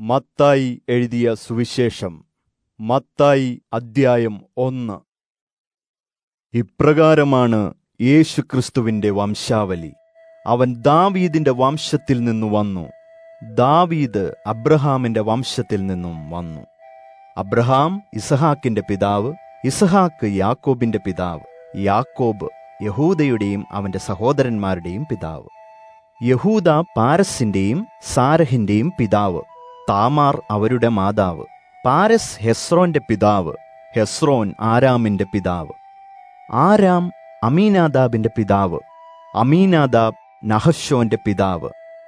മത്തായി എഴുതിയ സുവിശേഷം മത്തായി അദ്ധ്യായം ഒന്ന് ഇപ്രകാരമാണ് യേശുക്രിസ്തുവിന്റെ വംശാവലി അവൻ ദാവീദിന്റെ വംശത്തിൽ നിന്നു വന്നു ദാവീദ് അബ്രഹാമിന്റെ വംശത്തിൽ നിന്നും വന്നു അബ്രഹാം ഇസഹാക്കിന്റെ പിതാവ് ഇസഹാക്ക് യാക്കോബിന്റെ പിതാവ് യാക്കോബ് യഹൂദയുടെയും അവന്റെ സഹോദരന്മാരുടെയും പിതാവ് യഹൂദ പാരസിന്റെയും സാരഹിന്റെയും പിതാവ് താമാർ അവരുടെ മാതാവ് പാരസ് ഹെസ്രോന്റെ പിതാവ് ഹെസ്രോൻ ആരാമിന്റെ പിതാവ് ആരാം അമീനാദാബിന്റെ പിതാവ് അമീനാദാബ് നഹശോന്റെ പിതാവ്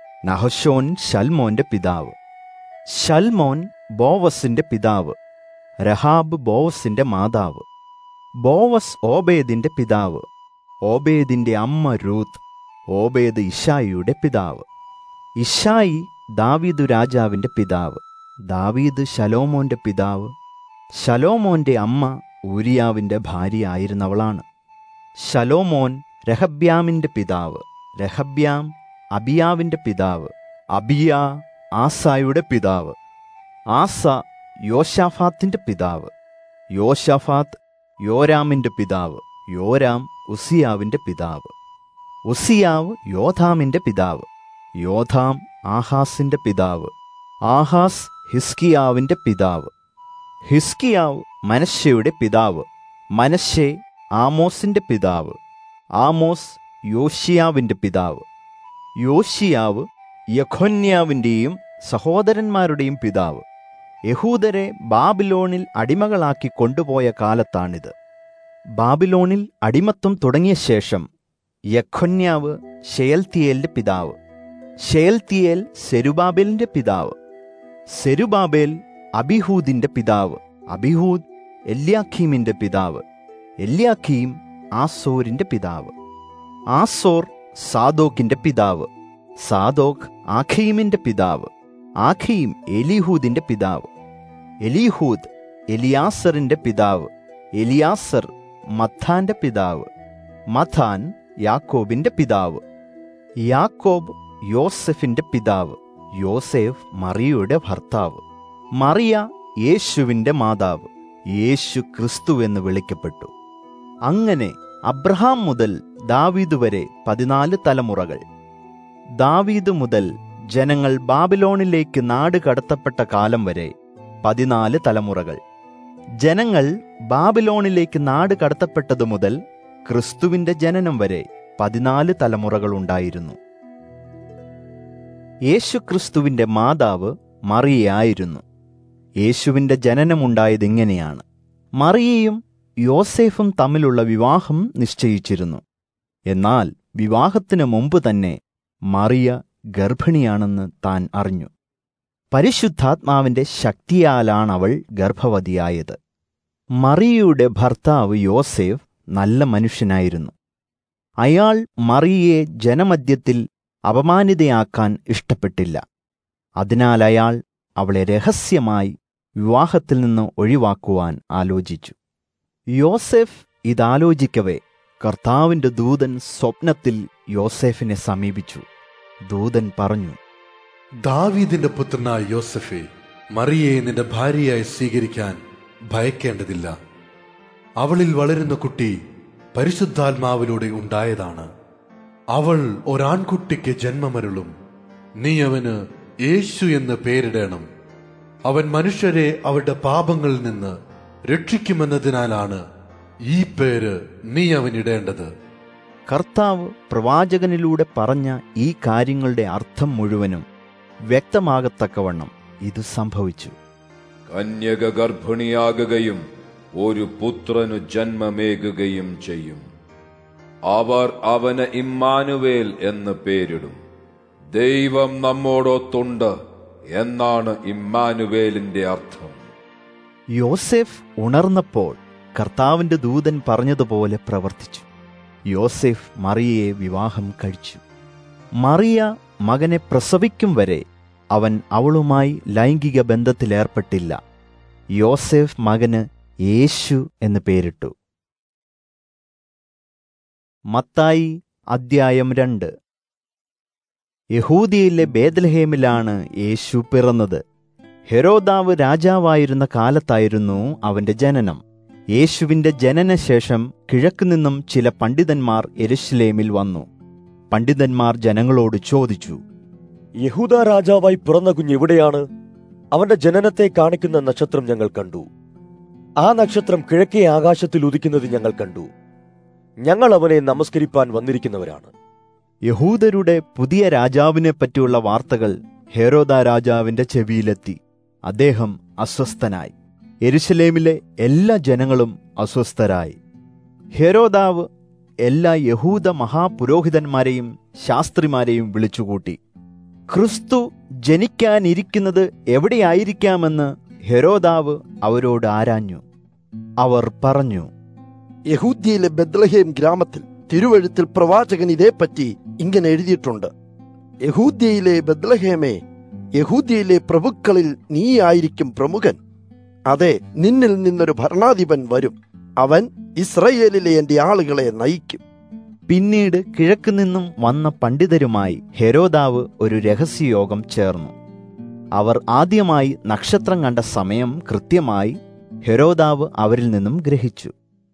നഹശോൻ ശൽമോന്റെ പിതാവ് ശൽമോൻ ബോവസിന്റെ പിതാവ് രഹാബ് ബോവസിന്റെ മാതാവ് ബോവസ് ഓബേദിന്റെ പിതാവ് ഓബേദിന്റെ അമ്മ രൂത്ത് ഓബേദ് ഇഷായിയുടെ പിതാവ് ഇഷായി ദാവീദ് രാജാവിന്റെ പിതാവ് ദാവീദ് ശലോമോന്റെ പിതാവ് ശലോമോന്റെ അമ്മ ഊരിയാവിന്റെ ഭാര്യ ആയിരുന്നവളാണ് ശലോമോൻ രഹബ്യാമിന്റെ പിതാവ് രഹബ്യാം അബിയാവിന്റെ പിതാവ് അബിയ ആസായുടെ പിതാവ് ആസ യോശാഫാത്തിന്റെ പിതാവ് യോശാഫാത്ത് യോരാമിന്റെ പിതാവ് യോരാം ഉസിയാവിന്റെ പിതാവ് ഉസിയാവ് യോധാമിന്റെ പിതാവ് യോധാം ആഹാസിന്റെ പിതാവ് ആഹാസ് ഹിസ്കിയാവിന്റെ പിതാവ് ഹിസ്കിയാവ് മനശ്ശയുടെ പിതാവ് മനശ്ശെ ആമോസിന്റെ പിതാവ് ആമോസ് യോഷിയാവിന്റെ പിതാവ് യോഷിയാവ് യഖൊന്യാവിന്റെയും സഹോദരന്മാരുടെയും പിതാവ് യഹൂദരെ ബാബിലോണിൽ അടിമകളാക്കി കൊണ്ടുപോയ കാലത്താണിത് ബാബിലോണിൽ അടിമത്വം തുടങ്ങിയ ശേഷം യഖൊന്യാവ് ഷെയൽത്തിയേലിന്റെ പിതാവ് ഷെയൽത്തിയേൽ സെരുബാബേലിന്റെ പിതാവ് സെരുബാബേൽ അബിഹൂദിന്റെ പിതാവ് അബിഹൂദ് എല്യാഖീമിന്റെ പിതാവ് എല്യാഖീം ആസോരിന്റെ പിതാവ് ആസോർ സാദോക്കിന്റെ പിതാവ് സാദോക്ക് ആഖീമിന്റെ പിതാവ് ആഖീം എലിഹൂദിന്റെ പിതാവ് എലിഹൂദ് എലിയാസറിന്റെ പിതാവ് എലിയാസർ മഥാന്റെ പിതാവ് മഥാൻ യാക്കോബിന്റെ പിതാവ് യാക്കോബ് യോസെഫിന്റെ പിതാവ് യോസെഫ് മറിയയുടെ ഭർത്താവ് മറിയ യേശുവിന്റെ മാതാവ് യേശു ക്രിസ്തു എന്ന് വിളിക്കപ്പെട്ടു അങ്ങനെ അബ്രഹാം മുതൽ ദാവീദ് വരെ പതിനാല് തലമുറകൾ ദാവീദ് മുതൽ ജനങ്ങൾ ബാബിലോണിലേക്ക് നാട് കടത്തപ്പെട്ട കാലം വരെ പതിനാല് തലമുറകൾ ജനങ്ങൾ ബാബിലോണിലേക്ക് നാട് കടത്തപ്പെട്ടതു മുതൽ ക്രിസ്തുവിന്റെ ജനനം വരെ പതിനാല് തലമുറകൾ ഉണ്ടായിരുന്നു യേശുക്രിസ്തുവിന്റെ മാതാവ് മറിയയായിരുന്നു യേശുവിന്റെ ജനനമുണ്ടായത് ഇങ്ങനെയാണ് മറിയയും യോസേഫും തമ്മിലുള്ള വിവാഹം നിശ്ചയിച്ചിരുന്നു എന്നാൽ വിവാഹത്തിനു മുമ്പ് തന്നെ മറിയ ഗർഭിണിയാണെന്ന് താൻ അറിഞ്ഞു പരിശുദ്ധാത്മാവിന്റെ ശക്തിയാലാണവൾ ഗർഭവതിയായത് മറിയയുടെ ഭർത്താവ് യോസേഫ് നല്ല മനുഷ്യനായിരുന്നു അയാൾ മറിയയെ ജനമധ്യത്തിൽ അപമാനിതയാക്കാൻ ഇഷ്ടപ്പെട്ടില്ല അതിനാൽ അയാൾ അവളെ രഹസ്യമായി വിവാഹത്തിൽ നിന്ന് ഒഴിവാക്കുവാൻ ആലോചിച്ചു യോസെഫ് ഇതാലോചിക്കവേ കർത്താവിന്റെ ദൂതൻ സ്വപ്നത്തിൽ യോസെഫിനെ സമീപിച്ചു ദൂതൻ പറഞ്ഞു ദാവീദിന്റെ പുത്രനായ യോസഫെ മറിയയെ നിന്റെ ഭാര്യയായി സ്വീകരിക്കാൻ ഭയക്കേണ്ടതില്ല അവളിൽ വളരുന്ന കുട്ടി പരിശുദ്ധാത്മാവിലൂടെ ഉണ്ടായതാണ് അവൾ ഒരാൺകുട്ടിക്ക് ജന്മമരുളും നീ അവന് യേശു എന്ന് പേരിടണം അവൻ മനുഷ്യരെ അവരുടെ പാപങ്ങളിൽ നിന്ന് രക്ഷിക്കുമെന്നതിനാലാണ് ഈ പേര് നീ അവനിടേണ്ടത് കർത്താവ് പ്രവാചകനിലൂടെ പറഞ്ഞ ഈ കാര്യങ്ങളുടെ അർത്ഥം മുഴുവനും വ്യക്തമാകത്തക്കവണ്ണം ഇത് സംഭവിച്ചു കന്യക ഗർഭിണിയാകുകയും ഒരു പുത്രനു ജന്മമേകുകയും ചെയ്യും അവർ അവന് ഇമ്മാനുവേൽ എന്ന് പേരിടും ദൈവം നമ്മോടൊത്തുണ്ട് എന്നാണ് ഇമ്മാനുവേലിന്റെ അർത്ഥം യോസെഫ് ഉണർന്നപ്പോൾ കർത്താവിന്റെ ദൂതൻ പറഞ്ഞതുപോലെ പ്രവർത്തിച്ചു യോസെഫ് മറിയയെ വിവാഹം കഴിച്ചു മറിയ മകനെ പ്രസവിക്കും വരെ അവൻ അവളുമായി ലൈംഗിക ബന്ധത്തിലേർപ്പെട്ടില്ല യോസെഫ് മകന് യേശു എന്ന് പേരിട്ടു മത്തായി അദ്ധ്യായം രണ്ട് യഹൂദിയിലെ ബേദലഹേമിലാണ് യേശു പിറന്നത് ഹെരോദാവ് രാജാവായിരുന്ന കാലത്തായിരുന്നു അവന്റെ ജനനം യേശുവിന്റെ ജനനശേഷം കിഴക്കുനിന്നും ചില പണ്ഡിതന്മാർ എരുശലേമിൽ വന്നു പണ്ഡിതന്മാർ ജനങ്ങളോട് ചോദിച്ചു യഹൂദ രാജാവായി പിറന്ന കുഞ്ഞ് എവിടെയാണ് അവന്റെ ജനനത്തെ കാണിക്കുന്ന നക്ഷത്രം ഞങ്ങൾ കണ്ടു ആ നക്ഷത്രം കിഴക്കേ ആകാശത്തിൽ ഉദിക്കുന്നത് ഞങ്ങൾ കണ്ടു ഞങ്ങൾ അവനെ നമസ്കരിപ്പാൻ വന്നിരിക്കുന്നവരാണ് യഹൂദരുടെ പുതിയ രാജാവിനെ പറ്റിയുള്ള വാർത്തകൾ ഹെരോദ രാജാവിന്റെ ചെവിയിലെത്തി അദ്ദേഹം അസ്വസ്ഥനായി എരുശലേമിലെ എല്ലാ ജനങ്ങളും അസ്വസ്ഥരായി ഹെരോദാവ് എല്ലാ യഹൂദ മഹാപുരോഹിതന്മാരെയും ശാസ്ത്രിമാരെയും വിളിച്ചുകൂട്ടി ക്രിസ്തു ജനിക്കാനിരിക്കുന്നത് എവിടെയായിരിക്കാമെന്ന് ഹെരോദാവ് അവരോട് ആരാഞ്ഞു അവർ പറഞ്ഞു യഹൂദ്യയിലെ ബദ്ലഹേം ഗ്രാമത്തിൽ തിരുവഴുത്തിൽ പ്രവാചകൻ ഇതേപ്പറ്റി ഇങ്ങനെ എഴുതിയിട്ടുണ്ട് യഹൂദ്യയിലെ ബദ്ലഹേമേ യഹൂദ്യയിലെ പ്രഭുക്കളിൽ നീയായിരിക്കും പ്രമുഖൻ അതെ നിന്നിൽ നിന്നൊരു ഭരണാധിപൻ വരും അവൻ ഇസ്രയേലിലെ എന്റെ ആളുകളെ നയിക്കും പിന്നീട് കിഴക്ക് നിന്നും വന്ന പണ്ഡിതരുമായി ഹെരോദാവ് ഒരു രഹസ്യയോഗം ചേർന്നു അവർ ആദ്യമായി നക്ഷത്രം കണ്ട സമയം കൃത്യമായി ഹെരോദാവ് അവരിൽ നിന്നും ഗ്രഹിച്ചു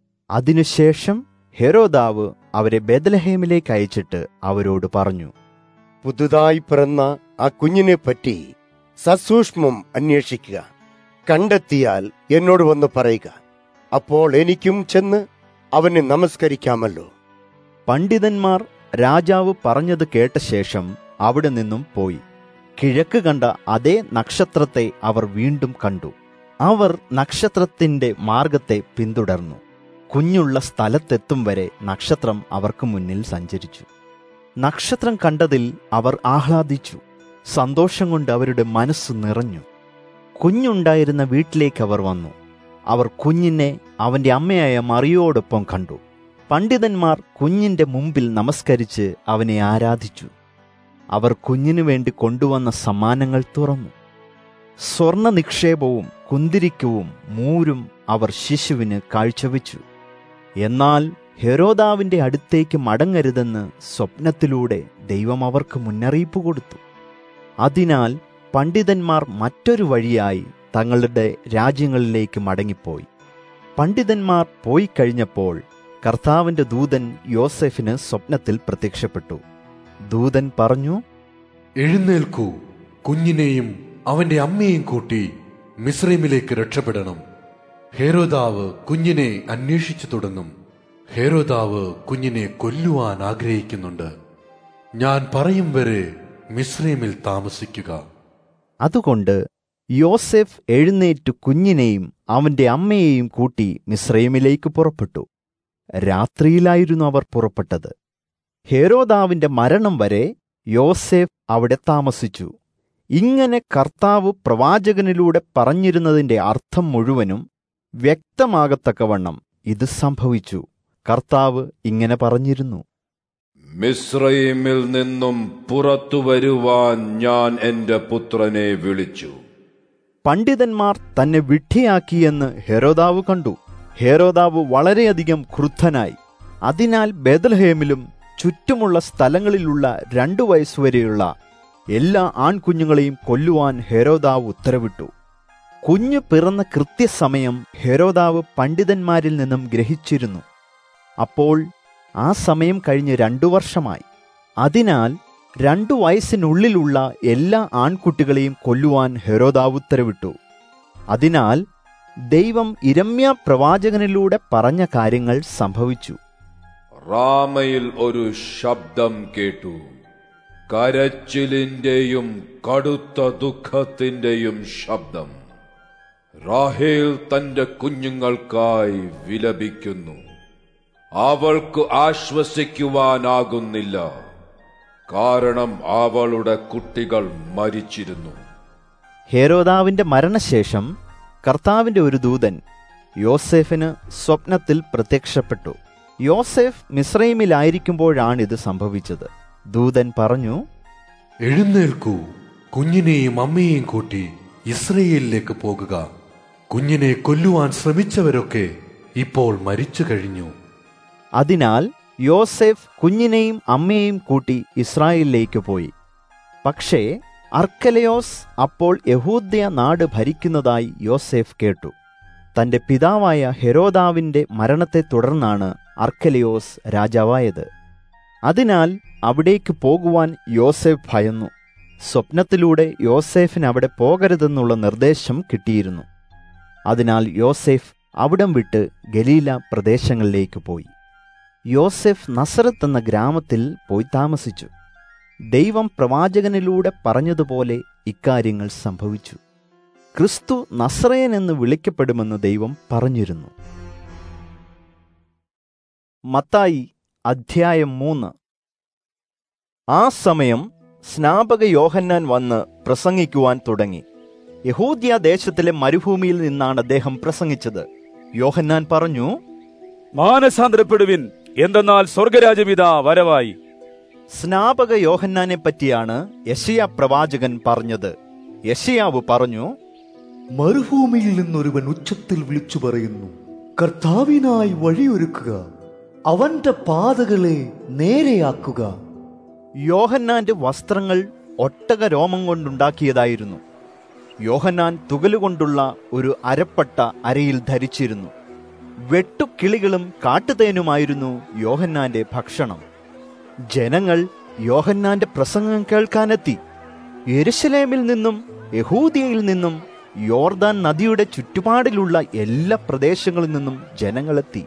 അതിനുശേഷം ഹെരോദാവ് അവരെ ബെദലഹേമിലേക്ക് അയച്ചിട്ട് അവരോട് പറഞ്ഞു പുതുതായി പിറന്ന ആ കുഞ്ഞിനെ പറ്റി സസൂക്ഷ്മം അന്വേഷിക്കുക കണ്ടെത്തിയാൽ എന്നോട് വന്ന് പറയുക അപ്പോൾ എനിക്കും ചെന്ന് അവനെ നമസ്കരിക്കാമല്ലോ പണ്ഡിതന്മാർ രാജാവ് പറഞ്ഞത് കേട്ട ശേഷം അവിടെ നിന്നും പോയി കിഴക്ക് കണ്ട അതേ നക്ഷത്രത്തെ അവർ വീണ്ടും കണ്ടു അവർ നക്ഷത്രത്തിന്റെ മാർഗത്തെ പിന്തുടർന്നു കുഞ്ഞുള്ള സ്ഥലത്തെത്തും വരെ നക്ഷത്രം അവർക്ക് മുന്നിൽ സഞ്ചരിച്ചു നക്ഷത്രം കണ്ടതിൽ അവർ ആഹ്ലാദിച്ചു സന്തോഷം കൊണ്ട് അവരുടെ മനസ്സ് നിറഞ്ഞു കുഞ്ഞുണ്ടായിരുന്ന വീട്ടിലേക്ക് അവർ വന്നു അവർ കുഞ്ഞിനെ അവന്റെ അമ്മയായ മറിയോടൊപ്പം കണ്ടു പണ്ഡിതന്മാർ കുഞ്ഞിന്റെ മുമ്പിൽ നമസ്കരിച്ച് അവനെ ആരാധിച്ചു അവർ കുഞ്ഞിനു വേണ്ടി കൊണ്ടുവന്ന സമ്മാനങ്ങൾ തുറന്നു സ്വർണ നിക്ഷേപവും കുന്തിരിക്കവും മൂരും അവർ ശിശുവിന് കാഴ്ചവെച്ചു എന്നാൽ ഹെരോദാവിന്റെ അടുത്തേക്ക് മടങ്ങരുതെന്ന് സ്വപ്നത്തിലൂടെ ദൈവം അവർക്ക് മുന്നറിയിപ്പ് കൊടുത്തു അതിനാൽ പണ്ഡിതന്മാർ മറ്റൊരു വഴിയായി തങ്ങളുടെ രാജ്യങ്ങളിലേക്ക് മടങ്ങിപ്പോയി പണ്ഡിതന്മാർ പോയി കഴിഞ്ഞപ്പോൾ കർത്താവിന്റെ ദൂതൻ യോസെഫിന് സ്വപ്നത്തിൽ പ്രത്യക്ഷപ്പെട്ടു ദൂതൻ പറഞ്ഞു എഴുന്നേൽക്കൂ കുഞ്ഞിനെയും അവന്റെ അമ്മയെയും കൂട്ടി മിസ്രൈമിലേക്ക് രക്ഷപ്പെടണം ഹേരോദാവ് കുഞ്ഞിനെ അന്വേഷിച്ചു തുടങ്ങും ഹേരോദാവ് കുഞ്ഞിനെ കൊല്ലുവാൻ ആഗ്രഹിക്കുന്നുണ്ട് ഞാൻ പറയും വരെ മിസ്രൈമിൽ താമസിക്കുക അതുകൊണ്ട് യോസെഫ് എഴുന്നേറ്റ് കുഞ്ഞിനെയും അവന്റെ അമ്മയെയും കൂട്ടി മിസ്രൈമിലേക്ക് പുറപ്പെട്ടു രാത്രിയിലായിരുന്നു അവർ പുറപ്പെട്ടത് ഹേരോദാവിന്റെ മരണം വരെ യോസേഫ് അവിടെ താമസിച്ചു ഇങ്ങനെ കർത്താവ് പ്രവാചകനിലൂടെ പറഞ്ഞിരുന്നതിന്റെ അർത്ഥം മുഴുവനും വ്യക്തമാകത്തക്കവണ്ണം ഇത് സംഭവിച്ചു കർത്താവ് ഇങ്ങനെ പറഞ്ഞിരുന്നു മിസ്രൈമിൽ നിന്നും പുറത്തു വരുവാൻ ഞാൻ എന്റെ പുത്രനെ വിളിച്ചു പണ്ഡിതന്മാർ തന്നെ വിഡ്ഢിയാക്കിയെന്ന് ഹെരോദാവ് കണ്ടു ഹെരോദാവ് വളരെയധികം ക്രുദ്ധനായി അതിനാൽ ബേദൽഹേമിലും ചുറ്റുമുള്ള സ്ഥലങ്ങളിലുള്ള രണ്ടു വയസ്സുവരെയുള്ള എല്ലാ ആൺകുഞ്ഞുങ്ങളെയും കൊല്ലുവാൻ ഹെരോദാവ് ഉത്തരവിട്ടു കുഞ്ഞു പിറന്ന കൃത്യസമയം ഹെരോദാവ് പണ്ഡിതന്മാരിൽ നിന്നും ഗ്രഹിച്ചിരുന്നു അപ്പോൾ ആ സമയം കഴിഞ്ഞ് രണ്ടു വർഷമായി അതിനാൽ രണ്ടു വയസ്സിനുള്ളിലുള്ള എല്ലാ ആൺകുട്ടികളെയും കൊല്ലുവാൻ ഹെരോദാവ് ഉത്തരവിട്ടു അതിനാൽ ദൈവം ഇരമ്യ പ്രവാചകനിലൂടെ പറഞ്ഞ കാര്യങ്ങൾ സംഭവിച്ചു റാമയിൽ ഒരു ശബ്ദം കേട്ടു കരച്ചിലിന്റെയും കടുത്ത ദുഃഖത്തിന്റെയും ശബ്ദം റാഹേൽ തന്റെ കുഞ്ഞുങ്ങൾക്കായി വിലപിക്കുന്നു അവൾക്ക് ആശ്വസിക്കുവാനാകുന്നില്ല കാരണം അവളുടെ കുട്ടികൾ മരിച്ചിരുന്നു ഹേരോദാവിന്റെ മരണശേഷം കർത്താവിന്റെ ഒരു ദൂതൻ യോസേഫിന് സ്വപ്നത്തിൽ പ്രത്യക്ഷപ്പെട്ടു യോസേഫ് മിസ്രൈമിലായിരിക്കുമ്പോഴാണിത് സംഭവിച്ചത് ദൂതൻ പറഞ്ഞു എഴുന്നേൽക്കൂ കുഞ്ഞിനെയും അമ്മയെയും കൂട്ടി ഇസ്രയേലിലേക്ക് പോകുക കുഞ്ഞിനെ കൊല്ലുവാൻ ശ്രമിച്ചവരൊക്കെ ഇപ്പോൾ മരിച്ചു കഴിഞ്ഞു അതിനാൽ യോസേഫ് കുഞ്ഞിനെയും അമ്മയെയും കൂട്ടി ഇസ്രായേലിലേക്ക് പോയി പക്ഷേ അർക്കലയോസ് അപ്പോൾ യഹൂദ്യ നാട് ഭരിക്കുന്നതായി യോസേഫ് കേട്ടു തന്റെ പിതാവായ ഹെരോദാവിന്റെ മരണത്തെ തുടർന്നാണ് അർക്കലയോസ് രാജാവായത് അതിനാൽ അവിടേക്ക് പോകുവാൻ യോസേഫ് ഭയന്നു സ്വപ്നത്തിലൂടെ യോസേഫിന് അവിടെ പോകരുതെന്നുള്ള നിർദ്ദേശം കിട്ടിയിരുന്നു അതിനാൽ യോസേഫ് അവിടം വിട്ട് ഗലീല പ്രദേശങ്ങളിലേക്ക് പോയി യോസെഫ് നസറത്ത് എന്ന ഗ്രാമത്തിൽ പോയി താമസിച്ചു ദൈവം പ്രവാചകനിലൂടെ പറഞ്ഞതുപോലെ ഇക്കാര്യങ്ങൾ സംഭവിച്ചു ക്രിസ്തു നസ്രയൻ എന്ന് വിളിക്കപ്പെടുമെന്ന് ദൈവം പറഞ്ഞിരുന്നു മത്തായി അധ്യായം മൂന്ന് ആ സമയം സ്നാപക യോഹന്നാൻ വന്ന് പ്രസംഗിക്കുവാൻ തുടങ്ങി യഹൂദ്യ ദേശത്തിലെ മരുഭൂമിയിൽ നിന്നാണ് അദ്ദേഹം പ്രസംഗിച്ചത് യോഹന്നാൻ പറഞ്ഞു മാനസാന്തരപ്പെടുവിൻ എന്തെന്നാൽ സ്വർഗരാജപിത വരവായി സ്നാപക യോഹന്നാനെ പറ്റിയാണ് യശയ പ്രവാചകൻ പറഞ്ഞത് യശയാവ് പറഞ്ഞു മരുഭൂമിയിൽ നിന്നൊരുവൻ ഉച്ചത്തിൽ വിളിച്ചു പറയുന്നു കർത്താവിനായി വഴിയൊരുക്കുക അവന്റെ പാതകളെ നേരെയാക്കുക യോഹന്നാന്റെ വസ്ത്രങ്ങൾ ഒട്ടക രോമം കൊണ്ടുണ്ടാക്കിയതായിരുന്നു യോഹന്നാൻ തുകലുകൊണ്ടുള്ള ഒരു അരപ്പട്ട അരയിൽ ധരിച്ചിരുന്നു വെട്ടുക്കിളികളും കാട്ടുതേനുമായിരുന്നു യോഹന്നാന്റെ ഭക്ഷണം ജനങ്ങൾ യോഹന്നാന്റെ പ്രസംഗം കേൾക്കാനെത്തി യെരുശലേമിൽ നിന്നും യഹൂദിയയിൽ നിന്നും യോർദാൻ നദിയുടെ ചുറ്റുപാടിലുള്ള എല്ലാ പ്രദേശങ്ങളിൽ നിന്നും ജനങ്ങളെത്തി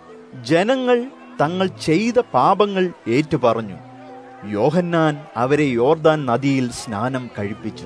ജനങ്ങൾ തങ്ങൾ ചെയ്ത പാപങ്ങൾ ഏറ്റുപറഞ്ഞു യോഹന്നാൻ അവരെ യോർദാൻ നദിയിൽ സ്നാനം കഴിപ്പിച്ചു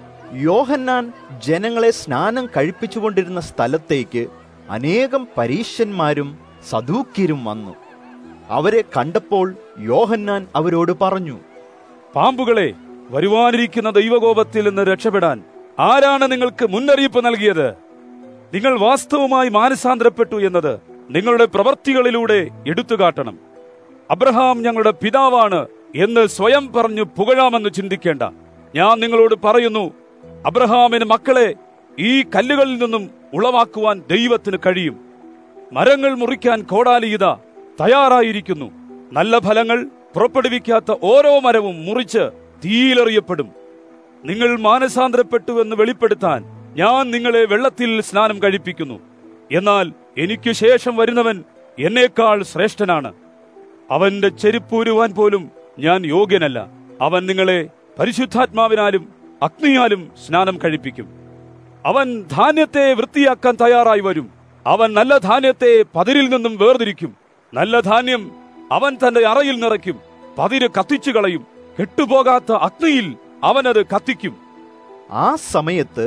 യോഹന്നാൻ ജനങ്ങളെ സ്നാനം കഴിപ്പിച്ചുകൊണ്ടിരുന്ന സ്ഥലത്തേക്ക് അനേകം പരീശന്മാരും സദൂക്യരും വന്നു അവരെ കണ്ടപ്പോൾ യോഹന്നാൻ അവരോട് പറഞ്ഞു പാമ്പുകളെ വരുവാനിരിക്കുന്ന ദൈവകോപത്തിൽ നിന്ന് രക്ഷപ്പെടാൻ ആരാണ് നിങ്ങൾക്ക് മുന്നറിയിപ്പ് നൽകിയത് നിങ്ങൾ വാസ്തവമായി മാനസാന്തരപ്പെട്ടു എന്നത് നിങ്ങളുടെ പ്രവർത്തികളിലൂടെ എടുത്തുകാട്ടണം അബ്രഹാം ഞങ്ങളുടെ പിതാവാണ് എന്ന് സ്വയം പറഞ്ഞു പുകഴാമെന്ന് ചിന്തിക്കേണ്ട ഞാൻ നിങ്ങളോട് പറയുന്നു അബ്രഹാമിന് മക്കളെ ഈ കല്ലുകളിൽ നിന്നും ഉളവാക്കുവാൻ ദൈവത്തിന് കഴിയും മരങ്ങൾ മുറിക്കാൻ കോടാലിയിത തയ്യാറായിരിക്കുന്നു നല്ല ഫലങ്ങൾ പുറപ്പെടുവിക്കാത്ത ഓരോ മരവും മുറിച്ച് തീയിലെറിയപ്പെടും നിങ്ങൾ മാനസാന്തരപ്പെട്ടു എന്ന് വെളിപ്പെടുത്താൻ ഞാൻ നിങ്ങളെ വെള്ളത്തിൽ സ്നാനം കഴിപ്പിക്കുന്നു എന്നാൽ എനിക്ക് ശേഷം വരുന്നവൻ എന്നേക്കാൾ ശ്രേഷ്ഠനാണ് അവന്റെ ചെരുപ്പൂരുവാൻ പോലും ഞാൻ യോഗ്യനല്ല അവൻ നിങ്ങളെ പരിശുദ്ധാത്മാവിനാലും അഗ്നിയാലും സ്നാനം കഴിപ്പിക്കും അവൻ ധാന്യത്തെ വൃത്തിയാക്കാൻ തയ്യാറായി വരും അവൻ നല്ല ധാന്യത്തെ പതിരിൽ നിന്നും വേർതിരിക്കും നല്ല ധാന്യം അവൻ തന്റെ അറയിൽ നിറയ്ക്കും പതിര് കത്തിച്ചു കളയും കെട്ടുപോകാത്ത അഗ്നിയിൽ അവനത് കത്തിക്കും ആ സമയത്ത്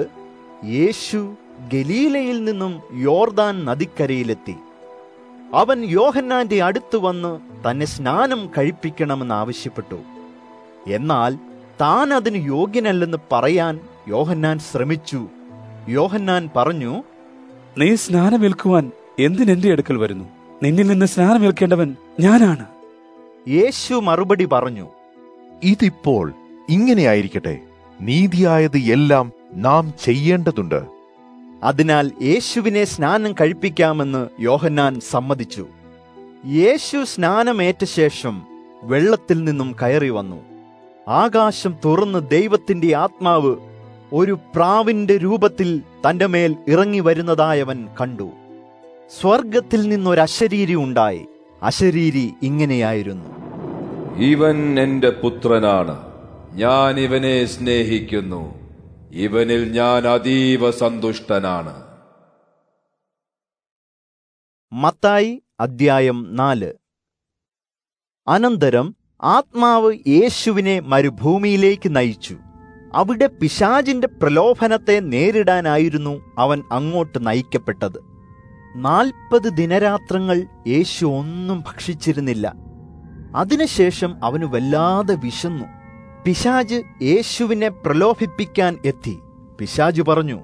യേശു ഗലീലയിൽ നിന്നും യോർദാൻ നദിക്കരയിലെത്തി അവൻ യോഹന്നാന്റെ അടുത്ത് വന്ന് തന്നെ സ്നാനം കഴിപ്പിക്കണമെന്ന് ആവശ്യപ്പെട്ടു എന്നാൽ താൻ അതിന് യോഗ്യനല്ലെന്ന് പറയാൻ യോഹന്നാൻ ശ്രമിച്ചു യോഹന്നാൻ പറഞ്ഞു നീ സ്നാനമേൽക്കുവാൻ എന്തിനെന്റെ അടുക്കൽ വരുന്നു നിന്നിൽ നിന്ന് സ്നാനമേൽക്കേണ്ടവൻ ഞാനാണ് യേശു മറുപടി പറഞ്ഞു ഇതിപ്പോൾ ഇങ്ങനെയായിരിക്കട്ടെ നീതിയായത് എല്ലാം നാം ചെയ്യേണ്ടതുണ്ട് അതിനാൽ യേശുവിനെ സ്നാനം കഴിപ്പിക്കാമെന്ന് യോഹന്നാൻ സമ്മതിച്ചു യേശു സ്നാനമേറ്റ ശേഷം വെള്ളത്തിൽ നിന്നും കയറി വന്നു ആകാശം തുറന്ന് ദൈവത്തിന്റെ ആത്മാവ് ഒരു പ്രാവിന്റെ രൂപത്തിൽ തന്റെ മേൽ ഇറങ്ങി വരുന്നതായവൻ കണ്ടു സ്വർഗത്തിൽ നിന്നൊരു അശരീരി ഉണ്ടായി അശരീരി ഇങ്ങനെയായിരുന്നു ഇവൻ എന്റെ പുത്രനാണ് ഞാൻ ഇവനെ സ്നേഹിക്കുന്നു ഇവനിൽ ഞാൻ അതീവ സന്തുഷ്ടനാണ് മത്തായി അദ്ധ്യായം നാല് അനന്തരം ആത്മാവ് യേശുവിനെ മരുഭൂമിയിലേക്ക് നയിച്ചു അവിടെ പിശാജിന്റെ പ്രലോഭനത്തെ നേരിടാനായിരുന്നു അവൻ അങ്ങോട്ട് നയിക്കപ്പെട്ടത് നാൽപ്പത് ദിനരാത്രങ്ങൾ യേശു ഒന്നും ഭക്ഷിച്ചിരുന്നില്ല അതിനുശേഷം അവന് വല്ലാതെ വിശന്നു പിശാജ് യേശുവിനെ പ്രലോഭിപ്പിക്കാൻ എത്തി പിശാജ് പറഞ്ഞു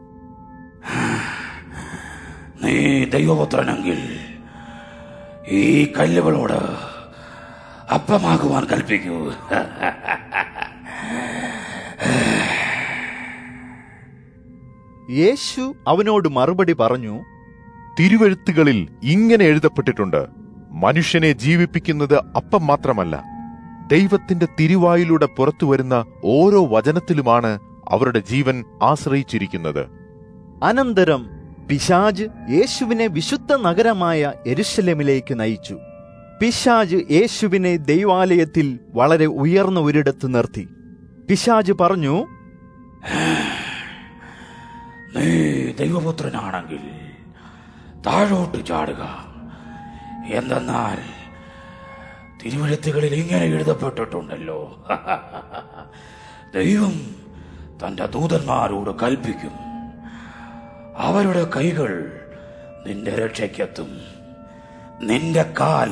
നീ ദൈവപുത്രനെങ്കിൽ ഈ കല്ലുകളോട് അപ്പമാകുവാൻ കൽപ്പിക്കൂ യേശു അവനോട് മറുപടി പറഞ്ഞു തിരുവഴുത്തുകളിൽ ഇങ്ങനെ എഴുതപ്പെട്ടിട്ടുണ്ട് മനുഷ്യനെ ജീവിപ്പിക്കുന്നത് അപ്പം മാത്രമല്ല ദൈവത്തിന്റെ തിരുവായിലൂടെ പുറത്തു വരുന്ന ഓരോ വചനത്തിലുമാണ് അവരുടെ ജീവൻ ആശ്രയിച്ചിരിക്കുന്നത് അനന്തരം പിശാജ് യേശുവിനെ വിശുദ്ധ നഗരമായ എരുശലേമിലേക്ക് നയിച്ചു പിശാജ് യേശുവിനെ ദൈവാലയത്തിൽ വളരെ ഉയർന്ന ഒരിടത്ത് നിർത്തി പിശാജ് പറഞ്ഞു നീ ദൈവപുത്രനാണെങ്കിൽ താഴോട്ട് ചാടുക എന്തെന്നാൽ തിരുവഴുത്തുകളിൽ ഇങ്ങനെ എഴുതപ്പെട്ടിട്ടുണ്ടല്ലോ ദൈവം തന്റെ ദൂതന്മാരോട് കൽപ്പിക്കും അവരുടെ കൈകൾ നിന്റെ രക്ഷയ്ക്കെത്തും നിന്റെ കാൽ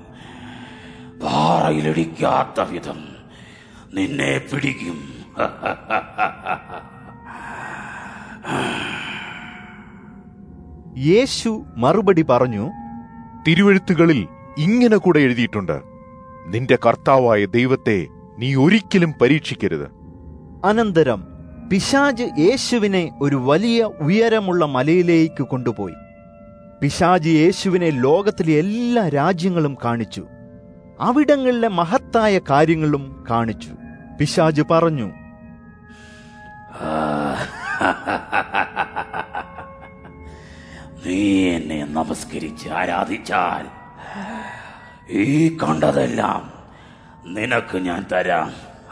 പാറയിലിടിക്കാത്ത വിധം നിന്നെ പിടിക്കും യേശു മറുപടി പറഞ്ഞു തിരുവഴുത്തുകളിൽ ഇങ്ങനെ കൂടെ എഴുതിയിട്ടുണ്ട് നിന്റെ കർത്താവായ ദൈവത്തെ നീ ഒരിക്കലും പരീക്ഷിക്കരുത് അനന്തരം പിശാജ് യേശുവിനെ ഒരു വലിയ ഉയരമുള്ള മലയിലേക്ക് കൊണ്ടുപോയി പിശാജ് യേശുവിനെ ലോകത്തിലെ എല്ലാ രാജ്യങ്ങളും കാണിച്ചു അവിടങ്ങളിലെ മഹത്തായ കാര്യങ്ങളും കാണിച്ചു പിശാജ് പറഞ്ഞു നീ എന്നെ നമസ്കരിച്ച് ആരാധിച്ചാൽ ഈ കണ്ടതെല്ലാം നിനക്ക് ഞാൻ തരാം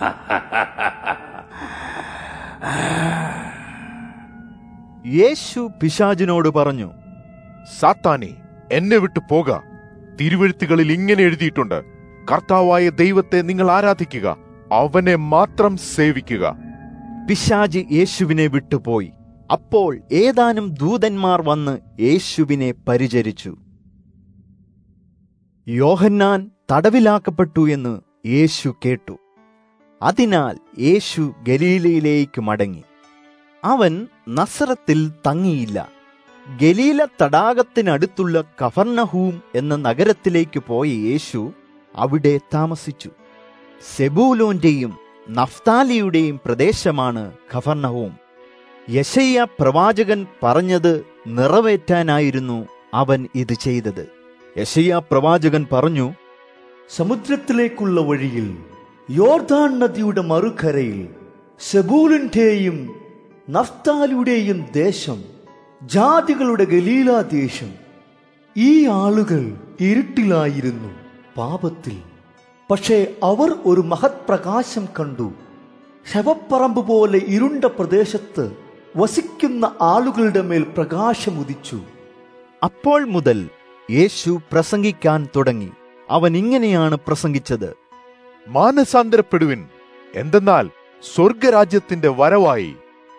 യേശു പിശാജിനോട് പറഞ്ഞു സാത്താനെ എന്നെ വിട്ടു പോക തിരുവഴുത്തുകളിൽ ഇങ്ങനെ എഴുതിയിട്ടുണ്ട് കർത്താവായ ദൈവത്തെ നിങ്ങൾ ആരാധിക്കുക അവനെ മാത്രം സേവിക്കുക പിശാജ് യേശുവിനെ വിട്ടുപോയി അപ്പോൾ ഏതാനും ദൂതന്മാർ വന്ന് യേശുവിനെ പരിചരിച്ചു യോഹന്നാൻ തടവിലാക്കപ്പെട്ടു എന്ന് യേശു കേട്ടു അതിനാൽ യേശു ഗലീലയിലേക്ക് മടങ്ങി അവൻ നസറത്തിൽ തങ്ങിയില്ല ഗലീല തടാകത്തിനടുത്തുള്ള കഫർണഹൂം എന്ന നഗരത്തിലേക്ക് പോയ യേശു അവിടെ താമസിച്ചു സെബൂലോന്റെയും നഫ്താലിയുടെയും പ്രദേശമാണ് ഖഫർണഹൂം യശയ്യ പ്രവാചകൻ പറഞ്ഞത് നിറവേറ്റാനായിരുന്നു അവൻ ഇത് ചെയ്തത് യശയ്യ പ്രവാചകൻ പറഞ്ഞു സമുദ്രത്തിലേക്കുള്ള വഴിയിൽ യോർദാൻ നദിയുടെ മറുകരയിൽ സെബൂലിന്റെയും നഫ്താലിയുടെയും ദേശം ജാതികളുടെ ഗലീല ദേശം ഈ ആളുകൾ ഇരുട്ടിലായിരുന്നു പാപത്തിൽ പക്ഷേ അവർ ഒരു മഹത് പ്രകാശം കണ്ടു ശവപ്പറമ്പ് പോലെ ഇരുണ്ട പ്രദേശത്ത് വസിക്കുന്ന ആളുകളുടെ മേൽ പ്രകാശം ഉദിച്ചു അപ്പോൾ മുതൽ യേശു പ്രസംഗിക്കാൻ തുടങ്ങി അവൻ ഇങ്ങനെയാണ് പ്രസംഗിച്ചത് മാനസാന്തരപ്പെടുവിൻ എന്തെന്നാൽ സ്വർഗരാജ്യത്തിന്റെ വരവായി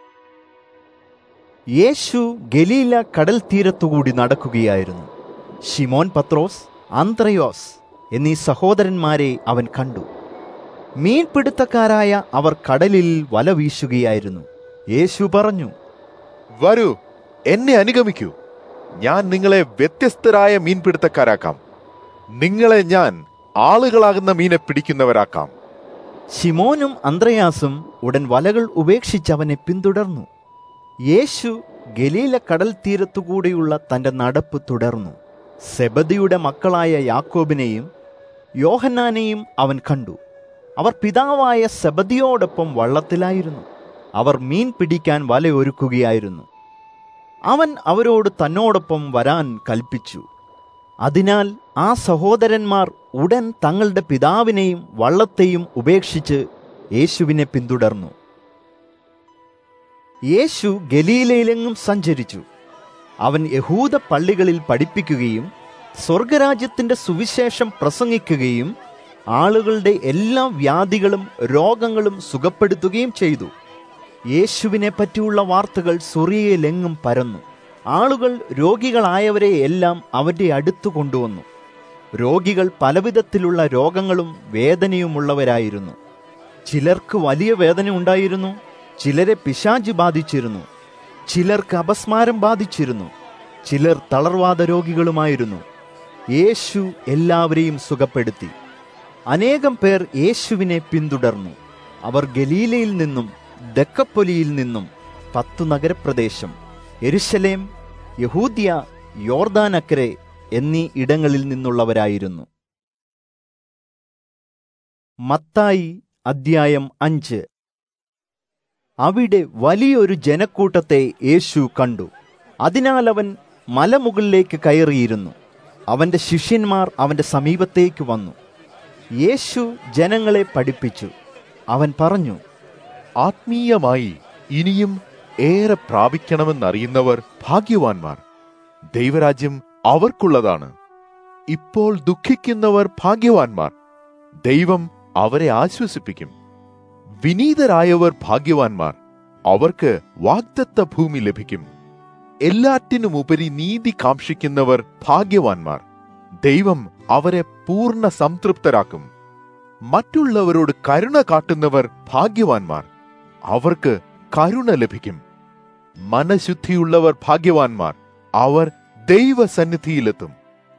യേശു ഗലീല കടൽ തീരത്തുകൂടി നടക്കുകയായിരുന്നു ഷിമോൻ പത്രോസ് അന്ത്രയോസ് എന്നീ സഹോദരന്മാരെ അവൻ കണ്ടു മീൻപിടുത്തക്കാരായ അവർ കടലിൽ വല വീശുകയായിരുന്നു യേശു പറഞ്ഞു വരൂ എന്നെ അനുഗമിക്കൂ ഞാൻ നിങ്ങളെ വ്യത്യസ്തരായ മീൻപിടുത്തക്കാരാക്കാം നിങ്ങളെ ഞാൻ ആളുകളാകുന്ന മീനെ പിടിക്കുന്നവരാക്കാം ശിമോനും അന്ത്രയാസും ഉടൻ വലകൾ ഉപേക്ഷിച്ച് അവനെ പിന്തുടർന്നു യേശു ഗലീല കടൽ തീരത്തുകൂടിയുള്ള തന്റെ നടപ്പ് തുടർന്നു സെബദിയുടെ മക്കളായ യാക്കോബിനെയും യോഹന്നാനെയും അവൻ കണ്ടു അവർ പിതാവായ സെബദിയോടൊപ്പം വള്ളത്തിലായിരുന്നു അവർ മീൻ പിടിക്കാൻ വലയൊരുക്കുകയായിരുന്നു അവൻ അവരോട് തന്നോടൊപ്പം വരാൻ കൽപ്പിച്ചു അതിനാൽ ആ സഹോദരന്മാർ ഉടൻ തങ്ങളുടെ പിതാവിനെയും വള്ളത്തെയും ഉപേക്ഷിച്ച് യേശുവിനെ പിന്തുടർന്നു യേശു ഗലീലയിലെങ്ങും സഞ്ചരിച്ചു അവൻ യഹൂദ പള്ളികളിൽ പഠിപ്പിക്കുകയും സ്വർഗരാജ്യത്തിന്റെ സുവിശേഷം പ്രസംഗിക്കുകയും ആളുകളുടെ എല്ലാ വ്യാധികളും രോഗങ്ങളും സുഖപ്പെടുത്തുകയും ചെയ്തു യേശുവിനെ പറ്റിയുള്ള വാർത്തകൾ സുറിയയിലെങ്ങും പരന്നു ആളുകൾ രോഗികളായവരെ എല്ലാം അവന്റെ അടുത്തു കൊണ്ടുവന്നു രോഗികൾ പലവിധത്തിലുള്ള രോഗങ്ങളും വേദനയുമുള്ളവരായിരുന്നു ചിലർക്ക് വലിയ വേദന ഉണ്ടായിരുന്നു ചിലരെ പിശാജ് ബാധിച്ചിരുന്നു ചിലർക്ക് അപസ്മാരം ബാധിച്ചിരുന്നു ചിലർ തളർവാദ രോഗികളുമായിരുന്നു യേശു എല്ലാവരെയും സുഖപ്പെടുത്തി അനേകം പേർ യേശുവിനെ പിന്തുടർന്നു അവർ ഗലീലയിൽ നിന്നും ദക്കപ്പൊലിയിൽ നിന്നും പത്തു നഗരപ്രദേശം എരുശലേം യഹൂദ്യ യോർദാനക്കരെ എന്നീ ഇടങ്ങളിൽ നിന്നുള്ളവരായിരുന്നു മത്തായി അദ്ധ്യായം അഞ്ച് അവിടെ വലിയൊരു ജനക്കൂട്ടത്തെ യേശു കണ്ടു അതിനാൽ അവൻ മലമുകളിലേക്ക് കയറിയിരുന്നു അവന്റെ ശിഷ്യന്മാർ അവന്റെ സമീപത്തേക്ക് വന്നു യേശു ജനങ്ങളെ പഠിപ്പിച്ചു അവൻ പറഞ്ഞു ആത്മീയമായി ഇനിയും ഏറെ പ്രാപിക്കണമെന്നറിയുന്നവർ ഭാഗ്യവാന്മാർ ദൈവരാജ്യം അവർക്കുള്ളതാണ് ഇപ്പോൾ ദുഃഖിക്കുന്നവർ ഭാഗ്യവാന്മാർ ദൈവം അവരെ ആശ്വസിപ്പിക്കും വിനീതരായവർ ഭാഗ്യവാന്മാർ അവർക്ക് വാഗ്ദത്ത ഭൂമി ലഭിക്കും എല്ലാറ്റിനുമുപരി നീതി കാക്ഷിക്കുന്നവർ ഭാഗ്യവാന്മാർ ദൈവം അവരെ പൂർണ്ണ സംതൃപ്തരാക്കും മറ്റുള്ളവരോട് കരുണ കാട്ടുന്നവർ ഭാഗ്യവാന്മാർ അവർക്ക് കരുണ ലഭിക്കും മനഃശുദ്ധിയുള്ളവർ ഭാഗ്യവാന്മാർ അവർ ദൈവസന്നിധിയിലെത്തും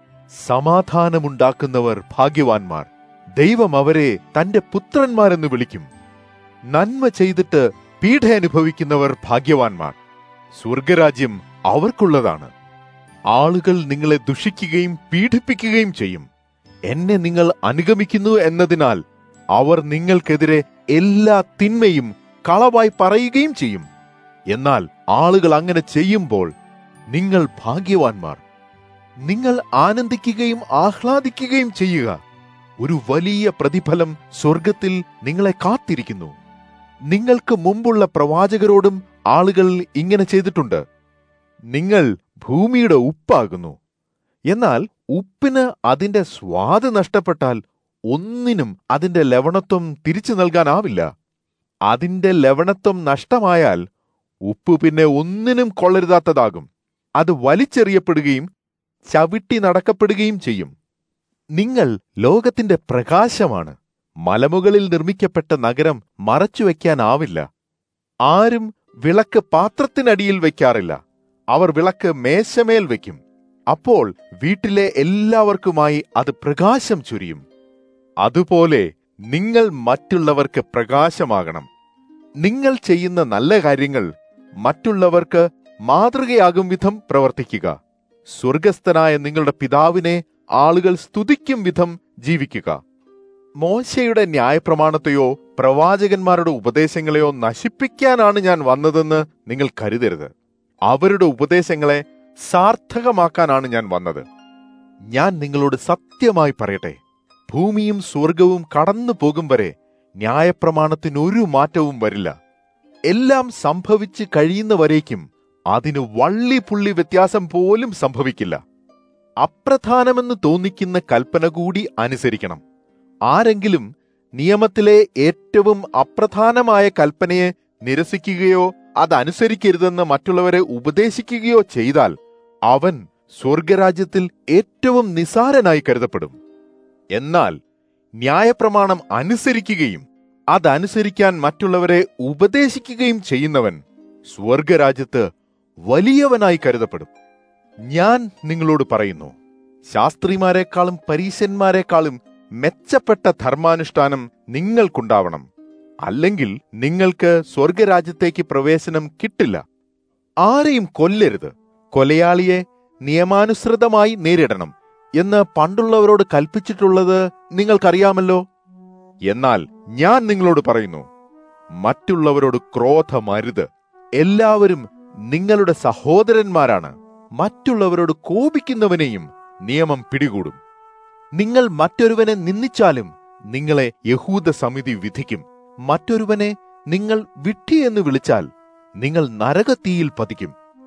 സമാധാനമുണ്ടാക്കുന്നവർ ഭാഗ്യവാന്മാർ ദൈവം അവരെ തന്റെ പുത്രന്മാരെന്ന് വിളിക്കും നന്മ ചെയ്തിട്ട് പീഡ അനുഭവിക്കുന്നവർ ഭാഗ്യവാന്മാർ സ്വർഗരാജ്യം അവർക്കുള്ളതാണ് ആളുകൾ നിങ്ങളെ ദുഷിക്കുകയും പീഡിപ്പിക്കുകയും ചെയ്യും എന്നെ നിങ്ങൾ അനുഗമിക്കുന്നു എന്നതിനാൽ അവർ നിങ്ങൾക്കെതിരെ എല്ലാ തിന്മയും കളവായി പറയുകയും ചെയ്യും എന്നാൽ ആളുകൾ അങ്ങനെ ചെയ്യുമ്പോൾ നിങ്ങൾ ഭാഗ്യവാന്മാർ നിങ്ങൾ ആനന്ദിക്കുകയും ആഹ്ലാദിക്കുകയും ചെയ്യുക ഒരു വലിയ പ്രതിഫലം സ്വർഗത്തിൽ നിങ്ങളെ കാത്തിരിക്കുന്നു നിങ്ങൾക്ക് മുമ്പുള്ള പ്രവാചകരോടും ആളുകൾ ഇങ്ങനെ ചെയ്തിട്ടുണ്ട് നിങ്ങൾ ഭൂമിയുടെ ഉപ്പാകുന്നു എന്നാൽ ഉപ്പിന് അതിന്റെ സ്വാദ് നഷ്ടപ്പെട്ടാൽ ഒന്നിനും അതിന്റെ ലവണത്വം തിരിച്ചു നൽകാനാവില്ല അതിന്റെ ലവണത്വം നഷ്ടമായാൽ ഉപ്പ് പിന്നെ ഒന്നിനും കൊള്ളരുതാത്തതാകും അത് വലിച്ചെറിയപ്പെടുകയും ചവിട്ടി നടക്കപ്പെടുകയും ചെയ്യും നിങ്ങൾ ലോകത്തിന്റെ പ്രകാശമാണ് മലമുകളിൽ നിർമ്മിക്കപ്പെട്ട നഗരം മറച്ചുവെക്കാനാവില്ല ആരും വിളക്ക് പാത്രത്തിനടിയിൽ വയ്ക്കാറില്ല അവർ വിളക്ക് മേശമേൽ വയ്ക്കും അപ്പോൾ വീട്ടിലെ എല്ലാവർക്കുമായി അത് പ്രകാശം ചൊരിയും അതുപോലെ നിങ്ങൾ മറ്റുള്ളവർക്ക് പ്രകാശമാകണം നിങ്ങൾ ചെയ്യുന്ന നല്ല കാര്യങ്ങൾ മറ്റുള്ളവർക്ക് മാതൃകയാകും വിധം പ്രവർത്തിക്കുക സ്വർഗസ്ഥനായ നിങ്ങളുടെ പിതാവിനെ ആളുകൾ സ്തുതിക്കും വിധം ജീവിക്കുക മോശയുടെ ന്യായപ്രമാണത്തെയോ പ്രവാചകന്മാരുടെ ഉപദേശങ്ങളെയോ നശിപ്പിക്കാനാണ് ഞാൻ വന്നതെന്ന് നിങ്ങൾ കരുതരുത് അവരുടെ ഉപദേശങ്ങളെ സാർത്ഥകമാക്കാനാണ് ഞാൻ വന്നത് ഞാൻ നിങ്ങളോട് സത്യമായി പറയട്ടെ ഭൂമിയും സ്വർഗവും കടന്നു പോകും വരെ ന്യായപ്രമാണത്തിന് ഒരു മാറ്റവും വരില്ല എല്ലാം സംഭവിച്ച് കഴിയുന്നവരേക്കും അതിന് വള്ളി പുള്ളി വ്യത്യാസം പോലും സംഭവിക്കില്ല അപ്രധാനമെന്ന് തോന്നിക്കുന്ന കൽപ്പന കൂടി അനുസരിക്കണം ആരെങ്കിലും നിയമത്തിലെ ഏറ്റവും അപ്രധാനമായ കൽപ്പനയെ നിരസിക്കുകയോ അതനുസരിക്കരുതെന്ന് മറ്റുള്ളവരെ ഉപദേശിക്കുകയോ ചെയ്താൽ അവൻ സ്വർഗരാജ്യത്തിൽ ഏറ്റവും നിസാരനായി കരുതപ്പെടും എന്നാൽ ന്യായപ്രമാണം അനുസരിക്കുകയും അതനുസരിക്കാൻ മറ്റുള്ളവരെ ഉപദേശിക്കുകയും ചെയ്യുന്നവൻ സ്വർഗരാജ്യത്ത് വലിയവനായി കരുതപ്പെടും ഞാൻ നിങ്ങളോട് പറയുന്നു ശാസ്ത്രിമാരെക്കാളും പരീശന്മാരെക്കാളും മെച്ചപ്പെട്ട ധർമാനുഷ്ഠാനം നിങ്ങൾക്കുണ്ടാവണം അല്ലെങ്കിൽ നിങ്ങൾക്ക് സ്വർഗരാജ്യത്തേക്ക് പ്രവേശനം കിട്ടില്ല ആരെയും കൊല്ലരുത് കൊലയാളിയെ നിയമാനുസൃതമായി നേരിടണം എന്ന് പണ്ടുള്ളവരോട് കൽപ്പിച്ചിട്ടുള്ളത് നിങ്ങൾക്കറിയാമല്ലോ എന്നാൽ ഞാൻ നിങ്ങളോട് പറയുന്നു മറ്റുള്ളവരോട് ക്രോധമരുത് എല്ലാവരും നിങ്ങളുടെ സഹോദരന്മാരാണ് മറ്റുള്ളവരോട് കോപിക്കുന്നവനെയും നിയമം പിടികൂടും നിങ്ങൾ മറ്റൊരുവനെ നിന്ദിച്ചാലും നിങ്ങളെ യഹൂദ സമിതി വിധിക്കും മറ്റൊരുവനെ നിങ്ങൾ വിട്ടി എന്ന് വിളിച്ചാൽ നിങ്ങൾ നരകത്തീയിൽ പതിക്കും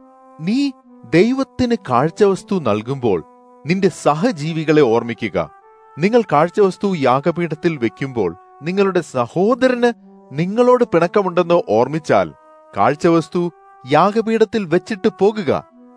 നീ ദൈവത്തിന് കാഴ്ചവസ്തു നൽകുമ്പോൾ നിന്റെ സഹജീവികളെ ഓർമ്മിക്കുക നിങ്ങൾ കാഴ്ചവസ്തു യാഗപീഠത്തിൽ വെക്കുമ്പോൾ നിങ്ങളുടെ സഹോദരന് നിങ്ങളോട് പിണക്കമുണ്ടെന്ന് ഓർമ്മിച്ചാൽ കാഴ്ചവസ്തു യാഗപീഠത്തിൽ വെച്ചിട്ട് പോകുക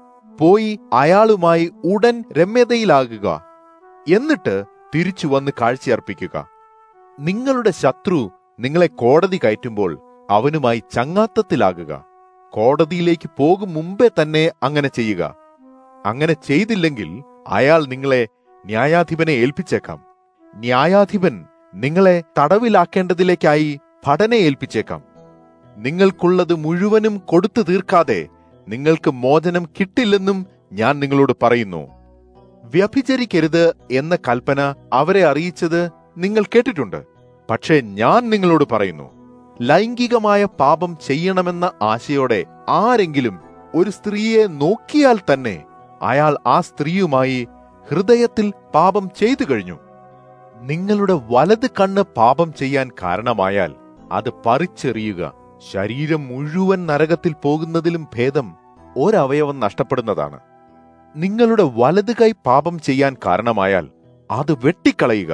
പോയി അയാളുമായി ഉടൻ രമ്യതയിലാകുക എന്നിട്ട് തിരിച്ചു വന്ന് കാഴ്ചയർപ്പിക്കുക നിങ്ങളുടെ ശത്രു നിങ്ങളെ കോടതി കയറ്റുമ്പോൾ അവനുമായി ചങ്ങാത്തത്തിലാകുക കോടതിയിലേക്ക് പോകും മുമ്പേ തന്നെ അങ്ങനെ ചെയ്യുക അങ്ങനെ ചെയ്തില്ലെങ്കിൽ അയാൾ നിങ്ങളെ ന്യായാധിപനെ ഏൽപ്പിച്ചേക്കാം ന്യായാധിപൻ നിങ്ങളെ തടവിലാക്കേണ്ടതിലേക്കായി ഭടനെ ഏൽപ്പിച്ചേക്കാം നിങ്ങൾക്കുള്ളത് മുഴുവനും കൊടുത്തു തീർക്കാതെ നിങ്ങൾക്ക് മോചനം കിട്ടില്ലെന്നും ഞാൻ നിങ്ങളോട് പറയുന്നു വ്യഭിചരിക്കരുത് എന്ന കൽപ്പന അവരെ അറിയിച്ചത് നിങ്ങൾ കേട്ടിട്ടുണ്ട് പക്ഷേ ഞാൻ നിങ്ങളോട് പറയുന്നു ലൈംഗികമായ പാപം ചെയ്യണമെന്ന ആശയോടെ ആരെങ്കിലും ഒരു സ്ത്രീയെ നോക്കിയാൽ തന്നെ അയാൾ ആ സ്ത്രീയുമായി ഹൃദയത്തിൽ പാപം ചെയ്തു കഴിഞ്ഞു നിങ്ങളുടെ വലത് കണ്ണ് പാപം ചെയ്യാൻ കാരണമായാൽ അത് പറിച്ചെറിയുക ശരീരം മുഴുവൻ നരകത്തിൽ പോകുന്നതിലും ഭേദം ഒരവയവം നഷ്ടപ്പെടുന്നതാണ് നിങ്ങളുടെ വലത് കൈ പാപം ചെയ്യാൻ കാരണമായാൽ അത് വെട്ടിക്കളയുക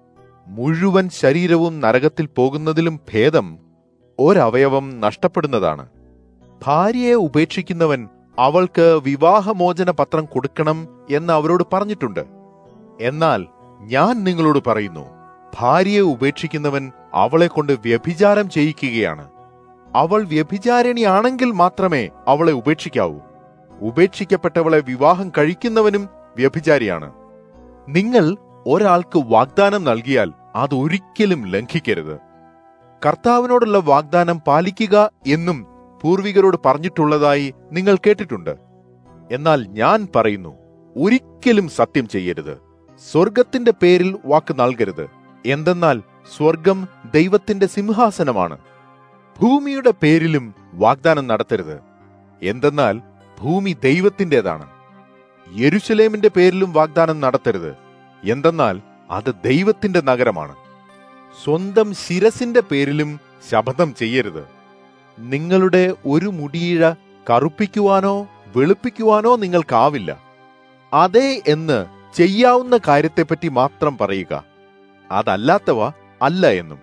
മുഴുവൻ ശരീരവും നരകത്തിൽ പോകുന്നതിലും ഭേദം ഒരവയവം നഷ്ടപ്പെടുന്നതാണ് ഭാര്യയെ ഉപേക്ഷിക്കുന്നവൻ അവൾക്ക് വിവാഹമോചന പത്രം കൊടുക്കണം എന്ന് അവരോട് പറഞ്ഞിട്ടുണ്ട് എന്നാൽ ഞാൻ നിങ്ങളോട് പറയുന്നു ഭാര്യയെ ഉപേക്ഷിക്കുന്നവൻ അവളെ കൊണ്ട് വ്യഭിചാരം ചെയ്യിക്കുകയാണ് അവൾ വ്യഭിചാരിണിയാണെങ്കിൽ മാത്രമേ അവളെ ഉപേക്ഷിക്കാവൂ ഉപേക്ഷിക്കപ്പെട്ടവളെ വിവാഹം കഴിക്കുന്നവനും വ്യഭിചാരിയാണ് നിങ്ങൾ ഒരാൾക്ക് വാഗ്ദാനം നൽകിയാൽ അത് ഒരിക്കലും ലംഘിക്കരുത് കർത്താവിനോടുള്ള വാഗ്ദാനം പാലിക്കുക എന്നും പൂർവികരോട് പറഞ്ഞിട്ടുള്ളതായി നിങ്ങൾ കേട്ടിട്ടുണ്ട് എന്നാൽ ഞാൻ പറയുന്നു ഒരിക്കലും സത്യം ചെയ്യരുത് സ്വർഗത്തിന്റെ പേരിൽ വാക്ക് നൽകരുത് എന്തെന്നാൽ സ്വർഗം ദൈവത്തിന്റെ സിംഹാസനമാണ് ഭൂമിയുടെ പേരിലും വാഗ്ദാനം നടത്തരുത് എന്തെന്നാൽ ഭൂമി ദൈവത്തിൻ്റെതാണ് യെരുശലേമിന്റെ പേരിലും വാഗ്ദാനം നടത്തരുത് എന്തെന്നാൽ അത് ദൈവത്തിന്റെ നഗരമാണ് സ്വന്തം ശിരസിന്റെ പേരിലും ശപഥം ചെയ്യരുത് നിങ്ങളുടെ ഒരു മുടിയിഴ കറുപ്പിക്കുവാനോ വെളുപ്പിക്കുവാനോ നിങ്ങൾക്കാവില്ല അതെ എന്ന് ചെയ്യാവുന്ന കാര്യത്തെപ്പറ്റി മാത്രം പറയുക അതല്ലാത്തവ അല്ല എന്നും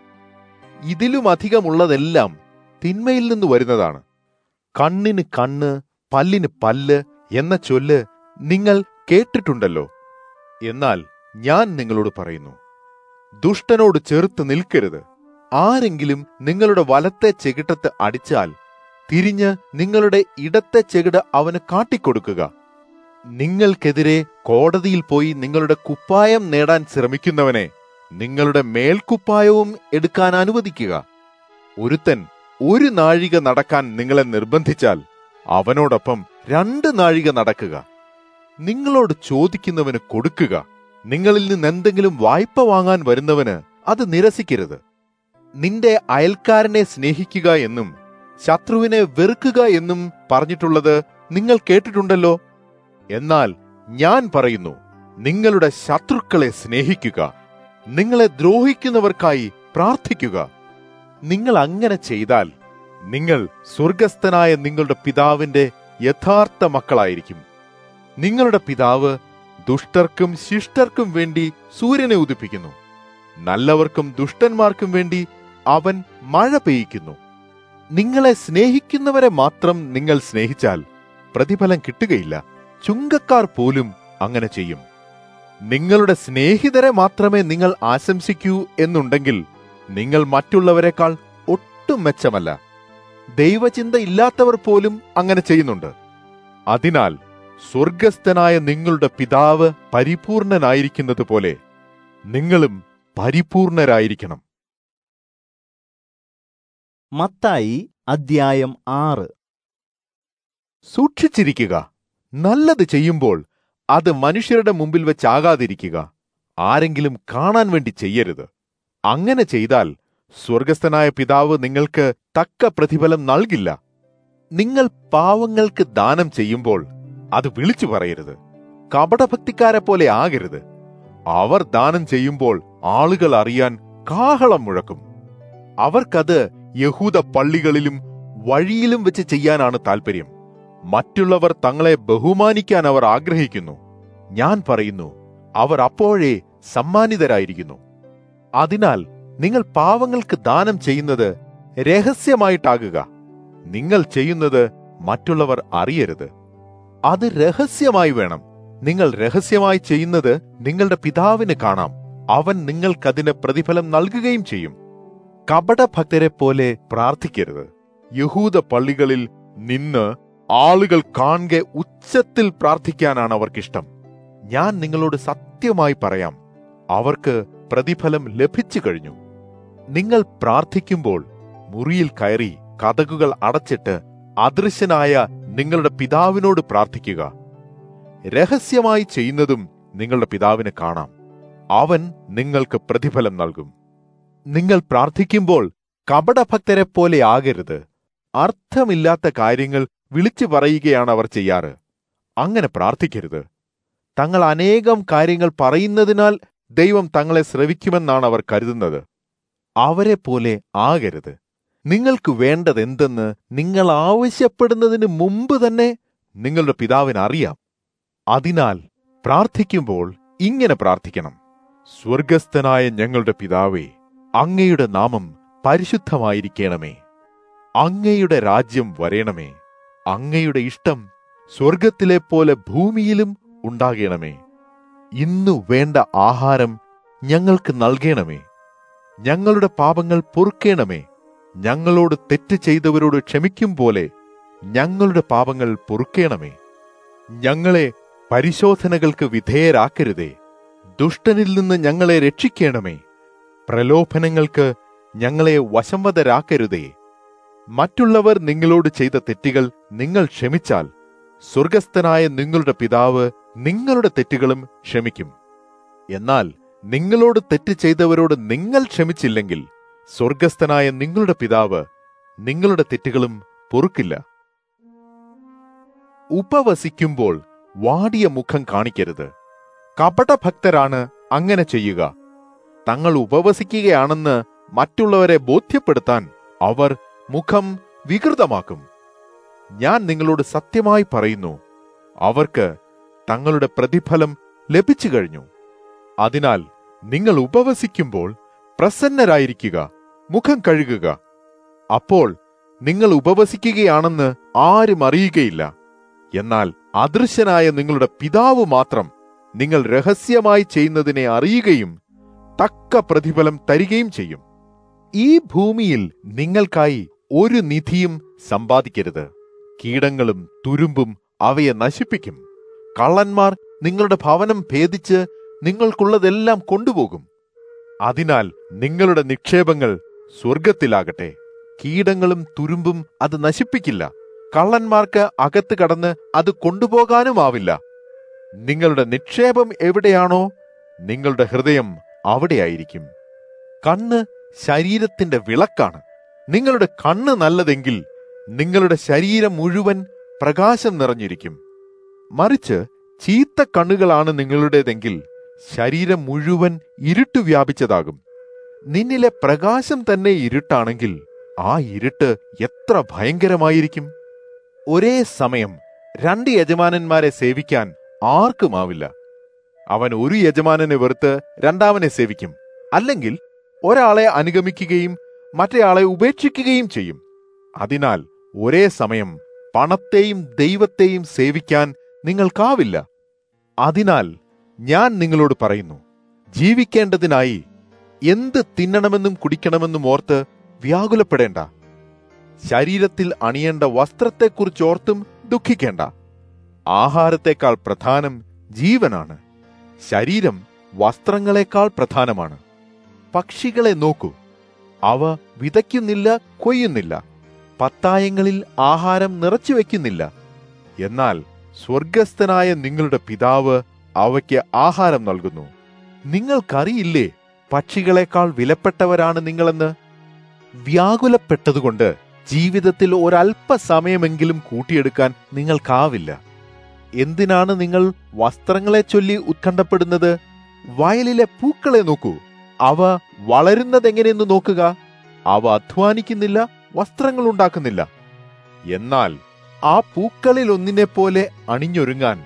ഇതിലുമധികമുള്ളതെല്ലാം തിന്മയിൽ നിന്ന് വരുന്നതാണ് കണ്ണിന് കണ്ണ് പല്ലിന് പല്ല് എന്ന ചൊല്ല് നിങ്ങൾ കേട്ടിട്ടുണ്ടല്ലോ എന്നാൽ ഞാൻ നിങ്ങളോട് പറയുന്നു ദുഷ്ടനോട് ചെറുത്ത് നിൽക്കരുത് ആരെങ്കിലും നിങ്ങളുടെ വലത്തെ ചെകിട്ടത്ത് അടിച്ചാൽ തിരിഞ്ഞ് നിങ്ങളുടെ ഇടത്തെ ചെകിട് അവന് കാട്ടിക്കൊടുക്കുക നിങ്ങൾക്കെതിരെ കോടതിയിൽ പോയി നിങ്ങളുടെ കുപ്പായം നേടാൻ ശ്രമിക്കുന്നവനെ നിങ്ങളുടെ മേൽക്കുപ്പായവും എടുക്കാൻ അനുവദിക്കുക ഒരുത്തൻ ഒരു നാഴിക നടക്കാൻ നിങ്ങളെ നിർബന്ധിച്ചാൽ അവനോടൊപ്പം രണ്ട് നാഴിക നടക്കുക നിങ്ങളോട് ചോദിക്കുന്നവന് കൊടുക്കുക നിങ്ങളിൽ നിന്ന് എന്തെങ്കിലും വായ്പ വാങ്ങാൻ വരുന്നവന് അത് നിരസിക്കരുത് നിന്റെ അയൽക്കാരനെ സ്നേഹിക്കുക എന്നും ശത്രുവിനെ വെറുക്കുക എന്നും പറഞ്ഞിട്ടുള്ളത് നിങ്ങൾ കേട്ടിട്ടുണ്ടല്ലോ എന്നാൽ ഞാൻ പറയുന്നു നിങ്ങളുടെ ശത്രുക്കളെ സ്നേഹിക്കുക നിങ്ങളെ ദ്രോഹിക്കുന്നവർക്കായി പ്രാർത്ഥിക്കുക നിങ്ങൾ അങ്ങനെ ചെയ്താൽ നിങ്ങൾ സ്വർഗസ്ഥനായ നിങ്ങളുടെ പിതാവിന്റെ യഥാർത്ഥ മക്കളായിരിക്കും നിങ്ങളുടെ പിതാവ് ദുഷ്ടർക്കും ശിഷ്ടർക്കും വേണ്ടി സൂര്യനെ ഉദിപ്പിക്കുന്നു നല്ലവർക്കും ദുഷ്ടന്മാർക്കും വേണ്ടി അവൻ മഴ പെയ്യിക്കുന്നു നിങ്ങളെ സ്നേഹിക്കുന്നവരെ മാത്രം നിങ്ങൾ സ്നേഹിച്ചാൽ പ്രതിഫലം കിട്ടുകയില്ല ചുങ്കക്കാർ പോലും അങ്ങനെ ചെയ്യും നിങ്ങളുടെ സ്നേഹിതരെ മാത്രമേ നിങ്ങൾ ആശംസിക്കൂ എന്നുണ്ടെങ്കിൽ നിങ്ങൾ മറ്റുള്ളവരെക്കാൾ ഒട്ടും മെച്ചമല്ല ദൈവചിന്ത ഇല്ലാത്തവർ പോലും അങ്ങനെ ചെയ്യുന്നുണ്ട് അതിനാൽ സ്വർഗസ്ഥനായ നിങ്ങളുടെ പിതാവ് പരിപൂർണനായിരിക്കുന്നത് പോലെ നിങ്ങളും പരിപൂർണരായിരിക്കണം മത്തായി അദ്ധ്യായം ആറ് സൂക്ഷിച്ചിരിക്കുക നല്ലത് ചെയ്യുമ്പോൾ അത് മനുഷ്യരുടെ മുമ്പിൽ വെച്ചാകാതിരിക്കുക ആരെങ്കിലും കാണാൻ വേണ്ടി ചെയ്യരുത് അങ്ങനെ ചെയ്താൽ സ്വർഗസ്ഥനായ പിതാവ് നിങ്ങൾക്ക് തക്ക പ്രതിഫലം നൽകില്ല നിങ്ങൾ പാവങ്ങൾക്ക് ദാനം ചെയ്യുമ്പോൾ അത് വിളിച്ചു പറയരുത് കപടഭക്തിക്കാരെ പോലെ ആകരുത് അവർ ദാനം ചെയ്യുമ്പോൾ ആളുകൾ അറിയാൻ കാഹളം മുഴക്കും അവർക്കത് യഹൂദ പള്ളികളിലും വഴിയിലും വെച്ച് ചെയ്യാനാണ് താൽപ്പര്യം മറ്റുള്ളവർ തങ്ങളെ ബഹുമാനിക്കാൻ അവർ ആഗ്രഹിക്കുന്നു ഞാൻ പറയുന്നു അവർ അപ്പോഴേ സമ്മാനിതരായിരിക്കുന്നു അതിനാൽ നിങ്ങൾ പാവങ്ങൾക്ക് ദാനം ചെയ്യുന്നത് രഹസ്യമായിട്ടാകുക നിങ്ങൾ ചെയ്യുന്നത് മറ്റുള്ളവർ അറിയരുത് അത് രഹസ്യമായി വേണം നിങ്ങൾ രഹസ്യമായി ചെയ്യുന്നത് നിങ്ങളുടെ പിതാവിന് കാണാം അവൻ നിങ്ങൾക്കതിന് പ്രതിഫലം നൽകുകയും ചെയ്യും കപടഭക്തരെ പോലെ പ്രാർത്ഥിക്കരുത് യഹൂദ പള്ളികളിൽ നിന്ന് ആളുകൾ കാണെ ഉച്ചത്തിൽ പ്രാർത്ഥിക്കാനാണ് അവർക്കിഷ്ടം ഞാൻ നിങ്ങളോട് സത്യമായി പറയാം അവർക്ക് പ്രതിഫലം ലഭിച്ചു കഴിഞ്ഞു നിങ്ങൾ പ്രാർത്ഥിക്കുമ്പോൾ മുറിയിൽ കയറി കഥകുകൾ അടച്ചിട്ട് അദൃശ്യനായ നിങ്ങളുടെ പിതാവിനോട് പ്രാർത്ഥിക്കുക രഹസ്യമായി ചെയ്യുന്നതും നിങ്ങളുടെ പിതാവിന് കാണാം അവൻ നിങ്ങൾക്ക് പ്രതിഫലം നൽകും നിങ്ങൾ പ്രാർത്ഥിക്കുമ്പോൾ കപടഭക്തരെ പോലെ ആകരുത് അർത്ഥമില്ലാത്ത കാര്യങ്ങൾ വിളിച്ചു പറയുകയാണ് അവർ ചെയ്യാറ് അങ്ങനെ പ്രാർത്ഥിക്കരുത് തങ്ങൾ അനേകം കാര്യങ്ങൾ പറയുന്നതിനാൽ ദൈവം തങ്ങളെ ശ്രവിക്കുമെന്നാണ് അവർ കരുതുന്നത് അവരെ പോലെ ആകരുത് നിങ്ങൾക്ക് വേണ്ടതെന്തെന്ന് നിങ്ങൾ ആവശ്യപ്പെടുന്നതിന് മുമ്പ് തന്നെ നിങ്ങളുടെ പിതാവിന് അറിയാം അതിനാൽ പ്രാർത്ഥിക്കുമ്പോൾ ഇങ്ങനെ പ്രാർത്ഥിക്കണം സ്വർഗസ്ഥനായ ഞങ്ങളുടെ പിതാവേ അങ്ങയുടെ നാമം പരിശുദ്ധമായിരിക്കണമേ അങ്ങയുടെ രാജ്യം വരേണമേ അങ്ങയുടെ ഇഷ്ടം സ്വർഗത്തിലെ പോലെ ഭൂമിയിലും ഉണ്ടാകണമേ ഇന്നു വേണ്ട ആഹാരം ഞങ്ങൾക്ക് നൽകണമേ ഞങ്ങളുടെ പാപങ്ങൾ പൊറുക്കേണമേ ഞങ്ങളോട് തെറ്റ് ചെയ്തവരോട് ക്ഷമിക്കും പോലെ ഞങ്ങളുടെ പാപങ്ങൾ പൊറുക്കേണമേ ഞങ്ങളെ പരിശോധനകൾക്ക് വിധേയരാക്കരുതേ ദുഷ്ടനിൽ നിന്ന് ഞങ്ങളെ രക്ഷിക്കണമേ പ്രലോഭനങ്ങൾക്ക് ഞങ്ങളെ വശംവദരാക്കരുതേ മറ്റുള്ളവർ നിങ്ങളോട് ചെയ്ത തെറ്റുകൾ നിങ്ങൾ ക്ഷമിച്ചാൽ സ്വർഗസ്ഥനായ നിങ്ങളുടെ പിതാവ് നിങ്ങളുടെ തെറ്റുകളും ക്ഷമിക്കും എന്നാൽ നിങ്ങളോട് തെറ്റ് ചെയ്തവരോട് നിങ്ങൾ ക്ഷമിച്ചില്ലെങ്കിൽ സ്വർഗസ്ഥനായ നിങ്ങളുടെ പിതാവ് നിങ്ങളുടെ തെറ്റുകളും പൊറുക്കില്ല ഉപവസിക്കുമ്പോൾ വാടിയ മുഖം കാണിക്കരുത് കപടഭക്തരാണ് അങ്ങനെ ചെയ്യുക തങ്ങൾ ഉപവസിക്കുകയാണെന്ന് മറ്റുള്ളവരെ ബോധ്യപ്പെടുത്താൻ അവർ മുഖം വികൃതമാക്കും ഞാൻ നിങ്ങളോട് സത്യമായി പറയുന്നു അവർക്ക് തങ്ങളുടെ പ്രതിഫലം ലഭിച്ചു കഴിഞ്ഞു അതിനാൽ നിങ്ങൾ ഉപവസിക്കുമ്പോൾ പ്രസന്നരായിരിക്കുക മുഖം കഴുകുക അപ്പോൾ നിങ്ങൾ ഉപവസിക്കുകയാണെന്ന് ആരും അറിയുകയില്ല എന്നാൽ അദൃശ്യനായ നിങ്ങളുടെ പിതാവ് മാത്രം നിങ്ങൾ രഹസ്യമായി ചെയ്യുന്നതിനെ അറിയുകയും തക്ക പ്രതിഫലം തരികയും ചെയ്യും ഈ ഭൂമിയിൽ നിങ്ങൾക്കായി ഒരു നിധിയും സമ്പാദിക്കരുത് കീടങ്ങളും തുരുമ്പും അവയെ നശിപ്പിക്കും കള്ളന്മാർ നിങ്ങളുടെ ഭവനം ഭേദിച്ച് നിങ്ങൾക്കുള്ളതെല്ലാം കൊണ്ടുപോകും അതിനാൽ നിങ്ങളുടെ നിക്ഷേപങ്ങൾ സ്വർഗത്തിലാകട്ടെ കീടങ്ങളും തുരുമ്പും അത് നശിപ്പിക്കില്ല കള്ളന്മാർക്ക് അകത്ത് കടന്ന് അത് കൊണ്ടുപോകാനുമാവില്ല നിങ്ങളുടെ നിക്ഷേപം എവിടെയാണോ നിങ്ങളുടെ ഹൃദയം അവിടെയായിരിക്കും കണ്ണ് ശരീരത്തിന്റെ വിളക്കാണ് നിങ്ങളുടെ കണ്ണ് നല്ലതെങ്കിൽ നിങ്ങളുടെ ശരീരം മുഴുവൻ പ്രകാശം നിറഞ്ഞിരിക്കും മറിച്ച് ചീത്ത കണ്ണുകളാണ് നിങ്ങളുടേതെങ്കിൽ ശരീരം മുഴുവൻ ഇരുട്ട് വ്യാപിച്ചതാകും നിന്നിലെ പ്രകാശം തന്നെ ഇരുട്ടാണെങ്കിൽ ആ ഇരുട്ട് എത്ര ഭയങ്കരമായിരിക്കും ഒരേ സമയം രണ്ട് യജമാനന്മാരെ സേവിക്കാൻ ആർക്കുമാവില്ല അവൻ ഒരു യജമാനനെ വെറുത്ത് രണ്ടാമനെ സേവിക്കും അല്ലെങ്കിൽ ഒരാളെ അനുഗമിക്കുകയും മറ്റേയാളെ ഉപേക്ഷിക്കുകയും ചെയ്യും അതിനാൽ ഒരേ സമയം പണത്തെയും ദൈവത്തെയും സേവിക്കാൻ നിങ്ങൾക്കാവില്ല അതിനാൽ ഞാൻ നിങ്ങളോട് പറയുന്നു ജീവിക്കേണ്ടതിനായി എന്ത് തിന്നണമെന്നും കുടിക്കണമെന്നും ഓർത്ത് വ്യാകുലപ്പെടേണ്ട ശരീരത്തിൽ അണിയേണ്ട വസ്ത്രത്തെക്കുറിച്ചോർത്തും ദുഃഖിക്കേണ്ട ആഹാരത്തെക്കാൾ പ്രധാനം ജീവനാണ് ശരീരം വസ്ത്രങ്ങളെക്കാൾ പ്രധാനമാണ് പക്ഷികളെ നോക്കൂ അവ വിതയ്ക്കുന്നില്ല കൊയ്യുന്നില്ല പത്തായങ്ങളിൽ ആഹാരം നിറച്ചു വയ്ക്കുന്നില്ല എന്നാൽ സ്വർഗസ്ഥനായ നിങ്ങളുടെ പിതാവ് അവയ്ക്ക് ആഹാരം നൽകുന്നു നിങ്ങൾക്കറിയില്ലേ പക്ഷികളെക്കാൾ വിലപ്പെട്ടവരാണ് നിങ്ങളെന്ന് വ്യാകുലപ്പെട്ടതുകൊണ്ട് ജീവിതത്തിൽ ഒരല്പസമയമെങ്കിലും കൂട്ടിയെടുക്കാൻ നിങ്ങൾക്കാവില്ല എന്തിനാണ് നിങ്ങൾ വസ്ത്രങ്ങളെ ചൊല്ലി ഉത്കണ്ഠപ്പെടുന്നത് വയലിലെ പൂക്കളെ നോക്കൂ അവ വളരുന്നതെങ്ങനെയെന്ന് നോക്കുക അവ അധ്വാനിക്കുന്നില്ല വസ്ത്രങ്ങൾ ഉണ്ടാക്കുന്നില്ല എന്നാൽ ആ പൂക്കളിൽ ഒന്നിനെ പോലെ അണിഞ്ഞൊരുങ്ങാൻ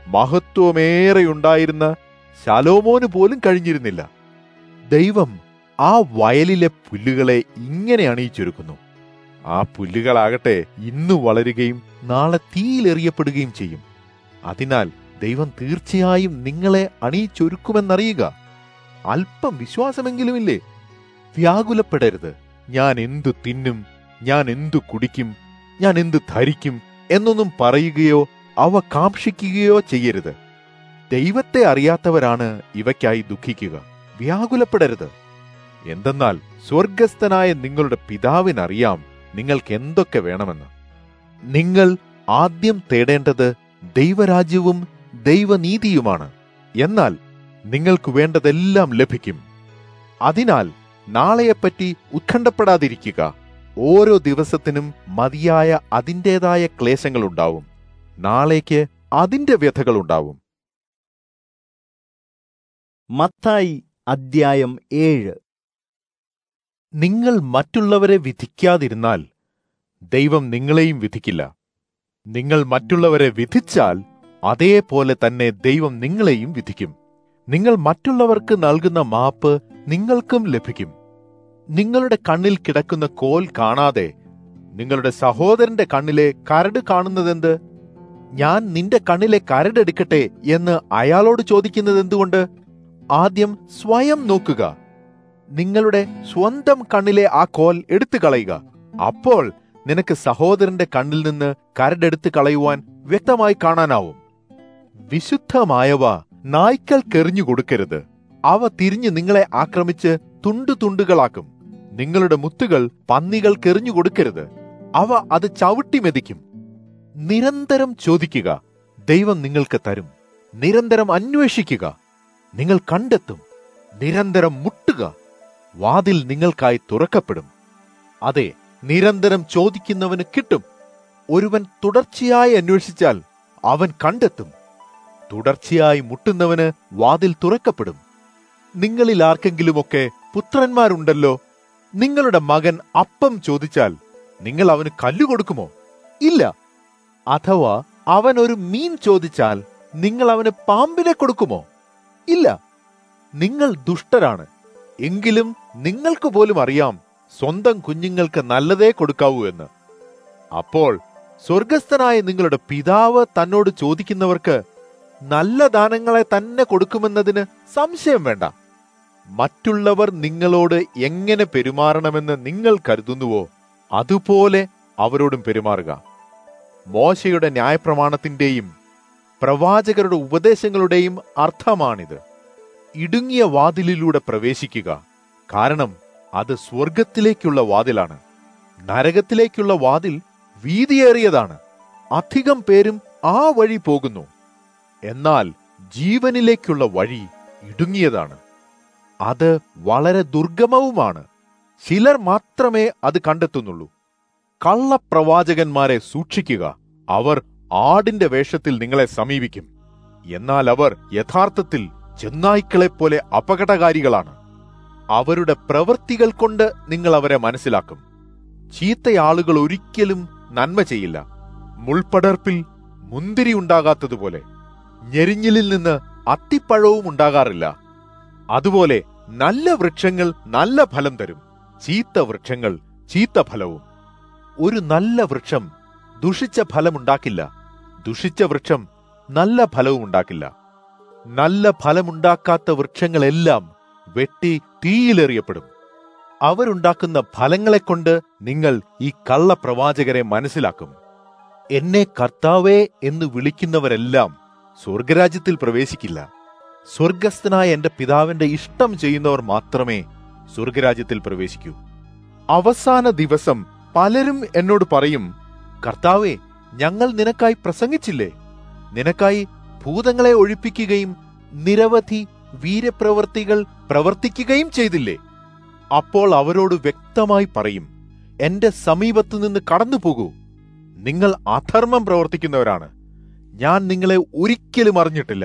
മഹത്വമേറെയുണ്ടായിരുന്ന ശലോമോന് പോലും കഴിഞ്ഞിരുന്നില്ല ദൈവം ആ വയലിലെ പുല്ലുകളെ ഇങ്ങനെ അണിയിച്ചൊരുക്കുന്നു ആ പുല്ലുകളാകട്ടെ ഇന്നു വളരുകയും നാളെ തീയിലെറിയപ്പെടുകയും ചെയ്യും അതിനാൽ ദൈവം തീർച്ചയായും നിങ്ങളെ അണിയിച്ചൊരുക്കുമെന്നറിയുക അല്പം വിശ്വാസമെങ്കിലുമില്ലേ വ്യാകുലപ്പെടരുത് ഞാൻ എന്തു തിന്നും ഞാൻ എന്തു കുടിക്കും ഞാൻ എന്തു ധരിക്കും എന്നൊന്നും പറയുകയോ അവ കാക്ഷിക്കുകയോ ചെയ്യരുത് ദൈവത്തെ അറിയാത്തവരാണ് ഇവയ്ക്കായി ദുഃഖിക്കുക വ്യാകുലപ്പെടരുത് എന്തെന്നാൽ സ്വർഗസ്ഥനായ നിങ്ങളുടെ പിതാവിനറിയാം നിങ്ങൾക്ക് എന്തൊക്കെ വേണമെന്ന് നിങ്ങൾ ആദ്യം തേടേണ്ടത് ദൈവരാജ്യവും ദൈവനീതിയുമാണ് എന്നാൽ നിങ്ങൾക്ക് വേണ്ടതെല്ലാം ലഭിക്കും അതിനാൽ നാളെയെപ്പറ്റി ഉത്കണ്ഠപ്പെടാതിരിക്കുക ഓരോ ദിവസത്തിനും മതിയായ അതിൻ്റെതായ ക്ലേശങ്ങളുണ്ടാവും നാളേക്ക് അതിന്റെ വ്യഥകളുണ്ടാവും മത്തായി അദ്ധ്യായം ഏഴ് നിങ്ങൾ മറ്റുള്ളവരെ വിധിക്കാതിരുന്നാൽ ദൈവം നിങ്ങളെയും വിധിക്കില്ല നിങ്ങൾ മറ്റുള്ളവരെ വിധിച്ചാൽ അതേപോലെ തന്നെ ദൈവം നിങ്ങളെയും വിധിക്കും നിങ്ങൾ മറ്റുള്ളവർക്ക് നൽകുന്ന മാപ്പ് നിങ്ങൾക്കും ലഭിക്കും നിങ്ങളുടെ കണ്ണിൽ കിടക്കുന്ന കോൽ കാണാതെ നിങ്ങളുടെ സഹോദരന്റെ കണ്ണിലെ കരട് കാണുന്നതെന്ത് ഞാൻ നിന്റെ കണ്ണിലെ കരടെടുക്കട്ടെ എന്ന് അയാളോട് ചോദിക്കുന്നത് എന്തുകൊണ്ട് ആദ്യം സ്വയം നോക്കുക നിങ്ങളുടെ സ്വന്തം കണ്ണിലെ ആ കോൽ എടുത്തു കളയുക അപ്പോൾ നിനക്ക് സഹോദരന്റെ കണ്ണിൽ നിന്ന് കരടെടുത്ത് കളയുവാൻ വ്യക്തമായി കാണാനാവും വിശുദ്ധമായവ നായ്ക്കൾക്കെറിഞ്ഞു കൊടുക്കരുത് അവ തിരിഞ്ഞ് നിങ്ങളെ ആക്രമിച്ച് തുണ്ടു തുണ്ടുകളാക്കും നിങ്ങളുടെ മുത്തുകൾ പന്നികൾക്കെറിഞ്ഞു കൊടുക്കരുത് അവ അത് ചവിട്ടി മെതിക്കും നിരന്തരം ചോദിക്കുക ദൈവം നിങ്ങൾക്ക് തരും നിരന്തരം അന്വേഷിക്കുക നിങ്ങൾ കണ്ടെത്തും നിരന്തരം മുട്ടുക വാതിൽ നിങ്ങൾക്കായി തുറക്കപ്പെടും അതെ നിരന്തരം ചോദിക്കുന്നവന് കിട്ടും ഒരുവൻ തുടർച്ചയായി അന്വേഷിച്ചാൽ അവൻ കണ്ടെത്തും തുടർച്ചയായി മുട്ടുന്നവന് വാതിൽ തുറക്കപ്പെടും നിങ്ങളിൽ ആർക്കെങ്കിലുമൊക്കെ പുത്രന്മാരുണ്ടല്ലോ നിങ്ങളുടെ മകൻ അപ്പം ചോദിച്ചാൽ നിങ്ങൾ അവന് കല്ലു കൊടുക്കുമോ ഇല്ല അഥവാ അവൻ ഒരു മീൻ ചോദിച്ചാൽ നിങ്ങൾ അവന് പാമ്പിനെ കൊടുക്കുമോ ഇല്ല നിങ്ങൾ ദുഷ്ടരാണ് എങ്കിലും നിങ്ങൾക്ക് പോലും അറിയാം സ്വന്തം കുഞ്ഞുങ്ങൾക്ക് നല്ലതേ കൊടുക്കാവൂ എന്ന് അപ്പോൾ സ്വർഗസ്ഥനായ നിങ്ങളുടെ പിതാവ് തന്നോട് ചോദിക്കുന്നവർക്ക് നല്ല ദാനങ്ങളെ തന്നെ കൊടുക്കുമെന്നതിന് സംശയം വേണ്ട മറ്റുള്ളവർ നിങ്ങളോട് എങ്ങനെ പെരുമാറണമെന്ന് നിങ്ങൾ കരുതുന്നുവോ അതുപോലെ അവരോടും പെരുമാറുക മോശയുടെ ന്യായപ്രമാണത്തിന്റെയും പ്രവാചകരുടെ ഉപദേശങ്ങളുടെയും അർത്ഥമാണിത് ഇടുങ്ങിയ വാതിലിലൂടെ പ്രവേശിക്കുക കാരണം അത് സ്വർഗത്തിലേക്കുള്ള വാതിലാണ് നരകത്തിലേക്കുള്ള വാതിൽ വീതിയേറിയതാണ് അധികം പേരും ആ വഴി പോകുന്നു എന്നാൽ ജീവനിലേക്കുള്ള വഴി ഇടുങ്ങിയതാണ് അത് വളരെ ദുർഗമവുമാണ് ചിലർ മാത്രമേ അത് കണ്ടെത്തുന്നുള്ളൂ കള്ളപ്രവാചകന്മാരെ സൂക്ഷിക്കുക അവർ ആടിന്റെ വേഷത്തിൽ നിങ്ങളെ സമീപിക്കും എന്നാൽ അവർ യഥാർത്ഥത്തിൽ ചെന്നായ്ക്കളെപ്പോലെ അപകടകാരികളാണ് അവരുടെ പ്രവൃത്തികൾ കൊണ്ട് നിങ്ങൾ അവരെ മനസ്സിലാക്കും ചീത്തയാളുകൾ ഒരിക്കലും നന്മ ചെയ്യില്ല മുൾപടർപ്പിൽ മുന്തിരി ഉണ്ടാകാത്തതുപോലെ ഞെരിഞ്ഞിലിൽ നിന്ന് അത്തിപ്പഴവും ഉണ്ടാകാറില്ല അതുപോലെ നല്ല വൃക്ഷങ്ങൾ നല്ല ഫലം തരും ചീത്ത വൃക്ഷങ്ങൾ ചീത്ത ഫലവും ഒരു നല്ല വൃക്ഷം ദുഷിച്ച ഫലമുണ്ടാക്കില്ല ദുഷിച്ച വൃക്ഷം നല്ല ഫലവും ഉണ്ടാക്കില്ല നല്ല ഫലമുണ്ടാക്കാത്ത വൃക്ഷങ്ങളെല്ലാം വെട്ടി തീയിലെറിയപ്പെടും അവരുണ്ടാക്കുന്ന ഫലങ്ങളെക്കൊണ്ട് നിങ്ങൾ ഈ കള്ളപ്രവാചകരെ മനസ്സിലാക്കും എന്നെ കർത്താവേ എന്ന് വിളിക്കുന്നവരെല്ലാം സ്വർഗരാജ്യത്തിൽ പ്രവേശിക്കില്ല സ്വർഗസ്ഥനായ എന്റെ പിതാവിന്റെ ഇഷ്ടം ചെയ്യുന്നവർ മാത്രമേ സ്വർഗരാജ്യത്തിൽ പ്രവേശിക്കൂ അവസാന ദിവസം പലരും എന്നോട് പറയും കർത്താവേ ഞങ്ങൾ നിനക്കായി പ്രസംഗിച്ചില്ലേ നിനക്കായി ഭൂതങ്ങളെ ഒഴിപ്പിക്കുകയും നിരവധി വീരപ്രവർത്തികൾ പ്രവർത്തിക്കുകയും ചെയ്തില്ലേ അപ്പോൾ അവരോട് വ്യക്തമായി പറയും എന്റെ സമീപത്തു നിന്ന് കടന്നു പോകൂ നിങ്ങൾ അധർമ്മം പ്രവർത്തിക്കുന്നവരാണ് ഞാൻ നിങ്ങളെ ഒരിക്കലും അറിഞ്ഞിട്ടില്ല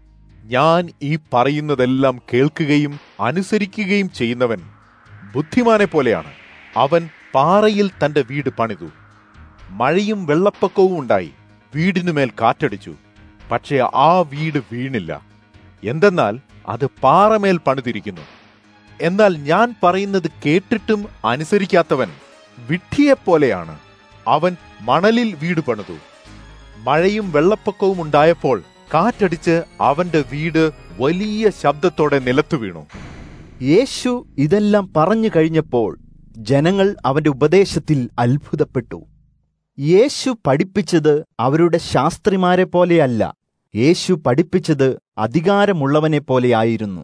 ഞാൻ ഈ പറയുന്നതെല്ലാം കേൾക്കുകയും അനുസരിക്കുകയും ചെയ്യുന്നവൻ ബുദ്ധിമാനെ പോലെയാണ് അവൻ പാറയിൽ തന്റെ വീട് പണിതു മഴയും വെള്ളപ്പൊക്കവും ഉണ്ടായി വീടിനുമേൽ കാറ്റടിച്ചു പക്ഷേ ആ വീട് വീണില്ല എന്തെന്നാൽ അത് പാറമേൽ പണിതിരിക്കുന്നു എന്നാൽ ഞാൻ പറയുന്നത് കേട്ടിട്ടും അനുസരിക്കാത്തവൻ വിഡ്ഢിയെപ്പോലെയാണ് അവൻ മണലിൽ വീട് പണിതു മഴയും വെള്ളപ്പൊക്കവും ഉണ്ടായപ്പോൾ കാറ്റടിച്ച് അവന്റെ വീട് വലിയ ശബ്ദത്തോടെ നിലത്തു വീണു യേശു ഇതെല്ലാം പറഞ്ഞു കഴിഞ്ഞപ്പോൾ ജനങ്ങൾ അവന്റെ ഉപദേശത്തിൽ അത്ഭുതപ്പെട്ടു യേശു പഠിപ്പിച്ചത് അവരുടെ ശാസ്ത്രിമാരെ പോലെയല്ല യേശു പഠിപ്പിച്ചത് അധികാരമുള്ളവനെ പോലെയായിരുന്നു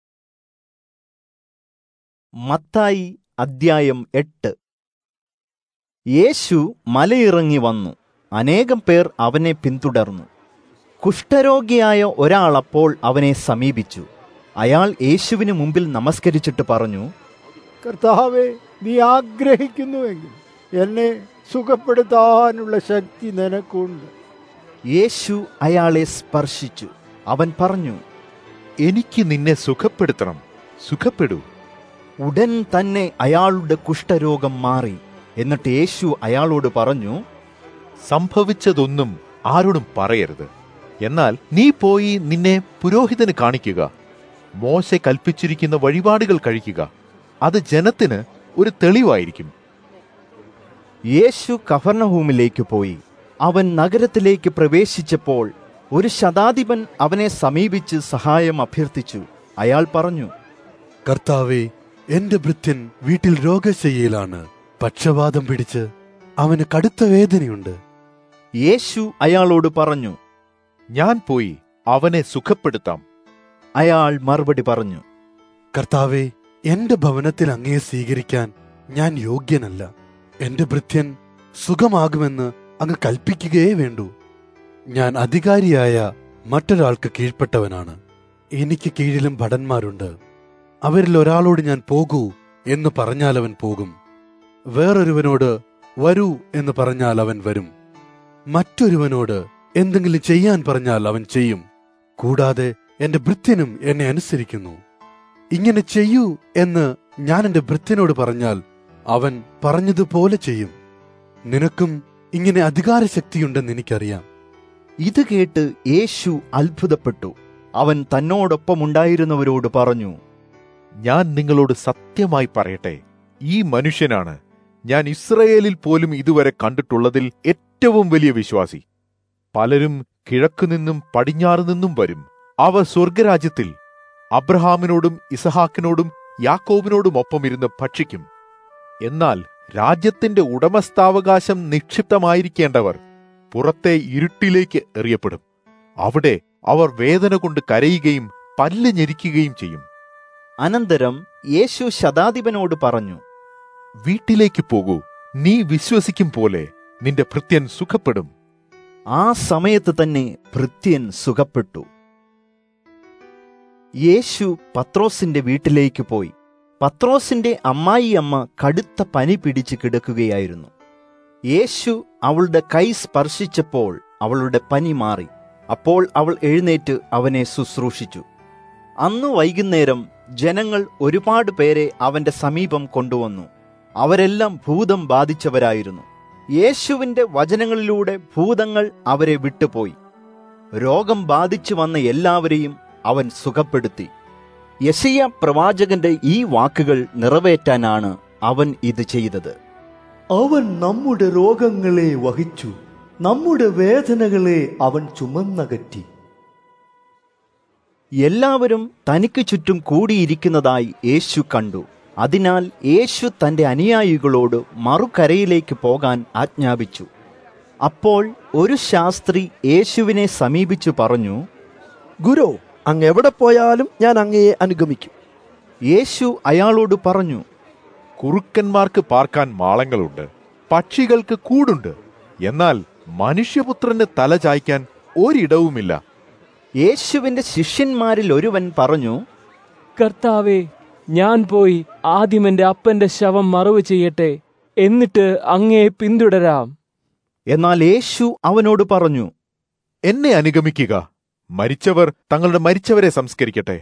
മത്തായി അദ്ധ്യായം എട്ട് യേശു മലയിറങ്ങി വന്നു അനേകം പേർ അവനെ പിന്തുടർന്നു കുഷ്ഠരോഗിയായ ഒരാൾ അപ്പോൾ അവനെ സമീപിച്ചു അയാൾ യേശുവിന് മുമ്പിൽ നമസ്കരിച്ചിട്ട് പറഞ്ഞു കർത്താവെ നീ ആഗ്രഹിക്കുന്നുവെങ്കിൽ എന്നെ സുഖപ്പെടുത്താനുള്ള ശക്തി നിനക്കുണ്ട് യേശു അയാളെ സ്പർശിച്ചു അവൻ പറഞ്ഞു എനിക്ക് നിന്നെ സുഖപ്പെടുത്തണം സുഖപ്പെടൂ ഉടൻ തന്നെ അയാളുടെ കുഷ്ഠരോഗം മാറി എന്നിട്ട് യേശു അയാളോട് പറഞ്ഞു സംഭവിച്ചതൊന്നും ആരോടും പറയരുത് എന്നാൽ നീ പോയി നിന്നെ പുരോഹിതന് കാണിക്കുക മോശ കൽപ്പിച്ചിരിക്കുന്ന വഴിപാടുകൾ കഴിക്കുക അത് ജനത്തിന് ഒരു തെളിവായിരിക്കും യേശു കഫർണഹൂമിലേക്ക് പോയി അവൻ നഗരത്തിലേക്ക് പ്രവേശിച്ചപ്പോൾ ഒരു ശതാധിപൻ അവനെ സമീപിച്ച് സഹായം അഭ്യർത്ഥിച്ചു അയാൾ പറഞ്ഞു കർത്താവെ എന്റെ ഭൃത്യൻ വീട്ടിൽ രോഗശയ്യയിലാണ് പക്ഷവാതം പിടിച്ച് അവന് കടുത്ത വേദനയുണ്ട് യേശു അയാളോട് പറഞ്ഞു ഞാൻ പോയി അവനെ സുഖപ്പെടുത്താം അയാൾ മറുപടി പറഞ്ഞു കർത്താവെ എന്റെ ഭവനത്തിൽ അങ്ങയെ സ്വീകരിക്കാൻ ഞാൻ യോഗ്യനല്ല എന്റെ ഭൃത്യൻ സുഖമാകുമെന്ന് അങ്ങ് കൽപ്പിക്കുകയേ വേണ്ടൂ ഞാൻ അധികാരിയായ മറ്റൊരാൾക്ക് കീഴ്പ്പെട്ടവനാണ് എനിക്ക് കീഴിലും ഭടന്മാരുണ്ട് അവരിൽ ഒരാളോട് ഞാൻ പോകൂ എന്ന് പറഞ്ഞാൽ അവൻ പോകും വേറൊരുവനോട് വരൂ എന്ന് പറഞ്ഞാൽ അവൻ വരും മറ്റൊരുവനോട് എന്തെങ്കിലും ചെയ്യാൻ പറഞ്ഞാൽ അവൻ ചെയ്യും കൂടാതെ എന്റെ ഭൃത്യനും എന്നെ അനുസരിക്കുന്നു ഇങ്ങനെ ചെയ്യൂ എന്ന് ഞാൻ എന്റെ ഭൃത്യനോട് പറഞ്ഞാൽ അവൻ പറഞ്ഞതുപോലെ ചെയ്യും നിനക്കും ഇങ്ങനെ അധികാരശക്തിയുണ്ടെന്ന് എനിക്കറിയാം ഇത് കേട്ട് യേശു അത്ഭുതപ്പെട്ടു അവൻ തന്നോടൊപ്പമുണ്ടായിരുന്നവരോട് പറഞ്ഞു ഞാൻ നിങ്ങളോട് സത്യമായി പറയട്ടെ ഈ മനുഷ്യനാണ് ഞാൻ ഇസ്രയേലിൽ പോലും ഇതുവരെ കണ്ടിട്ടുള്ളതിൽ ഏറ്റവും വലിയ വിശ്വാസി പലരും കിഴക്കുനിന്നും പടിഞ്ഞാറ് നിന്നും വരും അവർ സ്വർഗരാജ്യത്തിൽ അബ്രഹാമിനോടും ഇസഹാക്കിനോടും യാക്കോബിനോടും ഒപ്പം ഇരുന്ന് ഭക്ഷിക്കും എന്നാൽ രാജ്യത്തിന്റെ ഉടമസ്ഥാവകാശം നിക്ഷിപ്തമായിരിക്കേണ്ടവർ പുറത്തെ ഇരുട്ടിലേക്ക് എറിയപ്പെടും അവിടെ അവർ വേദന കൊണ്ട് കരയുകയും പല്ല് ഞെരിക്കുകയും ചെയ്യും അനന്തരം യേശു ശതാധിപനോട് പറഞ്ഞു വീട്ടിലേക്ക് പോകൂ നീ വിശ്വസിക്കും പോലെ നിന്റെ ഭൃത്യൻ സുഖപ്പെടും ആ സമയത്ത് തന്നെ ഭൃത്യൻ സുഖപ്പെട്ടു യേശു പത്രോസിന്റെ വീട്ടിലേക്ക് പോയി പത്രോസിന്റെ അമ്മായിയമ്മ കടുത്ത പനി പിടിച്ച് കിടക്കുകയായിരുന്നു യേശു അവളുടെ കൈ സ്പർശിച്ചപ്പോൾ അവളുടെ പനി മാറി അപ്പോൾ അവൾ എഴുന്നേറ്റ് അവനെ ശുശ്രൂഷിച്ചു അന്ന് വൈകുന്നേരം ജനങ്ങൾ ഒരുപാട് പേരെ അവന്റെ സമീപം കൊണ്ടുവന്നു അവരെല്ലാം ഭൂതം ബാധിച്ചവരായിരുന്നു യേശുവിന്റെ വചനങ്ങളിലൂടെ ഭൂതങ്ങൾ അവരെ വിട്ടുപോയി രോഗം ബാധിച്ചു വന്ന എല്ലാവരെയും അവൻ സുഖപ്പെടുത്തി യശയ പ്രവാചകന്റെ ഈ വാക്കുകൾ നിറവേറ്റാനാണ് അവൻ ഇത് ചെയ്തത് അവൻ നമ്മുടെ രോഗങ്ങളെ വഹിച്ചു നമ്മുടെ വേദനകളെ അവൻ ചുമന്നകറ്റി എല്ലാവരും തനിക്ക് ചുറ്റും കൂടിയിരിക്കുന്നതായി യേശു കണ്ടു അതിനാൽ യേശു തന്റെ അനുയായികളോട് മറുകരയിലേക്ക് പോകാൻ ആജ്ഞാപിച്ചു അപ്പോൾ ഒരു ശാസ്ത്രി യേശുവിനെ സമീപിച്ചു പറഞ്ഞു ഗുരു അങ്ങ് എവിടെ പോയാലും ഞാൻ അങ്ങയെ അനുഗമിക്കും യേശു അയാളോട് പറഞ്ഞു കുറുക്കന്മാർക്ക് പാർക്കാൻ മാളങ്ങളുണ്ട് പക്ഷികൾക്ക് കൂടുണ്ട് എന്നാൽ മനുഷ്യപുത്രന് തല ചായ്ക്കാൻ ഒരിടവുമില്ല യേശുവിന്റെ ശിഷ്യന്മാരിൽ ഒരുവൻ പറഞ്ഞു കർത്താവെ ഞാൻ പോയി ആദ്യം എന്റെ അപ്പന്റെ ശവം മറവ് ചെയ്യട്ടെ എന്നിട്ട് അങ്ങയെ പിന്തുടരാം എന്നാൽ യേശു അവനോട് പറഞ്ഞു എന്നെ അനുഗമിക്കുക മരിച്ചവർ തങ്ങളുടെ മരിച്ചവരെ സംസ്കരിക്കട്ടെ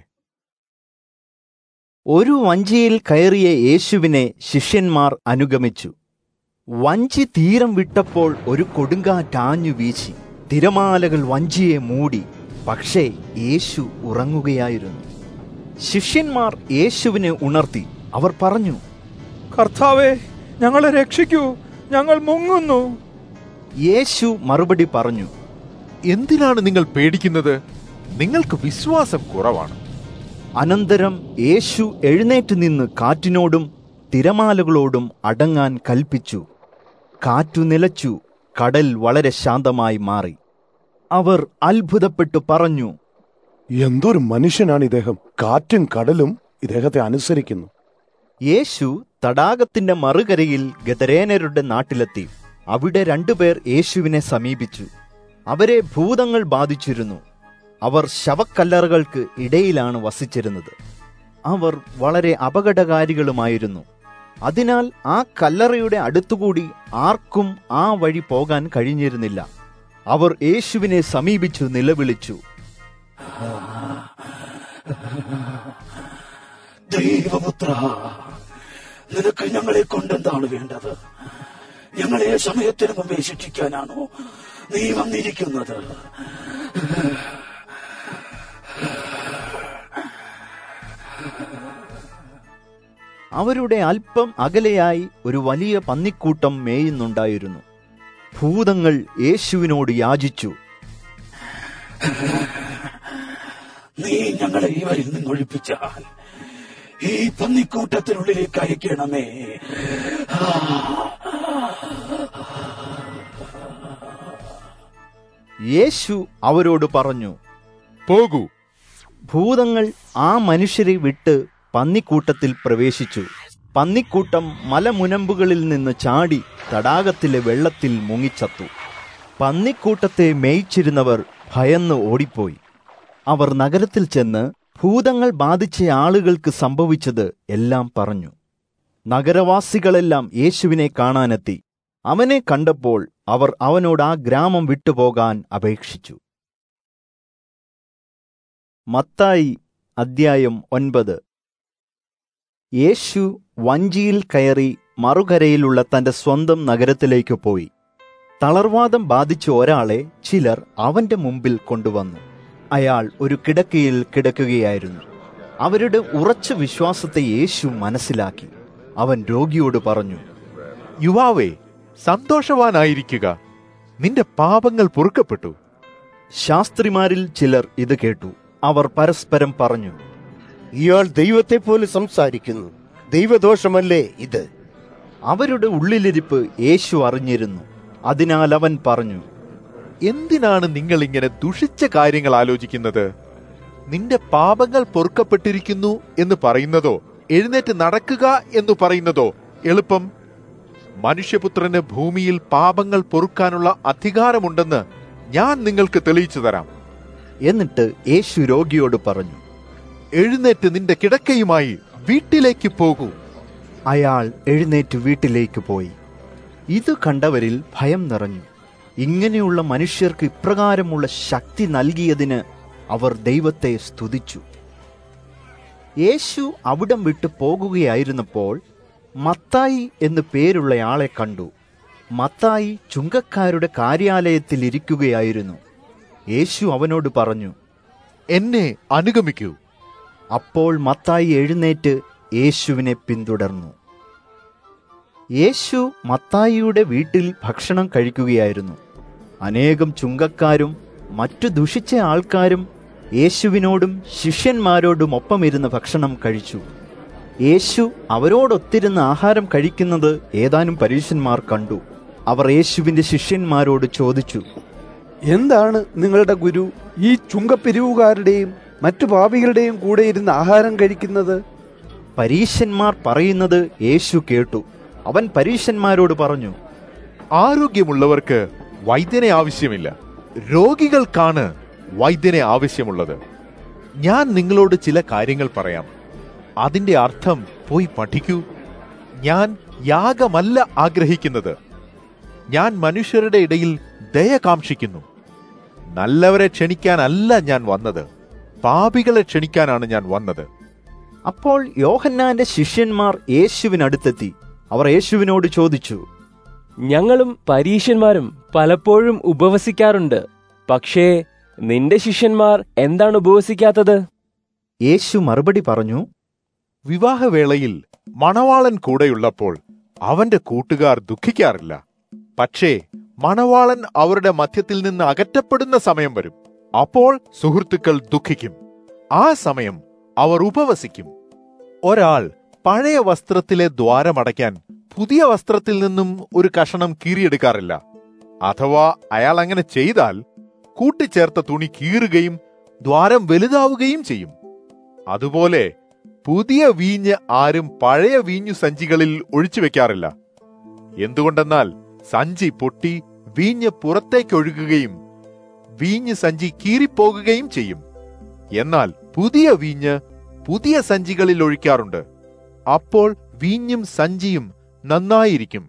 ഒരു വഞ്ചിയിൽ കയറിയ യേശുവിനെ ശിഷ്യന്മാർ അനുഗമിച്ചു വഞ്ചി തീരം വിട്ടപ്പോൾ ഒരു കൊടുങ്കാറ്റാഞ്ഞു വീശി തിരമാലകൾ വഞ്ചിയെ മൂടി പക്ഷേ യേശു ഉറങ്ങുകയായിരുന്നു ശിഷ്യന്മാർ യേശുവിനെ ഉണർത്തി അവർ പറഞ്ഞു കർത്താവെ ഞങ്ങളെ രക്ഷിക്കൂ ഞങ്ങൾ മുങ്ങുന്നു യേശു മറുപടി പറഞ്ഞു എന്തിനാണ് നിങ്ങൾ പേടിക്കുന്നത് നിങ്ങൾക്ക് വിശ്വാസം കുറവാണ് അനന്തരം യേശു എഴുന്നേറ്റ് നിന്ന് കാറ്റിനോടും തിരമാലകളോടും അടങ്ങാൻ കൽപ്പിച്ചു കാറ്റു നിലച്ചു കടൽ വളരെ ശാന്തമായി മാറി അവർ അത്ഭുതപ്പെട്ടു പറഞ്ഞു എന്തൊരു മനുഷ്യനാണ് ഇദ്ദേഹം കാറ്റും കടലും ഇദ്ദേഹത്തെ അനുസരിക്കുന്നു യേശു തടാകത്തിന്റെ മറുകരയിൽ ഗദരേനരുടെ നാട്ടിലെത്തി അവിടെ രണ്ടുപേർ യേശുവിനെ സമീപിച്ചു അവരെ ഭൂതങ്ങൾ ബാധിച്ചിരുന്നു അവർ ശവക്കല്ലറുകൾക്ക് ഇടയിലാണ് വസിച്ചിരുന്നത് അവർ വളരെ അപകടകാരികളുമായിരുന്നു അതിനാൽ ആ കല്ലറയുടെ അടുത്തുകൂടി ആർക്കും ആ വഴി പോകാൻ കഴിഞ്ഞിരുന്നില്ല അവർ യേശുവിനെ സമീപിച്ചു നിലവിളിച്ചു ദൈവപുത്ര നിനക്ക് ഞങ്ങളെ കൊണ്ടെന്താണ് വേണ്ടത് ഞങ്ങളെ സമയത്തിന് മുമ്പേ ശിക്ഷിക്കാനാണോ നീ വന്നിരിക്കുന്നത് അവരുടെ അല്പം അകലെയായി ഒരു വലിയ പന്നിക്കൂട്ടം മേയുന്നുണ്ടായിരുന്നു ഭൂതങ്ങൾ യേശുവിനോട് യാചിച്ചു നീ ഞങ്ങളെ ഇവരിൽ നിന്ന് ഒഴിപ്പിച്ചാൽ ഈ പന്നിക്കൂട്ടത്തിനുള്ളിലേക്ക് അയക്കണമേ യേശു അവരോട് പറഞ്ഞു പോകൂ ഭൂതങ്ങൾ ആ മനുഷ്യരെ വിട്ട് പന്നിക്കൂട്ടത്തിൽ പ്രവേശിച്ചു പന്നിക്കൂട്ടം മലമുനമ്പുകളിൽ നിന്ന് ചാടി തടാകത്തിലെ വെള്ളത്തിൽ മുങ്ങിച്ചത്തു പന്നിക്കൂട്ടത്തെ മേയിച്ചിരുന്നവർ ഭയന്ന് ഓടിപ്പോയി അവർ നഗരത്തിൽ ചെന്ന് ഭൂതങ്ങൾ ബാധിച്ച ആളുകൾക്ക് സംഭവിച്ചത് എല്ലാം പറഞ്ഞു നഗരവാസികളെല്ലാം യേശുവിനെ കാണാനെത്തി അവനെ കണ്ടപ്പോൾ അവർ അവനോട് ആ ഗ്രാമം വിട്ടുപോകാൻ അപേക്ഷിച്ചു മത്തായി അദ്ധ്യായം ഒൻപത് യേശു വഞ്ചിയിൽ കയറി മറുകരയിലുള്ള തന്റെ സ്വന്തം നഗരത്തിലേക്ക് പോയി തളർവാദം ബാധിച്ച ഒരാളെ ചിലർ അവന്റെ മുമ്പിൽ കൊണ്ടുവന്നു അയാൾ ഒരു കിടക്കയിൽ കിടക്കുകയായിരുന്നു അവരുടെ ഉറച്ച വിശ്വാസത്തെ യേശു മനസ്സിലാക്കി അവൻ രോഗിയോട് പറഞ്ഞു യുവാവേ സന്തോഷവാനായിരിക്കുക നിന്റെ പാപങ്ങൾ പൊറുക്കപ്പെട്ടു ശാസ്ത്രിമാരിൽ ചിലർ ഇത് കേട്ടു അവർ പരസ്പരം പറഞ്ഞു ഇയാൾ ദൈവത്തെ പോലെ സംസാരിക്കുന്നു ദൈവദോഷമല്ലേ ഇത് അവരുടെ ഉള്ളിലിരിപ്പ് യേശു അറിഞ്ഞിരുന്നു അതിനാൽ അവൻ പറഞ്ഞു എന്തിനാണ് നിങ്ങൾ ഇങ്ങനെ ദുഷിച്ച കാര്യങ്ങൾ ആലോചിക്കുന്നത് നിന്റെ പാപങ്ങൾ പൊറുക്കപ്പെട്ടിരിക്കുന്നു എന്ന് പറയുന്നതോ എഴുന്നേറ്റ് നടക്കുക എന്ന് പറയുന്നതോ എളുപ്പം മനുഷ്യപുത്രന് ഭൂമിയിൽ പാപങ്ങൾ പൊറുക്കാനുള്ള അധികാരമുണ്ടെന്ന് ഞാൻ നിങ്ങൾക്ക് തെളിയിച്ചു തരാം എന്നിട്ട് യേശു രോഗിയോട് പറഞ്ഞു എഴുന്നേറ്റ് നിന്റെ കിടക്കയുമായി വീട്ടിലേക്ക് പോകൂ അയാൾ എഴുന്നേറ്റ് വീട്ടിലേക്ക് പോയി ഇത് കണ്ടവരിൽ ഭയം നിറഞ്ഞു ഇങ്ങനെയുള്ള മനുഷ്യർക്ക് ഇപ്രകാരമുള്ള ശക്തി നൽകിയതിന് അവർ ദൈവത്തെ സ്തുതിച്ചു യേശു അവിടം വിട്ടു പോകുകയായിരുന്നപ്പോൾ മത്തായി എന്നു പേരുള്ളയാളെ കണ്ടു മത്തായി ചുങ്കക്കാരുടെ കാര്യാലയത്തിൽ ഇരിക്കുകയായിരുന്നു യേശു അവനോട് പറഞ്ഞു എന്നെ അനുഗമിക്കൂ അപ്പോൾ മത്തായി എഴുന്നേറ്റ് യേശുവിനെ പിന്തുടർന്നു യേശു മത്തായിയുടെ വീട്ടിൽ ഭക്ഷണം കഴിക്കുകയായിരുന്നു അനേകം ചുങ്കക്കാരും മറ്റു ദുഷിച്ച ആൾക്കാരും യേശുവിനോടും ശിഷ്യന്മാരോടും ഒപ്പമിരുന്ന് ഭക്ഷണം കഴിച്ചു യേശു അവരോടൊത്തിരുന്ന് ആഹാരം കഴിക്കുന്നത് ഏതാനും പരീശന്മാർ കണ്ടു അവർ യേശുവിന്റെ ശിഷ്യന്മാരോട് ചോദിച്ചു എന്താണ് നിങ്ങളുടെ ഗുരു ഈ ചുങ്കപ്പിരിവുകാരുടെയും മറ്റു പാപികളുടെയും കൂടെ ഇരുന്ന് ആഹാരം കഴിക്കുന്നത് പരീശന്മാർ പറയുന്നത് യേശു കേട്ടു അവൻ പരീശന്മാരോട് പറഞ്ഞു ആരോഗ്യമുള്ളവർക്ക് വൈദ്യനെ ആവശ്യമില്ല രോഗികൾക്കാണ് വൈദ്യനെ ആവശ്യമുള്ളത് ഞാൻ നിങ്ങളോട് ചില കാര്യങ്ങൾ പറയാം അതിന്റെ അർത്ഥം പോയി പഠിക്കൂ ഞാൻ യാഗമല്ല ആഗ്രഹിക്കുന്നത് ഞാൻ മനുഷ്യരുടെ ഇടയിൽ ദയ കാക്ഷിക്കുന്നു നല്ലവരെ ക്ഷണിക്കാനല്ല ഞാൻ വന്നത് പാപികളെ ക്ഷണിക്കാനാണ് ഞാൻ വന്നത് അപ്പോൾ യോഹന്നാന്റെ ശിഷ്യന്മാർ യേശുവിനടുത്തെത്തി അവർ യേശുവിനോട് ചോദിച്ചു ഞങ്ങളും പരീശന്മാരും പലപ്പോഴും ഉപവസിക്കാറുണ്ട് പക്ഷേ നിന്റെ ശിഷ്യന്മാർ എന്താണ് ഉപവസിക്കാത്തത് യേശു മറുപടി പറഞ്ഞു വിവാഹവേളയിൽ മണവാളൻ കൂടെയുള്ളപ്പോൾ അവന്റെ കൂട്ടുകാർ ദുഃഖിക്കാറില്ല പക്ഷേ മണവാളൻ അവരുടെ മധ്യത്തിൽ നിന്ന് അകറ്റപ്പെടുന്ന സമയം വരും അപ്പോൾ സുഹൃത്തുക്കൾ ദുഃഖിക്കും ആ സമയം അവർ ഉപവസിക്കും ഒരാൾ പഴയ വസ്ത്രത്തിലെ ദ്വാരമടയ്ക്കാൻ പുതിയ വസ്ത്രത്തിൽ നിന്നും ഒരു കഷണം കീറിയെടുക്കാറില്ല അഥവാ അയാൾ അങ്ങനെ ചെയ്താൽ കൂട്ടിച്ചേർത്ത തുണി കീറുകയും ദ്വാരം വലുതാവുകയും ചെയ്യും അതുപോലെ പുതിയ വീഞ്ഞ് ആരും പഴയ വീഞ്ഞു സഞ്ചികളിൽ ഒഴിച്ചു വെക്കാറില്ല എന്തുകൊണ്ടെന്നാൽ സഞ്ചി പൊട്ടി വീഞ്ഞ് പുറത്തേക്കൊഴുകുകയും വീഞ്ഞ് സഞ്ചി കീറിപ്പോകുകയും ചെയ്യും എന്നാൽ പുതിയ വീഞ്ഞ് പുതിയ സഞ്ചികളിൽ ഒഴിക്കാറുണ്ട് അപ്പോൾ വീഞ്ഞും സഞ്ചിയും നന്നായിരിക്കും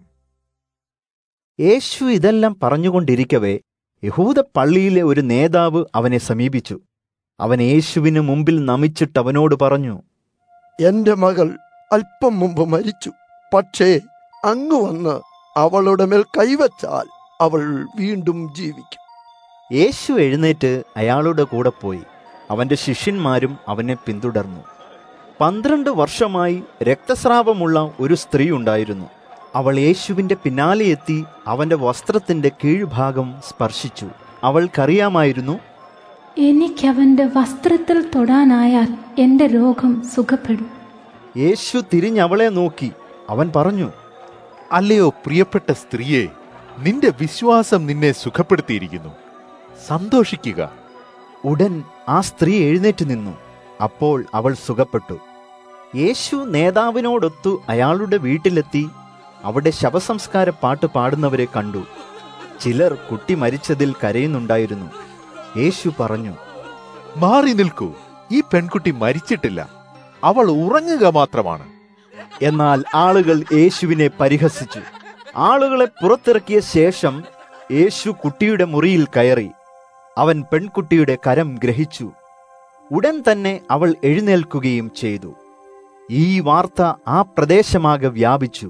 യേശു ഇതെല്ലാം പറഞ്ഞുകൊണ്ടിരിക്കവേ യഹൂദ പള്ളിയിലെ ഒരു നേതാവ് അവനെ സമീപിച്ചു അവൻ യേശുവിന് മുമ്പിൽ നമിച്ചിട്ട് അവനോട് പറഞ്ഞു എന്റെ മകൾ അല്പം മുമ്പ് മരിച്ചു പക്ഷേ അങ്ങ് വന്ന് അവളുടെ മേൽ കൈവച്ചാൽ അവൾ വീണ്ടും ജീവിക്കും യേശു എഴുന്നേറ്റ് അയാളുടെ കൂടെ പോയി അവന്റെ ശിഷ്യന്മാരും അവനെ പിന്തുടർന്നു പന്ത്രണ്ട് വർഷമായി രക്തസ്രാവമുള്ള ഒരു സ്ത്രീ ഉണ്ടായിരുന്നു അവൾ യേശുവിന്റെ പിന്നാലെ എത്തി അവന്റെ വസ്ത്രത്തിന്റെ കീഴ്ഭാഗം സ്പർശിച്ചു അവൾക്കറിയാമായിരുന്നു എനിക്കവന്റെ വസ്ത്രത്തിൽ തൊടാനായാൽ എന്റെ രോഗം സുഖപ്പെടും യേശു തിരിഞ്ഞവളെ നോക്കി അവൻ പറഞ്ഞു അല്ലയോ പ്രിയപ്പെട്ട സ്ത്രീയെ നിന്റെ വിശ്വാസം നിന്നെ സുഖപ്പെടുത്തിയിരിക്കുന്നു സന്തോഷിക്കുക ഉടൻ ആ സ്ത്രീ എഴുന്നേറ്റ് നിന്നു അപ്പോൾ അവൾ സുഖപ്പെട്ടു യേശു നേതാവിനോടൊത്തു അയാളുടെ വീട്ടിലെത്തി അവിടെ ശവസംസ്കാര പാട്ട് പാടുന്നവരെ കണ്ടു ചിലർ കുട്ടി മരിച്ചതിൽ കരയുന്നുണ്ടായിരുന്നു യേശു പറഞ്ഞു മാറി നിൽക്കൂ ഈ പെൺകുട്ടി മരിച്ചിട്ടില്ല അവൾ ഉറങ്ങുക മാത്രമാണ് എന്നാൽ ആളുകൾ യേശുവിനെ പരിഹസിച്ചു ആളുകളെ പുറത്തിറക്കിയ ശേഷം യേശു കുട്ടിയുടെ മുറിയിൽ കയറി അവൻ പെൺകുട്ടിയുടെ കരം ഗ്രഹിച്ചു ഉടൻ തന്നെ അവൾ എഴുന്നേൽക്കുകയും ചെയ്തു ഈ വാർത്ത ആ പ്രദേശമാകെ വ്യാപിച്ചു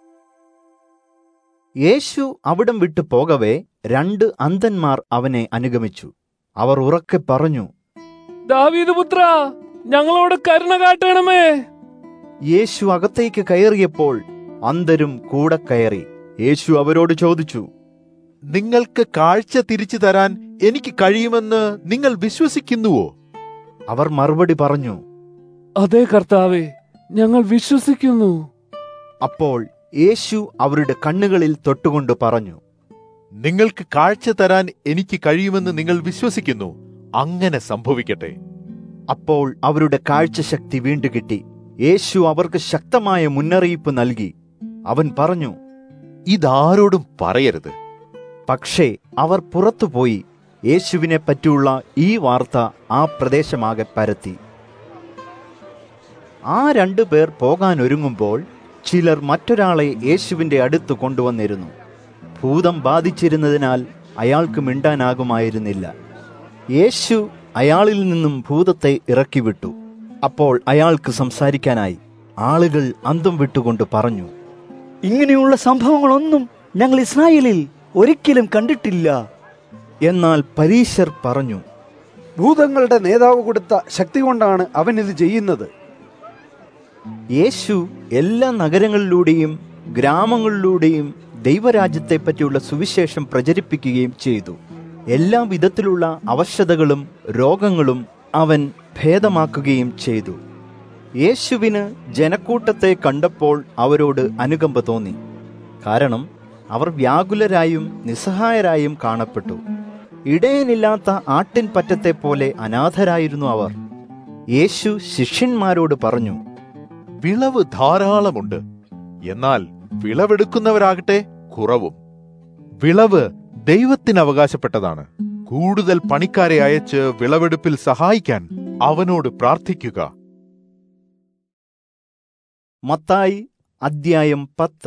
യേശു അവിടം വിട്ടു പോകവേ രണ്ട് അന്ധന്മാർ അവനെ അനുഗമിച്ചു അവർ ഉറക്കെ പറഞ്ഞു ദാവീദ് പുത്ര ഞങ്ങളോട് കരുണ കാട്ടണമേ യേശു അകത്തേക്ക് കയറിയപ്പോൾ അന്ധരും കൂടെ കയറി യേശു അവരോട് ചോദിച്ചു നിങ്ങൾക്ക് കാഴ്ച തിരിച്ചു തരാൻ എനിക്ക് കഴിയുമെന്ന് നിങ്ങൾ വിശ്വസിക്കുന്നുവോ അവർ മറുപടി പറഞ്ഞു അതെ കർത്താവെ ഞങ്ങൾ വിശ്വസിക്കുന്നു അപ്പോൾ യേശു അവരുടെ കണ്ണുകളിൽ തൊട്ടുകൊണ്ട് പറഞ്ഞു നിങ്ങൾക്ക് കാഴ്ച തരാൻ എനിക്ക് കഴിയുമെന്ന് നിങ്ങൾ വിശ്വസിക്കുന്നു അങ്ങനെ സംഭവിക്കട്ടെ അപ്പോൾ അവരുടെ കാഴ്ചശക്തി വീണ്ടു കിട്ടി യേശു അവർക്ക് ശക്തമായ മുന്നറിയിപ്പ് നൽകി അവൻ പറഞ്ഞു ഇതാരോടും പറയരുത് പക്ഷേ അവർ പുറത്തുപോയി യേശുവിനെ പറ്റിയുള്ള ഈ വാർത്ത ആ പ്രദേശമാകെ പരത്തി ആ രണ്ടു പേർ പോകാൻ ഒരുങ്ങുമ്പോൾ ചിലർ മറ്റൊരാളെ യേശുവിന്റെ അടുത്ത് കൊണ്ടുവന്നിരുന്നു ഭൂതം ബാധിച്ചിരുന്നതിനാൽ അയാൾക്ക് മിണ്ടാനാകുമായിരുന്നില്ല യേശു അയാളിൽ നിന്നും ഭൂതത്തെ ഇറക്കിവിട്ടു അപ്പോൾ അയാൾക്ക് സംസാരിക്കാനായി ആളുകൾ അന്തം വിട്ടുകൊണ്ട് പറഞ്ഞു ഇങ്ങനെയുള്ള സംഭവങ്ങളൊന്നും ഞങ്ങൾ ഇസ്രായേലിൽ ഒരിക്കലും കണ്ടിട്ടില്ല എന്നാൽ പരീശർ പറഞ്ഞു ഭൂതങ്ങളുടെ നേതാവ് കൊടുത്ത ശക്തി കൊണ്ടാണ് അവൻ ഇത് ചെയ്യുന്നത് യേശു എല്ലാ നഗരങ്ങളിലൂടെയും ഗ്രാമങ്ങളിലൂടെയും ദൈവരാജ്യത്തെ പറ്റിയുള്ള സുവിശേഷം പ്രചരിപ്പിക്കുകയും ചെയ്തു എല്ലാ വിധത്തിലുള്ള അവശതകളും രോഗങ്ങളും അവൻ ഭേദമാക്കുകയും ചെയ്തു യേശുവിന് ജനക്കൂട്ടത്തെ കണ്ടപ്പോൾ അവരോട് അനുകമ്പ തോന്നി കാരണം അവർ വ്യാകുലരായും നിസ്സഹായരായും കാണപ്പെട്ടു ഇടയനില്ലാത്ത ആട്ടിൻ പറ്റത്തെ പോലെ അനാഥരായിരുന്നു അവർ യേശു ശിഷ്യന്മാരോട് പറഞ്ഞു വിളവ് ധാരാളമുണ്ട് എന്നാൽ വിളവെടുക്കുന്നവരാകട്ടെ കുറവും വിളവ് ദൈവത്തിന് അവകാശപ്പെട്ടതാണ് കൂടുതൽ പണിക്കാരെ അയച്ച് വിളവെടുപ്പിൽ സഹായിക്കാൻ അവനോട് പ്രാർത്ഥിക്കുക മത്തായി അദ്ധ്യായം പത്ത്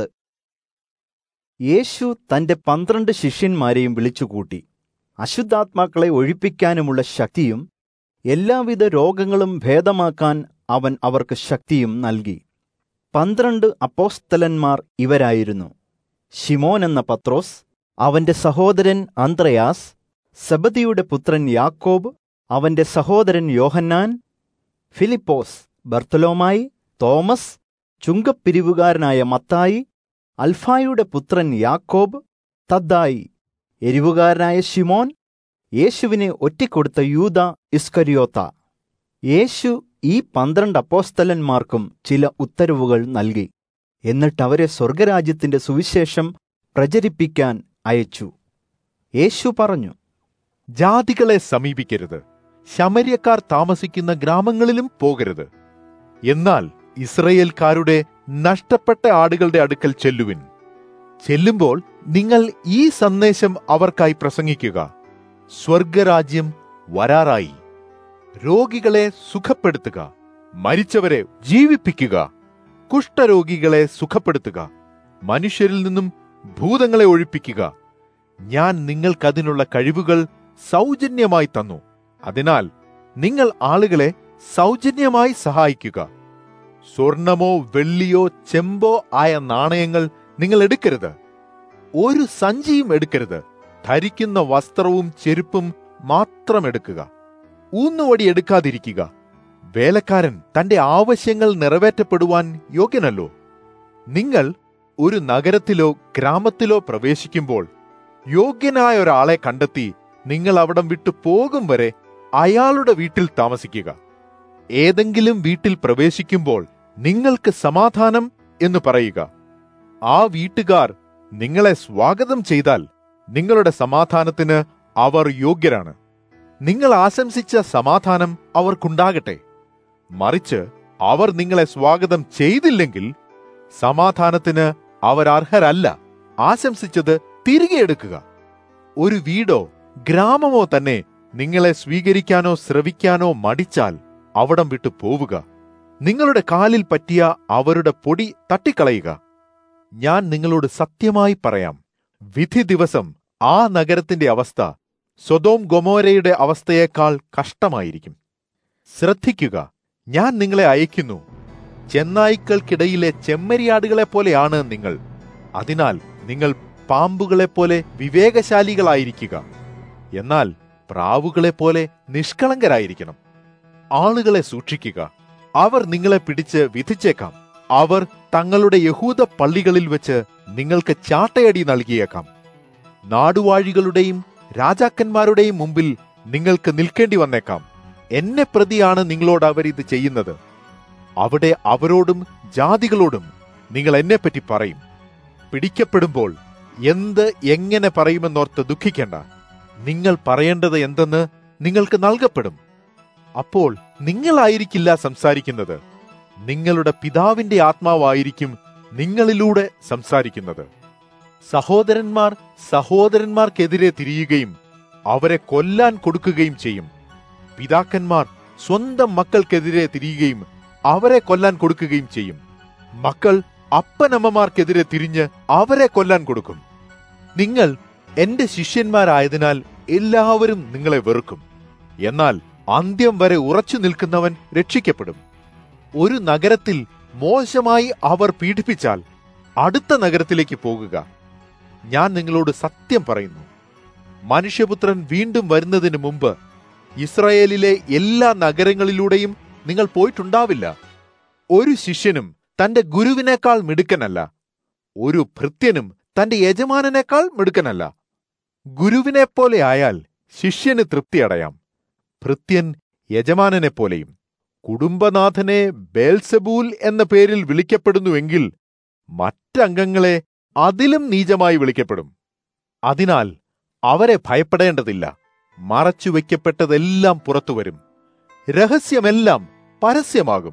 യേശു തന്റെ പന്ത്രണ്ട് ശിഷ്യന്മാരെയും വിളിച്ചുകൂട്ടി അശുദ്ധാത്മാക്കളെ ഒഴിപ്പിക്കാനുമുള്ള ശക്തിയും എല്ലാവിധ രോഗങ്ങളും ഭേദമാക്കാൻ അവൻ അവർക്ക് ശക്തിയും നൽകി പന്ത്രണ്ട് അപ്പോസ്തലന്മാർ ഇവരായിരുന്നു ഷിമോൻ എന്ന പത്രോസ് അവന്റെ സഹോദരൻ അന്ത്രയാസ് സബദിയുടെ പുത്രൻ യാക്കോബ് അവന്റെ സഹോദരൻ യോഹന്നാൻ ഫിലിപ്പോസ് ബർത്തലോമായി തോമസ് ചുങ്കപ്പിരിവുകാരനായ മത്തായി അൽഫായുടെ പുത്രൻ യാക്കോബ് തദ്ദായി എരിവുകാരനായ ഷിമോൻ യേശുവിനെ ഒറ്റിക്കൊടുത്ത യൂത ഇസ്കരിയോത്ത യേശു ഈ പന്ത്രണ്ട് അപ്പോസ്തലന്മാർക്കും ചില ഉത്തരവുകൾ നൽകി എന്നിട്ട് അവരെ സ്വർഗരാജ്യത്തിന്റെ സുവിശേഷം പ്രചരിപ്പിക്കാൻ അയച്ചു യേശു പറഞ്ഞു ജാതികളെ സമീപിക്കരുത് ശമര്യക്കാർ താമസിക്കുന്ന ഗ്രാമങ്ങളിലും പോകരുത് എന്നാൽ ഇസ്രയേൽക്കാരുടെ നഷ്ടപ്പെട്ട ആടുകളുടെ അടുക്കൽ ചെല്ലുവിൻ ചെല്ലുമ്പോൾ നിങ്ങൾ ഈ സന്ദേശം അവർക്കായി പ്രസംഗിക്കുക സ്വർഗരാജ്യം വരാറായി രോഗികളെ സുഖപ്പെടുത്തുക മരിച്ചവരെ ജീവിപ്പിക്കുക കുഷ്ഠരോഗികളെ സുഖപ്പെടുത്തുക മനുഷ്യരിൽ നിന്നും ഭൂതങ്ങളെ ഒഴിപ്പിക്കുക ഞാൻ നിങ്ങൾക്കതിനുള്ള കഴിവുകൾ സൗജന്യമായി തന്നു അതിനാൽ നിങ്ങൾ ആളുകളെ സൗജന്യമായി സഹായിക്കുക സ്വർണമോ വെള്ളിയോ ചെമ്പോ ആയ നാണയങ്ങൾ നിങ്ങൾ എടുക്കരുത് ഒരു സഞ്ചിയും എടുക്കരുത് ധരിക്കുന്ന വസ്ത്രവും ചെരുപ്പും മാത്രം എടുക്കുക ഊന്നുവടി എടുക്കാതിരിക്കുക വേലക്കാരൻ തന്റെ ആവശ്യങ്ങൾ നിറവേറ്റപ്പെടുവാൻ യോഗ്യനല്ലോ നിങ്ങൾ ഒരു നഗരത്തിലോ ഗ്രാമത്തിലോ പ്രവേശിക്കുമ്പോൾ യോഗ്യനായ ഒരാളെ കണ്ടെത്തി നിങ്ങൾ അവിടം വിട്ടു പോകും വരെ അയാളുടെ വീട്ടിൽ താമസിക്കുക ഏതെങ്കിലും വീട്ടിൽ പ്രവേശിക്കുമ്പോൾ നിങ്ങൾക്ക് സമാധാനം എന്ന് പറയുക ആ വീട്ടുകാർ നിങ്ങളെ സ്വാഗതം ചെയ്താൽ നിങ്ങളുടെ സമാധാനത്തിന് അവർ യോഗ്യരാണ് നിങ്ങൾ ആശംസിച്ച സമാധാനം അവർക്കുണ്ടാകട്ടെ മറിച്ച് അവർ നിങ്ങളെ സ്വാഗതം ചെയ്തില്ലെങ്കിൽ സമാധാനത്തിന് അവർ അർഹരല്ല ആശംസിച്ചത് തിരികെ എടുക്കുക ഒരു വീടോ ഗ്രാമമോ തന്നെ നിങ്ങളെ സ്വീകരിക്കാനോ ശ്രവിക്കാനോ മടിച്ചാൽ അവിടം വിട്ടു പോവുക നിങ്ങളുടെ കാലിൽ പറ്റിയ അവരുടെ പൊടി തട്ടിക്കളയുക ഞാൻ നിങ്ങളോട് സത്യമായി പറയാം വിധി ദിവസം ആ നഗരത്തിന്റെ അവസ്ഥ സ്വതോം ഗൊമോരയുടെ അവസ്ഥയേക്കാൾ കഷ്ടമായിരിക്കും ശ്രദ്ധിക്കുക ഞാൻ നിങ്ങളെ അയക്കുന്നു ചെന്നായ്ക്കൾക്കിടയിലെ ചെമ്മരിയാടുകളെ പോലെയാണ് നിങ്ങൾ അതിനാൽ നിങ്ങൾ പാമ്പുകളെപ്പോലെ വിവേകശാലികളായിരിക്കുക എന്നാൽ പ്രാവുകളെപ്പോലെ നിഷ്കളങ്കരായിരിക്കണം ആളുകളെ സൂക്ഷിക്കുക അവർ നിങ്ങളെ പിടിച്ച് വിധിച്ചേക്കാം അവർ തങ്ങളുടെ യഹൂദ പള്ളികളിൽ വെച്ച് നിങ്ങൾക്ക് ചാട്ടയടി നൽകിയേക്കാം നാടുവാഴികളുടെയും രാജാക്കന്മാരുടെയും മുമ്പിൽ നിങ്ങൾക്ക് നിൽക്കേണ്ടി വന്നേക്കാം എന്നെ പ്രതിയാണ് നിങ്ങളോട് അവർ ഇത് ചെയ്യുന്നത് അവിടെ അവരോടും ജാതികളോടും നിങ്ങൾ എന്നെപ്പറ്റി പറയും പിടിക്കപ്പെടുമ്പോൾ എന്ത് എങ്ങനെ പറയുമെന്നോർത്ത് ദുഃഖിക്കേണ്ട നിങ്ങൾ പറയേണ്ടത് എന്തെന്ന് നിങ്ങൾക്ക് നൽകപ്പെടും അപ്പോൾ നിങ്ങളായിരിക്കില്ല സംസാരിക്കുന്നത് നിങ്ങളുടെ പിതാവിന്റെ ആത്മാവായിരിക്കും നിങ്ങളിലൂടെ സംസാരിക്കുന്നത് സഹോദരന്മാർ സഹോദരന്മാർക്കെതിരെ തിരിയുകയും അവരെ കൊല്ലാൻ കൊടുക്കുകയും ചെയ്യും പിതാക്കന്മാർ സ്വന്തം മക്കൾക്കെതിരെ തിരിയുകയും അവരെ കൊല്ലാൻ കൊടുക്കുകയും ചെയ്യും മക്കൾ അപ്പനമ്മമാർക്കെതിരെ തിരിഞ്ഞ് അവരെ കൊല്ലാൻ കൊടുക്കും നിങ്ങൾ എന്റെ ശിഷ്യന്മാരായതിനാൽ എല്ലാവരും നിങ്ങളെ വെറുക്കും എന്നാൽ അന്ത്യം വരെ ഉറച്ചു നിൽക്കുന്നവൻ രക്ഷിക്കപ്പെടും ഒരു നഗരത്തിൽ മോശമായി അവർ പീഡിപ്പിച്ചാൽ അടുത്ത നഗരത്തിലേക്ക് പോകുക ഞാൻ നിങ്ങളോട് സത്യം പറയുന്നു മനുഷ്യപുത്രൻ വീണ്ടും വരുന്നതിന് മുമ്പ് ഇസ്രായേലിലെ എല്ലാ നഗരങ്ങളിലൂടെയും നിങ്ങൾ പോയിട്ടുണ്ടാവില്ല ഒരു ശിഷ്യനും തന്റെ ഗുരുവിനേക്കാൾ മിടുക്കനല്ല ഒരു ഭൃത്യനും തന്റെ യജമാനനേക്കാൾ മിടുക്കനല്ല ഗുരുവിനെ പോലെ ആയാൽ ശിഷ്യന് തൃപ്തിയടയാം ഭൃത്യൻ യജമാനനെ പോലെയും കുടുംബനാഥനെ ബേൽസബൂൽ എന്ന പേരിൽ വിളിക്കപ്പെടുന്നുവെങ്കിൽ മറ്റംഗങ്ങളെ അതിലും നീചമായി വിളിക്കപ്പെടും അതിനാൽ അവരെ ഭയപ്പെടേണ്ടതില്ല മറച്ചുവെക്കപ്പെട്ടതെല്ലാം പുറത്തുവരും രഹസ്യമെല്ലാം പരസ്യമാകും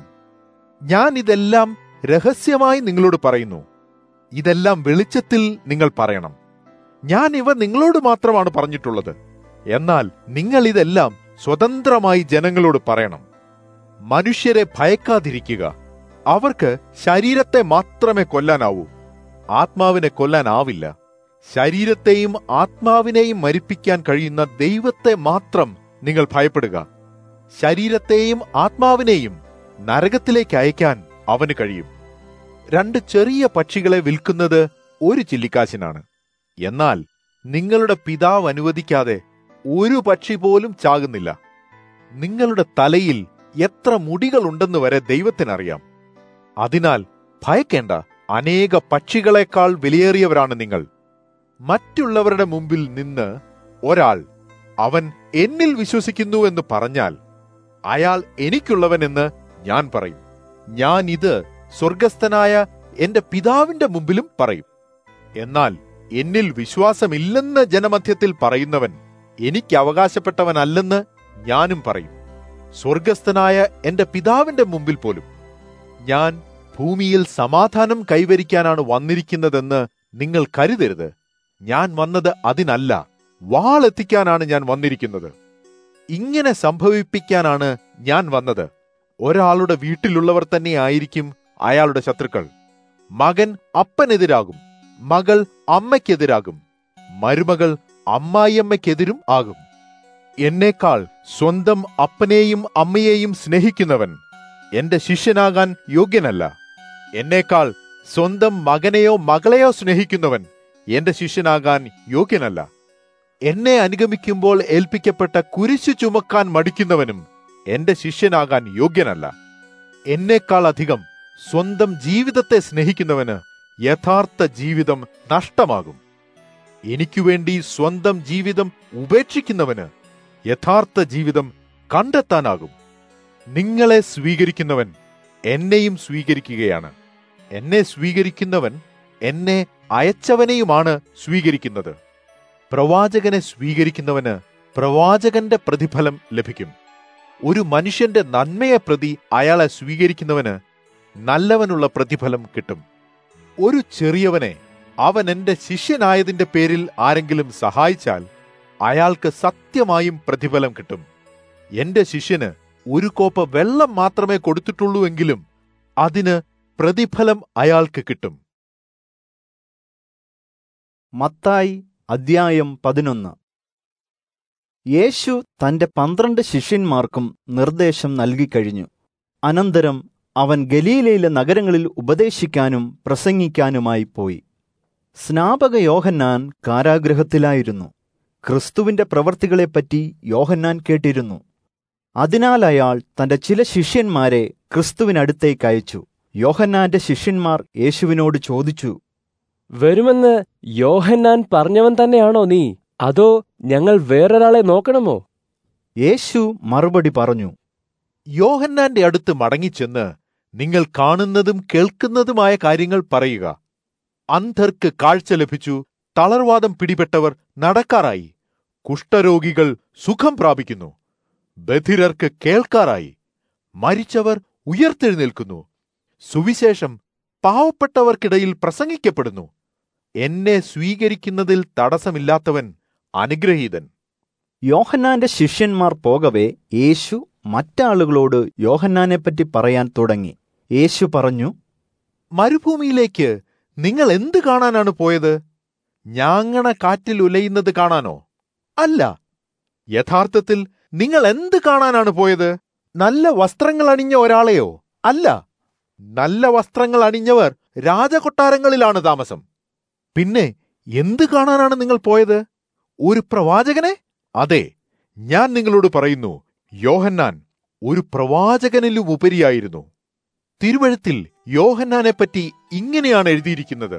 ഞാൻ ഇതെല്ലാം രഹസ്യമായി നിങ്ങളോട് പറയുന്നു ഇതെല്ലാം വെളിച്ചത്തിൽ നിങ്ങൾ പറയണം ഞാൻ ഇവ നിങ്ങളോട് മാത്രമാണ് പറഞ്ഞിട്ടുള്ളത് എന്നാൽ നിങ്ങൾ ഇതെല്ലാം സ്വതന്ത്രമായി ജനങ്ങളോട് പറയണം മനുഷ്യരെ ഭയക്കാതിരിക്കുക അവർക്ക് ശരീരത്തെ മാത്രമേ കൊല്ലാനാവൂ ആത്മാവിനെ കൊല്ലാനാവില്ല ശരീരത്തെയും ആത്മാവിനെയും മരിപ്പിക്കാൻ കഴിയുന്ന ദൈവത്തെ മാത്രം നിങ്ങൾ ഭയപ്പെടുക ശരീരത്തെയും ആത്മാവിനെയും നരകത്തിലേക്ക് അയക്കാൻ അവന് കഴിയും രണ്ട് ചെറിയ പക്ഷികളെ വിൽക്കുന്നത് ഒരു ചില്ലിക്കാശിനാണ് എന്നാൽ നിങ്ങളുടെ പിതാവ് അനുവദിക്കാതെ ഒരു പക്ഷി പോലും ചാകുന്നില്ല നിങ്ങളുടെ തലയിൽ എത്ര മുടികളുണ്ടെന്ന് വരെ ദൈവത്തിനറിയാം അതിനാൽ ഭയക്കേണ്ട അനേക പക്ഷികളെക്കാൾ വിലയേറിയവരാണ് നിങ്ങൾ മറ്റുള്ളവരുടെ മുമ്പിൽ നിന്ന് ഒരാൾ അവൻ എന്നിൽ വിശ്വസിക്കുന്നു എന്ന് പറഞ്ഞാൽ അയാൾ എനിക്കുള്ളവനെന്ന് ഞാൻ പറയും ഞാൻ ഇത് സ്വർഗസ്ഥനായ എന്റെ പിതാവിന്റെ മുമ്പിലും പറയും എന്നാൽ എന്നിൽ വിശ്വാസമില്ലെന്ന് ജനമധ്യത്തിൽ പറയുന്നവൻ എനിക്ക് അവകാശപ്പെട്ടവനല്ലെന്ന് ഞാനും പറയും സ്വർഗസ്ഥനായ എന്റെ പിതാവിന്റെ മുമ്പിൽ പോലും ഞാൻ ഭൂമിയിൽ സമാധാനം കൈവരിക്കാനാണ് വന്നിരിക്കുന്നതെന്ന് നിങ്ങൾ കരുതരുത് ഞാൻ വന്നത് അതിനല്ല വാളെത്തിക്കാനാണ് ഞാൻ വന്നിരിക്കുന്നത് ഇങ്ങനെ സംഭവിപ്പിക്കാനാണ് ഞാൻ വന്നത് ഒരാളുടെ വീട്ടിലുള്ളവർ തന്നെ ആയിരിക്കും അയാളുടെ ശത്രുക്കൾ മകൻ അപ്പനെതിരാകും മകൾ അമ്മയ്ക്കെതിരാകും മരുമകൾ അമ്മായിയമ്മയ്ക്കെതിരും ആകും എന്നേക്കാൾ സ്വന്തം അപ്പനെയും അമ്മയെയും സ്നേഹിക്കുന്നവൻ എന്റെ ശിഷ്യനാകാൻ യോഗ്യനല്ല എന്നേക്കാൾ സ്വന്തം മകനെയോ മകളെയോ സ്നേഹിക്കുന്നവൻ എന്റെ ശിഷ്യനാകാൻ യോഗ്യനല്ല എന്നെ അനുഗമിക്കുമ്പോൾ ഏൽപ്പിക്കപ്പെട്ട കുരിശു ചുമക്കാൻ മടിക്കുന്നവനും എന്റെ ശിഷ്യനാകാൻ യോഗ്യനല്ല എന്നേക്കാൾ അധികം സ്വന്തം ജീവിതത്തെ സ്നേഹിക്കുന്നവന് യഥാർത്ഥ ജീവിതം നഷ്ടമാകും എനിക്കു വേണ്ടി സ്വന്തം ജീവിതം ഉപേക്ഷിക്കുന്നവന് യഥാർത്ഥ ജീവിതം കണ്ടെത്താനാകും നിങ്ങളെ സ്വീകരിക്കുന്നവൻ എന്നെയും സ്വീകരിക്കുകയാണ് എന്നെ സ്വീകരിക്കുന്നവൻ എന്നെ അയച്ചവനെയുമാണ് സ്വീകരിക്കുന്നത് പ്രവാചകനെ സ്വീകരിക്കുന്നവന് പ്രവാചകന്റെ പ്രതിഫലം ലഭിക്കും ഒരു മനുഷ്യന്റെ നന്മയെ പ്രതി അയാളെ സ്വീകരിക്കുന്നവന് നല്ലവനുള്ള പ്രതിഫലം കിട്ടും ഒരു ചെറിയവനെ അവൻ എന്റെ ശിഷ്യനായതിന്റെ പേരിൽ ആരെങ്കിലും സഹായിച്ചാൽ അയാൾക്ക് സത്യമായും പ്രതിഫലം കിട്ടും എന്റെ ശിഷ്യന് ഒരു കോപ്പ വെള്ളം മാത്രമേ കൊടുത്തിട്ടുള്ളൂ എങ്കിലും അതിന് പ്രതിഫലം അയാൾക്ക് കിട്ടും മത്തായി അദ്ധ്യായം പതിനൊന്ന് യേശു തന്റെ പന്ത്രണ്ട് ശിഷ്യന്മാർക്കും നിർദ്ദേശം നൽകിക്കഴിഞ്ഞു അനന്തരം അവൻ ഗലീലയിലെ നഗരങ്ങളിൽ ഉപദേശിക്കാനും പ്രസംഗിക്കാനുമായി പോയി സ്നാപക യോഹന്നാൻ കാരാഗൃഹത്തിലായിരുന്നു ക്രിസ്തുവിന്റെ പ്രവർത്തികളെപ്പറ്റി യോഹന്നാൻ കേട്ടിരുന്നു അതിനാൽ അയാൾ തന്റെ ചില ശിഷ്യന്മാരെ ക്രിസ്തുവിനടുത്തേക്ക് അയച്ചു യോഹന്നാന്റെ ശിഷ്യന്മാർ യേശുവിനോട് ചോദിച്ചു വരുമെന്ന് യോഹന്നാൻ പറഞ്ഞവൻ തന്നെയാണോ നീ അതോ ഞങ്ങൾ വേറൊരാളെ നോക്കണമോ യേശു മറുപടി പറഞ്ഞു യോഹന്നാന്റെ അടുത്ത് മടങ്ങിച്ചെന്ന് നിങ്ങൾ കാണുന്നതും കേൾക്കുന്നതുമായ കാര്യങ്ങൾ പറയുക അന്ധർക്ക് കാഴ്ച ലഭിച്ചു തളർവാദം പിടിപെട്ടവർ നടക്കാറായി കുഷ്ഠരോഗികൾ സുഖം പ്രാപിക്കുന്നു ബധിരർക്ക് കേൾക്കാറായി മരിച്ചവർ ഉയർത്തെഴുന്നേൽക്കുന്നു സുവിശേഷം പാവപ്പെട്ടവർക്കിടയിൽ പ്രസംഗിക്കപ്പെടുന്നു എന്നെ സ്വീകരിക്കുന്നതിൽ തടസ്സമില്ലാത്തവൻ അനുഗ്രഹീതൻ യോഹന്നാന്റെ ശിഷ്യന്മാർ പോകവേ യേശു മറ്റാളുകളോട് യോഹന്നാനെപ്പറ്റി പറയാൻ തുടങ്ങി യേശു പറഞ്ഞു മരുഭൂമിയിലേക്ക് നിങ്ങൾ എന്ത് കാണാനാണ് പോയത് ഞാങ്ങണ കാറ്റിൽ ഉലയുന്നത് കാണാനോ അല്ല യഥാർത്ഥത്തിൽ നിങ്ങൾ എന്ത് കാണാനാണ് പോയത് നല്ല വസ്ത്രങ്ങൾ അണിഞ്ഞ ഒരാളെയോ അല്ല നല്ല വസ്ത്രങ്ങൾ അണിഞ്ഞവർ രാജകൊട്ടാരങ്ങളിലാണ് താമസം പിന്നെ എന്ത് കാണാനാണ് നിങ്ങൾ പോയത് ഒരു പ്രവാചകനെ അതെ ഞാൻ നിങ്ങളോട് പറയുന്നു യോഹന്നാൻ ഒരു പ്രവാചകനിലും ഉപരിയായിരുന്നു തിരുവഴുത്തിൽ യോഹന്നാനെപ്പറ്റി ഇങ്ങനെയാണ് എഴുതിയിരിക്കുന്നത്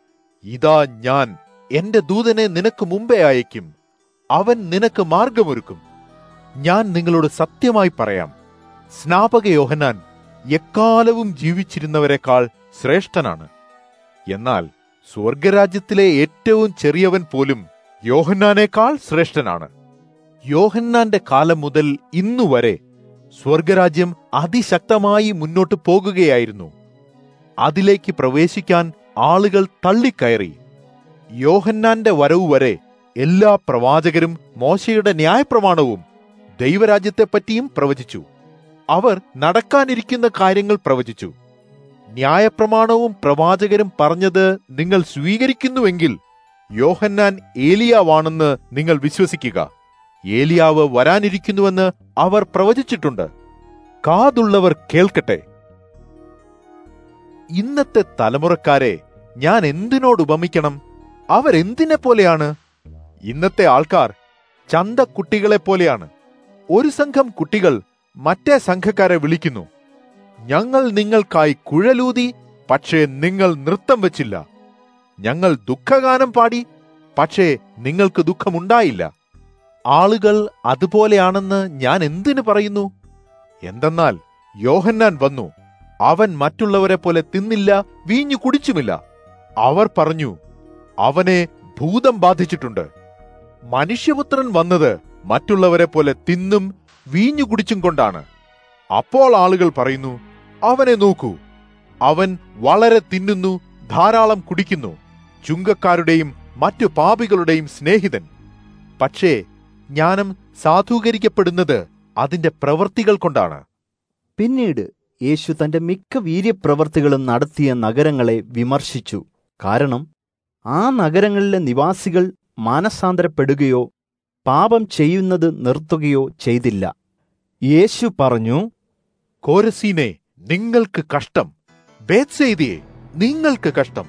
ഇതാ ഞാൻ എന്റെ ദൂതനെ നിനക്ക് മുമ്പേ അയക്കും അവൻ നിനക്ക് മാർഗമൊരുക്കും ഞാൻ നിങ്ങളോട് സത്യമായി പറയാം സ്നാപക യോഹന്നാൻ എക്കാലവും ജീവിച്ചിരുന്നവരെക്കാൾ ശ്രേഷ്ഠനാണ് എന്നാൽ സ്വർഗരാജ്യത്തിലെ ഏറ്റവും ചെറിയവൻ പോലും യോഹന്നാനേക്കാൾ ശ്രേഷ്ഠനാണ് യോഹന്നാന്റെ കാലം മുതൽ ഇന്നുവരെ സ്വർഗരാജ്യം അതിശക്തമായി മുന്നോട്ട് പോകുകയായിരുന്നു അതിലേക്ക് പ്രവേശിക്കാൻ ആളുകൾ തള്ളിക്കയറി യോഹന്നാന്റെ വരവ് വരെ എല്ലാ പ്രവാചകരും മോശയുടെ ന്യായപ്രമാണവും ദൈവരാജ്യത്തെപ്പറ്റിയും പ്രവചിച്ചു അവർ നടക്കാനിരിക്കുന്ന കാര്യങ്ങൾ പ്രവചിച്ചു ന്യായപ്രമാണവും പ്രവാചകരും പറഞ്ഞത് നിങ്ങൾ സ്വീകരിക്കുന്നുവെങ്കിൽ യോഹന്നാൻ ഏലിയാവാണെന്ന് നിങ്ങൾ വിശ്വസിക്കുക ഏലിയാവ് വരാനിരിക്കുന്നുവെന്ന് അവർ പ്രവചിച്ചിട്ടുണ്ട് കാതുള്ളവർ കേൾക്കട്ടെ ഇന്നത്തെ തലമുറക്കാരെ ഞാൻ എന്തിനോട് ഉപമിക്കണം അവരെന്തിനെ പോലെയാണ് ഇന്നത്തെ ആൾക്കാർ ചന്ത കുട്ടികളെ പോലെയാണ് ഒരു സംഘം കുട്ടികൾ മറ്റേ സംഘക്കാരെ വിളിക്കുന്നു ഞങ്ങൾ നിങ്ങൾക്കായി കുഴലൂതി പക്ഷേ നിങ്ങൾ നൃത്തം വെച്ചില്ല ഞങ്ങൾ ദുഃഖഗാനം പാടി പക്ഷേ നിങ്ങൾക്ക് ദുഃഖമുണ്ടായില്ല ആളുകൾ അതുപോലെയാണെന്ന് ഞാൻ എന്തിനു പറയുന്നു എന്തെന്നാൽ യോഹന്നാൻ വന്നു അവൻ മറ്റുള്ളവരെ പോലെ തിന്നില്ല വീഞ്ഞു കുടിച്ചുമില്ല അവർ പറഞ്ഞു അവനെ ഭൂതം ബാധിച്ചിട്ടുണ്ട് മനുഷ്യപുത്രൻ വന്നത് മറ്റുള്ളവരെ പോലെ തിന്നും വീഞ്ഞു കുടിച്ചും കൊണ്ടാണ് അപ്പോൾ ആളുകൾ പറയുന്നു അവനെ നോക്കൂ അവൻ വളരെ തിന്നുന്നു ധാരാളം കുടിക്കുന്നു ചുങ്കക്കാരുടെയും മറ്റു പാപികളുടെയും സ്നേഹിതൻ പക്ഷേ ജ്ഞാനം സാധൂകരിക്കപ്പെടുന്നത് അതിന്റെ പ്രവൃത്തികൾ കൊണ്ടാണ് പിന്നീട് യേശു തന്റെ മിക്ക വീര്യപ്രവർത്തികളും നടത്തിയ നഗരങ്ങളെ വിമർശിച്ചു കാരണം ആ നഗരങ്ങളിലെ നിവാസികൾ മാനസാന്തരപ്പെടുകയോ പാപം ചെയ്യുന്നത് നിർത്തുകയോ ചെയ്തില്ല യേശു പറഞ്ഞു കോരസീനെ നിങ്ങൾക്ക് കഷ്ടം ബേത്സെയ്തിയെ നിങ്ങൾക്ക് കഷ്ടം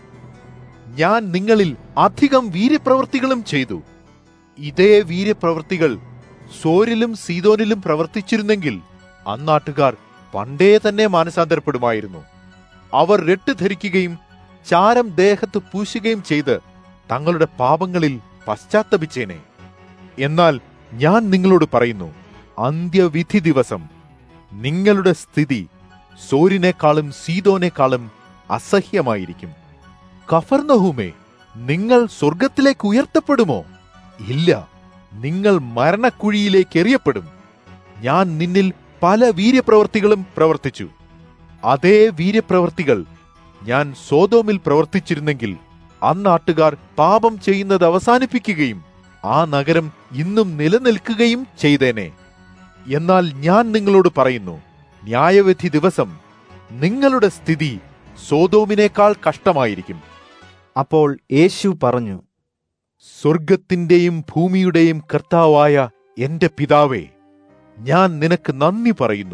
ഞാൻ നിങ്ങളിൽ അധികം വീര്യപ്രവൃത്തികളും ചെയ്തു ഇതേ വീര്യപ്രവൃത്തികൾ സോരിലും സീതോനിലും പ്രവർത്തിച്ചിരുന്നെങ്കിൽ അന്നാട്ടുകാർ പണ്ടേ തന്നെ മാനസാന്തരപ്പെടുമായിരുന്നു അവർ രട്ട് ധരിക്കുകയും ചാരം ദേഹത്ത് പൂശുകയും ചെയ്ത് തങ്ങളുടെ പാപങ്ങളിൽ പശ്ചാത്തപിച്ചേനെ എന്നാൽ ഞാൻ നിങ്ങളോട് പറയുന്നു അന്ത്യവിധി ദിവസം നിങ്ങളുടെ സ്ഥിതി സോരിനേക്കാളും സീതോനേക്കാളും അസഹ്യമായിരിക്കും കഫർനഹൂമേ നിങ്ങൾ സ്വർഗത്തിലേക്ക് ഉയർത്തപ്പെടുമോ ഇല്ല നിങ്ങൾ മരണക്കുഴിയിലേക്ക് എറിയപ്പെടും ഞാൻ നിന്നിൽ പല വീര്യപ്രവർത്തികളും പ്രവർത്തിച്ചു അതേ വീര്യപ്രവർത്തികൾ ഞാൻ സോതോമിൽ പ്രവർത്തിച്ചിരുന്നെങ്കിൽ അന്നാട്ടുകാർ പാപം ചെയ്യുന്നത് അവസാനിപ്പിക്കുകയും ആ നഗരം ഇന്നും നിലനിൽക്കുകയും ചെയ്തേനെ എന്നാൽ ഞാൻ നിങ്ങളോട് പറയുന്നു ന്യായവിധി ദിവസം നിങ്ങളുടെ സ്ഥിതി സോതോമിനേക്കാൾ കഷ്ടമായിരിക്കും അപ്പോൾ യേശു പറഞ്ഞു സ്വർഗത്തിന്റെയും ഭൂമിയുടെയും കർത്താവായ എന്റെ പിതാവേ ഞാൻ നിനക്ക് നന്ദി പറയുന്നു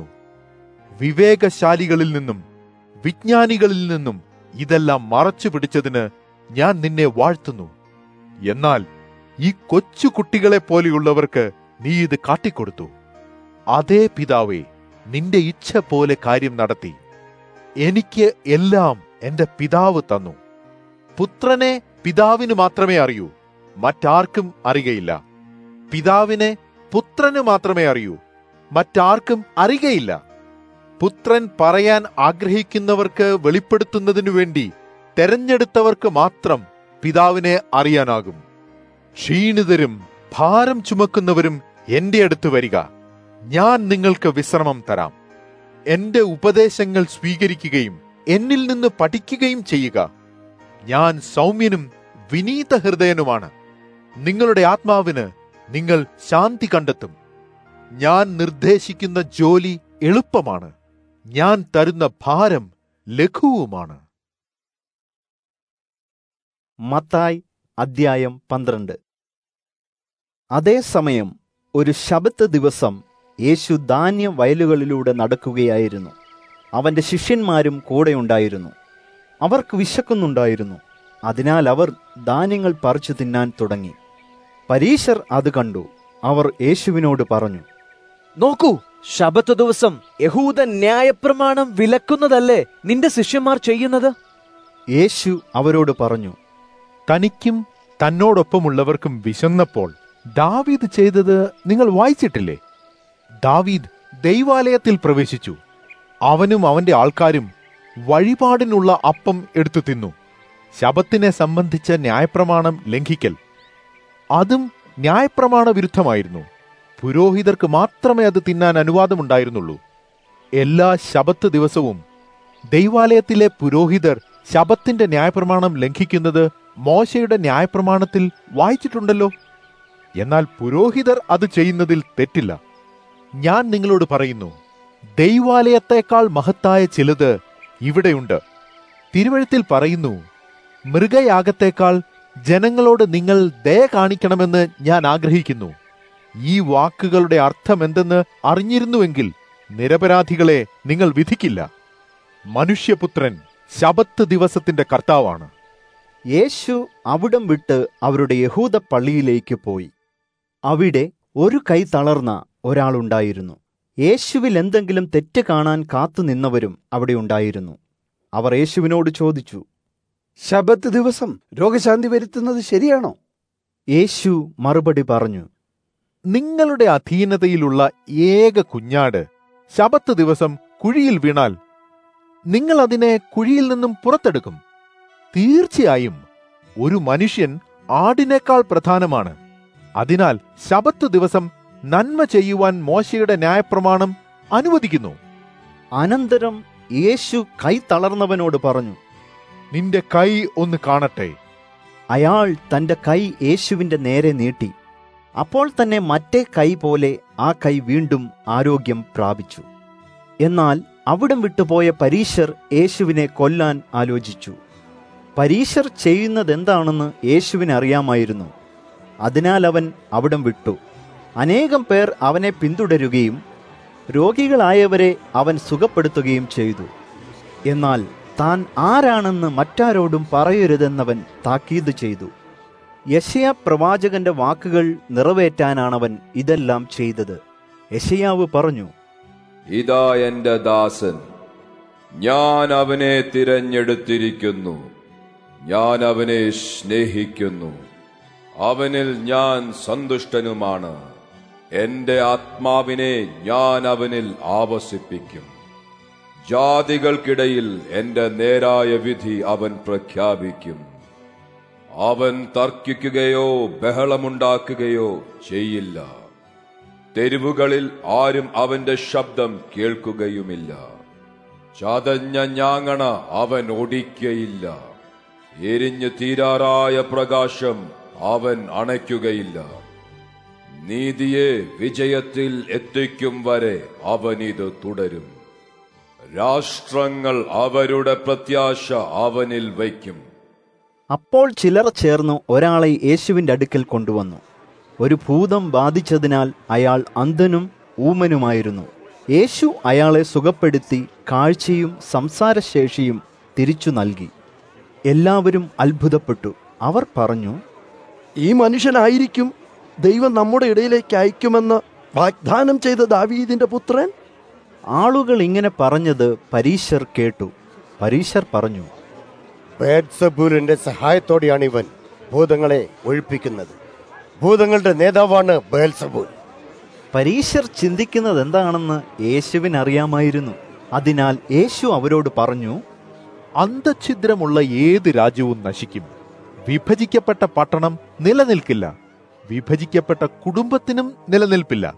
വിവേകശാലികളിൽ നിന്നും വിജ്ഞാനികളിൽ നിന്നും ഇതെല്ലാം മറച്ചു പിടിച്ചതിന് ഞാൻ നിന്നെ വാഴ്ത്തുന്നു എന്നാൽ ഈ കൊച്ചു കുട്ടികളെ പോലെയുള്ളവർക്ക് നീ ഇത് കാട്ടിക്കൊടുത്തു അതേ പിതാവേ നിന്റെ ഇച്ഛ പോലെ കാര്യം നടത്തി എനിക്ക് എല്ലാം എന്റെ പിതാവ് തന്നു പുത്രനെ പിതാവിന് മാത്രമേ അറിയൂ മറ്റാർക്കും അറിയയില്ല പിതാവിനെ പുത്രന് മാത്രമേ അറിയൂ മറ്റാർക്കും അറിയയില്ല പുത്രൻ പറയാൻ ആഗ്രഹിക്കുന്നവർക്ക് വെളിപ്പെടുത്തുന്നതിനു വേണ്ടി തെരഞ്ഞെടുത്തവർക്ക് മാത്രം പിതാവിനെ അറിയാനാകും ക്ഷീണിതരും ഭാരം ചുമക്കുന്നവരും എന്റെ അടുത്ത് വരിക ഞാൻ നിങ്ങൾക്ക് വിശ്രമം തരാം എന്റെ ഉപദേശങ്ങൾ സ്വീകരിക്കുകയും എന്നിൽ നിന്ന് പഠിക്കുകയും ചെയ്യുക ഞാൻ സൗമ്യനും വിനീത ഹൃദയനുമാണ് നിങ്ങളുടെ ആത്മാവിന് നിങ്ങൾ ശാന്തി കണ്ടെത്തും ഞാൻ നിർദ്ദേശിക്കുന്ന ജോലി എളുപ്പമാണ് ഞാൻ തരുന്ന ഭാരം ലഘുവുമാണ് മത്തായി അദ്ധ്യായം പന്ത്രണ്ട് അതേസമയം ഒരു ശബത്ത് ദിവസം യേശു ധാന്യ വയലുകളിലൂടെ നടക്കുകയായിരുന്നു അവന്റെ ശിഷ്യന്മാരും കൂടെയുണ്ടായിരുന്നു അവർക്ക് വിശക്കുന്നുണ്ടായിരുന്നു അതിനാൽ അവർ ധാന്യങ്ങൾ പറിച്ചു തിന്നാൻ തുടങ്ങി പരീശർ അത് കണ്ടു അവർ യേശുവിനോട് പറഞ്ഞു നോക്കൂ ശബത്ത് ദിവസം യഹൂദ ന്യായപ്രമാണം വിലക്കുന്നതല്ലേ നിന്റെ ശിഷ്യന്മാർ ചെയ്യുന്നത് യേശു അവരോട് പറഞ്ഞു തനിക്കും തന്നോടൊപ്പമുള്ളവർക്കും വിശന്നപ്പോൾ ദാവീദ് ചെയ്തത് നിങ്ങൾ വായിച്ചിട്ടില്ലേ ദാവീദ് ദൈവാലയത്തിൽ പ്രവേശിച്ചു അവനും അവന്റെ ആൾക്കാരും വഴിപാടിനുള്ള അപ്പം എടുത്തു തിന്നു ശബത്തിനെ സംബന്ധിച്ച ന്യായപ്രമാണം ലംഘിക്കൽ അതും ന്യായപ്രമാണ വിരുദ്ധമായിരുന്നു പുരോഹിതർക്ക് മാത്രമേ അത് തിന്നാൻ അനുവാദമുണ്ടായിരുന്നുള്ളൂ എല്ലാ ശബത്ത് ദിവസവും ദൈവാലയത്തിലെ പുരോഹിതർ ശബത്തിന്റെ ന്യായപ്രമാണം ലംഘിക്കുന്നത് മോശയുടെ ന്യായപ്രമാണത്തിൽ വായിച്ചിട്ടുണ്ടല്ലോ എന്നാൽ പുരോഹിതർ അത് ചെയ്യുന്നതിൽ തെറ്റില്ല ഞാൻ നിങ്ങളോട് പറയുന്നു ദൈവാലയത്തേക്കാൾ മഹത്തായ ചിലത് ഇവിടെയുണ്ട് തിരുവഴുത്തിൽ പറയുന്നു മൃഗയാഗത്തേക്കാൾ ജനങ്ങളോട് നിങ്ങൾ ദയ കാണിക്കണമെന്ന് ഞാൻ ആഗ്രഹിക്കുന്നു ഈ വാക്കുകളുടെ അർത്ഥം എന്തെന്ന് അറിഞ്ഞിരുന്നുവെങ്കിൽ നിരപരാധികളെ നിങ്ങൾ വിധിക്കില്ല മനുഷ്യപുത്രൻ ശബത്ത് ദിവസത്തിന്റെ കർത്താവാണ് യേശു അവിടം വിട്ട് അവരുടെ യഹൂദ പള്ളിയിലേക്ക് പോയി അവിടെ ഒരു കൈ തളർന്ന ഒരാളുണ്ടായിരുന്നു യേശുവിൽ എന്തെങ്കിലും തെറ്റ് കാണാൻ കാത്തുനിന്നവരും അവിടെ ഉണ്ടായിരുന്നു അവർ യേശുവിനോട് ചോദിച്ചു ശബത്ത് ദിവസം രോഗശാന്തി വരുത്തുന്നത് ശരിയാണോ യേശു മറുപടി പറഞ്ഞു നിങ്ങളുടെ അധീനതയിലുള്ള ഏക കുഞ്ഞാട് ശബത്ത് ദിവസം കുഴിയിൽ വീണാൽ നിങ്ങൾ അതിനെ കുഴിയിൽ നിന്നും പുറത്തെടുക്കും തീർച്ചയായും ഒരു മനുഷ്യൻ ആടിനേക്കാൾ പ്രധാനമാണ് അതിനാൽ ശബത്ത് ദിവസം നന്മ ചെയ്യുവാൻ മോശയുടെ ന്യായപ്രമാണം അനുവദിക്കുന്നു അനന്തരം യേശു കൈ തളർന്നവനോട് പറഞ്ഞു നിന്റെ കൈ ഒന്ന് കാണട്ടെ അയാൾ തന്റെ കൈ യേശുവിന്റെ നേരെ നീട്ടി അപ്പോൾ തന്നെ മറ്റേ കൈ പോലെ ആ കൈ വീണ്ടും ആരോഗ്യം പ്രാപിച്ചു എന്നാൽ അവിടം വിട്ടുപോയ പരീശർ യേശുവിനെ കൊല്ലാൻ ആലോചിച്ചു പരീശർ ചെയ്യുന്നതെന്താണെന്ന് യേശുവിന് അറിയാമായിരുന്നു അതിനാൽ അവൻ അവിടം വിട്ടു അനേകം പേർ അവനെ പിന്തുടരുകയും രോഗികളായവരെ അവൻ സുഖപ്പെടുത്തുകയും ചെയ്തു എന്നാൽ താൻ ആരാണെന്ന് മറ്റാരോടും പറയരുതെന്നവൻ താക്കീത് ചെയ്തു യശയ പ്രവാചകന്റെ വാക്കുകൾ നിറവേറ്റാനാണവൻ ഇതെല്ലാം ചെയ്തത് യശയാവ് പറഞ്ഞു ഇതാ എന്റെ ദാസൻ ഞാൻ അവനെ തിരഞ്ഞെടുത്തിരിക്കുന്നു ഞാൻ അവനെ സ്നേഹിക്കുന്നു അവനിൽ ഞാൻ സന്തുഷ്ടനുമാണ് എന്റെ ആത്മാവിനെ ഞാൻ അവനിൽ ആവസിപ്പിക്കും ജാതികൾക്കിടയിൽ എന്റെ നേരായ വിധി അവൻ പ്രഖ്യാപിക്കും അവൻ തർക്കിക്കുകയോ ബഹളമുണ്ടാക്കുകയോ ചെയ്യില്ല തെരുവുകളിൽ ആരും അവന്റെ ശബ്ദം കേൾക്കുകയുമില്ല ചതഞ്ഞ ഞാങ്ങണ അവൻ ഒടിക്കയില്ല എരിഞ്ഞു തീരാറായ പ്രകാശം അവൻ അണയ്ക്കുകയില്ല നീതിയെ വിജയത്തിൽ എത്തിക്കും വരെ അവൻ ഇത് തുടരും രാഷ്ട്രങ്ങൾ അവരുടെ പ്രത്യാശ അവനിൽ വയ്ക്കും അപ്പോൾ ചിലർ ചേർന്ന് ഒരാളെ യേശുവിന്റെ അടുക്കൽ കൊണ്ടുവന്നു ഒരു ഭൂതം ബാധിച്ചതിനാൽ അയാൾ അന്ധനും ഊമനുമായിരുന്നു യേശു അയാളെ സുഖപ്പെടുത്തി കാഴ്ചയും സംസാരശേഷിയും തിരിച്ചു നൽകി എല്ലാവരും അത്ഭുതപ്പെട്ടു അവർ പറഞ്ഞു ഈ മനുഷ്യനായിരിക്കും ദൈവം നമ്മുടെ ഇടയിലേക്ക് അയക്കുമെന്ന് വാഗ്ദാനം ചെയ്ത ദാവീദിന്റെ പുത്രൻ ആളുകൾ ഇങ്ങനെ പറഞ്ഞത് പരീശർ കേട്ടു പരീശർ പറഞ്ഞു ബേത്സബൂലിന്റെ സഹായത്തോടെയാണ് ഇവൻ ഭൂതങ്ങളെ ഒഴിപ്പിക്കുന്നത് ഭൂതങ്ങളുടെ നേതാവാണ് ബേൽസബൂൽ പരീശർ ചിന്തിക്കുന്നത് എന്താണെന്ന് യേശുവിന് അറിയാമായിരുന്നു അതിനാൽ യേശു അവരോട് പറഞ്ഞു അന്തഛിദ്രമുള്ള ഏത് രാജ്യവും നശിക്കും വിഭജിക്കപ്പെട്ട പട്ടണം നിലനിൽക്കില്ല വിഭജിക്കപ്പെട്ട കുടുംബത്തിനും നിലനിൽപ്പില്ല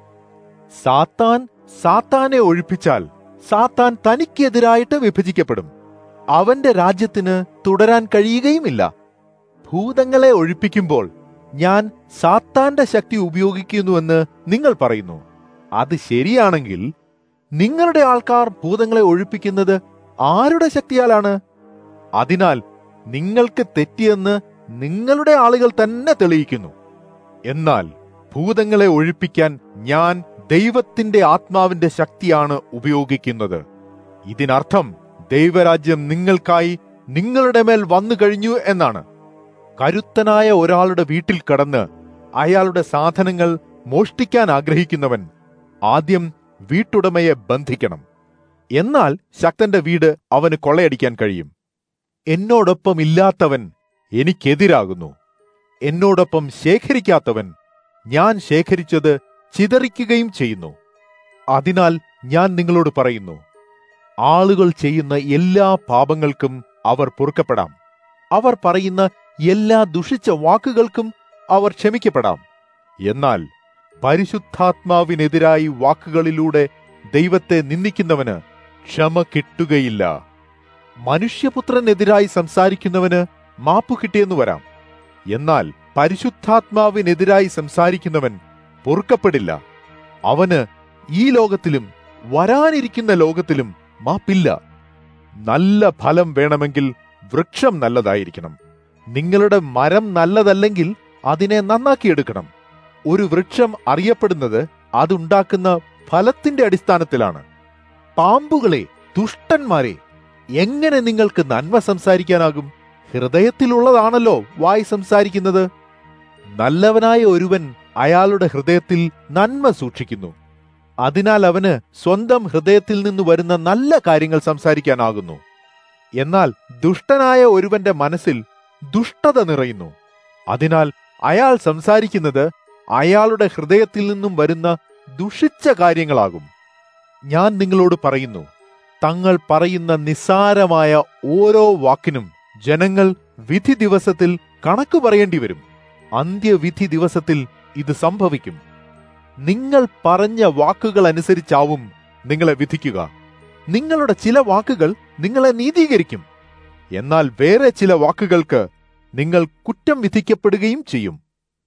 സാത്താൻ സാത്താനെ ഒഴിപ്പിച്ചാൽ സാത്താൻ തനിക്കെതിരായിട്ട് വിഭജിക്കപ്പെടും അവന്റെ രാജ്യത്തിന് തുടരാൻ കഴിയുകയുമില്ല ഭൂതങ്ങളെ ഒഴിപ്പിക്കുമ്പോൾ ഞാൻ സാത്താന്റെ ശക്തി ഉപയോഗിക്കുന്നുവെന്ന് നിങ്ങൾ പറയുന്നു അത് ശരിയാണെങ്കിൽ നിങ്ങളുടെ ആൾക്കാർ ഭൂതങ്ങളെ ഒഴിപ്പിക്കുന്നത് ആരുടെ ശക്തിയാലാണ് അതിനാൽ നിങ്ങൾക്ക് തെറ്റിയെന്ന് നിങ്ങളുടെ ആളുകൾ തന്നെ തെളിയിക്കുന്നു എന്നാൽ ഭൂതങ്ങളെ ഒഴിപ്പിക്കാൻ ഞാൻ ദൈവത്തിന്റെ ആത്മാവിന്റെ ശക്തിയാണ് ഉപയോഗിക്കുന്നത് ഇതിനർത്ഥം ദൈവരാജ്യം നിങ്ങൾക്കായി നിങ്ങളുടെ മേൽ വന്നു കഴിഞ്ഞു എന്നാണ് കരുത്തനായ ഒരാളുടെ വീട്ടിൽ കടന്ന് അയാളുടെ സാധനങ്ങൾ മോഷ്ടിക്കാൻ ആഗ്രഹിക്കുന്നവൻ ആദ്യം വീട്ടുടമയെ ബന്ധിക്കണം എന്നാൽ ശക്തന്റെ വീട് അവന് കൊള്ളയടിക്കാൻ കഴിയും എന്നോടൊപ്പം ഇല്ലാത്തവൻ എനിക്കെതിരാകുന്നു എന്നോടൊപ്പം ശേഖരിക്കാത്തവൻ ഞാൻ ശേഖരിച്ചത് ചിതറിക്കുകയും ചെയ്യുന്നു അതിനാൽ ഞാൻ നിങ്ങളോട് പറയുന്നു ആളുകൾ ചെയ്യുന്ന എല്ലാ പാപങ്ങൾക്കും അവർ പൊറുക്കപ്പെടാം അവർ പറയുന്ന എല്ലാ ദുഷിച്ച വാക്കുകൾക്കും അവർ ക്ഷമിക്കപ്പെടാം എന്നാൽ പരിശുദ്ധാത്മാവിനെതിരായി വാക്കുകളിലൂടെ ദൈവത്തെ നിന്ദിക്കുന്നവന് ക്ഷമ കിട്ടുകയില്ല മനുഷ്യപുത്രനെതിരായി സംസാരിക്കുന്നവന് മാപ്പു കിട്ടിയെന്നു വരാം എന്നാൽ പരിശുദ്ധാത്മാവിനെതിരായി സംസാരിക്കുന്നവൻ പൊറുക്കപ്പെടില്ല അവന് ഈ ലോകത്തിലും വരാനിരിക്കുന്ന ലോകത്തിലും മാപ്പില്ല നല്ല ഫലം വേണമെങ്കിൽ വൃക്ഷം നല്ലതായിരിക്കണം നിങ്ങളുടെ മരം നല്ലതല്ലെങ്കിൽ അതിനെ നന്നാക്കിയെടുക്കണം ഒരു വൃക്ഷം അറിയപ്പെടുന്നത് അതുണ്ടാക്കുന്ന ഫലത്തിന്റെ അടിസ്ഥാനത്തിലാണ് പാമ്പുകളെ ദുഷ്ടന്മാരെ എങ്ങനെ നിങ്ങൾക്ക് നന്മ സംസാരിക്കാനാകും ഹൃദയത്തിലുള്ളതാണല്ലോ വായി സംസാരിക്കുന്നത് നല്ലവനായ ഒരുവൻ അയാളുടെ ഹൃദയത്തിൽ നന്മ സൂക്ഷിക്കുന്നു അതിനാൽ അവന് സ്വന്തം ഹൃദയത്തിൽ നിന്ന് വരുന്ന നല്ല കാര്യങ്ങൾ സംസാരിക്കാനാകുന്നു എന്നാൽ ദുഷ്ടനായ ഒരുവന്റെ മനസ്സിൽ ദുഷ്ടത നിറയുന്നു അതിനാൽ അയാൾ സംസാരിക്കുന്നത് അയാളുടെ ഹൃദയത്തിൽ നിന്നും വരുന്ന ദുഷിച്ച കാര്യങ്ങളാകും ഞാൻ നിങ്ങളോട് പറയുന്നു തങ്ങൾ പറയുന്ന നിസ്സാരമായ ഓരോ വാക്കിനും ജനങ്ങൾ വിധി ദിവസത്തിൽ കണക്ക് പറയേണ്ടി വരും അന്ത്യവിധി ദിവസത്തിൽ ഇത് സംഭവിക്കും നിങ്ങൾ പറഞ്ഞ വാക്കുകൾ അനുസരിച്ചാവും നിങ്ങളെ വിധിക്കുക നിങ്ങളുടെ ചില വാക്കുകൾ നിങ്ങളെ നീതീകരിക്കും എന്നാൽ വേറെ ചില വാക്കുകൾക്ക് നിങ്ങൾ കുറ്റം വിധിക്കപ്പെടുകയും ചെയ്യും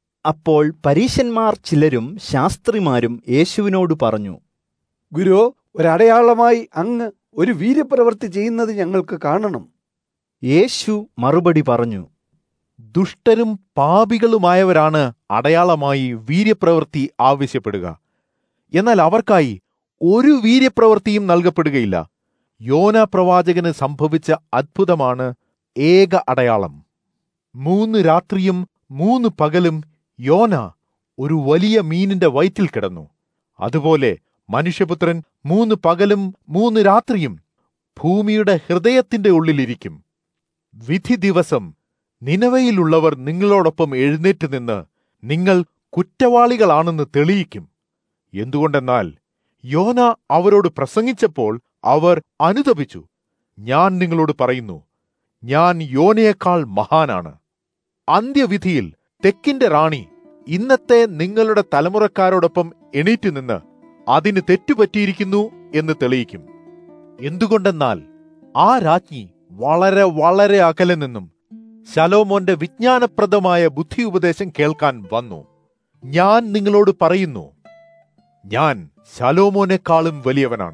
അപ്പോൾ പരീശന്മാർ ചിലരും ശാസ്ത്രിമാരും യേശുവിനോട് പറഞ്ഞു ഗുരു ഒരടയാളമായി അങ്ങ് ഒരു വീര്യപ്രവൃത്തി ചെയ്യുന്നത് ഞങ്ങൾക്ക് കാണണം യേശു മറുപടി പറഞ്ഞു ദുഷ്ടരും പാപികളുമായവരാണ് അടയാളമായി വീര്യപ്രവൃത്തി ആവശ്യപ്പെടുക എന്നാൽ അവർക്കായി ഒരു വീര്യപ്രവൃത്തിയും നൽകപ്പെടുകയില്ല യോന പ്രവാചകന് സംഭവിച്ച അത്ഭുതമാണ് ഏക അടയാളം മൂന്ന് രാത്രിയും മൂന്ന് പകലും യോന ഒരു വലിയ മീനിന്റെ വയറ്റിൽ കിടന്നു അതുപോലെ മനുഷ്യപുത്രൻ മൂന്ന് പകലും മൂന്ന് രാത്രിയും ഭൂമിയുടെ ഹൃദയത്തിന്റെ ഉള്ളിലിരിക്കും വിധി ദിവസം നിനവയിലുള്ളവർ നിങ്ങളോടൊപ്പം എഴുന്നേറ്റ് നിന്ന് നിങ്ങൾ കുറ്റവാളികളാണെന്ന് തെളിയിക്കും എന്തുകൊണ്ടെന്നാൽ യോന അവരോട് പ്രസംഗിച്ചപ്പോൾ അവർ അനുതപിച്ചു ഞാൻ നിങ്ങളോട് പറയുന്നു ഞാൻ യോനയേക്കാൾ മഹാനാണ് അന്ത്യവിധിയിൽ തെക്കിന്റെ റാണി ഇന്നത്തെ നിങ്ങളുടെ തലമുറക്കാരോടൊപ്പം എണീറ്റു നിന്ന് അതിന് തെറ്റുപറ്റിയിരിക്കുന്നു എന്ന് തെളിയിക്കും എന്തുകൊണ്ടെന്നാൽ ആ രാജ്ഞി വളരെ വളരെ അകലെ നിന്നും ശലോമോന്റെ വിജ്ഞാനപ്രദമായ ബുദ്ധി ഉപദേശം കേൾക്കാൻ വന്നു ഞാൻ നിങ്ങളോട് പറയുന്നു ഞാൻ ശലോമോനേക്കാളും വലിയവനാണ്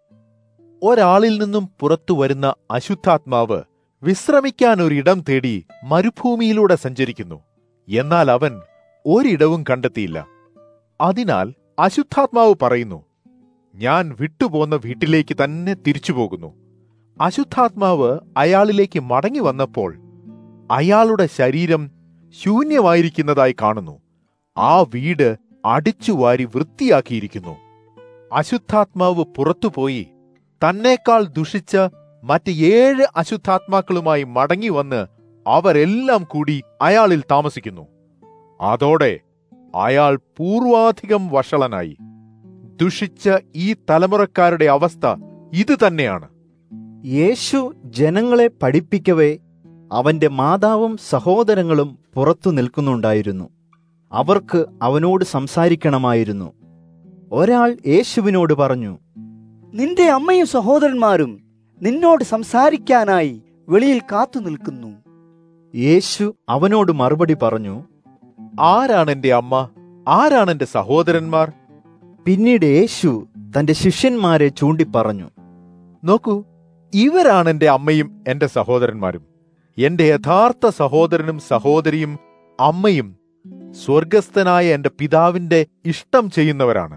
ഒരാളിൽ നിന്നും പുറത്തു വരുന്ന അശുദ്ധാത്മാവ് വിശ്രമിക്കാൻ ഒരിടം തേടി മരുഭൂമിയിലൂടെ സഞ്ചരിക്കുന്നു എന്നാൽ അവൻ ഒരിടവും കണ്ടെത്തിയില്ല അതിനാൽ അശുദ്ധാത്മാവ് പറയുന്നു ഞാൻ വിട്ടുപോന്ന വീട്ടിലേക്ക് തന്നെ തിരിച്ചു പോകുന്നു അശുദ്ധാത്മാവ് അയാളിലേക്ക് മടങ്ങി വന്നപ്പോൾ അയാളുടെ ശരീരം ശൂന്യമായിരിക്കുന്നതായി കാണുന്നു ആ വീട് അടിച്ചുവാരി വൃത്തിയാക്കിയിരിക്കുന്നു അശുദ്ധാത്മാവ് പുറത്തുപോയി തന്നേക്കാൾ ദുഷിച്ച മറ്റ് ഏഴ് അശുദ്ധാത്മാക്കളുമായി മടങ്ങി വന്ന് അവരെല്ലാം കൂടി അയാളിൽ താമസിക്കുന്നു അതോടെ അയാൾ പൂർവാധികം വഷളനായി ദുഷിച്ച ഈ തലമുറക്കാരുടെ അവസ്ഥ ഇത് തന്നെയാണ് യേശു ജനങ്ങളെ പഠിപ്പിക്കവേ അവന്റെ മാതാവും സഹോദരങ്ങളും പുറത്തു നിൽക്കുന്നുണ്ടായിരുന്നു അവർക്ക് അവനോട് സംസാരിക്കണമായിരുന്നു ഒരാൾ യേശുവിനോട് പറഞ്ഞു നിന്റെ അമ്മയും സഹോദരന്മാരും നിന്നോട് സംസാരിക്കാനായി വെളിയിൽ കാത്തു നിൽക്കുന്നു യേശു അവനോട് മറുപടി പറഞ്ഞു ആരാണ് എന്റെ അമ്മ ആരാണ് എന്റെ സഹോദരന്മാർ പിന്നീട് യേശു തന്റെ ശിഷ്യന്മാരെ ചൂണ്ടിപ്പറഞ്ഞു നോക്കൂ ഇവരാണ് എന്റെ അമ്മയും എന്റെ സഹോദരന്മാരും എന്റെ യഥാർത്ഥ സഹോദരനും സഹോദരിയും അമ്മയും സ്വർഗസ്ഥനായ എന്റെ പിതാവിന്റെ ഇഷ്ടം ചെയ്യുന്നവരാണ്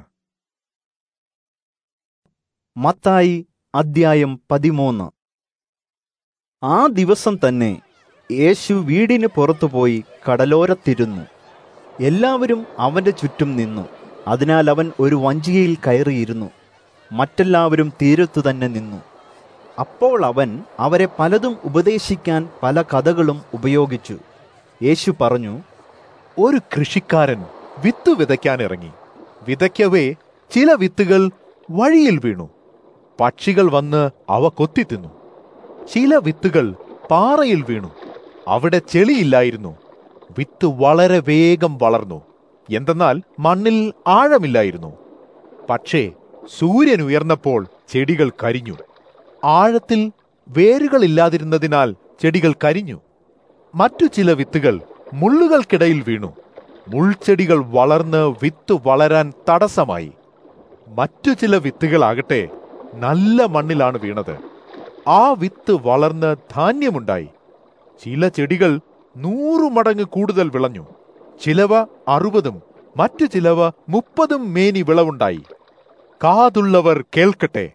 മത്തായി അദ്ധ്യായം പതിമൂന്ന് ആ ദിവസം തന്നെ യേശു വീടിന് പുറത്തുപോയി കടലോരത്തിരുന്നു എല്ലാവരും അവന്റെ ചുറ്റും നിന്നു അതിനാൽ അവൻ ഒരു വഞ്ചികയിൽ കയറിയിരുന്നു മറ്റെല്ലാവരും തീരത്തു തന്നെ നിന്നു അപ്പോൾ അവൻ അവരെ പലതും ഉപദേശിക്കാൻ പല കഥകളും ഉപയോഗിച്ചു യേശു പറഞ്ഞു ഒരു കൃഷിക്കാരൻ വിത്ത് വിതയ്ക്കാൻ ഇറങ്ങി വിതയ്ക്കവേ ചില വിത്തുകൾ വഴിയിൽ വീണു പക്ഷികൾ വന്ന് അവ കൊത്തിത്തിന്നു ചില വിത്തുകൾ പാറയിൽ വീണു അവിടെ ചെളിയില്ലായിരുന്നു വിത്ത് വളരെ വേഗം വളർന്നു എന്തെന്നാൽ മണ്ണിൽ ആഴമില്ലായിരുന്നു പക്ഷേ സൂര്യൻ ഉയർന്നപ്പോൾ ചെടികൾ കരിഞ്ഞു ആഴത്തിൽ വേരുകളില്ലാതിരുന്നതിനാൽ ചെടികൾ കരിഞ്ഞു മറ്റു ചില വിത്തുകൾ മുള്ളുകൾക്കിടയിൽ വീണു മുൾച്ചെടികൾ വളർന്ന് വിത്ത് വളരാൻ തടസ്സമായി മറ്റു ചില വിത്തുകളാകട്ടെ നല്ല മണ്ണിലാണ് വീണത് ആ വിത്ത് വളർന്ന് ധാന്യമുണ്ടായി ചില ചെടികൾ നൂറു മടങ്ങ് കൂടുതൽ വിളഞ്ഞു ചിലവ അറുപതും മറ്റു ചിലവ മുപ്പതും മേനി വിളവുണ്ടായി കാതുള്ളവർ കേൾക്കട്ടെ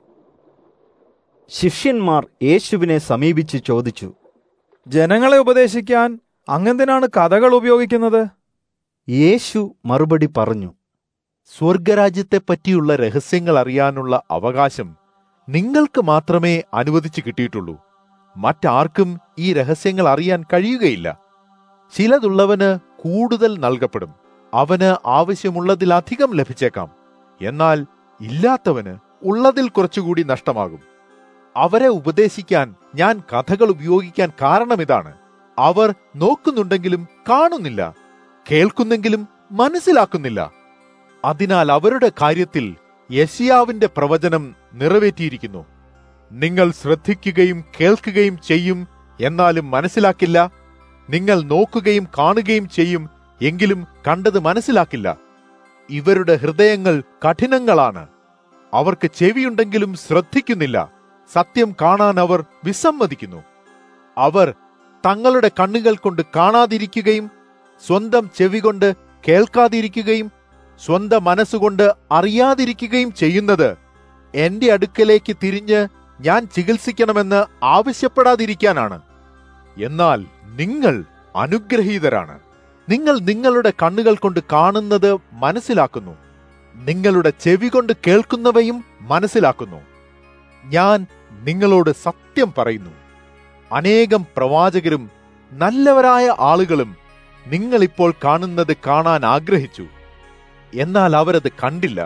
ശിഷ്യന്മാർ യേശുവിനെ സമീപിച്ച് ചോദിച്ചു ജനങ്ങളെ ഉപദേശിക്കാൻ അങ്ങെന്തിനാണ് കഥകൾ ഉപയോഗിക്കുന്നത് യേശു മറുപടി പറഞ്ഞു സ്വർഗരാജ്യത്തെ പറ്റിയുള്ള രഹസ്യങ്ങൾ അറിയാനുള്ള അവകാശം നിങ്ങൾക്ക് മാത്രമേ അനുവദിച്ചു കിട്ടിയിട്ടുള്ളൂ മറ്റാർക്കും ഈ രഹസ്യങ്ങൾ അറിയാൻ കഴിയുകയില്ല ചിലതുള്ളവന് കൂടുതൽ നൽകപ്പെടും അവന് ആവശ്യമുള്ളതിലധികം ലഭിച്ചേക്കാം എന്നാൽ ഇല്ലാത്തവന് ഉള്ളതിൽ കുറച്ചുകൂടി നഷ്ടമാകും അവരെ ഉപദേശിക്കാൻ ഞാൻ കഥകൾ ഉപയോഗിക്കാൻ കാരണമിതാണ് അവർ നോക്കുന്നുണ്ടെങ്കിലും കാണുന്നില്ല കേൾക്കുന്നെങ്കിലും മനസ്സിലാക്കുന്നില്ല അതിനാൽ അവരുടെ കാര്യത്തിൽ യശിയാവിന്റെ പ്രവചനം നിറവേറ്റിയിരിക്കുന്നു നിങ്ങൾ ശ്രദ്ധിക്കുകയും കേൾക്കുകയും ചെയ്യും എന്നാലും മനസ്സിലാക്കില്ല നിങ്ങൾ നോക്കുകയും കാണുകയും ചെയ്യും എങ്കിലും കണ്ടത് മനസ്സിലാക്കില്ല ഇവരുടെ ഹൃദയങ്ങൾ കഠിനങ്ങളാണ് അവർക്ക് ചെവിയുണ്ടെങ്കിലും ശ്രദ്ധിക്കുന്നില്ല സത്യം കാണാൻ അവർ വിസമ്മതിക്കുന്നു അവർ തങ്ങളുടെ കണ്ണുകൾ കൊണ്ട് കാണാതിരിക്കുകയും സ്വന്തം ചെവി കൊണ്ട് കേൾക്കാതിരിക്കുകയും സ്വന്തം മനസ്സുകൊണ്ട് അറിയാതിരിക്കുകയും ചെയ്യുന്നത് എന്റെ അടുക്കലേക്ക് തിരിഞ്ഞ് ഞാൻ ചികിത്സിക്കണമെന്ന് ആവശ്യപ്പെടാതിരിക്കാനാണ് എന്നാൽ നിങ്ങൾ അനുഗ്രഹീതരാണ് നിങ്ങൾ നിങ്ങളുടെ കണ്ണുകൾ കൊണ്ട് കാണുന്നത് മനസ്സിലാക്കുന്നു നിങ്ങളുടെ ചെവി കൊണ്ട് കേൾക്കുന്നവയും മനസ്സിലാക്കുന്നു ഞാൻ നിങ്ങളോട് സത്യം പറയുന്നു അനേകം പ്രവാചകരും നല്ലവരായ ആളുകളും നിങ്ങളിപ്പോൾ കാണുന്നത് കാണാൻ ആഗ്രഹിച്ചു എന്നാൽ അവരത് കണ്ടില്ല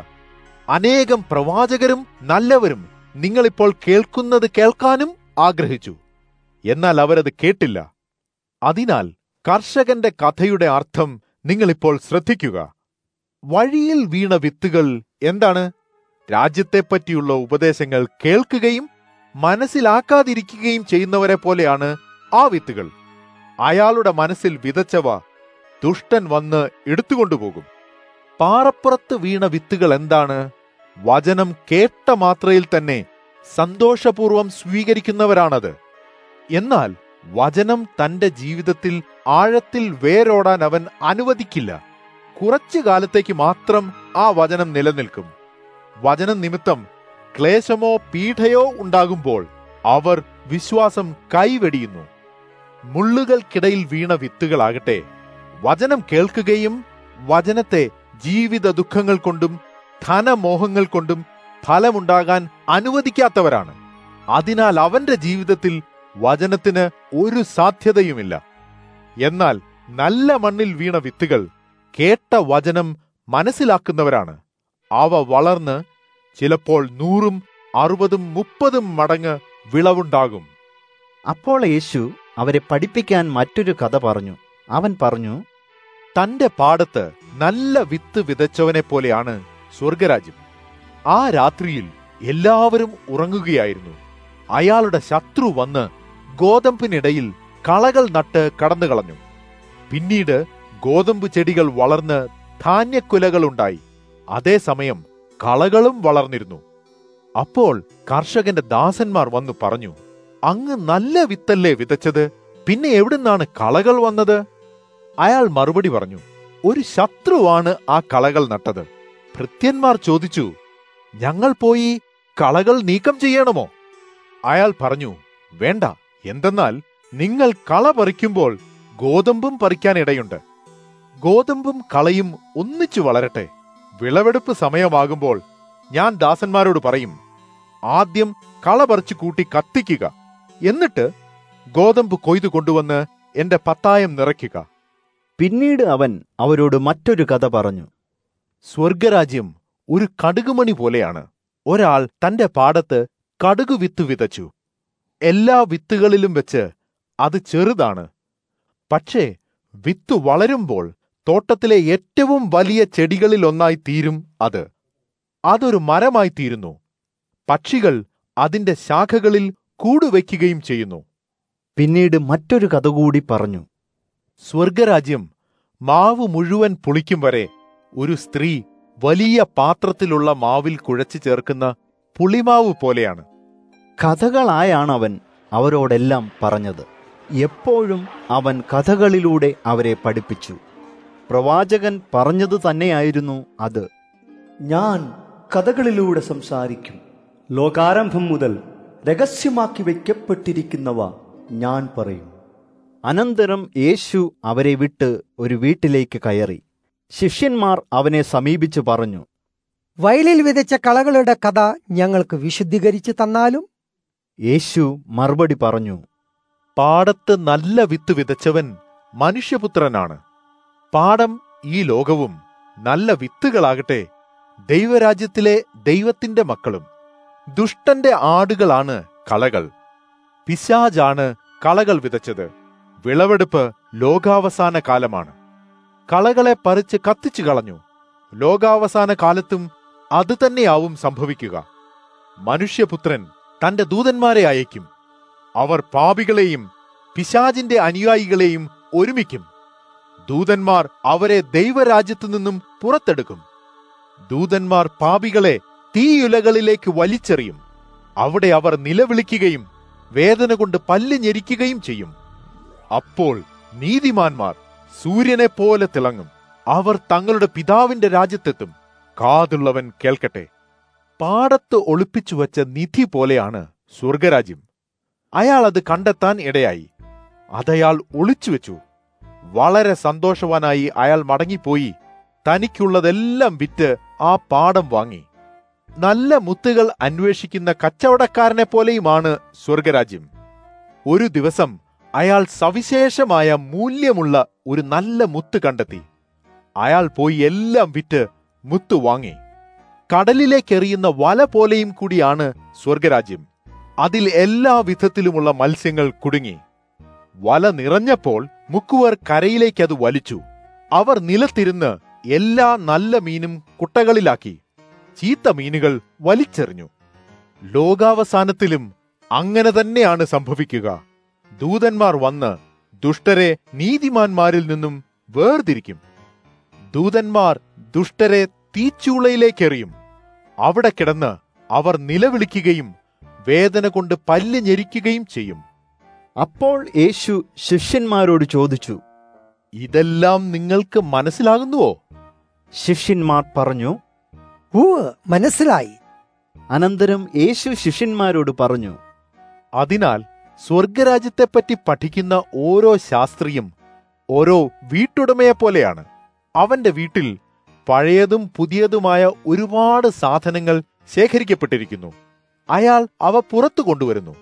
അനേകം പ്രവാചകരും നല്ലവരും നിങ്ങളിപ്പോൾ കേൾക്കുന്നത് കേൾക്കാനും ആഗ്രഹിച്ചു എന്നാൽ അവരത് കേട്ടില്ല അതിനാൽ കർഷകന്റെ കഥയുടെ അർത്ഥം നിങ്ങളിപ്പോൾ ശ്രദ്ധിക്കുക വഴിയിൽ വീണ വിത്തുകൾ എന്താണ് രാജ്യത്തെപ്പറ്റിയുള്ള ഉപദേശങ്ങൾ കേൾക്കുകയും മനസ്സിലാക്കാതിരിക്കുകയും ചെയ്യുന്നവരെ പോലെയാണ് ആ വിത്തുകൾ അയാളുടെ മനസ്സിൽ വിതച്ചവ ദുഷ്ടൻ വന്ന് എടുത്തുകൊണ്ടുപോകും പാറപ്പുറത്ത് വീണ വിത്തുകൾ എന്താണ് വചനം കേട്ട മാത്രയിൽ തന്നെ സന്തോഷപൂർവം സ്വീകരിക്കുന്നവരാണത് എന്നാൽ വചനം തന്റെ ജീവിതത്തിൽ ആഴത്തിൽ വേരോടാൻ അവൻ അനുവദിക്കില്ല കുറച്ചു കാലത്തേക്ക് മാത്രം ആ വചനം നിലനിൽക്കും വചനം നിമിത്തം ക്ലേശമോ പീഠയോ ഉണ്ടാകുമ്പോൾ അവർ വിശ്വാസം കൈവെടിയുന്നു മുള്ളുകൾക്കിടയിൽ വീണ വിത്തുകളാകട്ടെ വചനം കേൾക്കുകയും വചനത്തെ ജീവിത ദുഃഖങ്ങൾ കൊണ്ടും ധനമോഹങ്ങൾ കൊണ്ടും ഫലമുണ്ടാകാൻ അനുവദിക്കാത്തവരാണ് അതിനാൽ അവന്റെ ജീവിതത്തിൽ വചനത്തിന് ഒരു സാധ്യതയുമില്ല എന്നാൽ നല്ല മണ്ണിൽ വീണ വിത്തുകൾ കേട്ട വചനം മനസ്സിലാക്കുന്നവരാണ് അവ വളർന്ന് ചിലപ്പോൾ നൂറും അറുപതും മുപ്പതും മടങ്ങ് വിളവുണ്ടാകും അപ്പോൾ യേശു അവരെ പഠിപ്പിക്കാൻ മറ്റൊരു കഥ പറഞ്ഞു അവൻ പറഞ്ഞു തന്റെ പാടത്ത് നല്ല വിത്ത് വിതച്ചവനെ പോലെയാണ് സ്വർഗരാജ്യം ആ രാത്രിയിൽ എല്ലാവരും ഉറങ്ങുകയായിരുന്നു അയാളുടെ ശത്രു വന്ന് ഗോതമ്പിനിടയിൽ കളകൾ നട്ട് കടന്നു കളഞ്ഞു പിന്നീട് ഗോതമ്പ് ചെടികൾ വളർന്ന് ധാന്യക്കുലകളുണ്ടായി അതേസമയം കളകളും വളർന്നിരുന്നു അപ്പോൾ കർഷകന്റെ ദാസന്മാർ വന്നു പറഞ്ഞു അങ്ങ് നല്ല വിത്തല്ലേ വിതച്ചത് പിന്നെ എവിടുന്നാണ് കളകൾ വന്നത് അയാൾ മറുപടി പറഞ്ഞു ഒരു ശത്രുവാണ് ആ കളകൾ നട്ടത് ഭൃത്യന്മാർ ചോദിച്ചു ഞങ്ങൾ പോയി കളകൾ നീക്കം ചെയ്യണമോ അയാൾ പറഞ്ഞു വേണ്ട എന്തെന്നാൽ നിങ്ങൾ കള പറിക്കുമ്പോൾ ഗോതമ്പും പറിക്കാൻ ഇടയുണ്ട് ഗോതമ്പും കളയും ഒന്നിച്ചു വളരട്ടെ വിളവെടുപ്പ് സമയമാകുമ്പോൾ ഞാൻ ദാസന്മാരോട് പറയും ആദ്യം കള പറിച്ചു കൂട്ടി കത്തിക്കുക എന്നിട്ട് ഗോതമ്പ് കൊയ്തു കൊണ്ടുവന്ന് എന്റെ പത്തായം നിറയ്ക്കുക പിന്നീട് അവൻ അവരോട് മറ്റൊരു കഥ പറഞ്ഞു സ്വർഗരാജ്യം ഒരു കടുകുമണി പോലെയാണ് ഒരാൾ തന്റെ പാടത്ത് കടുകു വിത്ത് വിതച്ചു എല്ലാ വിത്തുകളിലും വെച്ച് അത് ചെറുതാണ് പക്ഷേ വിത്ത് വളരുമ്പോൾ തോട്ടത്തിലെ ഏറ്റവും വലിയ ചെടികളിൽ ഒന്നായി തീരും അത് അതൊരു മരമായി തീരുന്നു പക്ഷികൾ അതിന്റെ ശാഖകളിൽ കൂടുവയ്ക്കുകയും ചെയ്യുന്നു പിന്നീട് മറ്റൊരു കഥ കൂടി പറഞ്ഞു സ്വർഗരാജ്യം മാവ് മുഴുവൻ പുളിക്കും വരെ ഒരു സ്ത്രീ വലിയ പാത്രത്തിലുള്ള മാവിൽ കുഴച്ചു ചേർക്കുന്ന പുളിമാവ് പോലെയാണ് കഥകളായാണ് അവൻ അവരോടെല്ലാം പറഞ്ഞത് എപ്പോഴും അവൻ കഥകളിലൂടെ അവരെ പഠിപ്പിച്ചു പ്രവാചകൻ പറഞ്ഞതു തന്നെയായിരുന്നു അത് ഞാൻ കഥകളിലൂടെ സംസാരിക്കും ലോകാരംഭം മുതൽ രഹസ്യമാക്കി വയ്ക്കപ്പെട്ടിരിക്കുന്നവ ഞാൻ പറയും അനന്തരം യേശു അവരെ വിട്ട് ഒരു വീട്ടിലേക്ക് കയറി ശിഷ്യന്മാർ അവനെ സമീപിച്ചു പറഞ്ഞു വയലിൽ വിതച്ച കളകളുടെ കഥ ഞങ്ങൾക്ക് വിശുദ്ധീകരിച്ചു തന്നാലും യേശു മറുപടി പറഞ്ഞു പാടത്ത് നല്ല വിത്ത് വിതച്ചവൻ മനുഷ്യപുത്രനാണ് പാടം ഈ ലോകവും നല്ല വിത്തുകളാകട്ടെ ദൈവരാജ്യത്തിലെ ദൈവത്തിന്റെ മക്കളും ദുഷ്ടന്റെ ആടുകളാണ് കളകൾ പിശാജാണ് കളകൾ വിതച്ചത് വിളവെടുപ്പ് ലോകാവസാന കാലമാണ് കളകളെ പറിച്ച് കത്തിച്ചു കളഞ്ഞു ലോകാവസാന കാലത്തും അത് തന്നെയാവും സംഭവിക്കുക മനുഷ്യപുത്രൻ തന്റെ ദൂതന്മാരെ അയക്കും അവർ പാപികളെയും പിശാജിന്റെ അനുയായികളെയും ഒരുമിക്കും ദൂതന്മാർ അവരെ ദൈവരാജ്യത്തു നിന്നും പുറത്തെടുക്കും ദൂതന്മാർ പാപികളെ തീയുലകളിലേക്ക് വലിച്ചെറിയും അവിടെ അവർ നിലവിളിക്കുകയും വേദന കൊണ്ട് പല്ല് ഞെരിക്കുകയും ചെയ്യും അപ്പോൾ നീതിമാന്മാർ സൂര്യനെ പോലെ തിളങ്ങും അവർ തങ്ങളുടെ പിതാവിന്റെ രാജ്യത്തെത്തും കാതുള്ളവൻ കേൾക്കട്ടെ പാടത്ത് ഒളിപ്പിച്ചു വച്ച നിധി പോലെയാണ് സ്വർഗരാജ്യം അയാൾ അത് കണ്ടെത്താൻ ഇടയായി അതയാൾ ഒളിച്ചുവെച്ചു വളരെ സന്തോഷവാനായി അയാൾ മടങ്ങിപ്പോയി തനിക്കുള്ളതെല്ലാം വിറ്റ് ആ പാടം വാങ്ങി നല്ല മുത്തുകൾ അന്വേഷിക്കുന്ന കച്ചവടക്കാരനെ പോലെയുമാണ് സ്വർഗരാജ്യം ഒരു ദിവസം അയാൾ സവിശേഷമായ മൂല്യമുള്ള ഒരു നല്ല മുത്ത് കണ്ടെത്തി അയാൾ പോയി എല്ലാം വിറ്റ് മുത്ത് വാങ്ങി കടലിലേക്കെറിയുന്ന വല പോലെയും കൂടിയാണ് സ്വർഗരാജ്യം അതിൽ എല്ലാ വിധത്തിലുമുള്ള മത്സ്യങ്ങൾ കുടുങ്ങി വല നിറഞ്ഞപ്പോൾ മുക്കുവർ കരയിലേക്ക് അത് വലിച്ചു അവർ നിലത്തിരുന്ന് എല്ലാ നല്ല മീനും കുട്ടകളിലാക്കി ചീത്ത മീനുകൾ വലിച്ചെറിഞ്ഞു ലോകാവസാനത്തിലും അങ്ങനെ തന്നെയാണ് സംഭവിക്കുക ദൂതന്മാർ വന്ന് ദുഷ്ടരെ നീതിമാന്മാരിൽ നിന്നും വേർതിരിക്കും ദൂതന്മാർ ദുഷ്ടരെ തീച്ചൂളയിലേക്കെറിയും അവിടെ കിടന്ന് അവർ നിലവിളിക്കുകയും വേദന കൊണ്ട് പല്ല് ഞെരിക്കുകയും ചെയ്യും അപ്പോൾ യേശു ശിഷ്യന്മാരോട് ചോദിച്ചു ഇതെല്ലാം നിങ്ങൾക്ക് മനസ്സിലാകുന്നുവോ ശിഷ്യന്മാർ പറഞ്ഞു ഉവ് മനസ്സിലായി അനന്തരം യേശു ശിഷ്യന്മാരോട് പറഞ്ഞു അതിനാൽ സ്വർഗരാജ്യത്തെപ്പറ്റി പഠിക്കുന്ന ഓരോ ശാസ്ത്രിയും ഓരോ വീട്ടുടമയെ പോലെയാണ് അവന്റെ വീട്ടിൽ പഴയതും പുതിയതുമായ ഒരുപാട് സാധനങ്ങൾ ശേഖരിക്കപ്പെട്ടിരിക്കുന്നു അയാൾ അവ പുറത്തു കൊണ്ടുവരുന്നു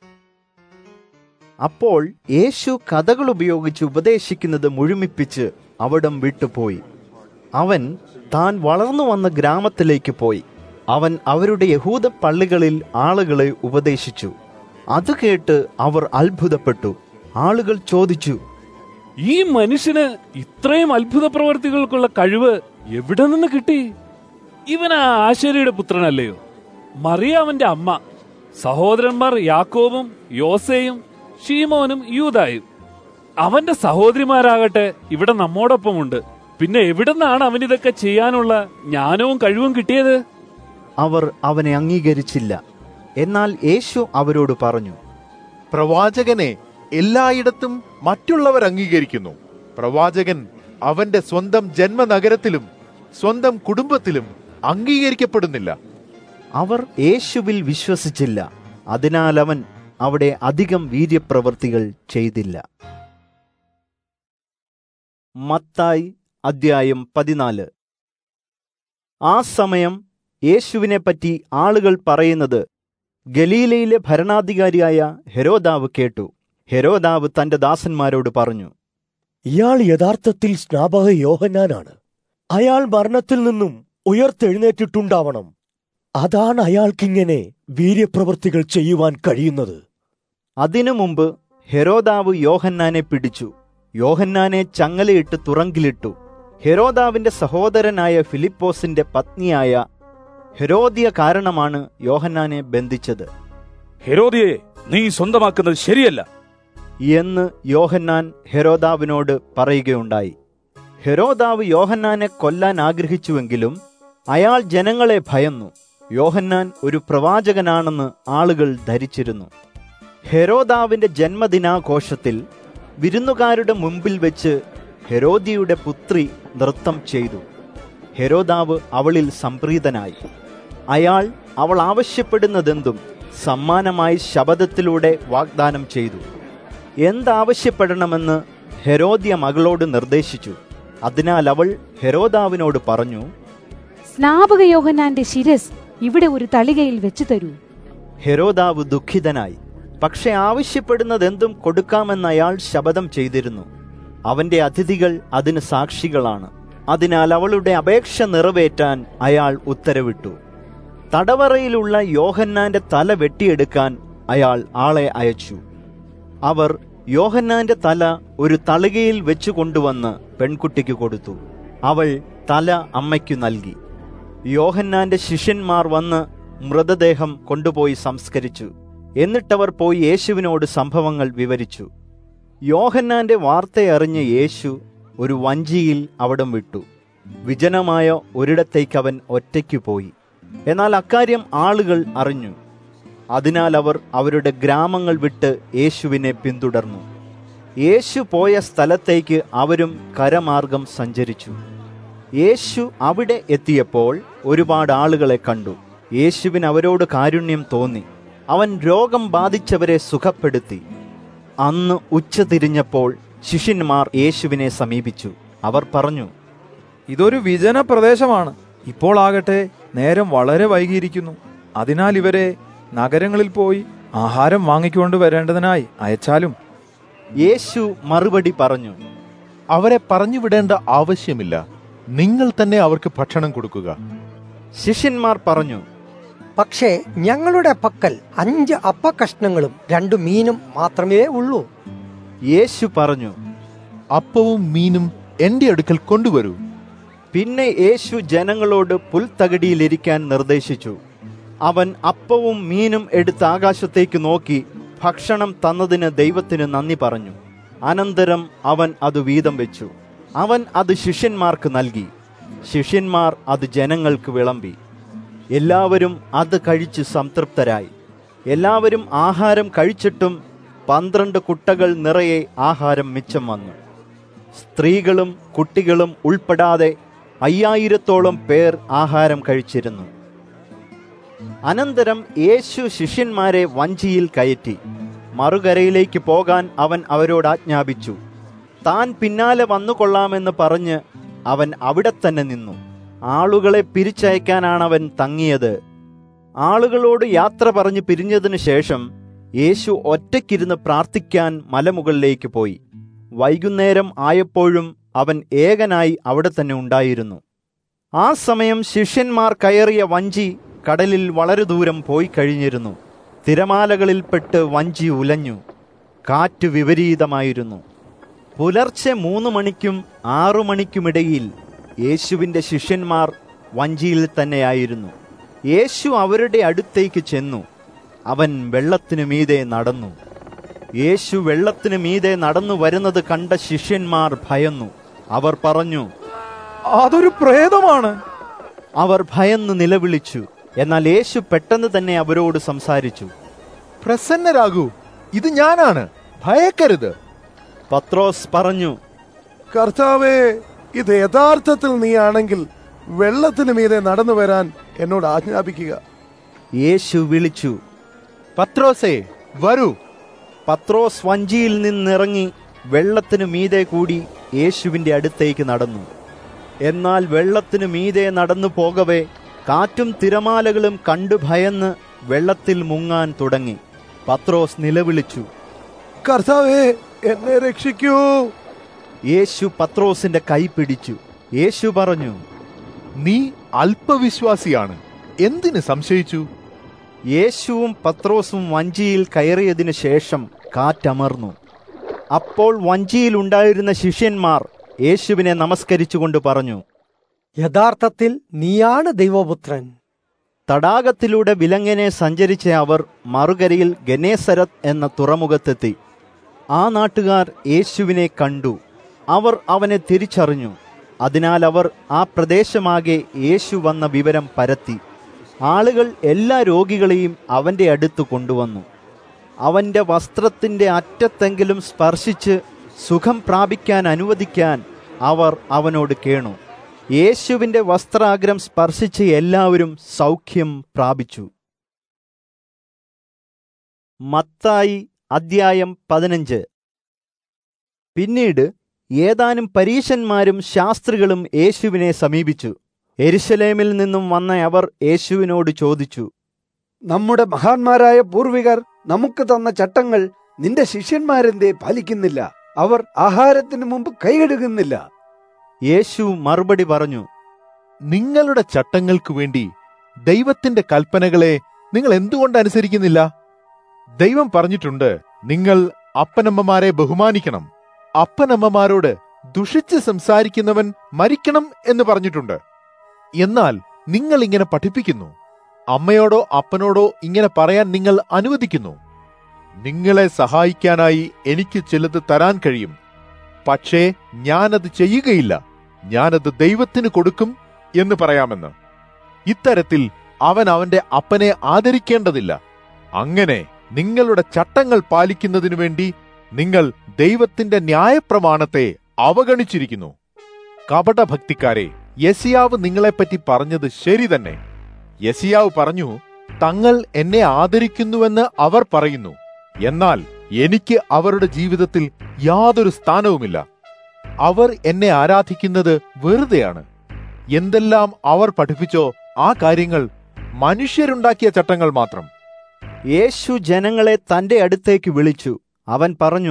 അപ്പോൾ യേശു കഥകൾ ഉപയോഗിച്ച് ഉപദേശിക്കുന്നത് മുഴുമിപ്പിച്ച് അവിടം വിട്ടുപോയി അവൻ താൻ വളർന്നു വന്ന ഗ്രാമത്തിലേക്ക് പോയി അവൻ അവരുടെ യഹൂദ പള്ളികളിൽ ആളുകളെ ഉപദേശിച്ചു അത് കേട്ട് അവർ അത്ഭുതപ്പെട്ടു ആളുകൾ ചോദിച്ചു ഈ മനുഷ്യന് ഇത്രയും അത്ഭുത പ്രവർത്തികൾക്കുള്ള കഴിവ് എവിടെ നിന്ന് കിട്ടി ഇവൻ ആ ആശാരിയുടെ പുത്രനല്ലയോ മറിയ അവന്റെ അമ്മ സഹോദരന്മാർ യാക്കോബും യോസയും ഷീമോനും യൂതായും അവന്റെ സഹോദരിമാരാകട്ടെ ഇവിടെ നമ്മോടൊപ്പമുണ്ട് പിന്നെ എവിടുന്നാണ് അവൻ ഇതൊക്കെ ചെയ്യാനുള്ള ജ്ഞാനവും കഴിവും കിട്ടിയത് അവർ അവനെ അംഗീകരിച്ചില്ല എന്നാൽ യേശു അവരോട് പറഞ്ഞു പ്രവാചകനെ എല്ലായിടത്തും മറ്റുള്ളവർ അംഗീകരിക്കുന്നു പ്രവാചകൻ അവന്റെ സ്വന്തം ജന്മനഗരത്തിലും സ്വന്തം കുടുംബത്തിലും അംഗീകരിക്കപ്പെടുന്നില്ല അവർ യേശുവിൽ വിശ്വസിച്ചില്ല അതിനാൽ അവൻ അവിടെ അധികം വീര്യപ്രവർത്തികൾ ചെയ്തില്ല മത്തായി അദ്ധ്യായം പതിനാല് ആ സമയം യേശുവിനെ പറ്റി ആളുകൾ പറയുന്നത് ഗലീലയിലെ ഭരണാധികാരിയായ ഹെരോദാവ് കേട്ടു ഹെരോദാവ് തന്റെ ദാസന്മാരോട് പറഞ്ഞു ഇയാൾ യഥാർത്ഥത്തിൽ സ്നാപക യോഹന്നാനാണ് അയാൾ മരണത്തിൽ നിന്നും ഉയർത്തെഴുന്നേറ്റിട്ടുണ്ടാവണം അതാണ് അയാൾക്കിങ്ങനെ വീര്യപ്രവൃത്തികൾ ചെയ്യുവാൻ കഴിയുന്നത് അതിനു മുമ്പ് ഹെരോദാവ് യോഹന്നാനെ പിടിച്ചു യോഹന്നാനെ ചങ്ങലയിട്ട് തുറങ്കിലിട്ടു ഹെരോദാവിന്റെ സഹോദരനായ ഫിലിപ്പോസിന്റെ പത്നിയായ ഹെരോദിയ കാരണമാണ് യോഹന്നാനെ ബന്ധിച്ചത് ഹെരോദിയെ നീ സ്വന്തമാക്കുന്നത് ശരിയല്ല എന്ന് യോഹന്നാൻ ഹെരോദാവിനോട് പറയുകയുണ്ടായി ഹെരോദാവ് യോഹന്നാനെ കൊല്ലാൻ ആഗ്രഹിച്ചുവെങ്കിലും അയാൾ ജനങ്ങളെ ഭയന്നു യോഹന്നാൻ ഒരു പ്രവാചകനാണെന്ന് ആളുകൾ ധരിച്ചിരുന്നു ഹെരോദാവിന്റെ ജന്മദിനാഘോഷത്തിൽ വിരുന്നുകാരുടെ മുമ്പിൽ വെച്ച് ഹെരോദിയുടെ പുത്രി നൃത്തം ചെയ്തു ഹെരോദാവ് അവളിൽ സംപ്രീതനായി അയാൾ അവൾ ആവശ്യപ്പെടുന്നതെന്തും സമ്മാനമായി ശബദത്തിലൂടെ വാഗ്ദാനം ചെയ്തു എന്താവശ്യപ്പെടണമെന്ന് ഹെരോദ്യ മകളോട് നിർദ്ദേശിച്ചു അതിനാൽ അവൾ ഹെരോദാവിനോട് പറഞ്ഞു സ്നാപക യോഹന്നാന്റെ ശിരസ് ഇവിടെ ഒരു തളികയിൽ വെച്ചു തരൂ ഹെരോദാവ് ദുഃഖിതനായി പക്ഷെ ആവശ്യപ്പെടുന്നതെന്തും കൊടുക്കാമെന്ന് അയാൾ ശപഥം ചെയ്തിരുന്നു അവന്റെ അതിഥികൾ അതിന് സാക്ഷികളാണ് അതിനാൽ അവളുടെ അപേക്ഷ നിറവേറ്റാൻ അയാൾ ഉത്തരവിട്ടു തടവറയിലുള്ള യോഹന്നാന്റെ തല വെട്ടിയെടുക്കാൻ അയാൾ ആളെ അയച്ചു അവർ യോഹന്നാന്റെ തല ഒരു തളികയിൽ വെച്ചു കൊണ്ടുവന്ന് പെൺകുട്ടിക്ക് കൊടുത്തു അവൾ തല അമ്മയ്ക്കു നൽകി യോഹന്നാന്റെ ശിഷ്യന്മാർ വന്ന് മൃതദേഹം കൊണ്ടുപോയി സംസ്കരിച്ചു എന്നിട്ടവർ പോയി യേശുവിനോട് സംഭവങ്ങൾ വിവരിച്ചു യോഹന്നാന്റെ വാർത്തയറിഞ്ഞ യേശു ഒരു വഞ്ചിയിൽ അവിടം വിട്ടു വിജനമായ ഒരിടത്തേക്ക് അവൻ ഒറ്റയ്ക്കു പോയി എന്നാൽ അക്കാര്യം ആളുകൾ അറിഞ്ഞു അതിനാൽ അവർ അവരുടെ ഗ്രാമങ്ങൾ വിട്ട് യേശുവിനെ പിന്തുടർന്നു യേശു പോയ സ്ഥലത്തേക്ക് അവരും കരമാർഗം സഞ്ചരിച്ചു യേശു അവിടെ എത്തിയപ്പോൾ ഒരുപാട് ആളുകളെ കണ്ടു യേശുവിന് അവരോട് കാരുണ്യം തോന്നി അവൻ രോഗം ബാധിച്ചവരെ സുഖപ്പെടുത്തി അന്ന് ഉച്ച തിരിഞ്ഞപ്പോൾ ശിഷ്യന്മാർ യേശുവിനെ സമീപിച്ചു അവർ പറഞ്ഞു ഇതൊരു വിജന പ്രദേശമാണ് ഇപ്പോൾ ആകട്ടെ നേരം വളരെ വൈകിയിരിക്കുന്നു അതിനാൽ ഇവരെ നഗരങ്ങളിൽ പോയി ആഹാരം വാങ്ങിക്കൊണ്ട് വരേണ്ടതിനായി അയച്ചാലും യേശു മറുപടി പറഞ്ഞു അവരെ പറഞ്ഞു വിടേണ്ട ആവശ്യമില്ല നിങ്ങൾ തന്നെ അവർക്ക് ഭക്ഷണം കൊടുക്കുക ശിഷ്യന്മാർ പറഞ്ഞു പക്ഷേ ഞങ്ങളുടെ പക്കൽ അഞ്ച് അപ്പക്കഷ്ണങ്ങളും രണ്ടു മീനും മാത്രമേ ഉള്ളൂ യേശു പറഞ്ഞു അപ്പവും മീനും എന്റെ അടുക്കൽ കൊണ്ടുവരൂ പിന്നെ യേശു ജനങ്ങളോട് പുൽത്തകടിയിലിരിക്കാൻ നിർദ്ദേശിച്ചു അവൻ അപ്പവും മീനും എടുത്ത് ആകാശത്തേക്ക് നോക്കി ഭക്ഷണം തന്നതിന് ദൈവത്തിന് നന്ദി പറഞ്ഞു അനന്തരം അവൻ അത് വീതം വെച്ചു അവൻ അത് ശിഷ്യന്മാർക്ക് നൽകി ശിഷ്യന്മാർ അത് ജനങ്ങൾക്ക് വിളമ്പി എല്ലാവരും അത് കഴിച്ച് സംതൃപ്തരായി എല്ലാവരും ആഹാരം കഴിച്ചിട്ടും പന്ത്രണ്ട് കുട്ടകൾ നിറയെ ആഹാരം മിച്ചം വന്നു സ്ത്രീകളും കുട്ടികളും ഉൾപ്പെടാതെ അയ്യായിരത്തോളം പേർ ആഹാരം കഴിച്ചിരുന്നു അനന്തരം യേശു ശിഷ്യന്മാരെ വഞ്ചിയിൽ കയറ്റി മറുകരയിലേക്ക് പോകാൻ അവൻ അവരോട് ആജ്ഞാപിച്ചു താൻ പിന്നാലെ വന്നുകൊള്ളാമെന്ന് പറഞ്ഞ് അവൻ അവിടെ തന്നെ നിന്നു ആളുകളെ പിരിച്ചയക്കാനാണ് അവൻ തങ്ങിയത് ആളുകളോട് യാത്ര പറഞ്ഞ് പിരിഞ്ഞതിനു ശേഷം യേശു ഒറ്റയ്ക്കിരുന്ന് പ്രാർത്ഥിക്കാൻ മലമുകളിലേക്ക് പോയി വൈകുന്നേരം ആയപ്പോഴും അവൻ ഏകനായി അവിടെ തന്നെ ഉണ്ടായിരുന്നു ആ സമയം ശിഷ്യന്മാർ കയറിയ വഞ്ചി കടലിൽ വളരെ ദൂരം പോയി കഴിഞ്ഞിരുന്നു തിരമാലകളിൽപ്പെട്ട് വഞ്ചി ഉലഞ്ഞു കാറ്റ് വിപരീതമായിരുന്നു പുലർച്ചെ മൂന്ന് മണിക്കും ആറു മണിക്കുമിടയിൽ യേശുവിൻ്റെ ശിഷ്യന്മാർ വഞ്ചിയിൽ തന്നെയായിരുന്നു യേശു അവരുടെ അടുത്തേക്ക് ചെന്നു അവൻ വെള്ളത്തിനു മീതെ നടന്നു യേശു വെള്ളത്തിനു മീതെ നടന്നു വരുന്നത് കണ്ട ശിഷ്യന്മാർ ഭയന്നു അവർ പറഞ്ഞു അതൊരു പ്രേതമാണ് അവർ ഭയന്ന് നിലവിളിച്ചു എന്നാൽ യേശു പെട്ടെന്ന് തന്നെ അവരോട് സംസാരിച്ചു പ്രസന്നരാകൂ ഇത് ഞാനാണ് ഭയക്കരുത് പത്രോസ് പറഞ്ഞു കർത്താവേ ഇത് യഥാർത്ഥത്തിൽ നീയാണെങ്കിൽ വെള്ളത്തിന് മീതെ നടന്നു വരാൻ എന്നോട് ആജ്ഞാപിക്കുക യേശു വിളിച്ചു പത്രോസേ വരൂ പത്രോസ് വഞ്ചിയിൽ നിന്നിറങ്ങി വെള്ളത്തിനു മീതെ കൂടി യേശുവിന്റെ അടുത്തേക്ക് നടന്നു എന്നാൽ വെള്ളത്തിനു മീതെ നടന്നു പോകവേ കാറ്റും തിരമാലകളും കണ്ടു ഭയന്ന് വെള്ളത്തിൽ മുങ്ങാൻ തുടങ്ങി പത്രോസ് നിലവിളിച്ചു കർത്താവേ എന്നെ രക്ഷിക്കൂ യേശു പത്രോസിന്റെ കൈ പിടിച്ചു യേശു പറഞ്ഞു നീ അല്പവിശ്വാസിയാണ് എന്തിന് സംശയിച്ചു യേശുവും പത്രോസും വഞ്ചിയിൽ കയറിയതിനു ശേഷം കാറ്റമർന്നു അപ്പോൾ വഞ്ചിയിലുണ്ടായിരുന്ന ശിഷ്യന്മാർ യേശുവിനെ നമസ്കരിച്ചുകൊണ്ട് പറഞ്ഞു യഥാർത്ഥത്തിൽ നീയാണ് ദൈവപുത്രൻ തടാകത്തിലൂടെ വിലങ്ങനെ സഞ്ചരിച്ച അവർ മറുകരയിൽ ഗനേസരത്ത് എന്ന തുറമുഖത്തെത്തി ആ നാട്ടുകാർ യേശുവിനെ കണ്ടു അവർ അവനെ തിരിച്ചറിഞ്ഞു അതിനാൽ അവർ ആ പ്രദേശമാകെ യേശു വന്ന വിവരം പരത്തി ആളുകൾ എല്ലാ രോഗികളെയും അവന്റെ അടുത്ത് കൊണ്ടുവന്നു അവന്റെ വസ്ത്രത്തിന്റെ അറ്റത്തെങ്കിലും സ്പർശിച്ച് സുഖം പ്രാപിക്കാൻ അനുവദിക്കാൻ അവർ അവനോട് കേണു യേശുവിന്റെ വസ്ത്രാഗ്രം സ്പർശിച്ച് എല്ലാവരും സൗഖ്യം പ്രാപിച്ചു മത്തായി അദ്ധ്യായം പതിനഞ്ച് പിന്നീട് ഏതാനും പരീശന്മാരും ശാസ്ത്രികളും യേശുവിനെ സമീപിച്ചു എരുശലേമിൽ നിന്നും വന്ന അവർ യേശുവിനോട് ചോദിച്ചു നമ്മുടെ മഹാന്മാരായ പൂർവികർ നമുക്ക് തന്ന ചട്ടങ്ങൾ നിന്റെ ശിഷ്യന്മാരെന്തേ പാലിക്കുന്നില്ല അവർ ആഹാരത്തിന് മുമ്പ് കൈകഴുകുന്നില്ല യേശു മറുപടി പറഞ്ഞു നിങ്ങളുടെ ചട്ടങ്ങൾക്കു വേണ്ടി ദൈവത്തിന്റെ കൽപ്പനകളെ നിങ്ങൾ എന്തുകൊണ്ട് അനുസരിക്കുന്നില്ല ദൈവം പറഞ്ഞിട്ടുണ്ട് നിങ്ങൾ അപ്പനമ്മമാരെ ബഹുമാനിക്കണം അപ്പനമ്മമാരോട് ദുഷിച്ച് സംസാരിക്കുന്നവൻ മരിക്കണം എന്ന് പറഞ്ഞിട്ടുണ്ട് എന്നാൽ നിങ്ങൾ ഇങ്ങനെ പഠിപ്പിക്കുന്നു അമ്മയോടോ അപ്പനോടോ ഇങ്ങനെ പറയാൻ നിങ്ങൾ അനുവദിക്കുന്നു നിങ്ങളെ സഹായിക്കാനായി എനിക്ക് ചിലത് തരാൻ കഴിയും പക്ഷേ ഞാനത് ചെയ്യുകയില്ല ഞാനത് ദൈവത്തിന് കൊടുക്കും എന്ന് പറയാമെന്ന് ഇത്തരത്തിൽ അവൻ അവന്റെ അപ്പനെ ആദരിക്കേണ്ടതില്ല അങ്ങനെ നിങ്ങളുടെ ചട്ടങ്ങൾ പാലിക്കുന്നതിനു വേണ്ടി നിങ്ങൾ ദൈവത്തിന്റെ ന്യായപ്രമാണത്തെ അവഗണിച്ചിരിക്കുന്നു കപടഭക്തിക്കാരെ യസിയാവ് നിങ്ങളെപ്പറ്റി പറഞ്ഞത് ശരി തന്നെ യസിയാവ് പറഞ്ഞു തങ്ങൾ എന്നെ ആദരിക്കുന്നുവെന്ന് അവർ പറയുന്നു എന്നാൽ എനിക്ക് അവരുടെ ജീവിതത്തിൽ യാതൊരു സ്ഥാനവുമില്ല അവർ എന്നെ ആരാധിക്കുന്നത് വെറുതെയാണ് എന്തെല്ലാം അവർ പഠിപ്പിച്ചോ ആ കാര്യങ്ങൾ മനുഷ്യരുണ്ടാക്കിയ ചട്ടങ്ങൾ മാത്രം യേശു ജനങ്ങളെ തന്റെ അടുത്തേക്ക് വിളിച്ചു അവൻ പറഞ്ഞു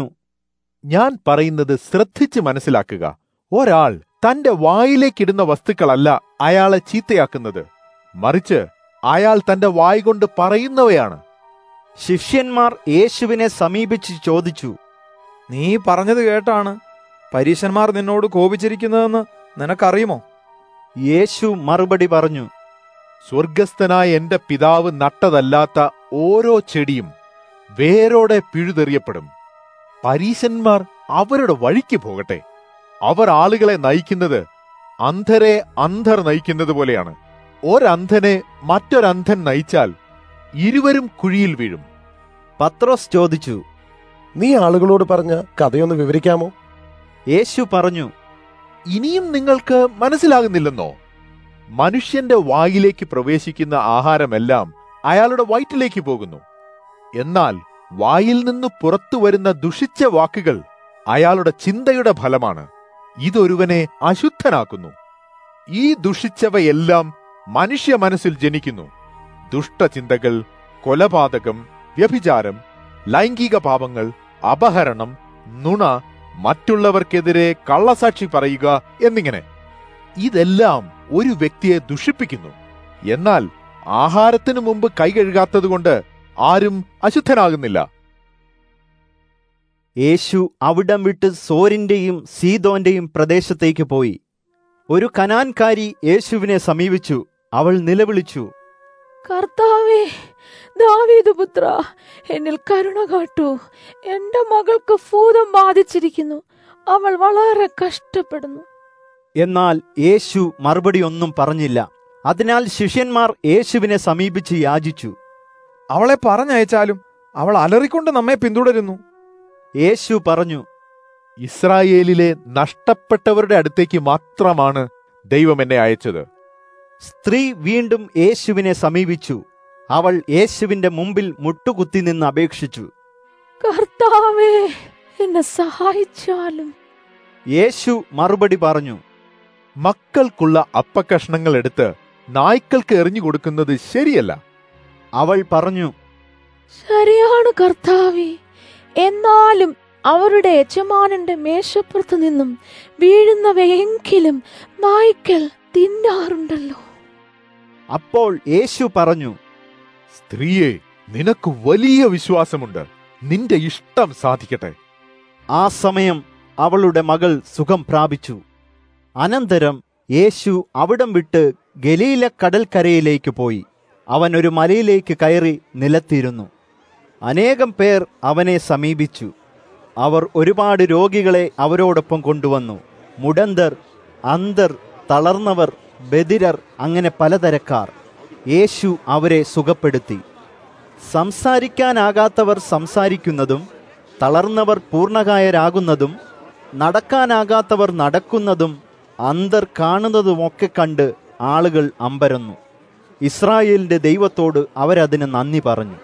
ഞാൻ പറയുന്നത് ശ്രദ്ധിച്ച് മനസ്സിലാക്കുക ഒരാൾ തന്റെ വായിലേക്കിടുന്ന വസ്തുക്കളല്ല അയാളെ ചീത്തയാക്കുന്നത് മറിച്ച് അയാൾ തന്റെ വാய் കൊണ്ട് പറയുന്നവയാണ് ശിഷ്യന്മാർ യേശുവിനെ സമീപിച്ച് ചോദിച്ചു നീ പറഞ്ഞത് കേട്ടാണ് പരീശന്മാർ നിന്നോട് കോപിച്ചിരിക്കുന്നതെന്ന് നിനക്കറിയുമോ യേശു മറുപടി പറഞ്ഞു സ്വർഗസ്ഥനായ എന്റെ പിതാവ് നട്ടതല്ലാത്ത ഓരോ ചെടിയും വേരോടെ പിഴുതെറിയപ്പെടും പരീശന്മാർ അവരുടെ വഴിക്ക് പോകട്ടെ അവർ ആളുകളെ നയിക്കുന്നത് അന്ധരെ അന്ധർ നയിക്കുന്നത് പോലെയാണ് ഒരന്ധനെ മറ്റൊരന്ധൻ നയിച്ചാൽ ഇരുവരും കുഴിയിൽ വീഴും പത്രോസ് ചോദിച്ചു നീ ആളുകളോട് പറഞ്ഞ കഥയൊന്ന് വിവരിക്കാമോ യേശു പറഞ്ഞു ഇനിയും നിങ്ങൾക്ക് മനസ്സിലാകുന്നില്ലെന്നോ മനുഷ്യന്റെ വായിലേക്ക് പ്രവേശിക്കുന്ന ആഹാരമെല്ലാം അയാളുടെ വയറ്റിലേക്ക് പോകുന്നു എന്നാൽ വായിൽ നിന്ന് പുറത്തു വരുന്ന ദുഷിച്ച വാക്കുകൾ അയാളുടെ ചിന്തയുടെ ഫലമാണ് ഇതൊരുവനെ അശുദ്ധനാക്കുന്നു ഈ ദുഷിച്ചവയെല്ലാം മനുഷ്യ മനസ്സിൽ ജനിക്കുന്നു ദുഷ്ടചിന്തകൾ കൊലപാതകം വ്യഭിചാരം ലൈംഗിക പാപങ്ങൾ അപഹരണം നുണ മറ്റുള്ളവർക്കെതിരെ കള്ളസാക്ഷി പറയുക എന്നിങ്ങനെ ഇതെല്ലാം ഒരു വ്യക്തിയെ ദുഷിപ്പിക്കുന്നു എന്നാൽ ആഹാരത്തിനു മുമ്പ് കൈ കഴുകാത്തതുകൊണ്ട് ആരും അശുദ്ധനാകുന്നില്ല യേശു അവിടം വിട്ട് സോരിന്റെയും സീതോന്റെയും പ്രദേശത്തേക്ക് പോയി ഒരു കനാൻകാരി യേശുവിനെ സമീപിച്ചു അവൾ നിലവിളിച്ചു കർത്താവേ ദാവീദ് പുത്ര എന്നിൽ കരുണ കാട്ടൂ എന്റെ മകൾക്ക് ഭൂതം ബാധിച്ചിരിക്കുന്നു അവൾ വളരെ കഷ്ടപ്പെടുന്നു എന്നാൽ യേശു മറുപടി ഒന്നും പറഞ്ഞില്ല അതിനാൽ ശിഷ്യന്മാർ യേശുവിനെ സമീപിച്ച് യാചിച്ചു അവളെ പറഞ്ഞയച്ചാലും അവൾ അലറിക്കൊണ്ട് നമ്മെ പിന്തുടരുന്നു യേശു പറഞ്ഞു ഇസ്രായേലിലെ നഷ്ടപ്പെട്ടവരുടെ അടുത്തേക്ക് മാത്രമാണ് ദൈവം എന്നെ അയച്ചത് സ്ത്രീ വീണ്ടും യേശുവിനെ സമീപിച്ചു അവൾ യേശുവിന്റെ മുമ്പിൽ മുട്ടുകുത്തി നിന്ന് അപേക്ഷിച്ചു കർത്താവേ എന്നെ സഹായിച്ചാലും യേശു മറുപടി പറഞ്ഞു മക്കൾക്കുള്ള അപ്പക്കഷ്ണങ്ങൾ എടുത്ത് നായ്ക്കൾക്ക് എറിഞ്ഞു കൊടുക്കുന്നത് ശരിയല്ല അവൾ പറഞ്ഞു ശരിയാണ് കർത്താവേ എന്നാലും അവരുടെ യജമാനന്റെ മേശപ്പുറത്ത് നിന്നും വീഴുന്നവയെങ്കിലും നായ്ക്കൾ തിന്നാറുണ്ടല്ലോ അപ്പോൾ യേശു പറഞ്ഞു സ്ത്രീയെ നിനക്ക് വലിയ വിശ്വാസമുണ്ട് നിന്റെ ഇഷ്ടം സാധിക്കട്ടെ ആ സമയം അവളുടെ മകൾ സുഖം പ്രാപിച്ചു അനന്തരം യേശു അവിടം വിട്ട് ഗലീല കടൽക്കരയിലേക്ക് പോയി അവൻ ഒരു മലയിലേക്ക് കയറി നിലത്തിരുന്നു അനേകം പേർ അവനെ സമീപിച്ചു അവർ ഒരുപാട് രോഗികളെ അവരോടൊപ്പം കൊണ്ടുവന്നു മുടന്തർ അന്തർ തളർന്നവർ ബദിരർ അങ്ങനെ പലതരക്കാർ യേശു അവരെ സുഖപ്പെടുത്തി സംസാരിക്കാനാകാത്തവർ സംസാരിക്കുന്നതും തളർന്നവർ പൂർണ്ണകായരാകുന്നതും നടക്കാനാകാത്തവർ നടക്കുന്നതും അന്തർ കാണുന്നതുമൊക്കെ കണ്ട് ആളുകൾ അമ്പരന്നു ഇസ്രായേലിന്റെ ദൈവത്തോട് അവരതിന് നന്ദി പറഞ്ഞു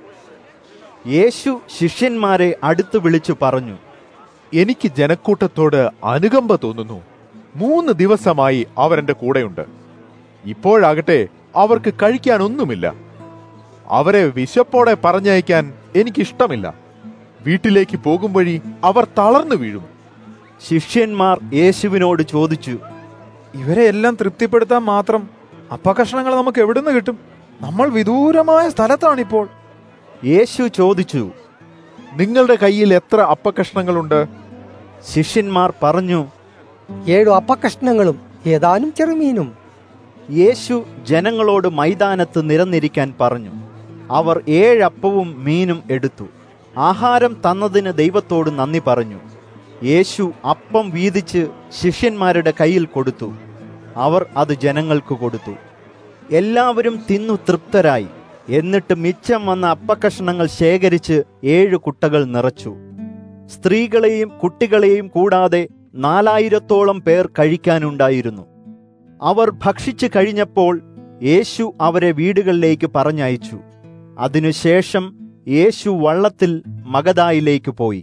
യേശു ശിഷ്യന്മാരെ അടുത്തു വിളിച്ചു പറഞ്ഞു എനിക്ക് ജനക്കൂട്ടത്തോട് അനുകമ്പ തോന്നുന്നു മൂന്ന് ദിവസമായി അവരെന്റെ കൂടെയുണ്ട് ഇപ്പോഴാകട്ടെ അവർക്ക് കഴിക്കാനൊന്നുമില്ല അവരെ വിശപ്പോടെ പറഞ്ഞയക്കാൻ എനിക്കിഷ്ടമില്ല വീട്ടിലേക്ക് പോകും വഴി അവർ തളർന്നു വീഴും ശിഷ്യന്മാർ യേശുവിനോട് ചോദിച്ചു ഇവരെ എല്ലാം തൃപ്തിപ്പെടുത്താൻ മാത്രം അപ്പകഷ്ണങ്ങൾ നമുക്ക് എവിടുന്ന് കിട്ടും നമ്മൾ വിദൂരമായ സ്ഥലത്താണിപ്പോൾ യേശു ചോദിച്ചു നിങ്ങളുടെ കയ്യിൽ എത്ര അപ്പകഷ്ണങ്ങളുണ്ട് ശിഷ്യന്മാർ പറഞ്ഞു ഏഴു അപ്പകഷ്ണങ്ങളും ഏതാനും ചെറുമീനും യേശു ജനങ്ങളോട് മൈതാനത്ത് നിരന്നിരിക്കാൻ പറഞ്ഞു അവർ ഏഴപ്പവും മീനും എടുത്തു ആഹാരം തന്നതിന് ദൈവത്തോട് നന്ദി പറഞ്ഞു യേശു അപ്പം വീതിച്ച് ശിഷ്യന്മാരുടെ കയ്യിൽ കൊടുത്തു അവർ അത് ജനങ്ങൾക്ക് കൊടുത്തു എല്ലാവരും തിന്നു തൃപ്തരായി എന്നിട്ട് മിച്ചം വന്ന അപ്പക്കഷണങ്ങൾ ശേഖരിച്ച് ഏഴ് കുട്ടകൾ നിറച്ചു സ്ത്രീകളെയും കുട്ടികളെയും കൂടാതെ നാലായിരത്തോളം പേർ കഴിക്കാനുണ്ടായിരുന്നു അവർ ഭക്ഷിച്ചു കഴിഞ്ഞപ്പോൾ യേശു അവരെ വീടുകളിലേക്ക് പറഞ്ഞയച്ചു അതിനുശേഷം യേശു വള്ളത്തിൽ മഗദായിലേക്ക് പോയി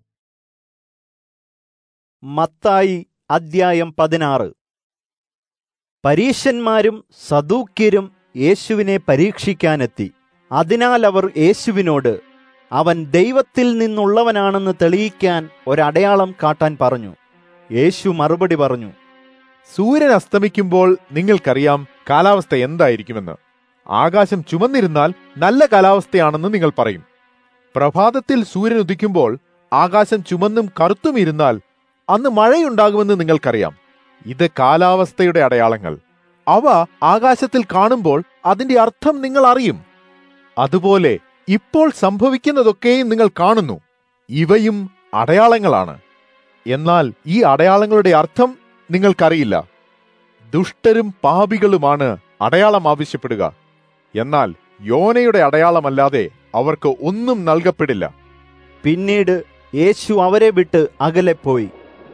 മത്തായി അദ്ധ്യായം പതിനാറ് പരീശന്മാരും സദൂക്യരും യേശുവിനെ പരീക്ഷിക്കാനെത്തി അതിനാൽ അവർ യേശുവിനോട് അവൻ ദൈവത്തിൽ നിന്നുള്ളവനാണെന്ന് തെളിയിക്കാൻ ഒരടയാളം കാട്ടാൻ പറഞ്ഞു യേശു മറുപടി പറഞ്ഞു സൂര്യൻ അസ്തമിക്കുമ്പോൾ നിങ്ങൾക്കറിയാം കാലാവസ്ഥ എന്തായിരിക്കുമെന്ന് ആകാശം ചുമന്നിരുന്നാൽ നല്ല കാലാവസ്ഥയാണെന്ന് നിങ്ങൾ പറയും പ്രഭാതത്തിൽ സൂര്യൻ ഉദിക്കുമ്പോൾ ആകാശം ചുമന്നും കറുത്തും ഇരുന്നാൽ അന്ന് മഴയുണ്ടാകുമെന്ന് നിങ്ങൾക്കറിയാം ഇത് കാലാവസ്ഥയുടെ അടയാളങ്ങൾ അവ ആകാശത്തിൽ കാണുമ്പോൾ അതിന്റെ അർത്ഥം നിങ്ങൾ അറിയും അതുപോലെ ഇപ്പോൾ സംഭവിക്കുന്നതൊക്കെയും നിങ്ങൾ കാണുന്നു ഇവയും അടയാളങ്ങളാണ് എന്നാൽ ഈ അടയാളങ്ങളുടെ അർത്ഥം നിങ്ങൾക്കറിയില്ല ദുഷ്ടരും പാപികളുമാണ് അടയാളം ആവശ്യപ്പെടുക എന്നാൽ യോനയുടെ അടയാളമല്ലാതെ അവർക്ക് ഒന്നും നൽകപ്പെടില്ല പിന്നീട് യേശു അവരെ വിട്ട് അകലെ പോയി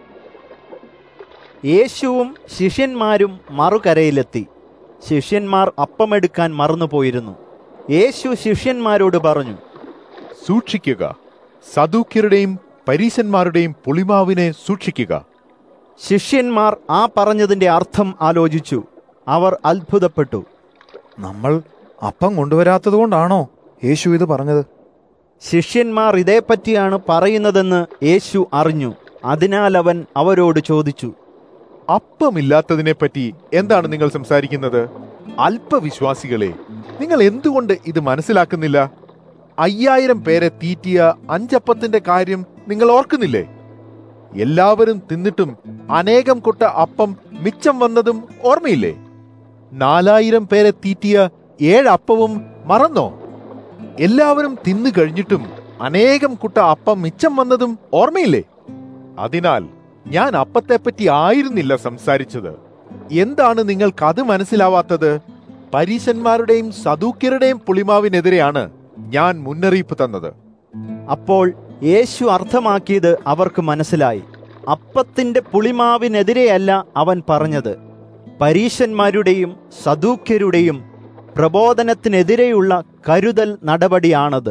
യേശുവും ശിഷ്യന്മാരും മറുകരയിലെത്തി ശിഷ്യന്മാർ അപ്പമെടുക്കാൻ മറന്നുപോയിരുന്നു യേശു ശിഷ്യന്മാരോട് പറഞ്ഞു സൂക്ഷിക്കുക സദൂക്യരുടെയും പരീശന്മാരുടെയും പുളിമാവിനെ സൂക്ഷിക്കുക ശിഷ്യന്മാർ ആ പറഞ്ഞതിന്റെ അർത്ഥം ആലോചിച്ചു അവർ അത്ഭുതപ്പെട്ടു നമ്മൾ അപ്പം കൊണ്ടുവരാത്തതുകൊണ്ടാണോ യേശു ഇത് പറഞ്ഞത് ശിഷ്യന്മാർ ഇതേപ്പറ്റിയാണ് പറയുന്നതെന്ന് യേശു അറിഞ്ഞു അതിനാൽ അവൻ അവരോട് ചോദിച്ചു അപ്പമില്ലാത്തതിനെപ്പറ്റി എന്താണ് നിങ്ങൾ സംസാരിക്കുന്നത് അല്പവിശ്വാസികളെ നിങ്ങൾ എന്തുകൊണ്ട് ഇത് മനസ്സിലാക്കുന്നില്ല അയ്യായിരം പേരെ തീറ്റിയ അഞ്ചപ്പത്തിന്റെ കാര്യം നിങ്ങൾ ഓർക്കുന്നില്ലേ എല്ലാവരും തിന്നിട്ടും അനേകം കൊട്ട അപ്പം മിച്ചം വന്നതും ഓർമ്മയില്ലേ നാലായിരം പേരെ തീറ്റിയ ഏഴ് അപ്പവും മറന്നോ എല്ലാവരും തിന്നു കഴിഞ്ഞിട്ടും അനേകം കുട്ട അപ്പം മിച്ചം വന്നതും ഓർമ്മയില്ലേ അതിനാൽ ഞാൻ അപ്പത്തെപ്പറ്റി ആയിരുന്നില്ല സംസാരിച്ചത് എന്താണ് നിങ്ങൾക്ക് അത് മനസ്സിലാവാത്തത് പരീശന്മാരുടെയും സദൂക്യരുടെയും പുളിമാവിനെതിരെയാണ് ഞാൻ മുന്നറിയിപ്പ് തന്നത് അപ്പോൾ യേശു അർത്ഥമാക്കിയത് അവർക്ക് മനസ്സിലായി അപ്പത്തിന്റെ പുളിമാവിനെതിരെയല്ല അവൻ പറഞ്ഞത് പരീശന്മാരുടെയും സദൂക്യരുടെയും പ്രബോധനത്തിനെതിരെയുള്ള കരുതൽ നടപടിയാണത്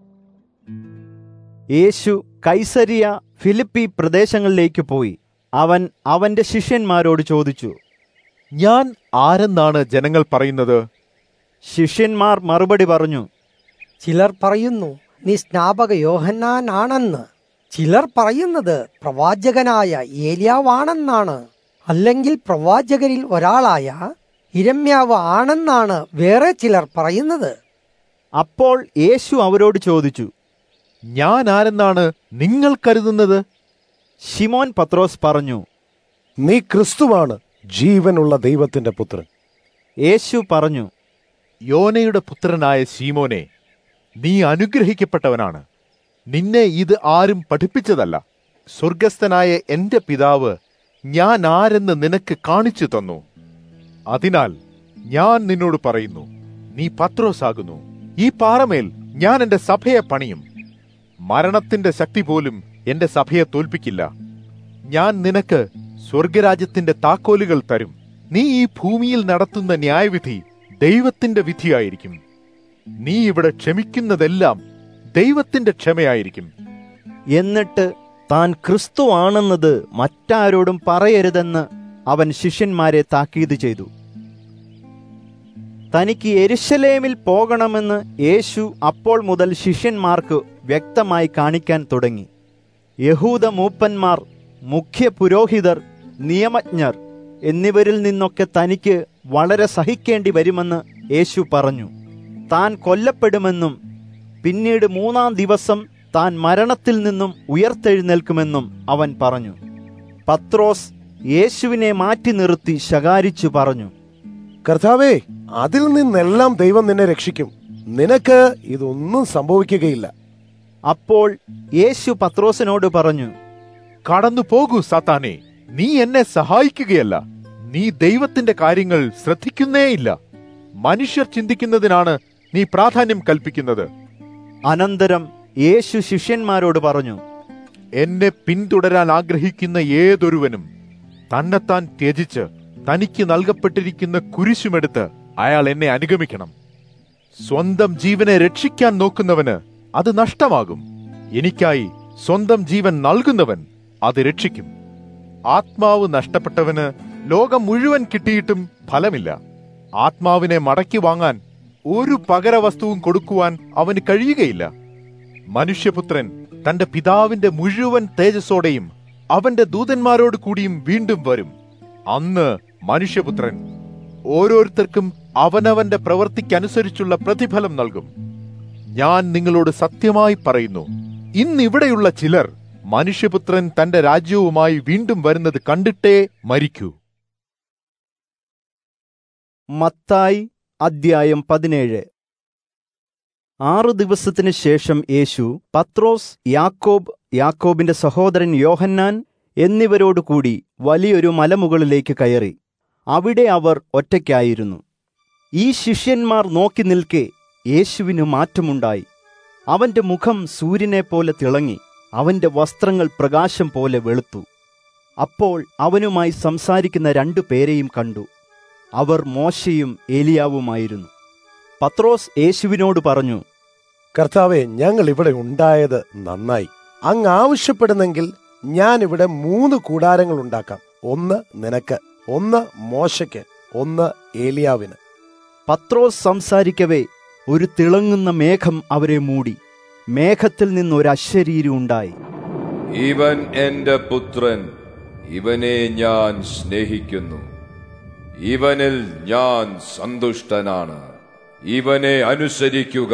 യേശു കൈസരിയ ഫിലിപ്പി പ്രദേശങ്ങളിലേക്ക് പോയി അവൻ അവന്റെ ശിഷ്യന്മാരോട് ചോദിച്ചു ഞാൻ ആരെന്നാണ് ജനങ്ങൾ പറയുന്നത് ശിഷ്യന്മാർ മറുപടി പറഞ്ഞു ചിലർ പറയുന്നു നീ സ്നാപക യോഹന്നാനാണെന്ന് ചിലർ പറയുന്നത് പ്രവാചകനായ ഏലിയാവാണെന്നാണ് അല്ലെങ്കിൽ പ്രവാചകരിൽ ഒരാളായ ഇരമ്യാവ് ആണെന്നാണ് വേറെ ചിലർ പറയുന്നത് അപ്പോൾ യേശു അവരോട് ചോദിച്ചു ഞാൻ ആരെന്നാണ് നിങ്ങൾ കരുതുന്നത് ഷിമോൻ പത്രോസ് പറഞ്ഞു നീ ക്രിസ്തുവാണ് ജീവനുള്ള ദൈവത്തിന്റെ പുത്രൻ യേശു പറഞ്ഞു യോനയുടെ പുത്രനായ ശീമോനെ നീ അനുഗ്രഹിക്കപ്പെട്ടവനാണ് നിന്നെ ഇത് ആരും പഠിപ്പിച്ചതല്ല സ്വർഗസ്ഥനായ എന്റെ പിതാവ് ഞാൻ ആരെന്ന് നിനക്ക് കാണിച്ചു തന്നു അതിനാൽ ഞാൻ നിന്നോട് പറയുന്നു നീ പത്രോസാകുന്നു ഈ പാറമേൽ ഞാൻ എന്റെ സഭയെ പണിയും മരണത്തിന്റെ ശക്തി പോലും എന്റെ സഭയെ തോൽപ്പിക്കില്ല ഞാൻ നിനക്ക് സ്വർഗരാജ്യത്തിന്റെ താക്കോലുകൾ തരും നീ ഈ ഭൂമിയിൽ നടത്തുന്ന ന്യായവിധി ദൈവത്തിന്റെ വിധിയായിരിക്കും നീ ഇവിടെ ക്ഷമിക്കുന്നതെല്ലാം ദൈവത്തിന്റെ ക്ഷമയായിരിക്കും എന്നിട്ട് താൻ ക്രിസ്തു ആണെന്നത് മറ്റാരോടും പറയരുതെന്ന് അവൻ ശിഷ്യന്മാരെ താക്കീത് ചെയ്തു തനിക്ക് എരുശലേമിൽ പോകണമെന്ന് യേശു അപ്പോൾ മുതൽ ശിഷ്യന്മാർക്ക് വ്യക്തമായി കാണിക്കാൻ തുടങ്ങി യഹൂദ മൂപ്പന്മാർ മുഖ്യ പുരോഹിതർ നിയമജ്ഞർ എന്നിവരിൽ നിന്നൊക്കെ തനിക്ക് വളരെ സഹിക്കേണ്ടി വരുമെന്ന് യേശു പറഞ്ഞു താൻ കൊല്ലപ്പെടുമെന്നും പിന്നീട് മൂന്നാം ദിവസം താൻ മരണത്തിൽ നിന്നും ഉയർത്തെഴുന്നേൽക്കുമെന്നും അവൻ പറഞ്ഞു പത്രോസ് യേശുവിനെ മാറ്റി നിർത്തി ശകാരിച്ചു പറഞ്ഞു കർത്താവേ അതിൽ നിന്നെല്ലാം ദൈവം നിന്നെ രക്ഷിക്കും നിനക്ക് ഇതൊന്നും സംഭവിക്കുകയില്ല അപ്പോൾ യേശു പത്രോസിനോട് പറഞ്ഞു കടന്നു പോകൂ സാത്താനെ നീ എന്നെ സഹായിക്കുകയല്ല നീ ദൈവത്തിന്റെ കാര്യങ്ങൾ ശ്രദ്ധിക്കുന്നേയില്ല മനുഷ്യർ ചിന്തിക്കുന്നതിനാണ് നീ പ്രാധാന്യം കൽപ്പിക്കുന്നത് അനന്തരം യേശു ശിഷ്യന്മാരോട് പറഞ്ഞു എന്നെ പിന്തുടരാൻ ആഗ്രഹിക്കുന്ന ഏതൊരുവനും തന്നെത്താൻ ത്യജിച്ച് തനിക്ക് നൽകപ്പെട്ടിരിക്കുന്ന കുരിശുമെടുത്ത് അയാൾ എന്നെ അനുഗമിക്കണം സ്വന്തം ജീവനെ രക്ഷിക്കാൻ നോക്കുന്നവന് അത് നഷ്ടമാകും എനിക്കായി സ്വന്തം ജീവൻ നൽകുന്നവൻ അത് രക്ഷിക്കും ആത്മാവ് നഷ്ടപ്പെട്ടവന് ലോകം മുഴുവൻ കിട്ടിയിട്ടും ഫലമില്ല ആത്മാവിനെ മടക്കി വാങ്ങാൻ ഒരു പകരവസ്തുവും കൊടുക്കുവാൻ അവന് കഴിയുകയില്ല മനുഷ്യപുത്രൻ തന്റെ പിതാവിന്റെ മുഴുവൻ തേജസ്സോടെയും അവന്റെ ദൂതന്മാരോട് കൂടിയും വീണ്ടും വരും അന്ന് മനുഷ്യപുത്രൻ ഓരോരുത്തർക്കും അവനവന്റെ പ്രവൃത്തിക്കനുസരിച്ചുള്ള പ്രതിഫലം നൽകും ഞാൻ നിങ്ങളോട് സത്യമായി പറയുന്നു ഇന്നിവിടെയുള്ള ചിലർ മനുഷ്യപുത്രൻ തന്റെ രാജ്യവുമായി വീണ്ടും വരുന്നത് കണ്ടിട്ടേ മരിക്കൂ മത്തായി അദ്ധ്യായം പതിനേഴ് ആറു ദിവസത്തിന് ശേഷം യേശു പത്രോസ് യാക്കോബ് യാക്കോബിന്റെ സഹോദരൻ യോഹന്നാൻ എന്നിവരോടുകൂടി വലിയൊരു മലമുകളിലേക്ക് കയറി അവിടെ അവർ ഒറ്റയ്ക്കായിരുന്നു ഈ ശിഷ്യന്മാർ നോക്കി നിൽക്കെ യേശുവിന് മാറ്റമുണ്ടായി അവന്റെ മുഖം സൂര്യനെപ്പോലെ തിളങ്ങി അവന്റെ വസ്ത്രങ്ങൾ പ്രകാശം പോലെ വെളുത്തു അപ്പോൾ അവനുമായി സംസാരിക്കുന്ന രണ്ടു പേരെയും കണ്ടു അവർ മോശയും ഏലിയാവുമായിരുന്നു പത്രോസ് യേശുവിനോട് പറഞ്ഞു കർത്താവെ ഞങ്ങൾ ഇവിടെ ഉണ്ടായത് നന്നായി അങ്ങ് ആവശ്യപ്പെടുന്നെങ്കിൽ ഞാൻ ഇവിടെ മൂന്ന് കൂടാരങ്ങൾ ഉണ്ടാക്കാം ഒന്ന് നിനക്ക് ഒന്ന് മോശയ്ക്ക് ഒന്ന് ഏലിയാവിന് പത്രോസ് സംസാരിക്കവേ ഒരു തിളങ്ങുന്ന മേഘം അവരെ മൂടി മേഘത്തിൽ നിന്ന് ഒരു അശരീരി ഉണ്ടായി ഇവൻ എന്റെ പുത്രൻ ഇവനെ ഞാൻ സ്നേഹിക്കുന്നു ഇവനിൽ ഞാൻ സന്തുഷ്ടനാണ് ഇവനെ അനുസരിക്കുക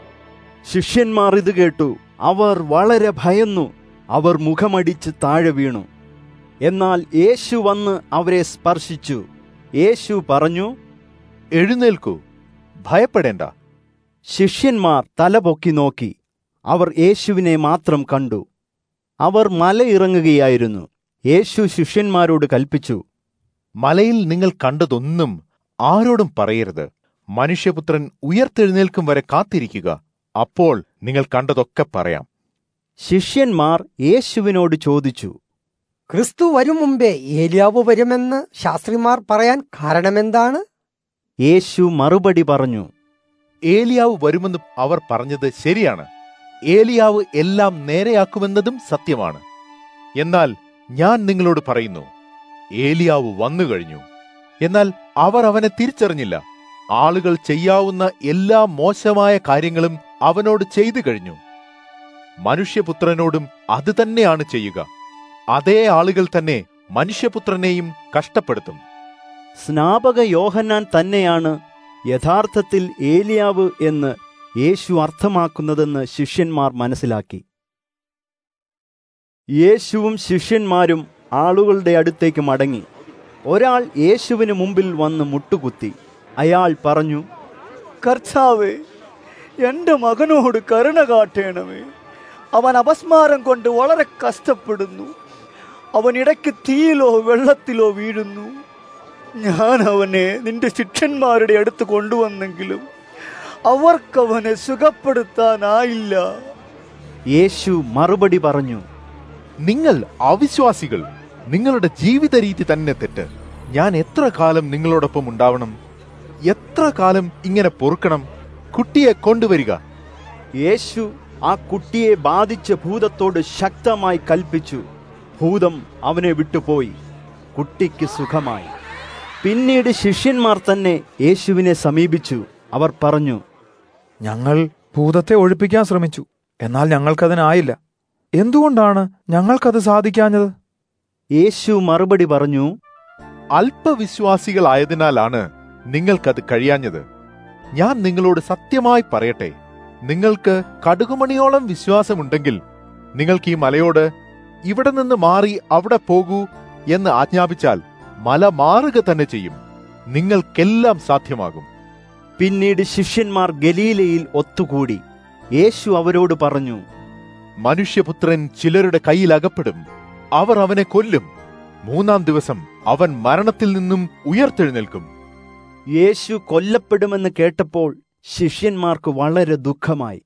ശിഷ്യന്മാർ ഇത് കേട്ടു അവർ വളരെ ഭയന്നു അവർ മുഖമടിച്ച് താഴെ വീണു എന്നാൽ യേശു വന്ന് അവരെ സ്പർശിച്ചു യേശു പറഞ്ഞു എഴുന്നേൽക്കൂ ഭയപ്പെടേണ്ട ശിഷ്യന്മാർ തലപൊക്കി നോക്കി അവർ യേശുവിനെ മാത്രം കണ്ടു അവർ മലയിറങ്ങുകയായിരുന്നു യേശു ശിഷ്യന്മാരോട് കൽപ്പിച്ചു മലയിൽ നിങ്ങൾ കണ്ടതൊന്നും ആരോടും പറയരുത് മനുഷ്യപുത്രൻ ഉയർത്തെഴുന്നേൽക്കും വരെ കാത്തിരിക്കുക അപ്പോൾ നിങ്ങൾ കണ്ടതൊക്കെ പറയാം ശിഷ്യന്മാർ യേശുവിനോട് ചോദിച്ചു ക്രിസ്തു വരും മുമ്പേ ഏലിയാവ് വരുമെന്ന് ശാസ്ത്രിമാർ പറയാൻ കാരണമെന്താണ് യേശു മറുപടി പറഞ്ഞു ഏലിയാവ് വരുമെന്ന് അവർ പറഞ്ഞത് ശരിയാണ് ഏലിയാവ് എല്ലാം നേരെയാക്കുമെന്നതും സത്യമാണ് എന്നാൽ ഞാൻ നിങ്ങളോട് പറയുന്നു ഏലിയാവ് വന്നു കഴിഞ്ഞു എന്നാൽ അവർ അവനെ തിരിച്ചറിഞ്ഞില്ല ആളുകൾ ചെയ്യാവുന്ന എല്ലാ മോശമായ കാര്യങ്ങളും അവനോട് ചെയ്തു കഴിഞ്ഞു മനുഷ്യപുത്രനോടും അത് തന്നെയാണ് ചെയ്യുക അതേ ആളുകൾ തന്നെ മനുഷ്യപുത്രനെയും കഷ്ടപ്പെടുത്തും സ്നാപക യോഹന്നാൻ തന്നെയാണ് യഥാർത്ഥത്തിൽ ഏലിയാവ് എന്ന് യേശു അർത്ഥമാക്കുന്നതെന്ന് ശിഷ്യന്മാർ മനസ്സിലാക്കി യേശുവും ശിഷ്യന്മാരും ആളുകളുടെ അടുത്തേക്ക് മടങ്ങി ഒരാൾ യേശുവിന് മുമ്പിൽ വന്ന് മുട്ടുകുത്തി അയാൾ പറഞ്ഞു കർത്താവേ എന്റെ മകനോട് കരുണ കാട്ടേണമേ അവൻ അപസ്മാരം കൊണ്ട് വളരെ കഷ്ടപ്പെടുന്നു അവൻ ഇടയ്ക്ക് തീയിലോ വെള്ളത്തിലോ വീഴുന്നു ഞാൻ അവനെ നിന്റെ ശിഷ്യന്മാരുടെ അടുത്ത് കൊണ്ടുവന്നെങ്കിലും അവർക്കവനെ സുഖപ്പെടുത്താനായില്ല യേശു മറുപടി പറഞ്ഞു നിങ്ങൾ അവിശ്വാസികൾ നിങ്ങളുടെ ജീവിത രീതി തന്നെ തെറ്റ് ഞാൻ എത്ര കാലം നിങ്ങളോടൊപ്പം ഉണ്ടാവണം എത്ര കാലം ഇങ്ങനെ പൊറുക്കണം കുട്ടിയെ കൊണ്ടുവരിക യേശു ആ കുട്ടിയെ ബാധിച്ച ഭൂതത്തോട് ശക്തമായി കൽപ്പിച്ചു ഭൂതം അവനെ വിട്ടുപോയി കുട്ടിക്ക് സുഖമായി പിന്നീട് ശിഷ്യന്മാർ തന്നെ യേശുവിനെ സമീപിച്ചു അവർ പറഞ്ഞു ഞങ്ങൾ ഭൂതത്തെ ഒഴിപ്പിക്കാൻ ശ്രമിച്ചു എന്നാൽ ഞങ്ങൾക്കതിനായില്ല എന്തുകൊണ്ടാണ് ഞങ്ങൾക്കത് സാധിക്കാഞ്ഞത് യേശു മറുപടി പറഞ്ഞു അല്പവിശ്വാസികളായതിനാലാണ് നിങ്ങൾക്കത് കഴിയാഞ്ഞത് ഞാൻ നിങ്ങളോട് സത്യമായി പറയട്ടെ നിങ്ങൾക്ക് കടുകുമണിയോളം വിശ്വാസമുണ്ടെങ്കിൽ നിങ്ങൾക്ക് ഈ മലയോട് ഇവിടെ നിന്ന് മാറി അവിടെ പോകൂ എന്ന് ആജ്ഞാപിച്ചാൽ മല മാറുക തന്നെ ചെയ്യും നിങ്ങൾക്കെല്ലാം സാധ്യമാകും പിന്നീട് ശിഷ്യന്മാർ ഗലീലയിൽ ഒത്തുകൂടി യേശു അവരോട് പറഞ്ഞു മനുഷ്യപുത്രൻ ചിലരുടെ കയ്യിൽ അകപ്പെടും അവർ അവനെ കൊല്ലും മൂന്നാം ദിവസം അവൻ മരണത്തിൽ നിന്നും ഉയർത്തെഴുന്നേൽക്കും യേശു കൊല്ലപ്പെടുമെന്ന് കേട്ടപ്പോൾ ശിഷ്യന്മാർക്ക് വളരെ ദുഃഖമായി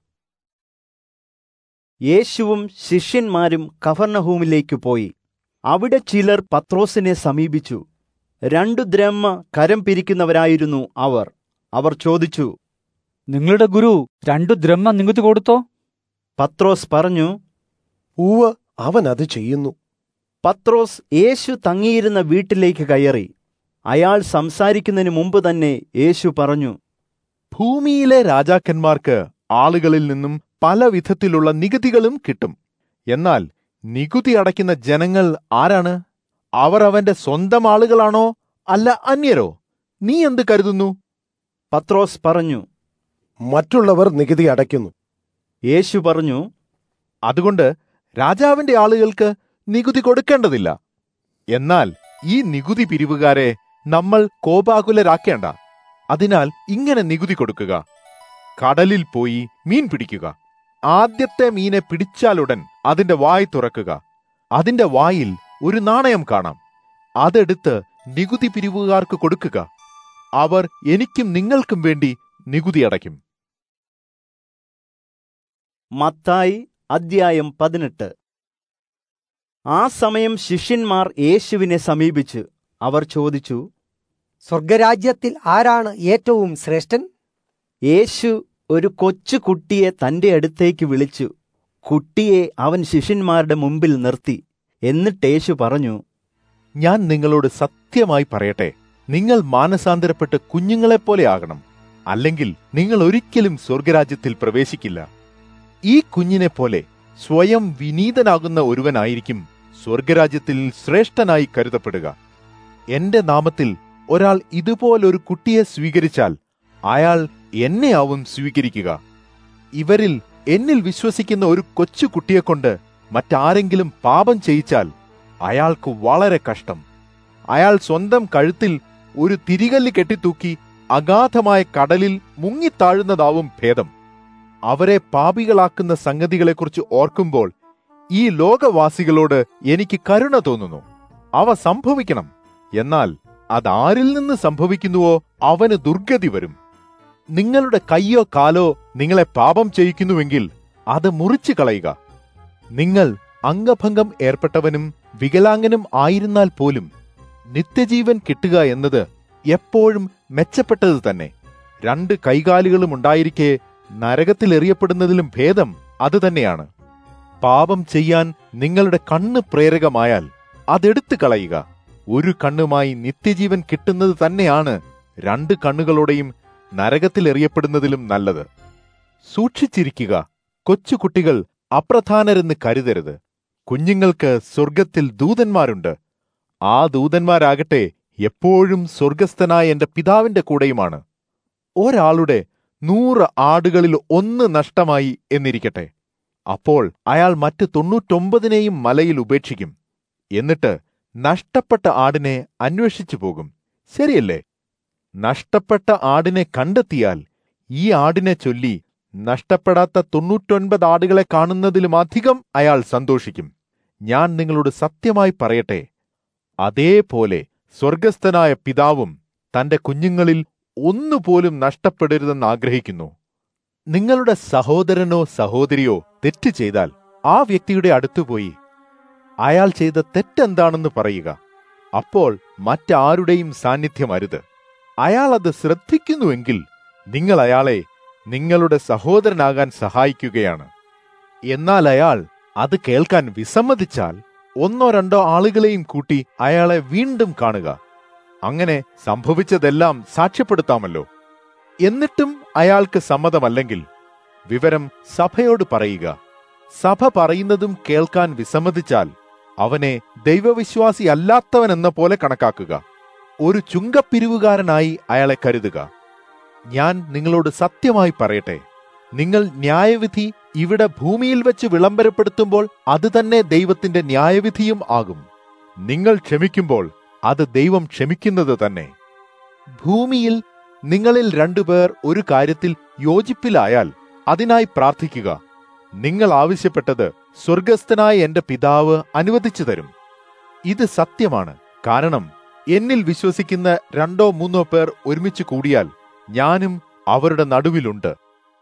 യേശുവും ശിഷ്യന്മാരും കഫർണഹൂമിലേക്ക് പോയി അവിടെ ചിലർ പത്രോസിനെ സമീപിച്ചു രണ്ടു ദ്രഹ്മ കരം പിരിക്കുന്നവരായിരുന്നു അവർ അവർ ചോദിച്ചു നിങ്ങളുടെ ഗുരു രണ്ടു ദ്രഹ്മ നികുതി കൊടുത്തോ പത്രോസ് പറഞ്ഞു ഉവ് അവൻ അത് ചെയ്യുന്നു പത്രോസ് യേശു തങ്ങിയിരുന്ന വീട്ടിലേക്ക് കയറി അയാൾ സംസാരിക്കുന്നതിന് മുമ്പ് തന്നെ യേശു പറഞ്ഞു ഭൂമിയിലെ രാജാക്കന്മാർക്ക് ആളുകളിൽ നിന്നും പല വിധത്തിലുള്ള നികുതികളും കിട്ടും എന്നാൽ നികുതി അടയ്ക്കുന്ന ജനങ്ങൾ ആരാണ് അവർ അവന്റെ സ്വന്തം ആളുകളാണോ അല്ല അന്യരോ നീ എന്ത് കരുതുന്നു പത്രോസ് പറഞ്ഞു മറ്റുള്ളവർ നികുതി അടയ്ക്കുന്നു യേശു പറഞ്ഞു അതുകൊണ്ട് രാജാവിന്റെ ആളുകൾക്ക് നികുതി കൊടുക്കേണ്ടതില്ല എന്നാൽ ഈ നികുതി പിരിവുകാരെ നമ്മൾ കോപാകുലരാക്കേണ്ട അതിനാൽ ഇങ്ങനെ നികുതി കൊടുക്കുക കടലിൽ പോയി മീൻ പിടിക്കുക ആദ്യത്തെ മീനെ പിടിച്ചാലുടൻ അതിന്റെ വായ് തുറക്കുക അതിന്റെ വായിൽ ഒരു നാണയം കാണാം അതെടുത്ത് നികുതി പിരിവുകാർക്ക് കൊടുക്കുക അവർ എനിക്കും നിങ്ങൾക്കും വേണ്ടി നികുതി അടയ്ക്കും മത്തായി അദ്ധ്യായം പതിനെട്ട് ആ സമയം ശിഷ്യന്മാർ യേശുവിനെ സമീപിച്ച് അവർ ചോദിച്ചു സ്വർഗരാജ്യത്തിൽ ആരാണ് ഏറ്റവും ശ്രേഷ്ഠൻ യേശു ഒരു കൊച്ചു കുട്ടിയെ തന്റെ അടുത്തേക്ക് വിളിച്ചു കുട്ടിയെ അവൻ ശിഷ്യന്മാരുടെ മുമ്പിൽ നിർത്തി എന്നിട്ട് യേശു പറഞ്ഞു ഞാൻ നിങ്ങളോട് സത്യമായി പറയട്ടെ നിങ്ങൾ മാനസാന്തരപ്പെട്ട് കുഞ്ഞുങ്ങളെപ്പോലെ ആകണം അല്ലെങ്കിൽ നിങ്ങൾ ഒരിക്കലും സ്വർഗരാജ്യത്തിൽ പ്രവേശിക്കില്ല ഈ കുഞ്ഞിനെ പോലെ സ്വയം വിനീതനാകുന്ന ഒരുവനായിരിക്കും സ്വർഗരാജ്യത്തിൽ ശ്രേഷ്ഠനായി കരുതപ്പെടുക എന്റെ നാമത്തിൽ ഒരാൾ ഇതുപോലൊരു കുട്ടിയെ സ്വീകരിച്ചാൽ അയാൾ എന്നെയാവും സ്വീകരിക്കുക ഇവരിൽ എന്നിൽ വിശ്വസിക്കുന്ന ഒരു കൊച്ചു കുട്ടിയെക്കൊണ്ട് മറ്റാരെങ്കിലും പാപം ചെയ്യിച്ചാൽ അയാൾക്ക് വളരെ കഷ്ടം അയാൾ സ്വന്തം കഴുത്തിൽ ഒരു തിരികല്ല് കെട്ടിത്തൂക്കി അഗാധമായ കടലിൽ മുങ്ങിത്താഴുന്നതാവും ഭേദം അവരെ പാപികളാക്കുന്ന സംഗതികളെക്കുറിച്ച് ഓർക്കുമ്പോൾ ഈ ലോകവാസികളോട് എനിക്ക് കരുണ തോന്നുന്നു അവ സംഭവിക്കണം എന്നാൽ അതാരിൽ നിന്ന് സംഭവിക്കുന്നുവോ അവന് ദുർഗതി വരും നിങ്ങളുടെ കയ്യോ കാലോ നിങ്ങളെ പാപം ചെയ്യിക്കുന്നുവെങ്കിൽ അത് മുറിച്ചു കളയുക നിങ്ങൾ അംഗഭംഗം ഏർപ്പെട്ടവനും വികലാംഗനും ആയിരുന്നാൽ പോലും നിത്യജീവൻ കിട്ടുക എന്നത് എപ്പോഴും മെച്ചപ്പെട്ടത് തന്നെ രണ്ട് കൈകാലുകളും ഉണ്ടായിരിക്കെ നരകത്തിൽ എറിയപ്പെടുന്നതിലും ഭേദം അത് തന്നെയാണ് പാപം ചെയ്യാൻ നിങ്ങളുടെ കണ്ണ് പ്രേരകമായാൽ അതെടുത്തു കളയുക ഒരു കണ്ണുമായി നിത്യജീവൻ കിട്ടുന്നത് തന്നെയാണ് രണ്ട് കണ്ണുകളോടെയും നരകത്തിൽ എറിയപ്പെടുന്നതിലും നല്ലത് സൂക്ഷിച്ചിരിക്കുക കൊച്ചുകുട്ടികൾ അപ്രധാനരെന്ന് കരുതരുത് കുഞ്ഞുങ്ങൾക്ക് സ്വർഗത്തിൽ ദൂതന്മാരുണ്ട് ആ ദൂതന്മാരാകട്ടെ എപ്പോഴും സ്വർഗസ്ഥനായ എന്റെ പിതാവിന്റെ കൂടെയുമാണ് ഒരാളുടെ നൂറ് ആടുകളിൽ ഒന്ന് നഷ്ടമായി എന്നിരിക്കട്ടെ അപ്പോൾ അയാൾ മറ്റ് തൊണ്ണൂറ്റൊമ്പതിനെയും മലയിൽ ഉപേക്ഷിക്കും എന്നിട്ട് നഷ്ടപ്പെട്ട ആടിനെ അന്വേഷിച്ചു പോകും ശരിയല്ലേ നഷ്ടപ്പെട്ട ആടിനെ കണ്ടെത്തിയാൽ ഈ ആടിനെ ചൊല്ലി നഷ്ടപ്പെടാത്ത തൊണ്ണൂറ്റൊൻപത് ആടുകളെ കാണുന്നതിലും അധികം അയാൾ സന്തോഷിക്കും ഞാൻ നിങ്ങളോട് സത്യമായി പറയട്ടെ അതേപോലെ സ്വർഗസ്ഥനായ പിതാവും തന്റെ കുഞ്ഞുങ്ങളിൽ ഒന്നുപോലും നഷ്ടപ്പെടരുതെന്ന് ആഗ്രഹിക്കുന്നു നിങ്ങളുടെ സഹോദരനോ സഹോദരിയോ തെറ്റ് ചെയ്താൽ ആ വ്യക്തിയുടെ അടുത്തുപോയി അയാൾ ചെയ്ത തെറ്റെന്താണെന്ന് പറയുക അപ്പോൾ മറ്റാരുടെയും സാന്നിധ്യം അരുത് അയാൾ അത് ശ്രദ്ധിക്കുന്നുവെങ്കിൽ നിങ്ങൾ അയാളെ നിങ്ങളുടെ സഹോദരനാകാൻ സഹായിക്കുകയാണ് എന്നാൽ അയാൾ അത് കേൾക്കാൻ വിസമ്മതിച്ചാൽ ഒന്നോ രണ്ടോ ആളുകളെയും കൂട്ടി അയാളെ വീണ്ടും കാണുക അങ്ങനെ സംഭവിച്ചതെല്ലാം സാക്ഷ്യപ്പെടുത്താമല്ലോ എന്നിട്ടും അയാൾക്ക് സമ്മതമല്ലെങ്കിൽ വിവരം സഭയോട് പറയുക സഭ പറയുന്നതും കേൾക്കാൻ വിസമ്മതിച്ചാൽ അവനെ ദൈവവിശ്വാസി അല്ലാത്തവനെന്ന പോലെ കണക്കാക്കുക ഒരു ചുങ്കപ്പിരിവുകാരനായി അയാളെ കരുതുക ഞാൻ നിങ്ങളോട് സത്യമായി പറയട്ടെ നിങ്ങൾ ന്യായവിധി ഇവിടെ ഭൂമിയിൽ വെച്ച് വിളംബരപ്പെടുത്തുമ്പോൾ അത് തന്നെ ദൈവത്തിന്റെ ന്യായവിധിയും ആകും നിങ്ങൾ ക്ഷമിക്കുമ്പോൾ അത് ദൈവം ക്ഷമിക്കുന്നത് തന്നെ ഭൂമിയിൽ നിങ്ങളിൽ രണ്ടുപേർ ഒരു കാര്യത്തിൽ യോജിപ്പിലായാൽ അതിനായി പ്രാർത്ഥിക്കുക നിങ്ങൾ ആവശ്യപ്പെട്ടത് സ്വർഗസ്ഥനായ എന്റെ പിതാവ് അനുവദിച്ചു തരും ഇത് സത്യമാണ് കാരണം എന്നിൽ വിശ്വസിക്കുന്ന രണ്ടോ മൂന്നോ പേർ ഒരുമിച്ച് കൂടിയാൽ ഞാനും അവരുടെ നടുവിലുണ്ട്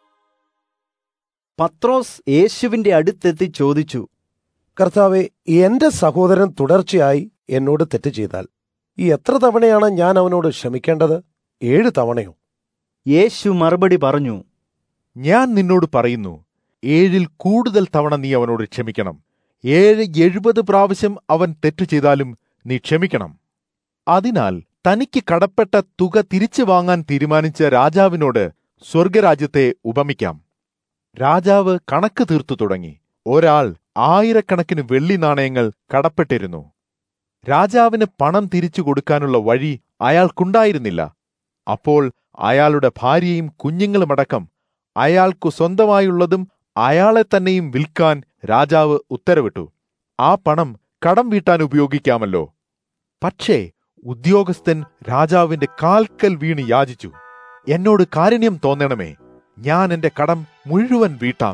പത്രോസ് യേശുവിന്റെ അടുത്തെത്തി ചോദിച്ചു കർത്താവെ എന്റെ സഹോദരൻ തുടർച്ചയായി എന്നോട് തെറ്റ് ചെയ്താൽ ഈ എത്ര തവണയാണ് ഞാൻ അവനോട് ക്ഷമിക്കേണ്ടത് ഏഴ് തവണയോ യേശു മറുപടി പറഞ്ഞു ഞാൻ നിന്നോട് പറയുന്നു ഏഴിൽ കൂടുതൽ തവണ നീ അവനോട് ക്ഷമിക്കണം ഏഴ് എഴുപത് പ്രാവശ്യം അവൻ തെറ്റു ചെയ്താലും നീ ക്ഷമിക്കണം അതിനാൽ തനിക്ക് കടപ്പെട്ട തുക തിരിച്ചു വാങ്ങാൻ തീരുമാനിച്ച രാജാവിനോട് സ്വർഗരാജ്യത്തെ ഉപമിക്കാം രാജാവ് കണക്ക് തീർത്തു തുടങ്ങി ഒരാൾ ആയിരക്കണക്കിന് വെള്ളി നാണയങ്ങൾ കടപ്പെട്ടിരുന്നു രാജാവിന് പണം തിരിച്ചു കൊടുക്കാനുള്ള വഴി അയാൾക്കുണ്ടായിരുന്നില്ല അപ്പോൾ അയാളുടെ ഭാര്യയും കുഞ്ഞുങ്ങളുമടക്കം അയാൾക്കു സ്വന്തമായുള്ളതും അയാളെ തന്നെയും വിൽക്കാൻ രാജാവ് ഉത്തരവിട്ടു ആ പണം കടം വീട്ടാൻ ഉപയോഗിക്കാമല്ലോ പക്ഷേ ഉദ്യോഗസ്ഥൻ രാജാവിന്റെ കാൽക്കൽ വീണ് യാചിച്ചു എന്നോട് കാരുണ്യം തോന്നണമേ ഞാൻ എന്റെ കടം മുഴുവൻ വീട്ടാം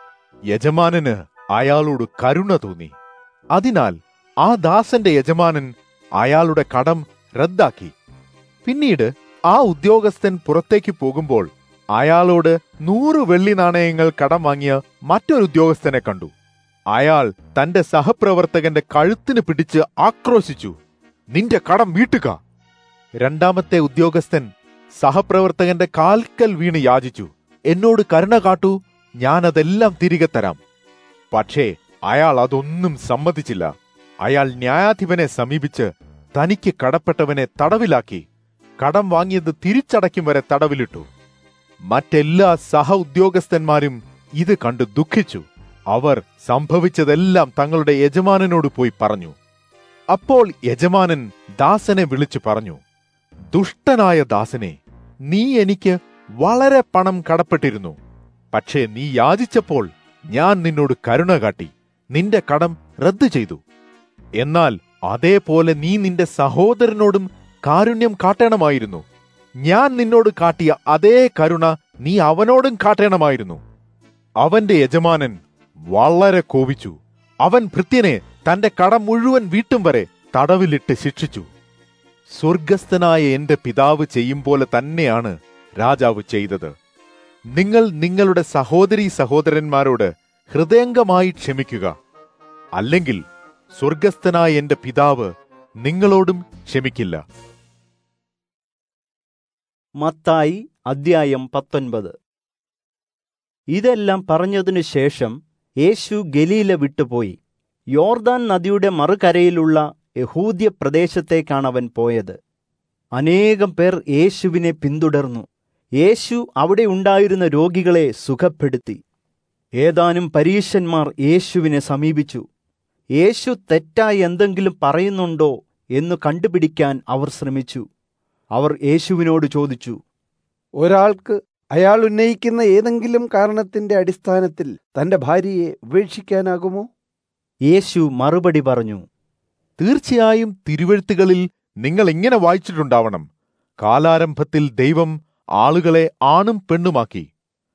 യജമാനന് അയാളോട് കരുണ തോന്നി അതിനാൽ ആ ദാസന്റെ യജമാനൻ അയാളുടെ കടം റദ്ദാക്കി പിന്നീട് ആ ഉദ്യോഗസ്ഥൻ പുറത്തേക്ക് പോകുമ്പോൾ അയാളോട് നൂറ് വെള്ളി നാണയങ്ങൾ കടം വാങ്ങിയ മറ്റൊരു ഉദ്യോഗസ്ഥനെ കണ്ടു അയാൾ തന്റെ സഹപ്രവർത്തകന്റെ കഴുത്തിന് പിടിച്ച് ആക്രോശിച്ചു നിന്റെ കടം വീട്ടുക രണ്ടാമത്തെ ഉദ്യോഗസ്ഥൻ സഹപ്രവർത്തകന്റെ കാൽക്കൽ വീണ് യാചിച്ചു എന്നോട് കരുണ കാട്ടൂ ഞാനതെല്ലാം തിരികെ തരാം പക്ഷേ അയാൾ അതൊന്നും സമ്മതിച്ചില്ല അയാൾ ന്യായാധിപനെ സമീപിച്ച് തനിക്ക് കടപ്പെട്ടവനെ തടവിലാക്കി കടം വാങ്ങിയത് തിരിച്ചടയ്ക്കും വരെ തടവിലിട്ടു മറ്റെല്ലാ സഹ ഉദ്യോഗസ്ഥന്മാരും ഇത് കണ്ട് ദുഃഖിച്ചു അവർ സംഭവിച്ചതെല്ലാം തങ്ങളുടെ യജമാനനോട് പോയി പറഞ്ഞു അപ്പോൾ യജമാനൻ ദാസനെ വിളിച്ചു പറഞ്ഞു ദുഷ്ടനായ ദാസനെ നീ എനിക്ക് വളരെ പണം കടപ്പെട്ടിരുന്നു പക്ഷേ നീ യാചിച്ചപ്പോൾ ഞാൻ നിന്നോട് കരുണ കാട്ടി നിന്റെ കടം റദ്ദു ചെയ്തു എന്നാൽ അതേപോലെ നീ നിന്റെ സഹോദരനോടും കാരുണ്യം കാട്ടണമായിരുന്നു ഞാൻ നിന്നോട് കാട്ടിയ അതേ കരുണ നീ അവനോടും കാട്ടണമായിരുന്നു അവന്റെ യജമാനൻ വളരെ കോപിച്ചു അവൻ ഭൃത്യനെ തന്റെ കടം മുഴുവൻ വീട്ടും വരെ തടവിലിട്ട് ശിക്ഷിച്ചു സ്വർഗസ്ഥനായ എന്റെ പിതാവ് ചെയ്യും പോലെ തന്നെയാണ് രാജാവ് ചെയ്തത് നിങ്ങൾ നിങ്ങളുടെ സഹോദരീ സഹോദരന്മാരോട് ഹൃദയംഗമായി ക്ഷമിക്കുക അല്ലെങ്കിൽ സ്വർഗസ്ഥനായ എന്റെ പിതാവ് നിങ്ങളോടും ക്ഷമിക്കില്ല മത്തായി അദ്ധ്യായം പത്തൊൻപത് ഇതെല്ലാം പറഞ്ഞതിനു ശേഷം യേശു ഗലീല വിട്ടുപോയി യോർദാൻ നദിയുടെ മറുകരയിലുള്ള യഹൂദ്യ പ്രദേശത്തേക്കാണ് അവൻ പോയത് അനേകം പേർ യേശുവിനെ പിന്തുടർന്നു യേശു അവിടെ ഉണ്ടായിരുന്ന രോഗികളെ സുഖപ്പെടുത്തി ഏതാനും പരീശന്മാർ യേശുവിനെ സമീപിച്ചു യേശു തെറ്റായി എന്തെങ്കിലും പറയുന്നുണ്ടോ എന്ന് കണ്ടുപിടിക്കാൻ അവർ ശ്രമിച്ചു അവർ യേശുവിനോട് ചോദിച്ചു ഒരാൾക്ക് അയാൾ ഉന്നയിക്കുന്ന ഏതെങ്കിലും കാരണത്തിന്റെ അടിസ്ഥാനത്തിൽ തന്റെ ഭാര്യയെ ഉപേക്ഷിക്കാനാകുമോ യേശു മറുപടി പറഞ്ഞു തീർച്ചയായും തിരുവഴുത്തുകളിൽ നിങ്ങൾ ഇങ്ങനെ വായിച്ചിട്ടുണ്ടാവണം കാലാരംഭത്തിൽ ദൈവം ആളുകളെ ആണും പെണ്ണുമാക്കി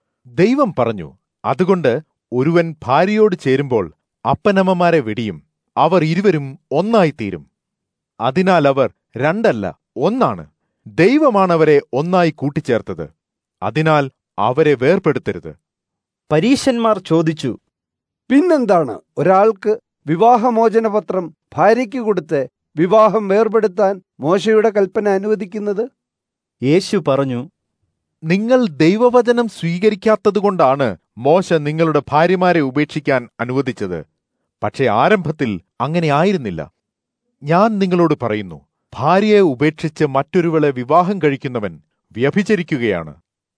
ദൈവം പറഞ്ഞു അതുകൊണ്ട് ഒരുവൻ ഭാര്യയോട് ചേരുമ്പോൾ അപ്പനമ്മമാരെ വെടിയും അവർ ഇരുവരും ഒന്നായിത്തീരും അതിനാൽ അവർ രണ്ടല്ല ഒന്നാണ് ദൈവമാണവരെ ഒന്നായി കൂട്ടിച്ചേർത്തത് അതിനാൽ അവരെ വേർപെടുത്തരുത് പരീശന്മാർ ചോദിച്ചു പിന്നെന്താണ് ഒരാൾക്ക് വിവാഹമോചന പത്രം ഭാര്യയ്ക്ക് കൊടുത്ത് വിവാഹം വേർപെടുത്താൻ മോശയുടെ കൽപ്പന അനുവദിക്കുന്നത് യേശു പറഞ്ഞു നിങ്ങൾ ദൈവവചനം സ്വീകരിക്കാത്തതുകൊണ്ടാണ് മോശ നിങ്ങളുടെ ഭാര്യമാരെ ഉപേക്ഷിക്കാൻ അനുവദിച്ചത് പക്ഷേ ആരംഭത്തിൽ അങ്ങനെ ആയിരുന്നില്ല ഞാൻ നിങ്ങളോട് പറയുന്നു ഭാര്യയെ ഉപേക്ഷിച്ച് മറ്റൊരുവളെ വിവാഹം കഴിക്കുന്നവൻ വ്യഭിചരിക്കുകയാണ്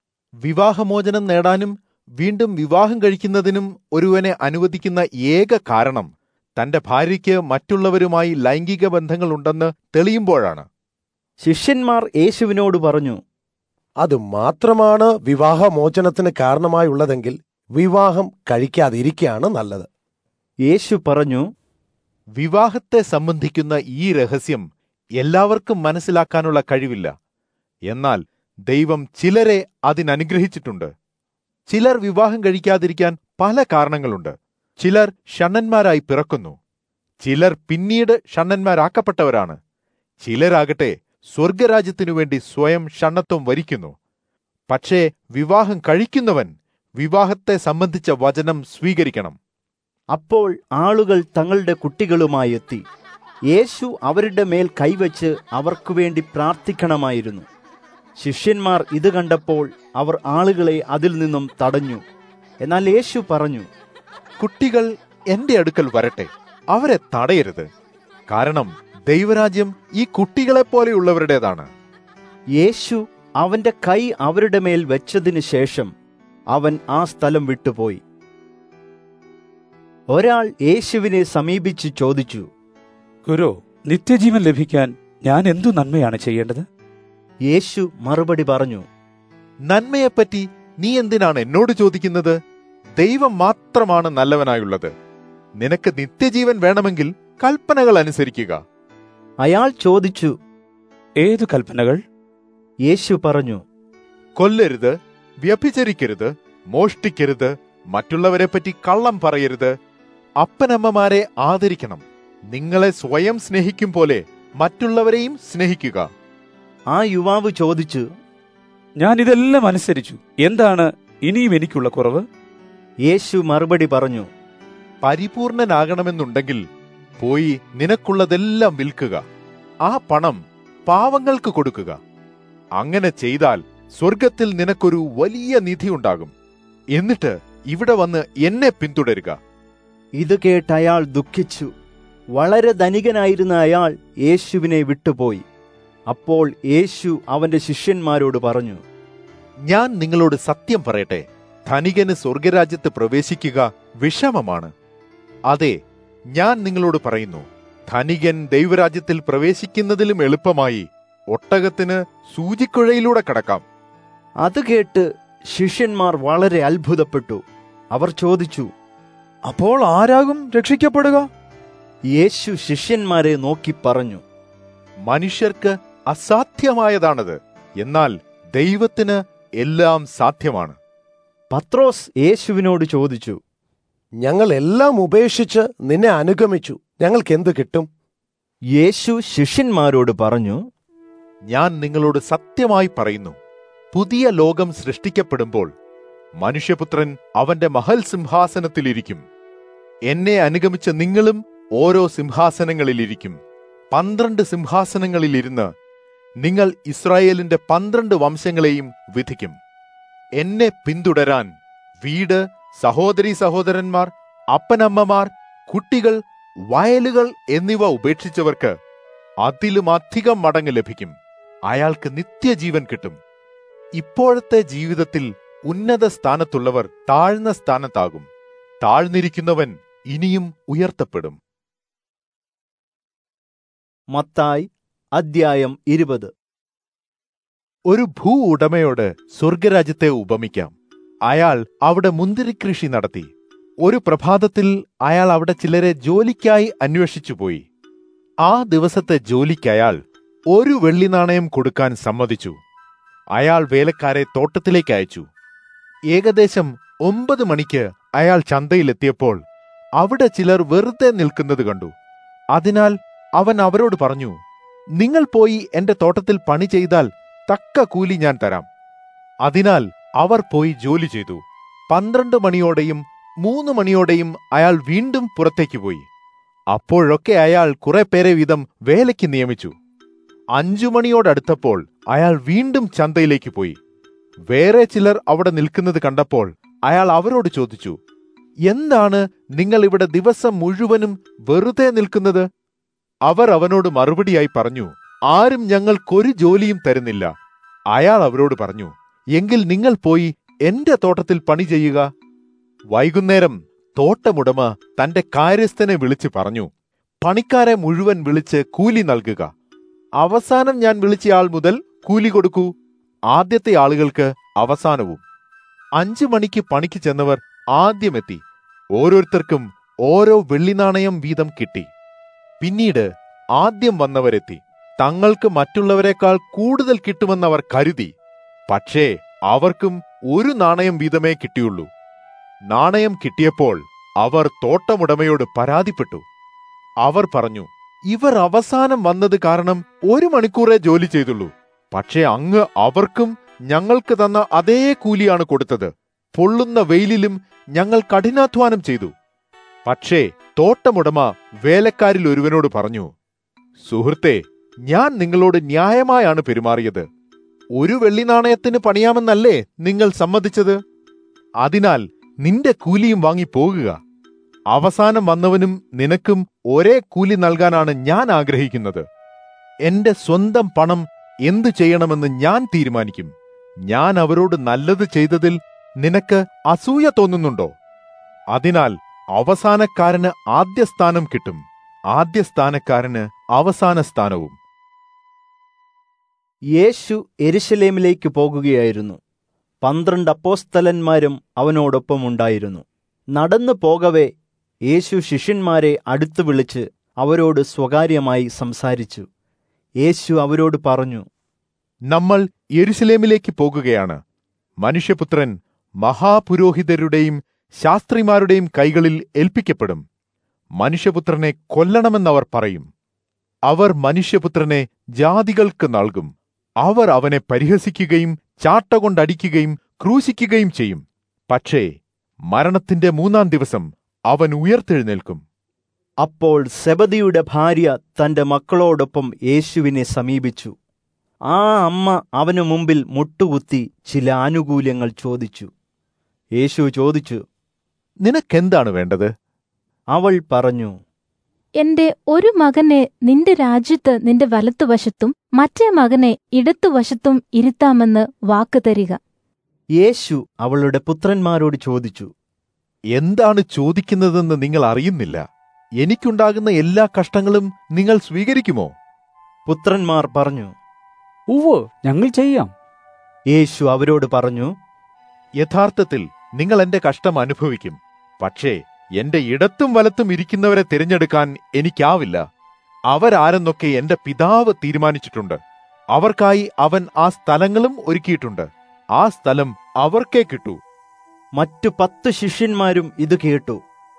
വിവാഹമോചനം നേടാനും വീണ്ടും വിവാഹം കഴിക്കുന്നതിനും ഒരുവനെ അനുവദിക്കുന്ന ഏക കാരണം തന്റെ ഭാര്യയ്ക്ക് മറ്റുള്ളവരുമായി ലൈംഗിക ബന്ധങ്ങളുണ്ടെന്ന് തെളിയുമ്പോഴാണ് ശിഷ്യന്മാർ യേശുവിനോട് പറഞ്ഞു അത് മാത്രമാണ് വിവാഹമോചനത്തിന് കാരണമായുള്ളതെങ്കിൽ വിവാഹം കഴിക്കാതിരിക്കുകയാണ് നല്ലത് യേശു പറഞ്ഞു വിവാഹത്തെ സംബന്ധിക്കുന്ന ഈ രഹസ്യം എല്ലാവർക്കും മനസ്സിലാക്കാനുള്ള കഴിവില്ല എന്നാൽ ദൈവം ചിലരെ അതിനനുഗ്രഹിച്ചിട്ടുണ്ട് ചിലർ വിവാഹം കഴിക്കാതിരിക്കാൻ പല കാരണങ്ങളുണ്ട് ചിലർ ഷണ്ണന്മാരായി പിറക്കുന്നു ചിലർ പിന്നീട് ഷണ്ണന്മാരാക്കപ്പെട്ടവരാണ് ചിലരാകട്ടെ സ്വർഗരാജ്യത്തിനു വേണ്ടി സ്വയം ഷണ്ണത്വം വരിക്കുന്നു പക്ഷേ വിവാഹം കഴിക്കുന്നവൻ വിവാഹത്തെ സംബന്ധിച്ച വചനം സ്വീകരിക്കണം അപ്പോൾ ആളുകൾ തങ്ങളുടെ കുട്ടികളുമായി എത്തി യേശു അവരുടെ മേൽ കൈവച്ച് അവർക്കു വേണ്ടി പ്രാർത്ഥിക്കണമായിരുന്നു ശിഷ്യന്മാർ ഇത് കണ്ടപ്പോൾ അവർ ആളുകളെ അതിൽ നിന്നും തടഞ്ഞു എന്നാൽ യേശു പറഞ്ഞു കുട്ടികൾ എന്റെ അടുക്കൽ വരട്ടെ അവരെ തടയരുത് കാരണം ദൈവരാജ്യം ഈ കുട്ടികളെ പോലെയുള്ളവരുടേതാണ് യേശു അവന്റെ കൈ അവരുടെ മേൽ വെച്ചതിന് ശേഷം അവൻ ആ സ്ഥലം വിട്ടുപോയി ഒരാൾ യേശുവിനെ സമീപിച്ച് ചോദിച്ചു ഗുരു നിത്യജീവൻ ലഭിക്കാൻ ഞാൻ എന്തു നന്മയാണ് ചെയ്യേണ്ടത് യേശു മറുപടി പറഞ്ഞു നന്മയെപ്പറ്റി നീ എന്തിനാണ് എന്നോട് ചോദിക്കുന്നത് ദൈവം മാത്രമാണ് നല്ലവനായുള്ളത് നിനക്ക് നിത്യജീവൻ വേണമെങ്കിൽ കൽപ്പനകൾ അനുസരിക്കുക അയാൾ ചോദിച്ചു ഏതു കൽപ്പനകൾ യേശു പറഞ്ഞു കൊല്ലരുത് വ്യഭിചരിക്കരുത് മോഷ്ടിക്കരുത് മറ്റുള്ളവരെ പറ്റി കള്ളം പറയരുത് അപ്പനമ്മമാരെ ആദരിക്കണം നിങ്ങളെ സ്വയം സ്നേഹിക്കും പോലെ മറ്റുള്ളവരെയും സ്നേഹിക്കുക ആ യുവാവ് ചോദിച്ചു ഞാൻ ഇതെല്ലാം അനുസരിച്ചു എന്താണ് ഇനിയും എനിക്കുള്ള കുറവ് യേശു മറുപടി പറഞ്ഞു പരിപൂർണനാകണമെന്നുണ്ടെങ്കിൽ പോയി നിനക്കുള്ളതെല്ലാം വിൽക്കുക ആ പണം പാവങ്ങൾക്ക് കൊടുക്കുക അങ്ങനെ ചെയ്താൽ സ്വർഗത്തിൽ നിനക്കൊരു വലിയ നിധി ഉണ്ടാകും എന്നിട്ട് ഇവിടെ വന്ന് എന്നെ പിന്തുടരുക ഇത് കേട്ട് അയാൾ ദുഃഖിച്ചു വളരെ ധനികനായിരുന്ന അയാൾ യേശുവിനെ വിട്ടുപോയി അപ്പോൾ യേശു അവന്റെ ശിഷ്യന്മാരോട് പറഞ്ഞു ഞാൻ നിങ്ങളോട് സത്യം പറയട്ടെ ധനികന് സ്വർഗരാജ്യത്ത് പ്രവേശിക്കുക വിഷമമാണ് അതെ ഞാൻ നിങ്ങളോട് പറയുന്നു ധനികൻ ദൈവരാജ്യത്തിൽ പ്രവേശിക്കുന്നതിലും എളുപ്പമായി ഒട്ടകത്തിന് സൂചിക്കുഴയിലൂടെ കടക്കാം അത് കേട്ട് ശിഷ്യന്മാർ വളരെ അത്ഭുതപ്പെട്ടു അവർ ചോദിച്ചു അപ്പോൾ ആരാകും രക്ഷിക്കപ്പെടുക യേശു ശിഷ്യന്മാരെ നോക്കി പറഞ്ഞു മനുഷ്യർക്ക് അസാധ്യമായതാണത് എന്നാൽ ദൈവത്തിന് എല്ലാം സാധ്യമാണ് പത്രോസ് യേശുവിനോട് ചോദിച്ചു ഞങ്ങൾ എല്ലാം ഉപേക്ഷിച്ച് നിന്നെ അനുഗമിച്ചു ഞങ്ങൾക്ക് എന്ത് കിട്ടും യേശു ശിഷ്യന്മാരോട് പറഞ്ഞു ഞാൻ നിങ്ങളോട് സത്യമായി പറയുന്നു പുതിയ ലോകം സൃഷ്ടിക്കപ്പെടുമ്പോൾ മനുഷ്യപുത്രൻ അവന്റെ മഹൽ സിംഹാസനത്തിലിരിക്കും എന്നെ അനുഗമിച്ച നിങ്ങളും ഓരോ സിംഹാസനങ്ങളിലിരിക്കും പന്ത്രണ്ട് സിംഹാസനങ്ങളിലിരുന്ന് നിങ്ങൾ ഇസ്രായേലിന്റെ പന്ത്രണ്ട് വംശങ്ങളെയും വിധിക്കും എന്നെ പിന്തുടരാൻ വീട് സഹോദരി സഹോദരന്മാർ അപ്പനമ്മമാർ കുട്ടികൾ വയലുകൾ എന്നിവ ഉപേക്ഷിച്ചവർക്ക് അതിലും അധികം മടങ്ങ് ലഭിക്കും അയാൾക്ക് നിത്യജീവൻ കിട്ടും ഇപ്പോഴത്തെ ജീവിതത്തിൽ ഉന്നത സ്ഥാനത്തുള്ളവർ താഴ്ന്ന സ്ഥാനത്താകും താഴ്ന്നിരിക്കുന്നവൻ ഇനിയും ഉയർത്തപ്പെടും മത്തായി അദ്ധ്യായം ഇരുപത് ഒരു ഭൂ ഉടമയോട് സ്വർഗരാജ്യത്തെ ഉപമിക്കാം അയാൾ അവിടെ മുന്തിരിക്കൃഷി നടത്തി ഒരു പ്രഭാതത്തിൽ അയാൾ അവിടെ ചിലരെ ജോലിക്കായി അന്വേഷിച്ചുപോയി ആ ദിവസത്തെ ജോലിക്കയാൾ ഒരു വെള്ളി നാണയം കൊടുക്കാൻ സമ്മതിച്ചു അയാൾ വേലക്കാരെ തോട്ടത്തിലേക്ക് അയച്ചു ഏകദേശം ഒമ്പത് മണിക്ക് അയാൾ ചന്തയിലെത്തിയപ്പോൾ അവിടെ ചിലർ വെറുതെ നിൽക്കുന്നത് കണ്ടു അതിനാൽ അവൻ അവരോട് പറഞ്ഞു നിങ്ങൾ പോയി എന്റെ തോട്ടത്തിൽ പണി ചെയ്താൽ തക്ക കൂലി ഞാൻ തരാം അതിനാൽ അവർ പോയി ജോലി ചെയ്തു പന്ത്രണ്ട് മണിയോടെയും മൂന്ന് മണിയോടെയും അയാൾ വീണ്ടും പുറത്തേക്ക് പോയി അപ്പോഴൊക്കെ അയാൾ കുറെ പേരെ വീതം വേലയ്ക്ക് നിയമിച്ചു അഞ്ചു മണിയോടടുത്തപ്പോൾ അയാൾ വീണ്ടും ചന്തയിലേക്ക് പോയി വേറെ ചിലർ അവിടെ നിൽക്കുന്നത് കണ്ടപ്പോൾ അയാൾ അവരോട് ചോദിച്ചു എന്താണ് നിങ്ങൾ ഇവിടെ ദിവസം മുഴുവനും വെറുതെ നിൽക്കുന്നത് അവർ അവനോട് മറുപടിയായി പറഞ്ഞു ആരും ഞങ്ങൾക്കൊരു ജോലിയും തരുന്നില്ല അയാൾ അവരോട് പറഞ്ഞു എങ്കിൽ നിങ്ങൾ പോയി എന്റെ തോട്ടത്തിൽ പണി ചെയ്യുക വൈകുന്നേരം തോട്ടമുടമ തന്റെ കാര്യസ്ഥനെ വിളിച്ചു പറഞ്ഞു പണിക്കാരെ മുഴുവൻ വിളിച്ച് കൂലി നൽകുക അവസാനം ഞാൻ വിളിച്ചയാൾ മുതൽ കൂലി കൊടുക്കൂ ആദ്യത്തെ ആളുകൾക്ക് അവസാനവും അഞ്ചു മണിക്ക് പണിക്ക് ചെന്നവർ ആദ്യമെത്തി ഓരോരുത്തർക്കും ഓരോ വെള്ളിനാണയം വീതം കിട്ടി പിന്നീട് ആദ്യം വന്നവരെത്തി തങ്ങൾക്ക് മറ്റുള്ളവരെക്കാൾ കൂടുതൽ കിട്ടുമെന്നവർ കരുതി പക്ഷേ അവർക്കും ഒരു നാണയം വീതമേ കിട്ടിയുള്ളൂ നാണയം കിട്ടിയപ്പോൾ അവർ തോട്ടമുടമയോട് പരാതിപ്പെട്ടു അവർ പറഞ്ഞു ഇവർ അവസാനം വന്നത് കാരണം ഒരു മണിക്കൂറേ ജോലി ചെയ്തുള്ളൂ പക്ഷേ അങ്ങ് അവർക്കും ഞങ്ങൾക്ക് തന്ന അതേ കൂലിയാണ് കൊടുത്തത് പൊള്ളുന്ന വെയിലിലും ഞങ്ങൾ കഠിനാധ്വാനം ചെയ്തു പക്ഷേ തോട്ടമുടമ വേലക്കാരിൽ ഒരുവനോട് പറഞ്ഞു സുഹൃത്തെ ഞാൻ നിങ്ങളോട് ന്യായമായാണ് പെരുമാറിയത് ഒരു വെള്ളി നാണയത്തിന് പണിയാമെന്നല്ലേ നിങ്ങൾ സമ്മതിച്ചത് അതിനാൽ നിന്റെ കൂലിയും വാങ്ങി പോകുക അവസാനം വന്നവനും നിനക്കും ഒരേ കൂലി നൽകാനാണ് ഞാൻ ആഗ്രഹിക്കുന്നത് എന്റെ സ്വന്തം പണം എന്തു ചെയ്യണമെന്ന് ഞാൻ തീരുമാനിക്കും ഞാൻ അവരോട് നല്ലത് ചെയ്തതിൽ നിനക്ക് അസൂയ തോന്നുന്നുണ്ടോ അതിനാൽ അവസാനക്കാരന് ആദ്യ സ്ഥാനം കിട്ടും ആദ്യ സ്ഥാനക്കാരന് അവസാന സ്ഥാനവും യേശു എരുശലേമിലേക്ക് പോകുകയായിരുന്നു പന്ത്രണ്ട് അപ്പോസ്തലന്മാരും അവനോടൊപ്പം ഉണ്ടായിരുന്നു നടന്നു പോകവേ യേശു ശിഷ്യന്മാരെ അടുത്തു വിളിച്ച് അവരോട് സ്വകാര്യമായി സംസാരിച്ചു യേശു അവരോട് പറഞ്ഞു നമ്മൾ യെരുസലേമിലേക്ക് പോകുകയാണ് മനുഷ്യപുത്രൻ മഹാപുരോഹിതരുടെയും ശാസ്ത്രിമാരുടെയും കൈകളിൽ ഏൽപ്പിക്കപ്പെടും മനുഷ്യപുത്രനെ കൊല്ലണമെന്നവർ പറയും അവർ മനുഷ്യപുത്രനെ ജാതികൾക്ക് നൽകും അവർ അവനെ പരിഹസിക്കുകയും ചാട്ടകൊണ്ടടിക്കുകയും ക്രൂശിക്കുകയും ചെയ്യും പക്ഷേ മരണത്തിന്റെ മൂന്നാം ദിവസം അവൻ ഉയർത്തെഴുന്നേൽക്കും അപ്പോൾ സെബദിയുടെ ഭാര്യ തന്റെ മക്കളോടൊപ്പം യേശുവിനെ സമീപിച്ചു ആ അമ്മ അവനു മുമ്പിൽ മുട്ടുകുത്തി ചില ആനുകൂല്യങ്ങൾ ചോദിച്ചു യേശു ചോദിച്ചു നിനക്കെന്താണ് വേണ്ടത് അവൾ പറഞ്ഞു എന്റെ ഒരു മകനെ നിന്റെ രാജ്യത്ത് നിന്റെ വലത്തുവശത്തും മറ്റേ മകനെ ഇടത്തുവശത്തും ഇരുത്താമെന്ന് വാക്ക് തരിക യേശു അവളുടെ പുത്രന്മാരോട് ചോദിച്ചു എന്താണ് ചോദിക്കുന്നതെന്ന് നിങ്ങൾ അറിയുന്നില്ല എനിക്കുണ്ടാകുന്ന എല്ലാ കഷ്ടങ്ങളും നിങ്ങൾ സ്വീകരിക്കുമോ പുത്രന്മാർ പറഞ്ഞു ഉവ്വ് ഞങ്ങൾ ചെയ്യാം യേശു അവരോട് പറഞ്ഞു യഥാർത്ഥത്തിൽ നിങ്ങൾ എന്റെ കഷ്ടം അനുഭവിക്കും പക്ഷേ എന്റെ ഇടത്തും വലത്തും ഇരിക്കുന്നവരെ തിരഞ്ഞെടുക്കാൻ എനിക്കാവില്ല അവരാരെന്നൊക്കെ എന്റെ പിതാവ് തീരുമാനിച്ചിട്ടുണ്ട് അവർക്കായി അവൻ ആ സ്ഥലങ്ങളും ഒരുക്കിയിട്ടുണ്ട് ആ സ്ഥലം അവർക്കേ കിട്ടൂ മറ്റു പത്ത് ശിഷ്യന്മാരും ഇത് കേട്ടു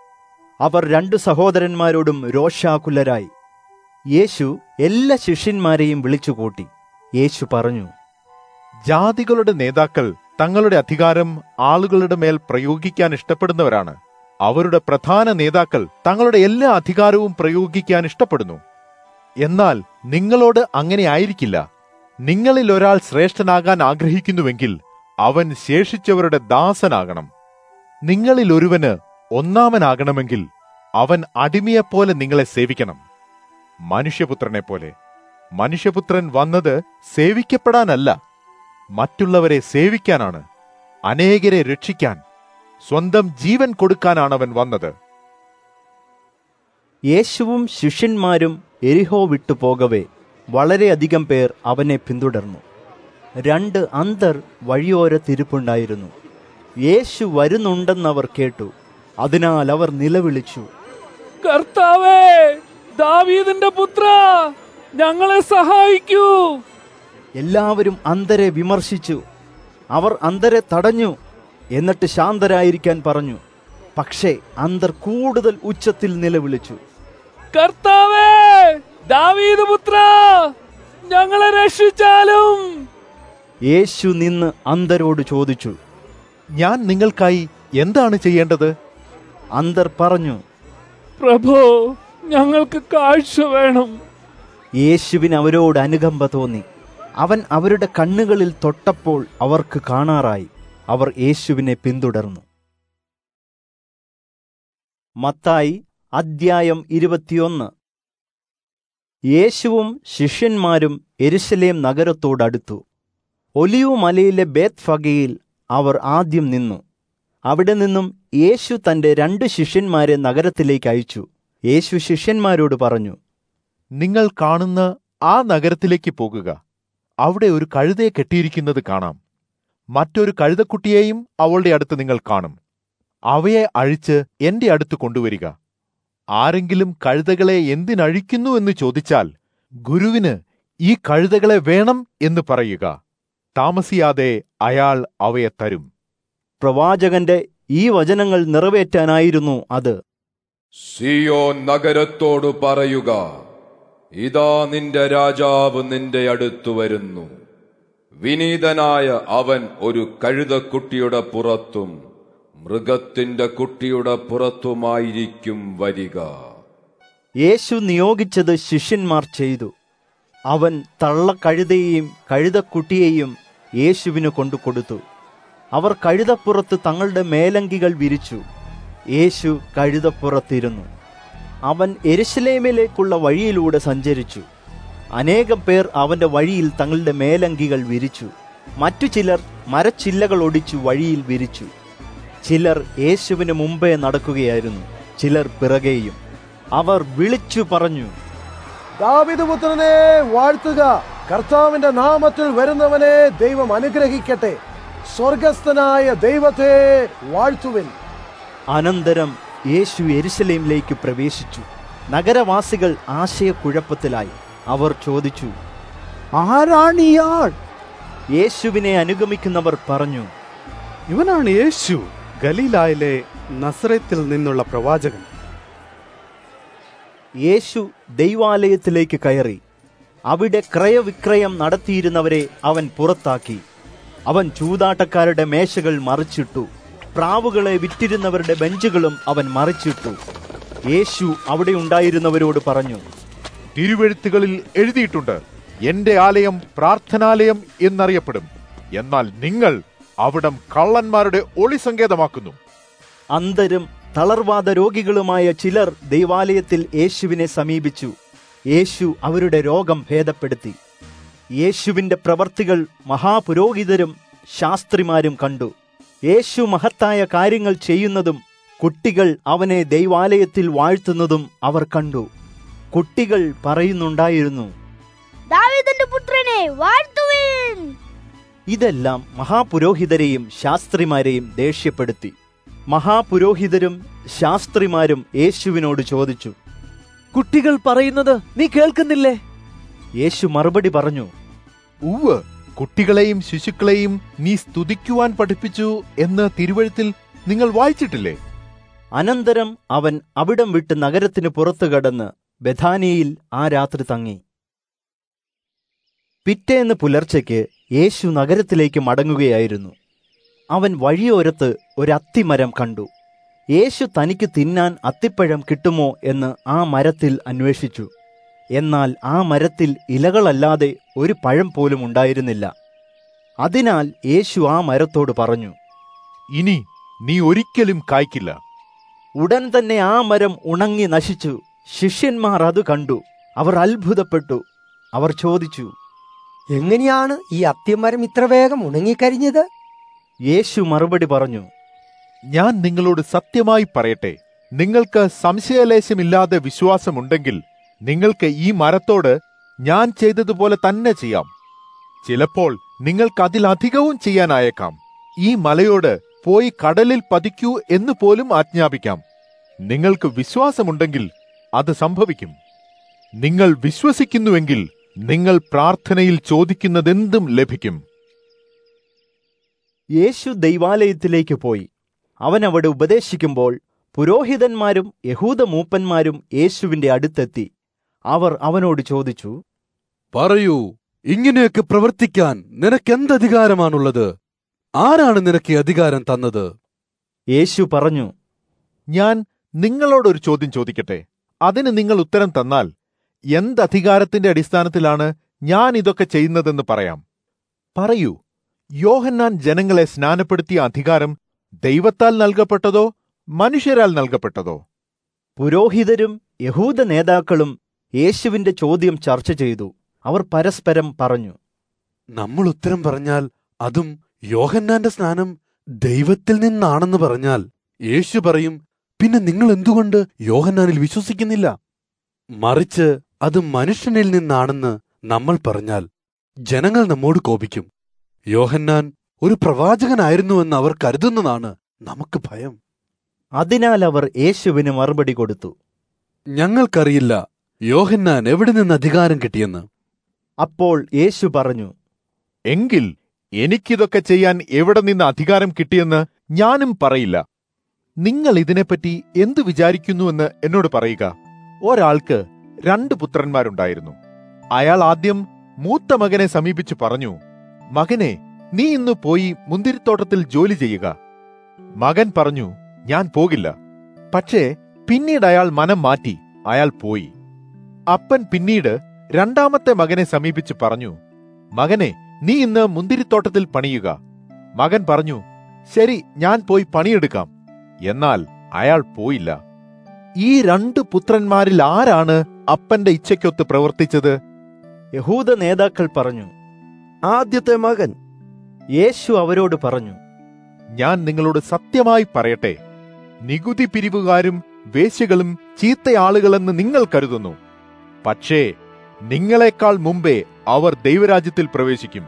അവർ രണ്ടു സഹോദരന്മാരോടും രോഷാകുലരായി യേശു എല്ലാ ശിഷ്യന്മാരെയും വിളിച്ചുകൂട്ടി യേശു പറഞ്ഞു ജാതികളുടെ നേതാക്കൾ തങ്ങളുടെ അധികാരം ആളുകളുടെ മേൽ പ്രയോഗിക്കാൻ ഇഷ്ടപ്പെടുന്നവരാണ് അവരുടെ പ്രധാന നേതാക്കൾ തങ്ങളുടെ എല്ലാ അധികാരവും പ്രയോഗിക്കാൻ ഇഷ്ടപ്പെടുന്നു എന്നാൽ നിങ്ങളോട് അങ്ങനെ ആയിരിക്കില്ല നിങ്ങളിൽ ഒരാൾ ശ്രേഷ്ഠനാകാൻ ആഗ്രഹിക്കുന്നുവെങ്കിൽ അവൻ ശേഷിച്ചവരുടെ ദാസനാകണം നിങ്ങളിൽ ഒരുവന് ഒന്നാമനാകണമെങ്കിൽ അവൻ അടിമയെപ്പോലെ നിങ്ങളെ സേവിക്കണം മനുഷ്യപുത്രനെ പോലെ മനുഷ്യപുത്രൻ വന്നത് സേവിക്കപ്പെടാനല്ല മറ്റുള്ളവരെ സേവിക്കാനാണ് അനേകരെ രക്ഷിക്കാൻ സ്വന്തം ജീവൻ കൊടുക്കാനാണ് അവൻ വന്നത് യേശുവും ശിഷ്യന്മാരും എരിഹോ വിട്ടു പോകവേ വളരെയധികം പേർ അവനെ പിന്തുടർന്നു രണ്ട് അന്തർ വഴിയോരത്തിരിപ്പുണ്ടായിരുന്നു യേശു വരുന്നുണ്ടെന്നവർ കേട്ടു അതിനാൽ അവർ നിലവിളിച്ചു കർത്താവേ ദാവീദിന്റെ പുത്ര ഞങ്ങളെ സഹായിക്കൂ എല്ലാവരും അന്തരെ വിമർശിച്ചു അവർ അന്തരെ തടഞ്ഞു എന്നിട്ട് ശാന്തരായിരിക്കാൻ പറഞ്ഞു പക്ഷേ അന്തർ കൂടുതൽ ഉച്ചത്തിൽ നിലവിളിച്ചു കർത്താവേ ദാവീദ് പുത്ര ഞങ്ങളെ രക്ഷിച്ചാലും യേശു നിന്ന് അന്തരോട് ചോദിച്ചു ഞാൻ നിങ്ങൾക്കായി എന്താണ് ചെയ്യേണ്ടത് അന്തർ പറഞ്ഞു പ്രഭോ ഞങ്ങൾക്ക് കാഴ്ച വേണം യേശുവിന് അവരോട് അനുകമ്പ തോന്നി അവൻ അവരുടെ കണ്ണുകളിൽ തൊട്ടപ്പോൾ അവർക്ക് കാണാറായി അവർ യേശുവിനെ പിന്തുടർന്നു മത്തായി അദ്ധ്യായം ഇരുപത്തിയൊന്ന് യേശുവും ശിഷ്യന്മാരും എരുശലേം നഗരത്തോടടുത്തു ഒലിയു മലയിലെ ബേത് ഫഗയിൽ അവർ ആദ്യം നിന്നു അവിടെ നിന്നും യേശു തന്റെ രണ്ട് ശിഷ്യന്മാരെ നഗരത്തിലേക്ക് അയച്ചു യേശു ശിഷ്യന്മാരോട് പറഞ്ഞു നിങ്ങൾ കാണുന്ന ആ നഗരത്തിലേക്ക് പോകുക അവിടെ ഒരു കഴുതയെ കെട്ടിയിരിക്കുന്നത് കാണാം മറ്റൊരു കഴുതക്കുട്ടിയെയും അവളുടെ അടുത്ത് നിങ്ങൾ കാണും അവയെ അഴിച്ച് എന്റെ അടുത്ത് കൊണ്ടുവരിക ആരെങ്കിലും കഴുതകളെ എന്തിനഴിക്കുന്നു എന്ന് ചോദിച്ചാൽ ഗുരുവിന് ഈ കഴുതകളെ വേണം എന്ന് പറയുക താമസിയാതെ അയാൾ അവയെ തരും പ്രവാചകന്റെ ഈ വചനങ്ങൾ നിറവേറ്റാനായിരുന്നു അത് സിയോ നഗരത്തോടു പറയുക ഇതാ നിന്റെ രാജാവ് നിന്റെ അടുത്തു വരുന്നു വിനീതനായ അവൻ ഒരു കഴുതക്കുട്ടിയുടെ പുറത്തും മൃഗത്തിന്റെ കുട്ടിയുടെ പുറത്തുമായിരിക്കും വരിക യേശു നിയോഗിച്ചത് ശിഷ്യന്മാർ ചെയ്തു അവൻ തള്ളക്കഴുതയെയും കഴുതക്കുട്ടിയെയും യേശുവിന് കൊണ്ടു കൊടുത്തു അവർ കഴുതപ്പുറത്ത് തങ്ങളുടെ മേലങ്കികൾ വിരിച്ചു യേശു കഴുതപ്പുറത്തിരുന്നു അവൻ എരുശലേമിലേക്കുള്ള വഴിയിലൂടെ സഞ്ചരിച്ചു അനേകം പേർ അവന്റെ വഴിയിൽ തങ്ങളുടെ മേലങ്കികൾ വിരിച്ചു മറ്റു ചിലർ മരച്ചില്ലകൾ ഒടിച്ചു വഴിയിൽ വിരിച്ചു ചിലർ യേശുവിന് മുമ്പേ നടക്കുകയായിരുന്നു ചിലർ പിറകെയും അവർ വിളിച്ചു പറഞ്ഞു ദാവിദ് പുത്രനെ വാഴ്ത്തുക കർത്താവിന്റെ നാമത്തിൽ വരുന്നവനെ ദൈവം അനുഗ്രഹിക്കട്ടെ സ്വർഗസ്ഥനായ ദൈവത്തെ വാഴ്ത്തുവിൻ അനന്തരം യേശു എരുശലേമിലേക്ക് പ്രവേശിച്ചു നഗരവാസികൾ ആശയക്കുഴപ്പത്തിലായി അവർ ചോദിച്ചു ആരാണിയാൾ യേശുവിനെ അനുഗമിക്കുന്നവർ പറഞ്ഞു ഇവനാണ് യേശു ഗലീലായിലെ നസ്രത്തിൽ നിന്നുള്ള പ്രവാചകൻ യേശു ദൈവാലയത്തിലേക്ക് കയറി അവിടെ ക്രയവിക്രയം നടത്തിയിരുന്നവരെ അവൻ പുറത്താക്കി അവൻ ചൂതാട്ടക്കാരുടെ മേശകൾ മറിച്ചിട്ടു പ്രാവുകളെ വിറ്റിരുന്നവരുടെ ബെഞ്ചുകളും അവൻ മറിച്ചിട്ടു യേശു അവിടെ ഉണ്ടായിരുന്നവരോട് പറഞ്ഞു തിരുവെഴുത്തുകളിൽ എഴുതിയിട്ടുണ്ട് എന്റെ ആലയം പ്രാർത്ഥനാലയം എന്നറിയപ്പെടും എന്നാൽ നിങ്ങൾ അവിടം കള്ളന്മാരുടെ ഒളിസങ്കേതമാക്കുന്നു അന്തരും തളർവാദ രോഗികളുമായ ചിലർ ദൈവാലയത്തിൽ യേശുവിനെ സമീപിച്ചു യേശു അവരുടെ രോഗം ഭേദപ്പെടുത്തി യേശുവിന്റെ പ്രവർത്തികൾ മഹാപുരോഹിതരും ശാസ്ത്രിമാരും കണ്ടു യേശു മഹത്തായ കാര്യങ്ങൾ ചെയ്യുന്നതും കുട്ടികൾ അവനെ ദൈവാലയത്തിൽ വാഴ്ത്തുന്നതും അവർ കണ്ടു കുട്ടികൾ പറയുന്നുണ്ടായിരുന്നു ദാവീദിന്റെ പുത്രനെ വാഴ്ത്തുവിൻ ഇതെല്ലാം മഹാപുരോഹിതരെയും ശാസ്ത്രിമാരെയും ദേഷ്യപ്പെടുത്തി മഹാപുരോഹിതരും ശാസ്ത്രിമാരും യേശുവിനോട് ചോദിച്ചു കുട്ടികൾ പറയുന്നത് നീ കേൾക്കുന്നില്ലേ യേശു മറുപടി പറഞ്ഞു ഉവ് കുട്ടികളെയും ശിശുക്കളെയും നീ സ്തുതിക്കുവാൻ പഠിപ്പിച്ചു എന്ന് തിരുവഴുത്തിൽ നിങ്ങൾ വായിച്ചിട്ടില്ലേ അനന്തരം അവൻ അവിടം വിട്ട് നഗരത്തിന് പുറത്തു കടന്ന് ബഥാനിയിൽ ആ രാത്രി തങ്ങി പിറ്റേന്ന് പുലർച്ചയ്ക്ക് യേശു നഗരത്തിലേക്ക് മടങ്ങുകയായിരുന്നു അവൻ വഴിയോരത്ത് ഒരു അത്തിമരം കണ്ടു യേശു തനിക്ക് തിന്നാൻ അത്തിപ്പഴം കിട്ടുമോ എന്ന് ആ മരത്തിൽ അന്വേഷിച്ചു എന്നാൽ ആ മരത്തിൽ ഇലകളല്ലാതെ ഒരു പഴം പോലും ഉണ്ടായിരുന്നില്ല അതിനാൽ യേശു ആ മരത്തോട് പറഞ്ഞു ഇനി നീ ഒരിക്കലും കായ്ക്കില്ല ഉടൻ തന്നെ ആ മരം ഉണങ്ങി നശിച്ചു ശിഷ്യന്മാർ അത് കണ്ടു അവർ അത്ഭുതപ്പെട്ടു അവർ ചോദിച്ചു എങ്ങനെയാണ് ഈ അത്തിമരം ഇത്ര വേഗം ഉണങ്ങിക്കരിഞ്ഞത് യേശു മറുപടി പറഞ്ഞു ഞാൻ നിങ്ങളോട് സത്യമായി പറയട്ടെ നിങ്ങൾക്ക് സംശയലേശമില്ലാതെ വിശ്വാസമുണ്ടെങ്കിൽ നിങ്ങൾക്ക് ഈ മരത്തോട് ഞാൻ ചെയ്തതുപോലെ തന്നെ ചെയ്യാം ചിലപ്പോൾ നിങ്ങൾക്ക് അതിലധികവും ചെയ്യാനായേക്കാം ഈ മലയോട് പോയി കടലിൽ പതിക്കൂ എന്ന് പോലും ആജ്ഞാപിക്കാം നിങ്ങൾക്ക് വിശ്വാസമുണ്ടെങ്കിൽ അത് സംഭവിക്കും നിങ്ങൾ വിശ്വസിക്കുന്നുവെങ്കിൽ നിങ്ങൾ പ്രാർത്ഥനയിൽ ചോദിക്കുന്നതെന്തും ലഭിക്കും യേശു ദൈവാലയത്തിലേക്ക് പോയി അവൻ അവിടെ ഉപദേശിക്കുമ്പോൾ പുരോഹിതന്മാരും യഹൂദ മൂപ്പന്മാരും യേശുവിന്റെ അടുത്തെത്തി അവർ അവനോട് ചോദിച്ചു പറയൂ ഇങ്ങനെയൊക്കെ പ്രവർത്തിക്കാൻ നിനക്ക് എന്ത് അധികാരമാണുള്ളത് ആരാണ് നിനക്ക് ഈ അധികാരം തന്നത് യേശു പറഞ്ഞു ഞാൻ നിങ്ങളോടൊരു ചോദ്യം ചോദിക്കട്ടെ അതിന് നിങ്ങൾ ഉത്തരം തന്നാൽ എന്ത് അധികാരത്തിന്റെ അടിസ്ഥാനത്തിലാണ് ഞാൻ ഇതൊക്കെ ചെയ്യുന്നതെന്ന് പറയാം പറയൂ യോഹന്നാൻ ജനങ്ങളെ സ്നാനപ്പെടുത്തിയ അധികാരം ദൈവത്താൽ നൽകപ്പെട്ടതോ മനുഷ്യരാൽ നൽകപ്പെട്ടതോ പുരോഹിതരും യഹൂദ നേതാക്കളും യേശുവിന്റെ ചോദ്യം ചർച്ച ചെയ്തു അവർ പരസ്പരം പറഞ്ഞു നമ്മൾ ഉത്തരം പറഞ്ഞാൽ അതും യോഹന്നാന്റെ സ്നാനം ദൈവത്തിൽ നിന്നാണെന്ന് പറഞ്ഞാൽ യേശു പറയും പിന്നെ നിങ്ങൾ എന്തുകൊണ്ട് യോഹന്നാനിൽ വിശ്വസിക്കുന്നില്ല മറിച്ച് അത് മനുഷ്യനിൽ നിന്നാണെന്ന് നമ്മൾ പറഞ്ഞാൽ ജനങ്ങൾ നമ്മോട് കോപിക്കും യോഹന്നാൻ ഒരു പ്രവാചകനായിരുന്നുവെന്ന് അവർ കരുതുന്നതാണ് നമുക്ക് ഭയം അതിനാൽ അവർ യേശുവിന് മറുപടി കൊടുത്തു ഞങ്ങൾക്കറിയില്ല യോഹന്നാൻ എവിടെ നിന്ന് അധികാരം കിട്ടിയെന്ന് അപ്പോൾ യേശു പറഞ്ഞു എങ്കിൽ എനിക്കിതൊക്കെ ചെയ്യാൻ എവിടെ നിന്ന് അധികാരം കിട്ടിയെന്ന് ഞാനും പറയില്ല നിങ്ങൾ ഇതിനെപ്പറ്റി എന്തു വിചാരിക്കുന്നുവെന്ന് എന്നോട് പറയുക ഒരാൾക്ക് രണ്ട് പുത്രന്മാരുണ്ടായിരുന്നു അയാൾ ആദ്യം മൂത്ത മകനെ സമീപിച്ച് പറഞ്ഞു മകനെ നീ ഇന്ന് പോയി മുന്തിരിത്തോട്ടത്തിൽ ജോലി ചെയ്യുക മകൻ പറഞ്ഞു ഞാൻ പോകില്ല പക്ഷേ പിന്നീട് അയാൾ മനം മാറ്റി അയാൾ പോയി അപ്പൻ പിന്നീട് രണ്ടാമത്തെ മകനെ സമീപിച്ച് പറഞ്ഞു മകനെ നീ ഇന്ന് മുന്തിരിത്തോട്ടത്തിൽ പണിയുക മകൻ പറഞ്ഞു ശരി ഞാൻ പോയി പണിയെടുക്കാം എന്നാൽ അയാൾ പോയില്ല ഈ രണ്ട് പുത്രന്മാരിൽ ആരാണ് അപ്പന്റെ ഇച്ഛയ്ക്കൊത്ത് പ്രവർത്തിച്ചത് യഹൂദ നേതാക്കൾ പറഞ്ഞു ആദ്യത്തെ മകൻ യേശു അവരോട് പറഞ്ഞു ഞാൻ നിങ്ങളോട് സത്യമായി പറയട്ടെ നികുതി പിരിവുകാരും വേശ്യകളും ചീത്തയാളുകളെന്ന് നിങ്ങൾ കരുതുന്നു പക്ഷേ നിങ്ങളെക്കാൾ മുമ്പേ അവർ ദൈവരാജ്യത്തിൽ പ്രവേശിക്കും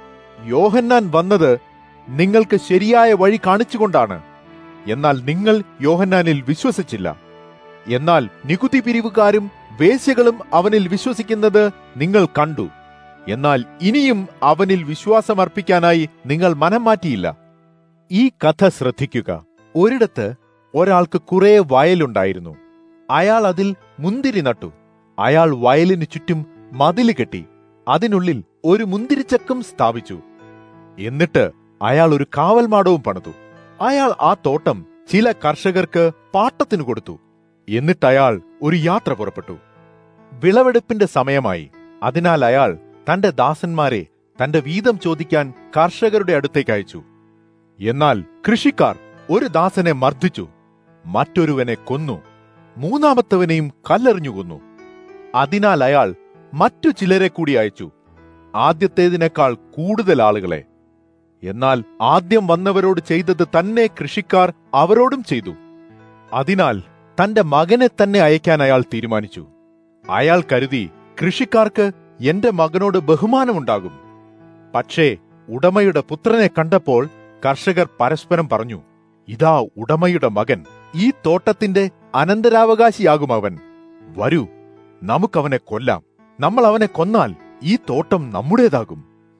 യോഹന്നാൻ വന്നത് നിങ്ങൾക്ക് ശരിയായ വഴി കാണിച്ചുകൊണ്ടാണ് എന്നാൽ നിങ്ങൾ യോഹന്നാനിൽ വിശ്വസിച്ചില്ല എന്നാൽ നികുതി പിരിവുകാരും വേശ്യകളും അവനിൽ വിശ്വസിക്കുന്നത് നിങ്ങൾ കണ്ടു എന്നാൽ ഇനിയും അവനിൽ വിശ്വാസമർപ്പിക്കാനായി നിങ്ങൾ മനം മാറ്റിയില്ല ഈ കഥ ശ്രദ്ധിക്കുക ഒരിടത്ത് ഒരാൾക്ക് കുറെ വയലുണ്ടായിരുന്നു അയാൾ അതിൽ മുന്തിരി നട്ടു അയാൾ വയലിനു ചുറ്റും മതില് കെട്ടി അതിനുള്ളിൽ ഒരു മുന്തിരിച്ചക്കും സ്ഥാപിച്ചു എന്നിട്ട് അയാൾ ഒരു കാവൽമാടവും പണിതു അയാൾ ആ തോട്ടം ചില കർഷകർക്ക് പാട്ടത്തിനു കൊടുത്തു എന്നിട്ട് അയാൾ ഒരു യാത്ര പുറപ്പെട്ടു വിളവെടുപ്പിന്റെ സമയമായി അതിനാൽ അയാൾ തന്റെ ദാസന്മാരെ തന്റെ വീതം ചോദിക്കാൻ കർഷകരുടെ അടുത്തേക്ക് അയച്ചു എന്നാൽ കൃഷിക്കാർ ഒരു ദാസനെ മർദ്ദിച്ചു മറ്റൊരുവനെ കൊന്നു മൂന്നാമത്തവനെയും കല്ലെറിഞ്ഞു കൊന്നു അതിനാൽ അയാൾ മറ്റു ചിലരെ കൂടി അയച്ചു ആദ്യത്തേതിനേക്കാൾ കൂടുതൽ ആളുകളെ എന്നാൽ ആദ്യം വന്നവരോട് ചെയ്തത് തന്നെ കൃഷിക്കാർ അവരോടും ചെയ്തു അതിനാൽ തന്റെ മകനെ തന്നെ അയക്കാൻ അയാൾ തീരുമാനിച്ചു അയാൾ കരുതി കൃഷിക്കാർക്ക് എന്റെ മകനോട് ബഹുമാനമുണ്ടാകും പക്ഷേ ഉടമയുടെ പുത്രനെ കണ്ടപ്പോൾ കർഷകർ പരസ്പരം പറഞ്ഞു ഇതാ ഉടമയുടെ മകൻ ഈ തോട്ടത്തിന്റെ അനന്തരാവകാശിയാകും അവൻ വരൂ നമുക്കവനെ കൊല്ലാം നമ്മൾ അവനെ കൊന്നാൽ ഈ തോട്ടം നമ്മുടേതാകും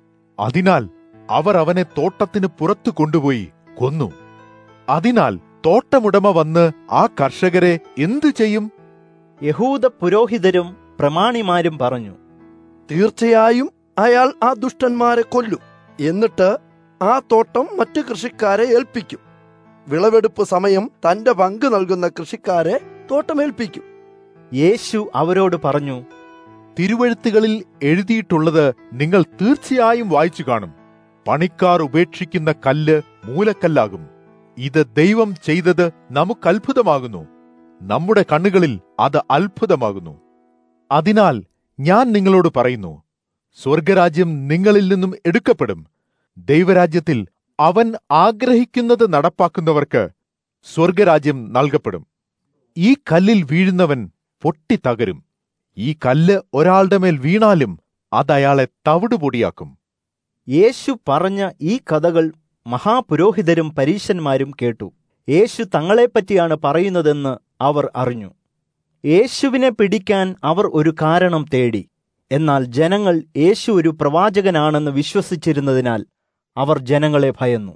അതിനാൽ അവർ അവനെ തോട്ടത്തിന് പുറത്തു കൊണ്ടുപോയി കൊന്നു അതിനാൽ തോട്ടമുടമ വന്ന് ആ കർഷകരെ എന്തു ചെയ്യും യഹൂദ പുരോഹിതരും പ്രമാണിമാരും പറഞ്ഞു തീർച്ചയായും അയാൾ ആ ദുഷ്ടന്മാരെ കൊല്ലും എന്നിട്ട് ആ തോട്ടം മറ്റു കൃഷിക്കാരെ ഏൽപ്പിക്കും വിളവെടുപ്പ് സമയം തന്റെ പങ്ക് നൽകുന്ന കൃഷിക്കാരെ തോട്ടമേൽപ്പിക്കും യേശു അവരോട് പറഞ്ഞു തിരുവഴുത്തുകളിൽ എഴുതിയിട്ടുള്ളത് നിങ്ങൾ തീർച്ചയായും വായിച്ചു കാണും പണിക്കാർ ഉപേക്ഷിക്കുന്ന കല്ല് മൂലക്കല്ലാകും ഇത് ദൈവം ചെയ്തത് നമുക്ക് അത്ഭുതമാകുന്നു നമ്മുടെ കണ്ണുകളിൽ അത് അത്ഭുതമാകുന്നു അതിനാൽ ഞാൻ നിങ്ങളോട് പറയുന്നു സ്വർഗരാജ്യം നിങ്ങളിൽ നിന്നും എടുക്കപ്പെടും ദൈവരാജ്യത്തിൽ അവൻ ആഗ്രഹിക്കുന്നത് നടപ്പാക്കുന്നവർക്ക് സ്വർഗരാജ്യം നൽകപ്പെടും ഈ കല്ലിൽ വീഴുന്നവൻ പൊട്ടിത്തകരും ഈ കല്ല് ഒരാളുടെ മേൽ വീണാലും അത് അയാളെ തവിടുപൊടിയാക്കും യേശു പറഞ്ഞ ഈ കഥകൾ മഹാപുരോഹിതരും പരീശന്മാരും കേട്ടു യേശു തങ്ങളെപ്പറ്റിയാണ് പറയുന്നതെന്ന് അവർ അറിഞ്ഞു യേശുവിനെ പിടിക്കാൻ അവർ ഒരു കാരണം തേടി എന്നാൽ ജനങ്ങൾ യേശു ഒരു പ്രവാചകനാണെന്ന് വിശ്വസിച്ചിരുന്നതിനാൽ അവർ ജനങ്ങളെ ഭയന്നു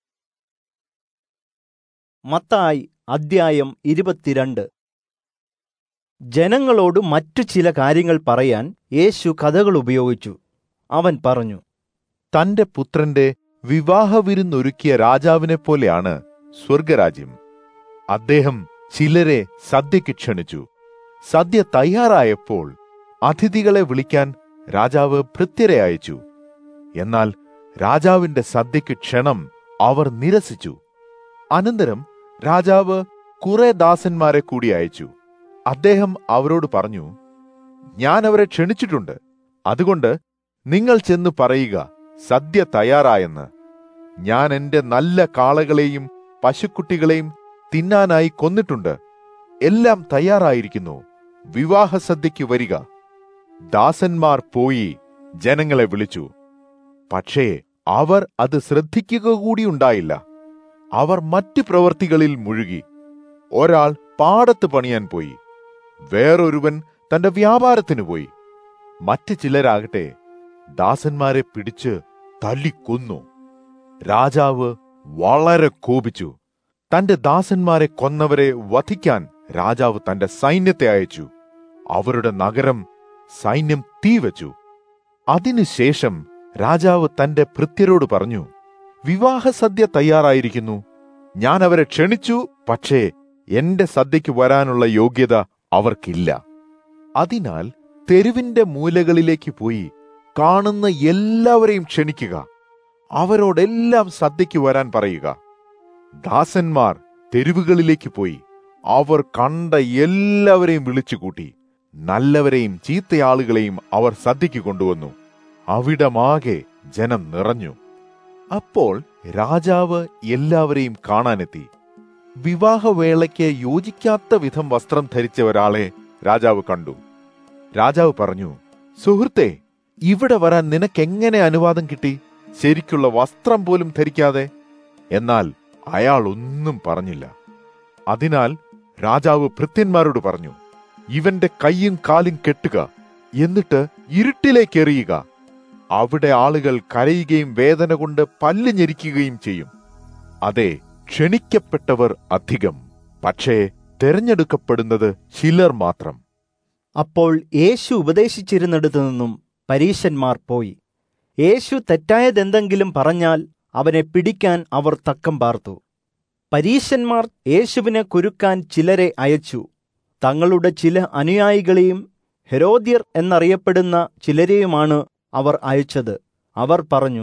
മത്തായി അദ്ധ്യായം ഇരുപത്തിരണ്ട് ജനങ്ങളോട് മറ്റു ചില കാര്യങ്ങൾ പറയാൻ യേശു കഥകൾ ഉപയോഗിച്ചു അവൻ പറഞ്ഞു തന്റെ പുത്രന്റെ വിവാഹവിരുന്നൊരുക്കിയ രാജാവിനെ പോലെയാണ് സ്വർഗരാജ്യം അദ്ദേഹം ചിലരെ സദ്യയ്ക്ക് ക്ഷണിച്ചു സദ്യ തയ്യാറായപ്പോൾ അതിഥികളെ വിളിക്കാൻ രാജാവ് ഭൃത്യരെ അയച്ചു എന്നാൽ രാജാവിന്റെ സദ്യയ്ക്ക് ക്ഷണം അവർ നിരസിച്ചു അനന്തരം രാജാവ് കുറെ ദാസന്മാരെ കൂടി അയച്ചു അദ്ദേഹം അവരോട് പറഞ്ഞു ഞാൻ അവരെ ക്ഷണിച്ചിട്ടുണ്ട് അതുകൊണ്ട് നിങ്ങൾ ചെന്ന് പറയുക സദ്യ തയ്യാറായെന്ന് ഞാൻ എന്റെ നല്ല കാളകളെയും പശുക്കുട്ടികളെയും തിന്നാനായി കൊന്നിട്ടുണ്ട് എല്ലാം തയ്യാറായിരിക്കുന്നു വിവാഹസദ്യയ്ക്ക് വരിക ദാസന്മാർ പോയി ജനങ്ങളെ വിളിച്ചു പക്ഷേ അവർ അത് ശ്രദ്ധിക്കുക കൂടി ഉണ്ടായില്ല അവർ മറ്റു പ്രവൃത്തികളിൽ മുഴുകി ഒരാൾ പാടത്ത് പണിയാൻ പോയി വേറൊരുവൻ തന്റെ വ്യാപാരത്തിന് പോയി മറ്റു ചിലരാകട്ടെ ദാസന്മാരെ പിടിച്ച് തല്ലിക്കൊന്നു രാജാവ് വളരെ കോപിച്ചു തന്റെ ദാസന്മാരെ കൊന്നവരെ വധിക്കാൻ രാജാവ് തന്റെ സൈന്യത്തെ അയച്ചു അവരുടെ നഗരം സൈന്യം തീവച്ചു അതിനുശേഷം രാജാവ് തന്റെ ഭൃത്യരോട് പറഞ്ഞു വിവാഹസദ്യ തയ്യാറായിരിക്കുന്നു ഞാൻ അവരെ ക്ഷണിച്ചു പക്ഷേ എന്റെ സദ്യയ്ക്ക് വരാനുള്ള യോഗ്യത അവർക്കില്ല അതിനാൽ തെരുവിന്റെ മൂലകളിലേക്ക് പോയി കാണുന്ന എല്ലാവരെയും ക്ഷണിക്കുക അവരോടെല്ലാം സദ്യയ്ക്ക് വരാൻ പറയുക ദാസന്മാർ തെരുവുകളിലേക്ക് പോയി അവർ കണ്ട എല്ലാവരെയും വിളിച്ചുകൂട്ടി നല്ലവരെയും ചീത്തയാളുകളെയും അവർ സദ്യയ്ക്ക് കൊണ്ടുവന്നു അവിടമാകെ ജനം നിറഞ്ഞു അപ്പോൾ രാജാവ് എല്ലാവരെയും കാണാനെത്തി വിവാഹവേളയ്ക്ക് യോജിക്കാത്ത വിധം വസ്ത്രം ധരിച്ച ഒരാളെ രാജാവ് കണ്ടു രാജാവ് പറഞ്ഞു സുഹൃത്തെ ഇവിടെ വരാൻ നിനക്കെങ്ങനെ അനുവാദം കിട്ടി ശരിക്കുള്ള വസ്ത്രം പോലും ധരിക്കാതെ എന്നാൽ അയാൾ ഒന്നും പറഞ്ഞില്ല അതിനാൽ രാജാവ് ഭൃത്യന്മാരോട് പറഞ്ഞു ഇവന്റെ കൈയും കാലും കെട്ടുക എന്നിട്ട് ഇരുട്ടിലേക്ക് എറിയുക അവിടെ ആളുകൾ കരയുകയും വേദന കൊണ്ട് പല്ല് ഞെരിക്കുകയും ചെയ്യും അതെ ക്ഷണിക്കപ്പെട്ടവർ അധികം പക്ഷേ തെരഞ്ഞെടുക്കപ്പെടുന്നത് ചിലർ മാത്രം അപ്പോൾ യേശു ഉപദേശിച്ചിരുന്നിടത്തു നിന്നും പരീശന്മാർ പോയി യേശു തെറ്റായതെന്തെങ്കിലും പറഞ്ഞാൽ അവനെ പിടിക്കാൻ അവർ തക്കം പാർത്തു പരീശന്മാർ യേശുവിനെ കുരുക്കാൻ ചിലരെ അയച്ചു തങ്ങളുടെ ചില അനുയായികളെയും ഹെരോദ്യർ എന്നറിയപ്പെടുന്ന ചിലരെയുമാണ് അവർ അയച്ചത് അവർ പറഞ്ഞു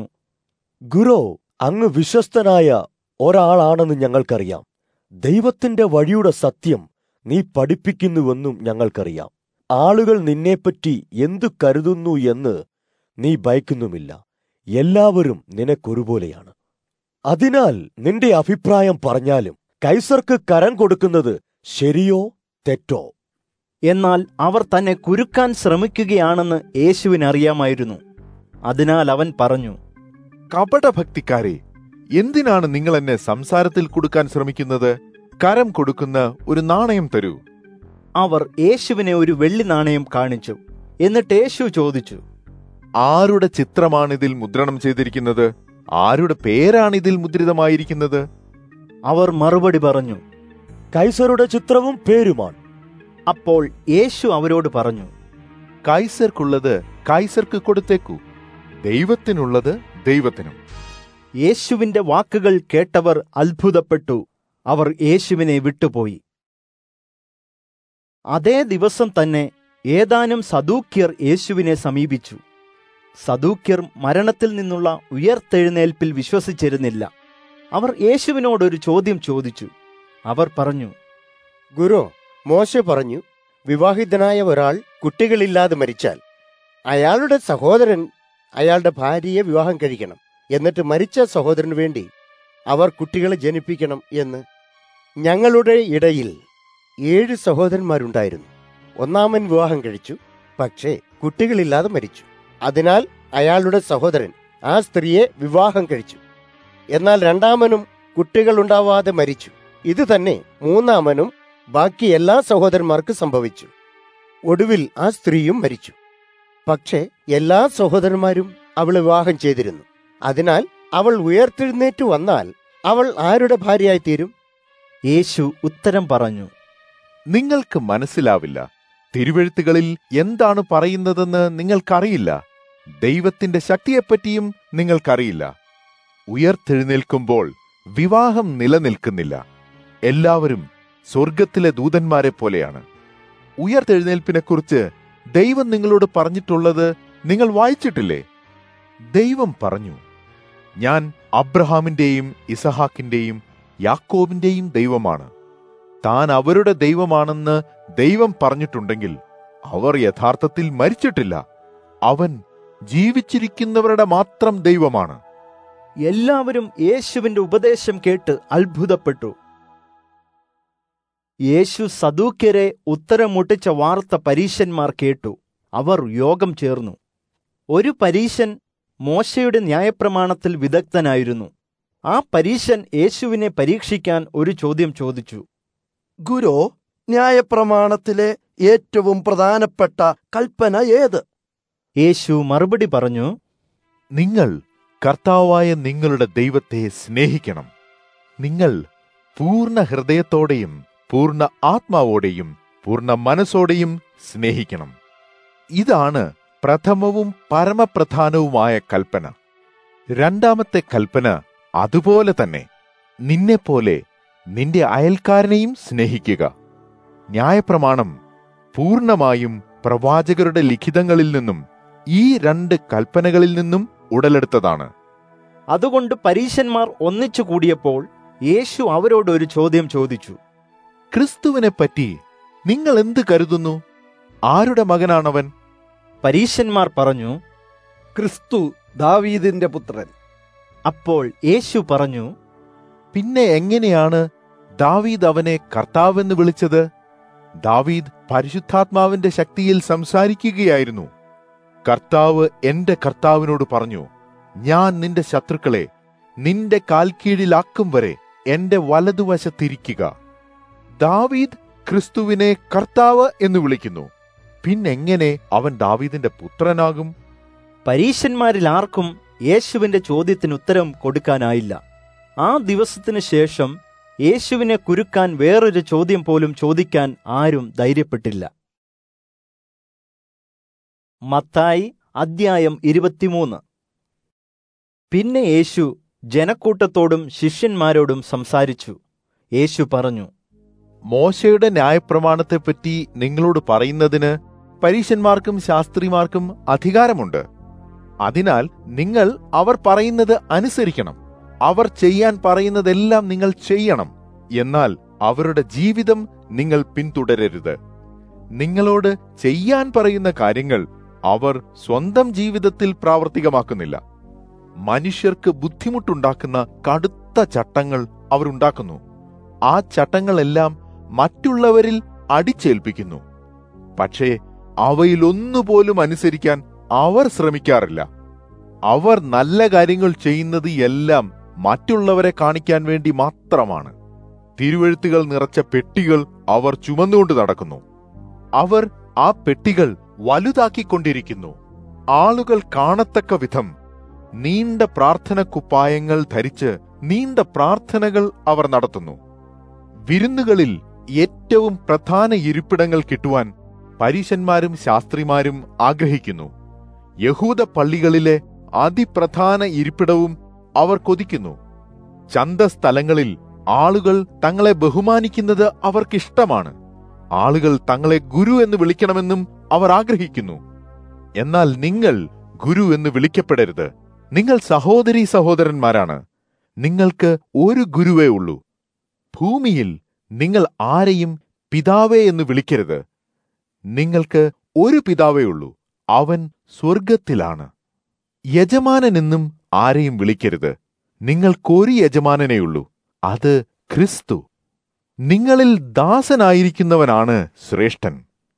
ഗുരോ അങ്ങ് വിശ്വസ്തനായ ഒരാളാണെന്ന് ഞങ്ങൾക്കറിയാം ദൈവത്തിന്റെ വഴിയുടെ സത്യം നീ പഠിപ്പിക്കുന്നുവെന്നും ഞങ്ങൾക്കറിയാം ആളുകൾ നിന്നെപ്പറ്റി എന്തു കരുതുന്നു എന്ന് നീ ഭയക്കുന്നുമില്ല എല്ലാവരും നിനക്കൊരുപോലെയാണ് അതിനാൽ നിന്റെ അഭിപ്രായം പറഞ്ഞാലും കൈസർക്ക് കരം കൊടുക്കുന്നത് ശരിയോ തെറ്റോ എന്നാൽ അവർ തന്നെ കുരുക്കാൻ ശ്രമിക്കുകയാണെന്ന് യേശുവിനറിയാമായിരുന്നു അതിനാൽ അവൻ പറഞ്ഞു കപടഭക്തിക്കാരെ എന്തിനാണ് നിങ്ങൾ എന്നെ സംസാരത്തിൽ കൊടുക്കാൻ ശ്രമിക്കുന്നത് കരം കൊടുക്കുന്ന ഒരു നാണയം തരൂ അവർ യേശുവിനെ ഒരു വെള്ളി നാണയം കാണിച്ചു എന്നിട്ട് യേശു ചോദിച്ചു ആരുടെ ചിത്രമാണ് ഇതിൽ മുദ്രണം ചെയ്തിരിക്കുന്നത് ആരുടെ പേരാണ് ഇതിൽ മുദ്രിതമായിരിക്കുന്നത് അവർ മറുപടി പറഞ്ഞു കൈസറുടെ ചിത്രവും പേരുമാണ് അപ്പോൾ യേശു അവരോട് പറഞ്ഞു കൈസർക്കുള്ളത് കൈസർക്ക് കൊടുത്തേക്കൂ ദൈവത്തിനുള്ളത് ദൈവത്തിനും യേശുവിന്റെ വാക്കുകൾ കേട്ടവർ അത്ഭുതപ്പെട്ടു അവർ യേശുവിനെ വിട്ടുപോയി അതേ ദിവസം തന്നെ ഏതാനും സദൂക്യർ യേശുവിനെ സമീപിച്ചു സദൂക്യർ മരണത്തിൽ നിന്നുള്ള ഉയർത്തെഴുന്നേൽപ്പിൽ വിശ്വസിച്ചിരുന്നില്ല അവർ യേശുവിനോടൊരു ചോദ്യം ചോദിച്ചു അവർ പറഞ്ഞു ഗുരു മോശ പറഞ്ഞു വിവാഹിതനായ ഒരാൾ കുട്ടികളില്ലാതെ മരിച്ചാൽ അയാളുടെ സഹോദരൻ അയാളുടെ ഭാര്യയെ വിവാഹം കഴിക്കണം എന്നിട്ട് മരിച്ച സഹോദരന് വേണ്ടി അവർ കുട്ടികളെ ജനിപ്പിക്കണം എന്ന് ഞങ്ങളുടെ ഇടയിൽ ഏഴ് സഹോദരന്മാരുണ്ടായിരുന്നു ഒന്നാമൻ വിവാഹം കഴിച്ചു പക്ഷേ കുട്ടികളില്ലാതെ മരിച്ചു അതിനാൽ അയാളുടെ സഹോദരൻ ആ സ്ത്രീയെ വിവാഹം കഴിച്ചു എന്നാൽ രണ്ടാമനും കുട്ടികളുണ്ടാവാതെ മരിച്ചു ഇത് തന്നെ മൂന്നാമനും ബാക്കി എല്ലാ സഹോദരന്മാർക്ക് സംഭവിച്ചു ഒടുവിൽ ആ സ്ത്രീയും മരിച്ചു പക്ഷേ എല്ലാ സഹോദരന്മാരും അവളെ വിവാഹം ചെയ്തിരുന്നു അതിനാൽ അവൾ ഉയർത്തെഴുന്നേറ്റ് വന്നാൽ അവൾ ആരുടെ ഭാര്യയായി തീരും യേശു ഉത്തരം പറഞ്ഞു നിങ്ങൾക്ക് മനസ്സിലാവില്ല തിരുവെഴുത്തുകളിൽ എന്താണ് പറയുന്നതെന്ന് നിങ്ങൾക്കറിയില്ല ദൈവത്തിന്റെ ശക്തിയെപ്പറ്റിയും നിങ്ങൾക്കറിയില്ല ഉയർത്തെഴുന്നേൽക്കുമ്പോൾ വിവാഹം നിലനിൽക്കുന്നില്ല എല്ലാവരും സ്വർഗത്തിലെ ദൂതന്മാരെ പോലെയാണ് ഉയർത്തെഴുന്നേൽപ്പിനെക്കുറിച്ച് ദൈവം നിങ്ങളോട് പറഞ്ഞിട്ടുള്ളത് നിങ്ങൾ വായിച്ചിട്ടില്ലേ ദൈവം പറഞ്ഞു ഞാൻ അബ്രഹാമിന്റെയും ഇസഹാക്കിന്റെയും യാക്കോബിന്റെയും ദൈവമാണ് താൻ അവരുടെ ദൈവമാണെന്ന് ദൈവം പറഞ്ഞിട്ടുണ്ടെങ്കിൽ അവർ യഥാർത്ഥത്തിൽ മരിച്ചിട്ടില്ല അവൻ ജീവിച്ചിരിക്കുന്നവരുടെ മാത്രം ദൈവമാണ് എല്ലാവരും യേശുവിന്റെ ഉപദേശം കേട്ട് അത്ഭുതപ്പെട്ടു യേശു സദൂക്യരെ ഉത്തരം മുട്ടിച്ച വാർത്ത പരീശന്മാർ കേട്ടു അവർ യോഗം ചേർന്നു ഒരു പരീശൻ മോശയുടെ ന്യായപ്രമാണത്തിൽ വിദഗ്ധനായിരുന്നു ആ പരീശൻ യേശുവിനെ പരീക്ഷിക്കാൻ ഒരു ചോദ്യം ചോദിച്ചു ഗുരു ന്യായപ്രമാണത്തിലെ ഏറ്റവും പ്രധാനപ്പെട്ട കൽപ്പന ഏത് യേശു മറുപടി പറഞ്ഞു നിങ്ങൾ കർത്താവായ നിങ്ങളുടെ ദൈവത്തെ സ്നേഹിക്കണം നിങ്ങൾ പൂർണ്ണ ഹൃദയത്തോടെയും പൂർണ്ണ ആത്മാവോടെയും പൂർണ്ണ മനസ്സോടെയും സ്നേഹിക്കണം ഇതാണ് പ്രഥമവും പരമപ്രധാനവുമായ കൽപ്പന രണ്ടാമത്തെ കൽപ്പന അതുപോലെ തന്നെ നിന്നെപ്പോലെ നിന്റെ അയൽക്കാരനെയും സ്നേഹിക്കുക ന്യായപ്രമാണം പൂർണ്ണമായും പ്രവാചകരുടെ ലിഖിതങ്ങളിൽ നിന്നും ഈ രണ്ട് കൽപ്പനകളിൽ നിന്നും ഉടലെടുത്തതാണ് അതുകൊണ്ട് പരീശന്മാർ ഒന്നിച്ചു കൂടിയപ്പോൾ യേശു അവരോട് ഒരു ചോദ്യം ചോദിച്ചു ക്രിസ്തുവിനെ പറ്റി നിങ്ങൾ എന്ത് കരുതുന്നു ആരുടെ മകനാണവൻ പരീശന്മാർ പറഞ്ഞു ക്രിസ്തു ദാവീദിന്റെ പുത്രൻ അപ്പോൾ യേശു പറഞ്ഞു പിന്നെ എങ്ങനെയാണ് ദാവീദ് അവനെ കർത്താവെന്ന് വിളിച്ചത് ദാവീദ് പരിശുദ്ധാത്മാവിന്റെ ശക്തിയിൽ സംസാരിക്കുകയായിരുന്നു കർത്താവ് എന്റെ കർത്താവിനോട് പറഞ്ഞു ഞാൻ നിന്റെ ശത്രുക്കളെ നിന്റെ കാൽക്കീഴിലാക്കും വരെ എന്റെ വലതുവശത്തിരിക്കുക ദാവീദ് ക്രിസ്തുവിനെ കർത്താവ് എന്ന് വിളിക്കുന്നു പിന്നെങ്ങനെ അവൻ ദാവീദിന്റെ പുത്രനാകും പരീശന്മാരിൽ ആർക്കും യേശുവിന്റെ ചോദ്യത്തിന് ഉത്തരം കൊടുക്കാനായില്ല ആ ദിവസത്തിനു ശേഷം യേശുവിനെ കുരുക്കാൻ വേറൊരു ചോദ്യം പോലും ചോദിക്കാൻ ആരും ധൈര്യപ്പെട്ടില്ല മത്തായി അദ്ധ്യായം ഇരുപത്തിമൂന്ന് പിന്നെ യേശു ജനക്കൂട്ടത്തോടും ശിഷ്യന്മാരോടും സംസാരിച്ചു യേശു പറഞ്ഞു മോശയുടെ ന്യായപ്രമാണത്തെപ്പറ്റി നിങ്ങളോട് പറയുന്നതിന് പരീശന്മാർക്കും ശാസ്ത്രിമാർക്കും അധികാരമുണ്ട് അതിനാൽ നിങ്ങൾ അവർ പറയുന്നത് അനുസരിക്കണം അവർ ചെയ്യാൻ പറയുന്നതെല്ലാം നിങ്ങൾ ചെയ്യണം എന്നാൽ അവരുടെ ജീവിതം നിങ്ങൾ പിന്തുടരരുത് നിങ്ങളോട് ചെയ്യാൻ പറയുന്ന കാര്യങ്ങൾ അവർ സ്വന്തം ജീവിതത്തിൽ പ്രാവർത്തികമാക്കുന്നില്ല മനുഷ്യർക്ക് ബുദ്ധിമുട്ടുണ്ടാക്കുന്ന കടുത്ത ചട്ടങ്ങൾ അവരുണ്ടാക്കുന്നു ആ ചട്ടങ്ങളെല്ലാം മറ്റുള്ളവരിൽ അടിച്ചേൽപ്പിക്കുന്നു പക്ഷേ അവയിലൊന്നുപോലും അനുസരിക്കാൻ അവർ ശ്രമിക്കാറില്ല അവർ നല്ല കാര്യങ്ങൾ ചെയ്യുന്നത് എല്ലാം മറ്റുള്ളവരെ കാണിക്കാൻ വേണ്ടി മാത്രമാണ് തിരുവഴുത്തുകൾ നിറച്ച പെട്ടികൾ അവർ ചുമന്നുകൊണ്ട് നടക്കുന്നു അവർ ആ പെട്ടികൾ വലുതാക്കിക്കൊണ്ടിരിക്കുന്നു ആളുകൾ കാണത്തക്ക വിധം നീണ്ട പ്രാർത്ഥന കുപ്പായങ്ങൾ ധരിച്ച് നീണ്ട പ്രാർത്ഥനകൾ അവർ നടത്തുന്നു വിരുന്നുകളിൽ ഏറ്റവും പ്രധാന ഇരിപ്പിടങ്ങൾ കിട്ടുവാൻ പരീശന്മാരും ശാസ്ത്രിമാരും ആഗ്രഹിക്കുന്നു യഹൂദ പള്ളികളിലെ അതിപ്രധാന ഇരിപ്പിടവും അവർ കൊതിക്കുന്നു ചന്തസ്ഥലങ്ങളിൽ ആളുകൾ തങ്ങളെ ബഹുമാനിക്കുന്നത് അവർക്കിഷ്ടമാണ് ആളുകൾ തങ്ങളെ ഗുരു എന്ന് വിളിക്കണമെന്നും അവർ ആഗ്രഹിക്കുന്നു എന്നാൽ നിങ്ങൾ ഗുരു എന്ന് വിളിക്കപ്പെടരുത് നിങ്ങൾ സഹോദരി സഹോദരന്മാരാണ് നിങ്ങൾക്ക് ഒരു ഗുരുവേ ഉള്ളൂ ഭൂമിയിൽ നിങ്ങൾ ആരെയും പിതാവേ എന്ന് വിളിക്കരുത് നിങ്ങൾക്ക് ഒരു പിതാവേ ഉള്ളൂ അവൻ സ്വർഗത്തിലാണ് യജമാനനെന്നും ആരെയും വിളിക്കരുത് നിങ്ങൾക്കൊരു യജമാനനേയുള്ളൂ അത് ക്രിസ്തു നിങ്ങളിൽ ദാസനായിരിക്കുന്നവനാണ് ശ്രേഷ്ഠൻ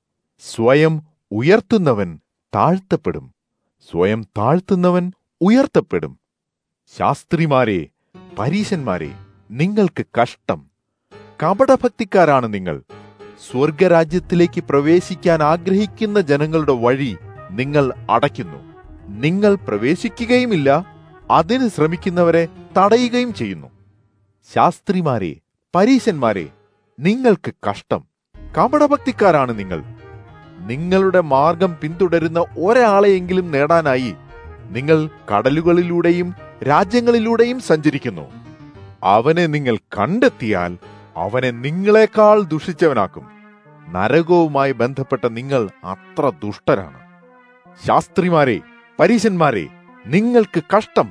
സ്വയം ഉയർത്തുന്നവൻ താഴ്ത്തപ്പെടും സ്വയം താഴ്ത്തുന്നവൻ ഉയർത്തപ്പെടും ശാസ്ത്രിമാരെ പരീശന്മാരെ നിങ്ങൾക്ക് കഷ്ടം കപടഭക്തിക്കാരാണ് നിങ്ങൾ സ്വർഗരാജ്യത്തിലേക്ക് പ്രവേശിക്കാൻ ആഗ്രഹിക്കുന്ന ജനങ്ങളുടെ വഴി നിങ്ങൾ അടയ്ക്കുന്നു നിങ്ങൾ പ്രവേശിക്കുകയുമില്ല അതിന് ശ്രമിക്കുന്നവരെ തടയുകയും ചെയ്യുന്നു ശാസ്ത്രിമാരെ പരീശന്മാരെ നിങ്ങൾക്ക് കഷ്ടം കപടഭക്തിക്കാരാണ് നിങ്ങൾ നിങ്ങളുടെ മാർഗം പിന്തുടരുന്ന ഒരാളെയെങ്കിലും നേടാനായി നിങ്ങൾ കടലുകളിലൂടെയും രാജ്യങ്ങളിലൂടെയും സഞ്ചരിക്കുന്നു അവനെ നിങ്ങൾ കണ്ടെത്തിയാൽ അവനെ നിങ്ങളെക്കാൾ ദുഷിച്ചവനാക്കും നരകവുമായി ബന്ധപ്പെട്ട നിങ്ങൾ അത്ര ദുഷ്ടരാണ് ശാസ്ത്രിമാരെ പരീശന്മാരെ നിങ്ങൾക്ക് കഷ്ടം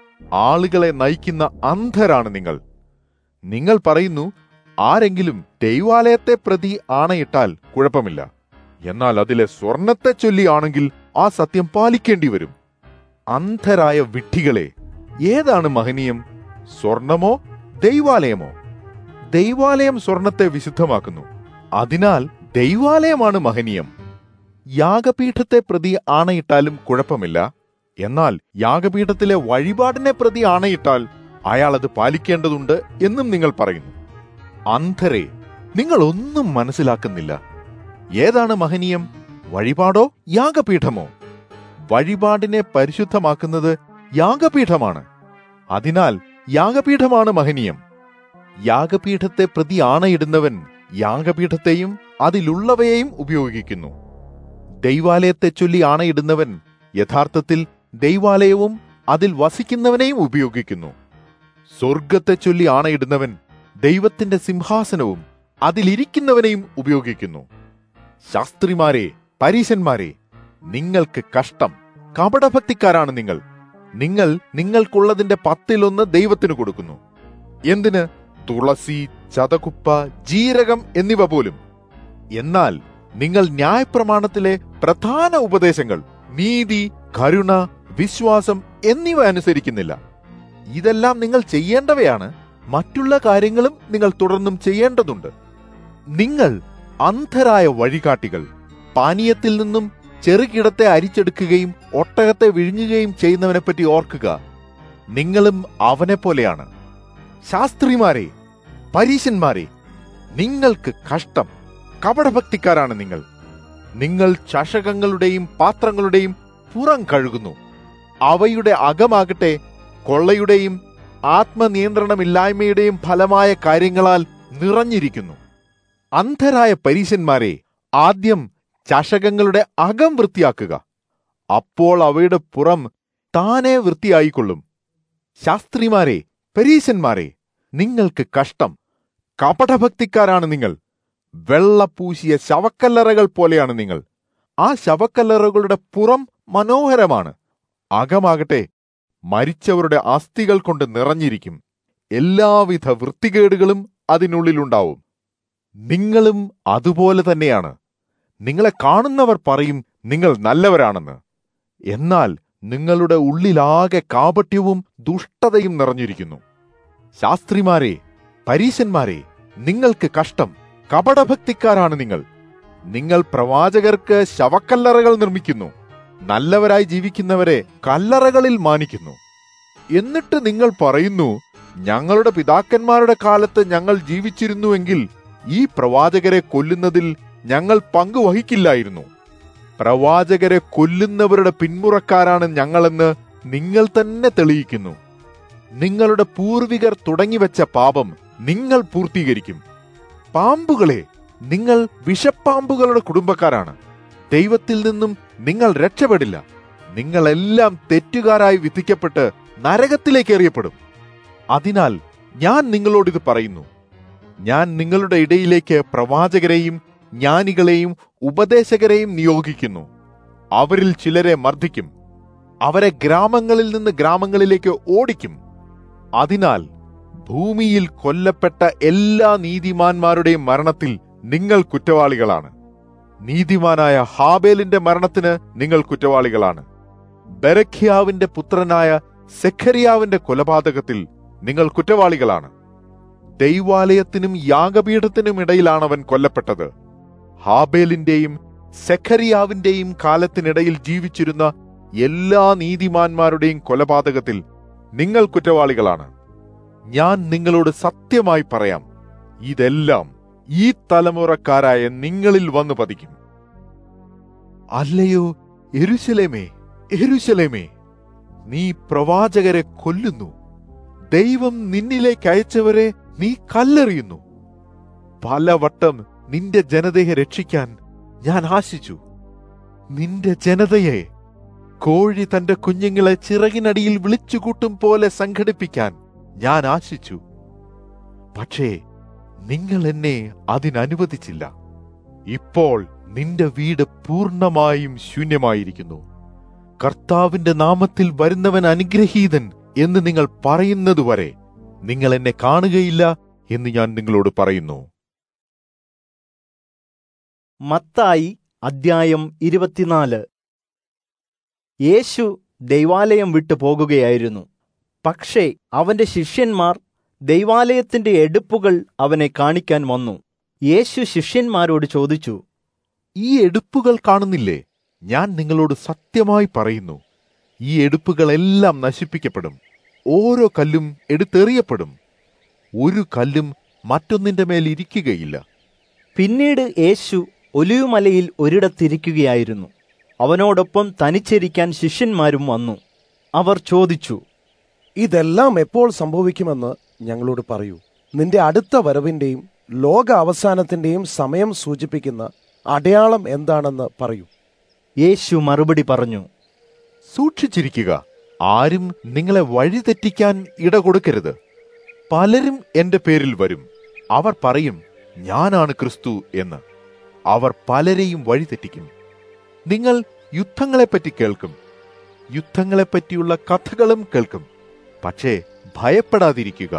ആളുകളെ നയിക്കുന്ന അന്ധരാണ് നിങ്ങൾ നിങ്ങൾ പറയുന്നു ആരെങ്കിലും ദൈവാലയത്തെ പ്രതി ആണയിട്ടാൽ കുഴപ്പമില്ല എന്നാൽ അതിലെ സ്വർണത്തെ ചൊല്ലി ആണെങ്കിൽ ആ സത്യം പാലിക്കേണ്ടി വരും അന്ധരായ വിഡ്ഢികളെ ഏതാണ് മഹനീയം സ്വർണമോ ദൈവാലയമോ ദൈവാലയം സ്വർണത്തെ വിശുദ്ധമാക്കുന്നു അതിനാൽ ദൈവാലയമാണ് മഹനീയം യാഗപീഠത്തെ പ്രതി ആണയിട്ടാലും കുഴപ്പമില്ല എന്നാൽ യാഗപീഠത്തിലെ വഴിപാടിനെ പ്രതി ആണയിട്ടാൽ അയാൾ അത് പാലിക്കേണ്ടതുണ്ട് എന്നും നിങ്ങൾ പറയുന്നു അന്ധരെ നിങ്ങൾ ഒന്നും മനസ്സിലാക്കുന്നില്ല ഏതാണ് മഹനീയം വഴിപാടോ യാഗപീഠമോ വഴിപാടിനെ പരിശുദ്ധമാക്കുന്നത് യാഗപീഠമാണ് അതിനാൽ യാഗപീഠമാണ് മഹനീയം യാഗപീഠത്തെ പ്രതി ആണയിടുന്നവൻ യാഗപീഠത്തെയും അതിലുള്ളവയെയും ഉപയോഗിക്കുന്നു ദൈവാലയത്തെ ചൊല്ലി ആണയിടുന്നവൻ യഥാർത്ഥത്തിൽ ദൈവാലയവും അതിൽ വസിക്കുന്നവനെയും ഉപയോഗിക്കുന്നു സ്വർഗത്തെ ചൊല്ലി ആണയിടുന്നവൻ ദൈവത്തിന്റെ സിംഹാസനവും അതിലിരിക്കുന്നവനെയും ഉപയോഗിക്കുന്നു ശാസ്ത്രിമാരെ പരീശന്മാരെ നിങ്ങൾക്ക് കഷ്ടം കപടഭക്തിക്കാരാണ് നിങ്ങൾ നിങ്ങൾ നിങ്ങൾക്കുള്ളതിന്റെ പത്തിലൊന്ന് ദൈവത്തിന് കൊടുക്കുന്നു എന്തിന് തുളസി ചതകുപ്പ ജീരകം എന്നിവ പോലും എന്നാൽ നിങ്ങൾ ന്യായപ്രമാണത്തിലെ പ്രധാന ഉപദേശങ്ങൾ നീതി കരുണ വിശ്വാസം എന്നിവ അനുസരിക്കുന്നില്ല ഇതെല്ലാം നിങ്ങൾ ചെയ്യേണ്ടവയാണ് മറ്റുള്ള കാര്യങ്ങളും നിങ്ങൾ തുടർന്നും ചെയ്യേണ്ടതുണ്ട് നിങ്ങൾ അന്ധരായ വഴികാട്ടികൾ പാനീയത്തിൽ നിന്നും ചെറുകിടത്തെ അരിച്ചെടുക്കുകയും ഒട്ടകത്തെ വിഴുങ്ങുകയും ചെയ്യുന്നവനെപ്പറ്റി ഓർക്കുക നിങ്ങളും അവനെ പോലെയാണ് ശാസ്ത്രിമാരെ പരീശന്മാരെ നിങ്ങൾക്ക് കഷ്ടം കപടഭക്തിക്കാരാണ് നിങ്ങൾ നിങ്ങൾ ചഷകങ്ങളുടെയും പാത്രങ്ങളുടെയും പുറം കഴുകുന്നു അവയുടെ അകമാകട്ടെ കൊള്ളയുടെയും ആത്മനിയന്ത്രണമില്ലായ്മയുടെയും ഫലമായ കാര്യങ്ങളാൽ നിറഞ്ഞിരിക്കുന്നു അന്ധരായ പരീശന്മാരെ ആദ്യം ചഷകങ്ങളുടെ അകം വൃത്തിയാക്കുക അപ്പോൾ അവയുടെ പുറം താനെ വൃത്തിയായിക്കൊള്ളും ശാസ്ത്രിമാരെ പരീശന്മാരെ നിങ്ങൾക്ക് കഷ്ടം കപടഭക്തിക്കാരാണ് നിങ്ങൾ വെള്ളപൂശിയ ശവക്കല്ലറകൾ പോലെയാണ് നിങ്ങൾ ആ ശവക്കല്ലറകളുടെ പുറം മനോഹരമാണ് അകമാകട്ടെ മരിച്ചവരുടെ അസ്ഥികൾ കൊണ്ട് നിറഞ്ഞിരിക്കും എല്ലാവിധ വൃത്തികേടുകളും അതിനുള്ളിലുണ്ടാവും നിങ്ങളും അതുപോലെ തന്നെയാണ് നിങ്ങളെ കാണുന്നവർ പറയും നിങ്ങൾ നല്ലവരാണെന്ന് എന്നാൽ നിങ്ങളുടെ ഉള്ളിലാകെ കാപട്യവും ദുഷ്ടതയും നിറഞ്ഞിരിക്കുന്നു ശാസ്ത്രിമാരെ പരീശന്മാരെ നിങ്ങൾക്ക് കഷ്ടം കപടഭക്തിക്കാരാണ് നിങ്ങൾ നിങ്ങൾ പ്രവാചകർക്ക് ശവക്കല്ലറകൾ നിർമ്മിക്കുന്നു നല്ലവരായി ജീവിക്കുന്നവരെ കല്ലറകളിൽ മാനിക്കുന്നു എന്നിട്ട് നിങ്ങൾ പറയുന്നു ഞങ്ങളുടെ പിതാക്കന്മാരുടെ കാലത്ത് ഞങ്ങൾ ജീവിച്ചിരുന്നുവെങ്കിൽ ഈ പ്രവാചകരെ കൊല്ലുന്നതിൽ ഞങ്ങൾ പങ്കുവഹിക്കില്ലായിരുന്നു പ്രവാചകരെ കൊല്ലുന്നവരുടെ പിന്മുറക്കാരാണ് ഞങ്ങളെന്ന് നിങ്ങൾ തന്നെ തെളിയിക്കുന്നു നിങ്ങളുടെ പൂർവികർ തുടങ്ങിവെച്ച പാപം നിങ്ങൾ പൂർത്തീകരിക്കും പാമ്പുകളെ നിങ്ങൾ വിഷപ്പാമ്പുകളുടെ കുടുംബക്കാരാണ് ദൈവത്തിൽ നിന്നും നിങ്ങൾ രക്ഷപ്പെടില്ല നിങ്ങളെല്ലാം തെറ്റുകാരായി വിധിക്കപ്പെട്ട് നരകത്തിലേക്ക് എറിയപ്പെടും അതിനാൽ ഞാൻ നിങ്ങളോട് ഇത് പറയുന്നു ഞാൻ നിങ്ങളുടെ ഇടയിലേക്ക് പ്രവാചകരെയും ജ്ഞാനികളെയും ഉപദേശകരെയും നിയോഗിക്കുന്നു അവരിൽ ചിലരെ മർദ്ദിക്കും അവരെ ഗ്രാമങ്ങളിൽ നിന്ന് ഗ്രാമങ്ങളിലേക്ക് ഓടിക്കും അതിനാൽ ഭൂമിയിൽ കൊല്ലപ്പെട്ട എല്ലാ നീതിമാന്മാരുടെയും മരണത്തിൽ നിങ്ങൾ കുറ്റവാളികളാണ് നീതിമാനായ ഹാബേലിന്റെ മരണത്തിന് നിങ്ങൾ കുറ്റവാളികളാണ് ബരഖ്യാവിന്റെ പുത്രനായ സെഖരിയാവിന്റെ കൊലപാതകത്തിൽ നിങ്ങൾ കുറ്റവാളികളാണ് ദൈവാലയത്തിനും യാഗപീഠത്തിനും ഇടയിലാണ് അവൻ കൊല്ലപ്പെട്ടത് ഹാബേലിന്റെയും സെഖരിയാവിന്റെയും കാലത്തിനിടയിൽ ജീവിച്ചിരുന്ന എല്ലാ നീതിമാന്മാരുടെയും കൊലപാതകത്തിൽ നിങ്ങൾ കുറ്റവാളികളാണ് ഞാൻ നിങ്ങളോട് സത്യമായി പറയാം ഇതെല്ലാം ഈ തലമുറക്കാരായ നിങ്ങളിൽ വന്നു പതിക്കും അല്ലയോ എരുശലേമേ എരുശലേമേ നീ പ്രവാചകരെ കൊല്ലുന്നു ദൈവം നിന്നിലേക്ക് അയച്ചവരെ നീ കല്ലെറിയുന്നു പലവട്ടം നിന്റെ ജനതയെ രക്ഷിക്കാൻ ഞാൻ ആശിച്ചു നിന്റെ ജനതയെ കോഴി തന്റെ കുഞ്ഞുങ്ങളെ ചിറകിനടിയിൽ വിളിച്ചുകൂട്ടും പോലെ സംഘടിപ്പിക്കാൻ ഞാൻ ആശിച്ചു പക്ഷേ നിങ്ങൾ എന്നെ അതിനനുവദിച്ചില്ല ഇപ്പോൾ നിന്റെ വീട് പൂർണ്ണമായും ശൂന്യമായിരിക്കുന്നു കർത്താവിന്റെ നാമത്തിൽ വരുന്നവൻ അനുഗ്രഹീതൻ എന്ന് നിങ്ങൾ പറയുന്നതുവരെ നിങ്ങൾ എന്നെ കാണുകയില്ല എന്ന് ഞാൻ നിങ്ങളോട് പറയുന്നു മത്തായി അദ്ധ്യായം ഇരുപത്തിനാല് യേശു ദൈവാലയം വിട്ടു പോകുകയായിരുന്നു പക്ഷേ അവന്റെ ശിഷ്യന്മാർ ദൈവാലയത്തിന്റെ എടുപ്പുകൾ അവനെ കാണിക്കാൻ വന്നു യേശു ശിഷ്യന്മാരോട് ചോദിച്ചു ഈ എടുപ്പുകൾ കാണുന്നില്ലേ ഞാൻ നിങ്ങളോട് സത്യമായി പറയുന്നു ഈ എടുപ്പുകളെല്ലാം നശിപ്പിക്കപ്പെടും ഓരോ കല്ലും എടുത്തെറിയപ്പെടും ഒരു കല്ലും മറ്റൊന്നിന്റെ മേൽ ഇരിക്കുകയില്ല പിന്നീട് യേശു ഒലിവുമലയിൽ ഒരിടത്തിരിക്കുകയായിരുന്നു അവനോടൊപ്പം തനിച്ചിരിക്കാൻ ശിഷ്യന്മാരും വന്നു അവർ ചോദിച്ചു ഇതെല്ലാം എപ്പോൾ സംഭവിക്കുമെന്ന് ഞങ്ങളോട് പറയൂ നിന്റെ അടുത്ത വരവിന്റെയും ലോക അവസാനത്തിന്റെയും സമയം സൂചിപ്പിക്കുന്ന അടയാളം എന്താണെന്ന് പറയൂ യേശു മറുപടി പറഞ്ഞു സൂക്ഷിച്ചിരിക്കുക ആരും നിങ്ങളെ വഴിതെറ്റിക്കാൻ ഇട കൊടുക്കരുത് പലരും എന്റെ പേരിൽ വരും അവർ പറയും ഞാനാണ് ക്രിസ്തു എന്ന് അവർ പലരെയും വഴിതെറ്റിക്കും നിങ്ങൾ യുദ്ധങ്ങളെപ്പറ്റി കേൾക്കും യുദ്ധങ്ങളെപ്പറ്റിയുള്ള കഥകളും കേൾക്കും പക്ഷേ ഭയപ്പെടാതിരിക്കുക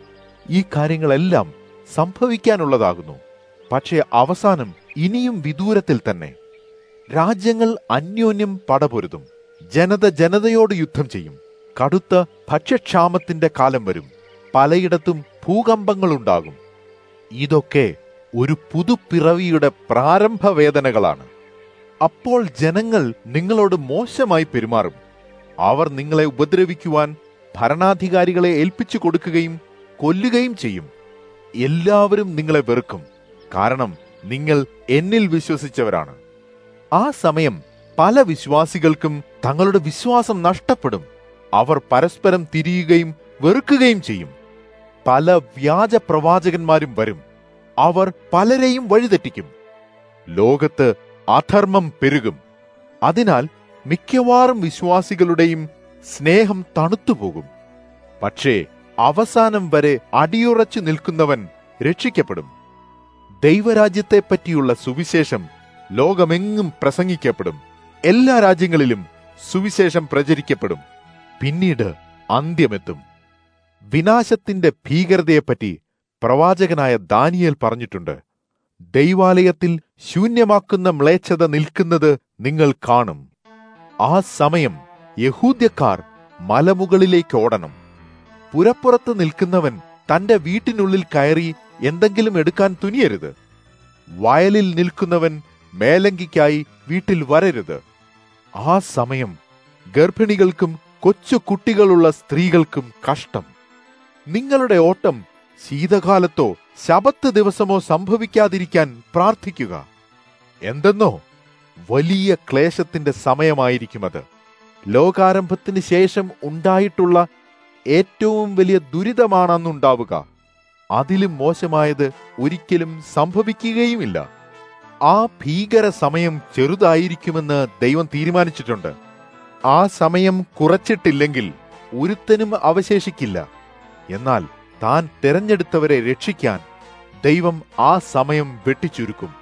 ഈ കാര്യങ്ങളെല്ലാം സംഭവിക്കാനുള്ളതാകുന്നു പക്ഷേ അവസാനം ഇനിയും വിദൂരത്തിൽ തന്നെ രാജ്യങ്ങൾ അന്യോന്യം പടപൊരുതും ജനത ജനതയോട് യുദ്ധം ചെയ്യും കടുത്ത ഭക്ഷ്യക്ഷാമത്തിന്റെ കാലം വരും പലയിടത്തും ഭൂകമ്പങ്ങളുണ്ടാകും ഇതൊക്കെ ഒരു പുതുപ്പിറവിയുടെ പ്രാരംഭ വേദനകളാണ് അപ്പോൾ ജനങ്ങൾ നിങ്ങളോട് മോശമായി പെരുമാറും അവർ നിങ്ങളെ ഉപദ്രവിക്കുവാൻ ഭരണാധികാരികളെ ഏൽപ്പിച്ചു കൊടുക്കുകയും കൊല്ലുകയും ചെയ്യും എല്ലാവരും നിങ്ങളെ വെറുക്കും കാരണം നിങ്ങൾ എന്നിൽ വിശ്വസിച്ചവരാണ് ആ സമയം പല വിശ്വാസികൾക്കും തങ്ങളുടെ വിശ്വാസം നഷ്ടപ്പെടും അവർ പരസ്പരം തിരിയുകയും വെറുക്കുകയും ചെയ്യും പല വ്യാജ പ്രവാചകന്മാരും വരും അവർ പലരെയും വഴിതെറ്റിക്കും ലോകത്ത് അധർമ്മം പെരുകും അതിനാൽ മിക്കവാറും വിശ്വാസികളുടെയും സ്നേഹം തണുത്തുപോകും പക്ഷേ അവസാനം വരെ അടിയുറച്ചു നിൽക്കുന്നവൻ രക്ഷിക്കപ്പെടും ദൈവരാജ്യത്തെപ്പറ്റിയുള്ള സുവിശേഷം ലോകമെങ്ങും പ്രസംഗിക്കപ്പെടും എല്ലാ രാജ്യങ്ങളിലും സുവിശേഷം പ്രചരിക്കപ്പെടും പിന്നീട് അന്ത്യമെത്തും വിനാശത്തിന്റെ ഭീകരതയെപ്പറ്റി പ്രവാചകനായ ദാനിയേൽ പറഞ്ഞിട്ടുണ്ട് ദൈവാലയത്തിൽ ശൂന്യമാക്കുന്ന മ്ലേച്ഛത നിൽക്കുന്നത് നിങ്ങൾ കാണും ആ സമയം യഹൂദ്യക്കാർ മലമുകളിലേക്ക് ഓടണം പുരപ്പുറത്ത് നിൽക്കുന്നവൻ തന്റെ വീട്ടിനുള്ളിൽ കയറി എന്തെങ്കിലും എടുക്കാൻ തുനിയരുത് വയലിൽ നിൽക്കുന്നവൻ മേലങ്കിക്കായി വീട്ടിൽ വരരുത് ആ സമയം ഗർഭിണികൾക്കും കൊച്ചു കുട്ടികളുള്ള സ്ത്രീകൾക്കും കഷ്ടം നിങ്ങളുടെ ഓട്ടം ശീതകാലത്തോ ശബത്ത് ദിവസമോ സംഭവിക്കാതിരിക്കാൻ പ്രാർത്ഥിക്കുക എന്തെന്നോ വലിയ ക്ലേശത്തിന്റെ സമയമായിരിക്കുമത് ലോകാരംഭത്തിന് ശേഷം ഉണ്ടായിട്ടുള്ള ഏറ്റവും വലിയ ദുരിതമാണെന്നുണ്ടാവുക അതിലും മോശമായത് ഒരിക്കലും സംഭവിക്കുകയുമില്ല ആ ഭീകര സമയം ചെറുതായിരിക്കുമെന്ന് ദൈവം തീരുമാനിച്ചിട്ടുണ്ട് ആ സമയം കുറച്ചിട്ടില്ലെങ്കിൽ ഒരുത്തനും അവശേഷിക്കില്ല എന്നാൽ താൻ തിരഞ്ഞെടുത്തവരെ രക്ഷിക്കാൻ ദൈവം ആ സമയം വെട്ടിച്ചുരുക്കും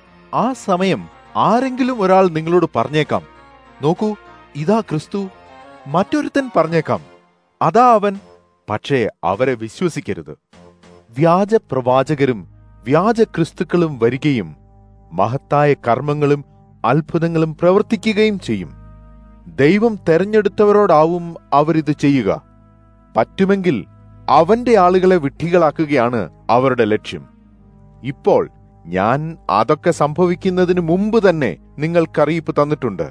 ആ സമയം ആരെങ്കിലും ഒരാൾ നിങ്ങളോട് പറഞ്ഞേക്കാം നോക്കൂ ഇതാ ക്രിസ്തു മറ്റൊരുത്തൻ പറഞ്ഞേക്കാം അതാ അവൻ പക്ഷേ അവരെ വിശ്വസിക്കരുത് വ്യാജ പ്രവാചകരും വ്യാജ ക്രിസ്തുക്കളും വരികയും മഹത്തായ കർമ്മങ്ങളും അത്ഭുതങ്ങളും പ്രവർത്തിക്കുകയും ചെയ്യും ദൈവം തെരഞ്ഞെടുത്തവരോടാവും അവരിത് ചെയ്യുക പറ്റുമെങ്കിൽ അവന്റെ ആളുകളെ വിഡ്ഢികളാക്കുകയാണ് അവരുടെ ലക്ഷ്യം ഇപ്പോൾ ഞാൻ അതൊക്കെ സംഭവിക്കുന്നതിന് മുമ്പ് തന്നെ നിങ്ങൾക്കറിയിപ്പ് തന്നിട്ടുണ്ട്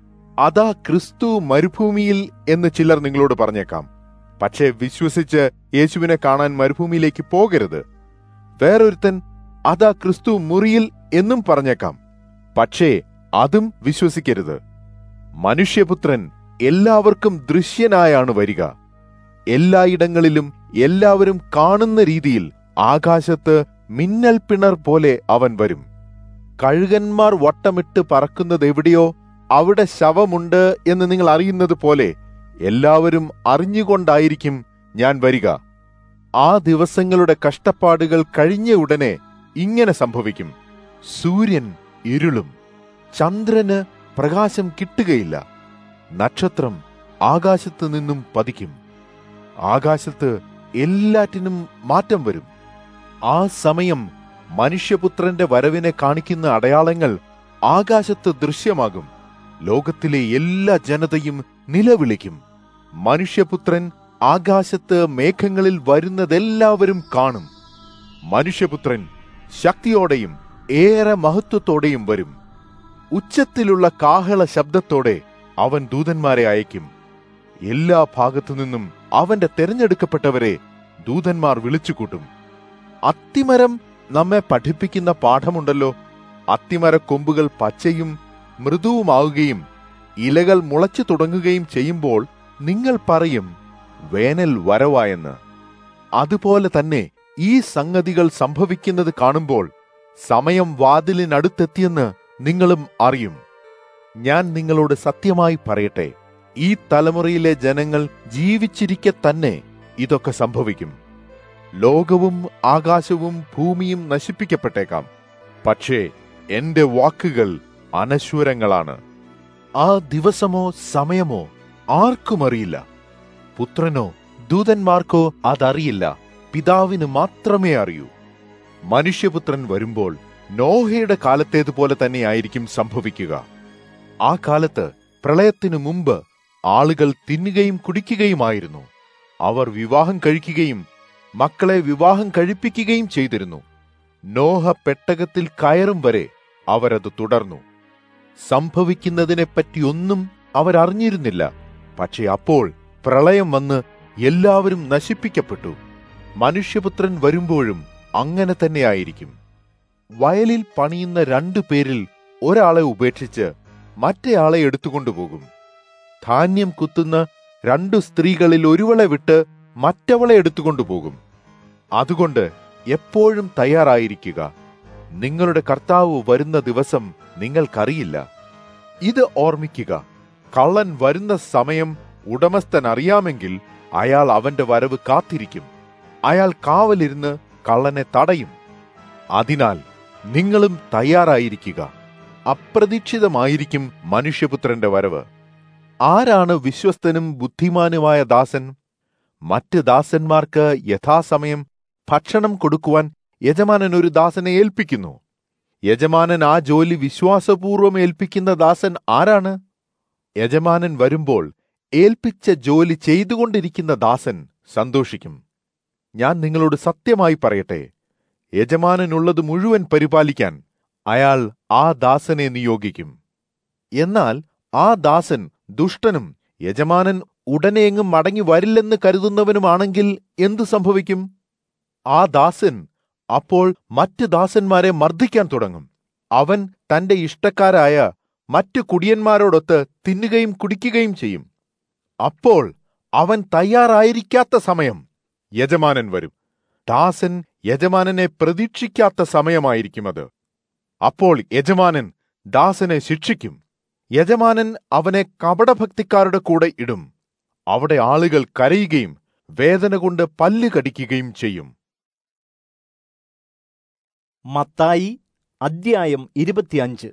അതാ ക്രിസ്തു മരുഭൂമിയിൽ എന്ന് ചിലർ നിങ്ങളോട് പറഞ്ഞേക്കാം പക്ഷേ വിശ്വസിച്ച് യേശുവിനെ കാണാൻ മരുഭൂമിയിലേക്ക് പോകരുത് വേറൊരുത്തൻ അതാ ക്രിസ്തു മുറിയിൽ എന്നും പറഞ്ഞേക്കാം പക്ഷേ അതും വിശ്വസിക്കരുത് മനുഷ്യപുത്രൻ എല്ലാവർക്കും ദൃശ്യനായാണ് വരിക എല്ലായിടങ്ങളിലും എല്ലാവരും കാണുന്ന രീതിയിൽ ആകാശത്ത് മിന്നൽ പിണർ പോലെ അവൻ വരും കഴുകന്മാർ വട്ടമിട്ട് പറക്കുന്നത് എവിടെയോ അവിടെ ശവമുണ്ട് എന്ന് നിങ്ങൾ അറിയുന്നത് പോലെ എല്ലാവരും അറിഞ്ഞുകൊണ്ടായിരിക്കും ഞാൻ വരിക ആ ദിവസങ്ങളുടെ കഷ്ടപ്പാടുകൾ കഴിഞ്ഞ ഉടനെ ഇങ്ങനെ സംഭവിക്കും സൂര്യൻ ഇരുളും ചന്ദ്രന് പ്രകാശം കിട്ടുകയില്ല നക്ഷത്രം ആകാശത്ത് നിന്നും പതിക്കും ആകാശത്ത് എല്ലാറ്റിനും മാറ്റം വരും ആ സമയം മനുഷ്യപുത്രന്റെ വരവിനെ കാണിക്കുന്ന അടയാളങ്ങൾ ആകാശത്ത് ദൃശ്യമാകും ലോകത്തിലെ എല്ലാ ജനതയും നിലവിളിക്കും മനുഷ്യപുത്രൻ ആകാശത്ത് മേഘങ്ങളിൽ വരുന്നതെല്ലാവരും കാണും മനുഷ്യപുത്രൻ ശക്തിയോടെയും ഏറെ മഹത്വത്തോടെയും വരും ഉച്ചത്തിലുള്ള കാഹള ശബ്ദത്തോടെ അവൻ ദൂതന്മാരെ അയക്കും എല്ലാ ഭാഗത്തു നിന്നും അവന്റെ തെരഞ്ഞെടുക്കപ്പെട്ടവരെ ദൂതന്മാർ വിളിച്ചുകൂട്ടും അത്തിമരം നമ്മെ പഠിപ്പിക്കുന്ന പാഠമുണ്ടല്ലോ അത്തിമര കൊമ്പുകൾ പച്ചയും മൃദുവുമാവുകയും ഇലകൾ മുളച്ചു തുടങ്ങുകയും ചെയ്യുമ്പോൾ നിങ്ങൾ പറയും വേനൽ വരവായെന്ന് അതുപോലെ തന്നെ ഈ സംഗതികൾ സംഭവിക്കുന്നത് കാണുമ്പോൾ സമയം വാതിലിനടുത്തെത്തിയെന്ന് നിങ്ങളും അറിയും ഞാൻ നിങ്ങളോട് സത്യമായി പറയട്ടെ ഈ തലമുറയിലെ ജനങ്ങൾ ജീവിച്ചിരിക്കെ തന്നെ ഇതൊക്കെ സംഭവിക്കും ലോകവും ആകാശവും ഭൂമിയും നശിപ്പിക്കപ്പെട്ടേക്കാം പക്ഷേ എന്റെ വാക്കുകൾ അനശ്വരങ്ങളാണ് ആ ദിവസമോ സമയമോ ആർക്കും അറിയില്ല പുത്രനോ ദൂതന്മാർക്കോ അതറിയില്ല പിതാവിന് മാത്രമേ അറിയൂ മനുഷ്യപുത്രൻ വരുമ്പോൾ നോഹയുടെ കാലത്തേതുപോലെ തന്നെയായിരിക്കും സംഭവിക്കുക ആ കാലത്ത് പ്രളയത്തിനു മുമ്പ് ആളുകൾ തിന്നുകയും കുടിക്കുകയുമായിരുന്നു അവർ വിവാഹം കഴിക്കുകയും മക്കളെ വിവാഹം കഴിപ്പിക്കുകയും ചെയ്തിരുന്നു നോഹ പെട്ടകത്തിൽ കയറും വരെ അവരത് തുടർന്നു സംഭവിക്കുന്നതിനെപ്പറ്റിയൊന്നും അവരറിഞ്ഞിരുന്നില്ല പക്ഷെ അപ്പോൾ പ്രളയം വന്ന് എല്ലാവരും നശിപ്പിക്കപ്പെട്ടു മനുഷ്യപുത്രൻ വരുമ്പോഴും അങ്ങനെ തന്നെയായിരിക്കും വയലിൽ പണിയുന്ന രണ്ടു പേരിൽ ഒരാളെ ഉപേക്ഷിച്ച് മറ്റേയാളെ എടുത്തുകൊണ്ടുപോകും ധാന്യം കുത്തുന്ന രണ്ടു സ്ത്രീകളിൽ ഒരുവളെ വിട്ട് മറ്റവളെ എടുത്തുകൊണ്ടുപോകും അതുകൊണ്ട് എപ്പോഴും തയ്യാറായിരിക്കുക നിങ്ങളുടെ കർത്താവ് വരുന്ന ദിവസം നിങ്ങൾക്കറിയില്ല ഇത് ഓർമ്മിക്കുക കള്ളൻ വരുന്ന സമയം ഉടമസ്ഥൻ അറിയാമെങ്കിൽ അയാൾ അവന്റെ വരവ് കാത്തിരിക്കും അയാൾ കാവലിരുന്ന് കള്ളനെ തടയും അതിനാൽ നിങ്ങളും തയ്യാറായിരിക്കുക അപ്രതീക്ഷിതമായിരിക്കും മനുഷ്യപുത്രന്റെ വരവ് ആരാണ് വിശ്വസ്തനും ബുദ്ധിമാനുമായ ദാസൻ മറ്റ് ദാസന്മാർക്ക് യഥാസമയം ഭക്ഷണം കൊടുക്കുവാൻ യജമാനൻ ഒരു ദാസനെ ഏൽപ്പിക്കുന്നു യജമാനൻ ആ ജോലി വിശ്വാസപൂർവം ഏൽപ്പിക്കുന്ന ദാസൻ ആരാണ് യജമാനൻ വരുമ്പോൾ ഏൽപ്പിച്ച ജോലി ചെയ്തുകൊണ്ടിരിക്കുന്ന ദാസൻ സന്തോഷിക്കും ഞാൻ നിങ്ങളോട് സത്യമായി പറയട്ടെ യജമാനനുള്ളത് മുഴുവൻ പരിപാലിക്കാൻ അയാൾ ആ ദാസനെ നിയോഗിക്കും എന്നാൽ ആ ദാസൻ ദുഷ്ടനും യജമാനൻ ഉടനെയെങ്ങും മടങ്ങി വരില്ലെന്ന് കരുതുന്നവനുമാണെങ്കിൽ എന്തു സംഭവിക്കും ആ ദാസൻ അപ്പോൾ മറ്റ് ദാസന്മാരെ മർദ്ദിക്കാൻ തുടങ്ങും അവൻ തന്റെ ഇഷ്ടക്കാരായ മറ്റു കുടിയന്മാരോടൊത്ത് തിന്നുകയും കുടിക്കുകയും ചെയ്യും അപ്പോൾ അവൻ തയ്യാറായിരിക്കാത്ത സമയം യജമാനൻ വരും ദാസൻ യജമാനനെ പ്രതീക്ഷിക്കാത്ത സമയമായിരിക്കും അത് അപ്പോൾ യജമാനൻ ദാസനെ ശിക്ഷിക്കും യജമാനൻ അവനെ കപടഭക്തിക്കാരുടെ കൂടെ ഇടും അവിടെ ആളുകൾ കരയുകയും വേദന കൊണ്ട് പല്ല് കടിക്കുകയും ചെയ്യും മത്തായി അദ്ധ്യായം ഇരുപത്തിയഞ്ച്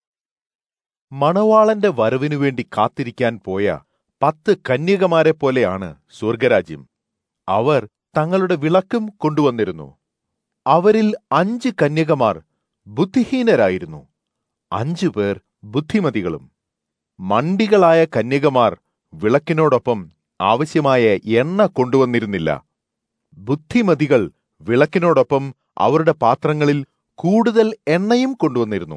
മണവാളന്റെ വരവിനു വേണ്ടി കാത്തിരിക്കാൻ പോയ പത്ത് കന്യകമാരെ പോലെയാണ് സ്വർഗരാജ്യം അവർ തങ്ങളുടെ വിളക്കും കൊണ്ടുവന്നിരുന്നു അവരിൽ അഞ്ച് കന്യകമാർ ബുദ്ധിഹീനരായിരുന്നു അഞ്ചു പേർ ബുദ്ധിമതികളും മണ്ടികളായ കന്യകമാർ വിളക്കിനോടൊപ്പം ആവശ്യമായ എണ്ണ കൊണ്ടുവന്നിരുന്നില്ല ബുദ്ധിമതികൾ വിളക്കിനോടൊപ്പം അവരുടെ പാത്രങ്ങളിൽ കൂടുതൽ എണ്ണയും കൊണ്ടുവന്നിരുന്നു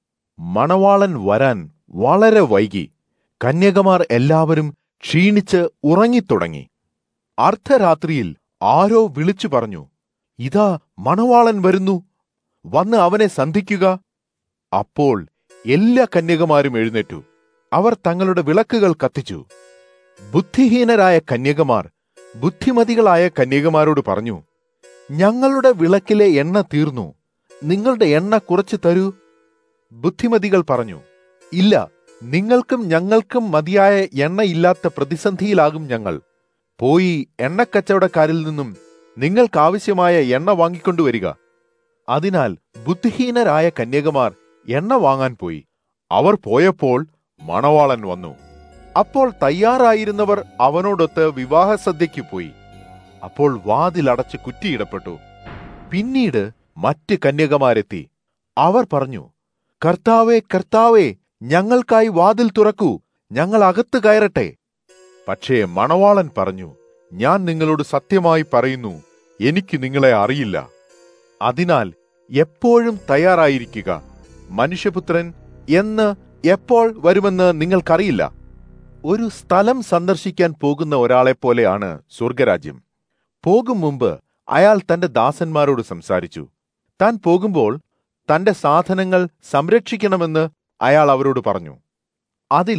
മണവാളൻ വരാൻ വളരെ വൈകി കന്യകമാർ എല്ലാവരും ക്ഷീണിച്ച് ഉറങ്ങിത്തുടങ്ങി അർദ്ധരാത്രിയിൽ ആരോ വിളിച്ചു പറഞ്ഞു ഇതാ മണവാളൻ വരുന്നു വന്ന് അവനെ സന്ധിക്കുക അപ്പോൾ എല്ലാ കന്യകമാരും എഴുന്നേറ്റു അവർ തങ്ങളുടെ വിളക്കുകൾ കത്തിച്ചു ബുദ്ധിഹീനരായ കന്യകമാർ ബുദ്ധിമതികളായ കന്യകമാരോട് പറഞ്ഞു ഞങ്ങളുടെ വിളക്കിലെ എണ്ണ തീർന്നു നിങ്ങളുടെ എണ്ണ കുറച്ചു തരൂ ബുദ്ധിമതികൾ പറഞ്ഞു ഇല്ല നിങ്ങൾക്കും ഞങ്ങൾക്കും മതിയായ എണ്ണയില്ലാത്ത പ്രതിസന്ധിയിലാകും ഞങ്ങൾ പോയി എണ്ണക്കച്ചവടക്കാരിൽ നിന്നും നിങ്ങൾക്കാവശ്യമായ എണ്ണ വാങ്ങിക്കൊണ്ടുവരിക അതിനാൽ ബുദ്ധിഹീനരായ കന്യകമാർ എണ്ണ വാങ്ങാൻ പോയി അവർ പോയപ്പോൾ മണവാളൻ വന്നു അപ്പോൾ തയ്യാറായിരുന്നവർ അവനോടൊത്ത് വിവാഹസദ്യയ്ക്ക് പോയി അപ്പോൾ വാതിലടച്ച് കുറ്റിയിടപ്പെട്ടു പിന്നീട് മറ്റ് കന്യകമാരെത്തി അവർ പറഞ്ഞു കർത്താവേ കർത്താവേ ഞങ്ങൾക്കായി വാതിൽ തുറക്കൂ ഞങ്ങൾ അകത്ത് കയറട്ടെ പക്ഷേ മണവാളൻ പറഞ്ഞു ഞാൻ നിങ്ങളോട് സത്യമായി പറയുന്നു എനിക്ക് നിങ്ങളെ അറിയില്ല അതിനാൽ എപ്പോഴും തയ്യാറായിരിക്കുക മനുഷ്യപുത്രൻ എന്ന് എപ്പോൾ വരുമെന്ന് നിങ്ങൾക്കറിയില്ല ഒരു സ്ഥലം സന്ദർശിക്കാൻ പോകുന്ന ഒരാളെപ്പോലെയാണ് സ്വർഗരാജ്യം പോകും മുമ്പ് അയാൾ തന്റെ ദാസന്മാരോട് സംസാരിച്ചു താൻ പോകുമ്പോൾ തന്റെ സാധനങ്ങൾ സംരക്ഷിക്കണമെന്ന് അയാൾ അവരോട് പറഞ്ഞു അതിൽ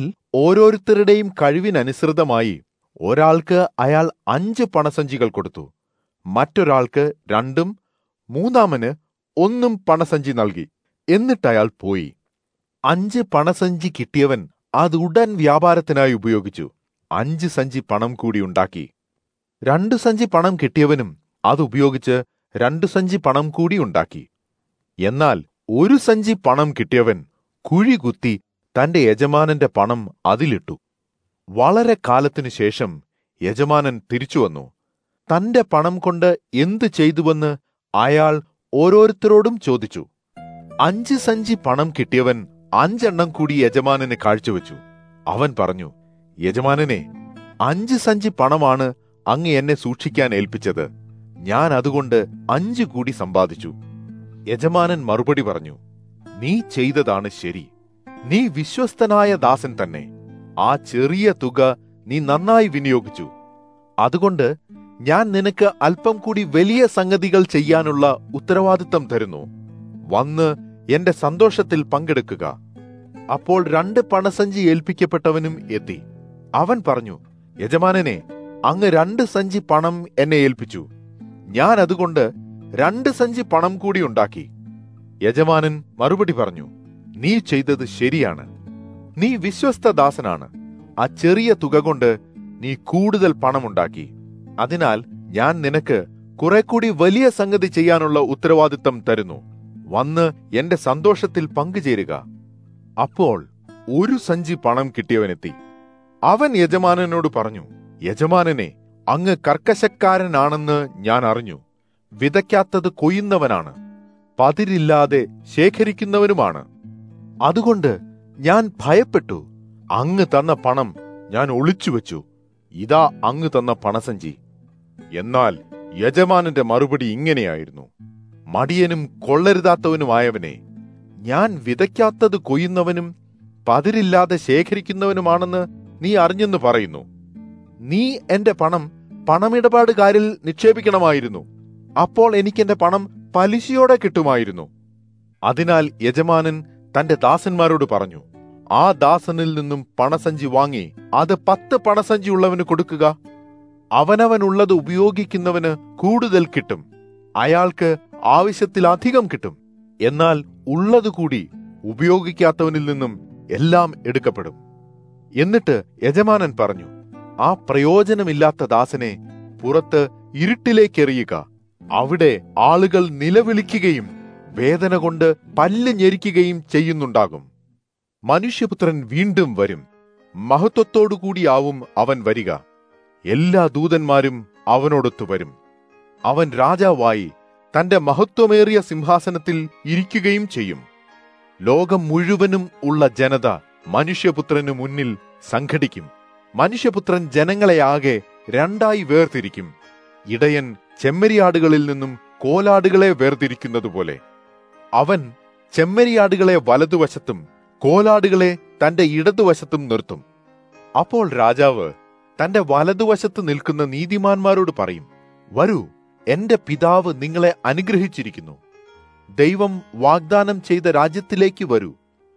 ഓരോരുത്തരുടെയും കഴിവിനനുസൃതമായി ഒരാൾക്ക് അയാൾ അഞ്ച് പണസഞ്ചികൾ കൊടുത്തു മറ്റൊരാൾക്ക് രണ്ടും മൂന്നാമന് ഒന്നും പണസഞ്ചി നൽകി എന്നിട്ട് അയാൾ പോയി അഞ്ച് പണസഞ്ചി കിട്ടിയവൻ അത് ഉടൻ വ്യാപാരത്തിനായി ഉപയോഗിച്ചു അഞ്ച് സഞ്ചി പണം കൂടി ഉണ്ടാക്കി രണ്ടു സഞ്ചി പണം കിട്ടിയവനും അത് ഉപയോഗിച്ച് രണ്ടു സഞ്ചി പണം കൂടി ഉണ്ടാക്കി എന്നാൽ ഒരു സഞ്ചി പണം കിട്ടിയവൻ കുഴി കുത്തി തന്റെ യജമാനന്റെ പണം അതിലിട്ടു വളരെ കാലത്തിനു ശേഷം യജമാനൻ തിരിച്ചുവന്നു തന്റെ പണം കൊണ്ട് എന്തു ചെയ്തുവെന്ന് അയാൾ ഓരോരുത്തരോടും ചോദിച്ചു അഞ്ച് സഞ്ചി പണം കിട്ടിയവൻ അഞ്ചെണ്ണം കൂടി യജമാനന് കാഴ്ചവെച്ചു അവൻ പറഞ്ഞു യജമാനനെ അഞ്ച് സഞ്ചി പണമാണ് അങ്ങ് എന്നെ സൂക്ഷിക്കാൻ ഏൽപ്പിച്ചത് ഞാൻ അതുകൊണ്ട് അഞ്ചു കൂടി സമ്പാദിച്ചു യജമാനൻ മറുപടി പറഞ്ഞു നീ ചെയ്തതാണ് ശരി നീ വിശ്വസ്തനായ ദാസൻ തന്നെ ആ ചെറിയ തുക നീ നന്നായി വിനിയോഗിച്ചു അതുകൊണ്ട് ഞാൻ നിനക്ക് അല്പം കൂടി വലിയ സംഗതികൾ ചെയ്യാനുള്ള ഉത്തരവാദിത്തം തരുന്നു വന്ന് എന്റെ സന്തോഷത്തിൽ പങ്കെടുക്കുക അപ്പോൾ രണ്ട് പണസഞ്ചി ഏൽപ്പിക്കപ്പെട്ടവനും എത്തി അവൻ പറഞ്ഞു യജമാനനെ അങ്ങ് രണ്ട് സഞ്ചി പണം എന്നെ ഏൽപ്പിച്ചു ഞാൻ അതുകൊണ്ട് രണ്ട് സഞ്ചി പണം കൂടി ഉണ്ടാക്കി യജമാനൻ മറുപടി പറഞ്ഞു നീ ചെയ്തത് ശരിയാണ് നീ വിശ്വസ്ത ദാസനാണ് ആ ചെറിയ തുക കൊണ്ട് നീ കൂടുതൽ പണമുണ്ടാക്കി അതിനാൽ ഞാൻ നിനക്ക് കുറെ കൂടി വലിയ സംഗതി ചെയ്യാനുള്ള ഉത്തരവാദിത്തം തരുന്നു വന്ന് എന്റെ സന്തോഷത്തിൽ പങ്കുചേരുക അപ്പോൾ ഒരു സഞ്ചി പണം കിട്ടിയവനെത്തി അവൻ യജമാനനോട് പറഞ്ഞു യജമാനനെ അങ്ങ് കർക്കശക്കാരനാണെന്ന് ഞാൻ അറിഞ്ഞു വിതയ്ക്കാത്തത് കൊയ്യുന്നവനാണ് പതിരില്ലാതെ ശേഖരിക്കുന്നവനുമാണ് അതുകൊണ്ട് ഞാൻ ഭയപ്പെട്ടു അങ്ങ് തന്ന പണം ഞാൻ ഒളിച്ചുവെച്ചു ഇതാ അങ്ങ് തന്ന പണസഞ്ചി എന്നാൽ യജമാനന്റെ മറുപടി ഇങ്ങനെയായിരുന്നു മടിയനും കൊള്ളരുതാത്തവനുമായവനെ ഞാൻ വിതയ്ക്കാത്തത് കൊയ്യുന്നവനും പതിരില്ലാതെ ശേഖരിക്കുന്നവനുമാണെന്ന് നീ അറിഞ്ഞെന്ന് പറയുന്നു നീ എന്റെ പണം പണമിടപാടുകാരിൽ നിക്ഷേപിക്കണമായിരുന്നു അപ്പോൾ എനിക്കെന്റെ പണം പലിശയോടെ കിട്ടുമായിരുന്നു അതിനാൽ യജമാനൻ തന്റെ ദാസന്മാരോട് പറഞ്ഞു ആ ദാസനിൽ നിന്നും പണസഞ്ചി വാങ്ങി അത് പത്ത് പണസഞ്ചി ഉള്ളവന് കൊടുക്കുക അവനവനുള്ളത് ഉപയോഗിക്കുന്നവന് കൂടുതൽ കിട്ടും അയാൾക്ക് ആവശ്യത്തിലധികം കിട്ടും എന്നാൽ ഉള്ളതുകൂടി ഉപയോഗിക്കാത്തവനിൽ നിന്നും എല്ലാം എടുക്കപ്പെടും എന്നിട്ട് യജമാനൻ പറഞ്ഞു ആ പ്രയോജനമില്ലാത്ത ദാസനെ പുറത്ത് ഇരുട്ടിലേക്കെറിയുക അവിടെ ആളുകൾ നിലവിളിക്കുകയും വേദന കൊണ്ട് പല്ല് ഞെരിക്കുകയും ചെയ്യുന്നുണ്ടാകും മനുഷ്യപുത്രൻ വീണ്ടും വരും മഹത്വത്തോടുകൂടിയാവും അവൻ വരിക എല്ലാ ദൂതന്മാരും അവനോടൊത്തു വരും അവൻ രാജാവായി തന്റെ മഹത്വമേറിയ സിംഹാസനത്തിൽ ഇരിക്കുകയും ചെയ്യും ലോകം മുഴുവനും ഉള്ള ജനത മനുഷ്യപുത്രനു മുന്നിൽ സംഘടിക്കും മനുഷ്യപുത്രൻ ജനങ്ങളെയാകെ രണ്ടായി വേർതിരിക്കും ഇടയൻ ചെമ്മരിയാടുകളിൽ നിന്നും കോലാടുകളെ വേർതിരിക്കുന്നതുപോലെ അവൻ ചെമ്മരിയാടുകളെ വലതുവശത്തും കോലാടുകളെ തന്റെ ഇടതുവശത്തും നിർത്തും അപ്പോൾ രാജാവ് തന്റെ വലതുവശത്ത് നിൽക്കുന്ന നീതിമാന്മാരോട് പറയും വരൂ എന്റെ പിതാവ് നിങ്ങളെ അനുഗ്രഹിച്ചിരിക്കുന്നു ദൈവം വാഗ്ദാനം ചെയ്ത രാജ്യത്തിലേക്ക് വരൂ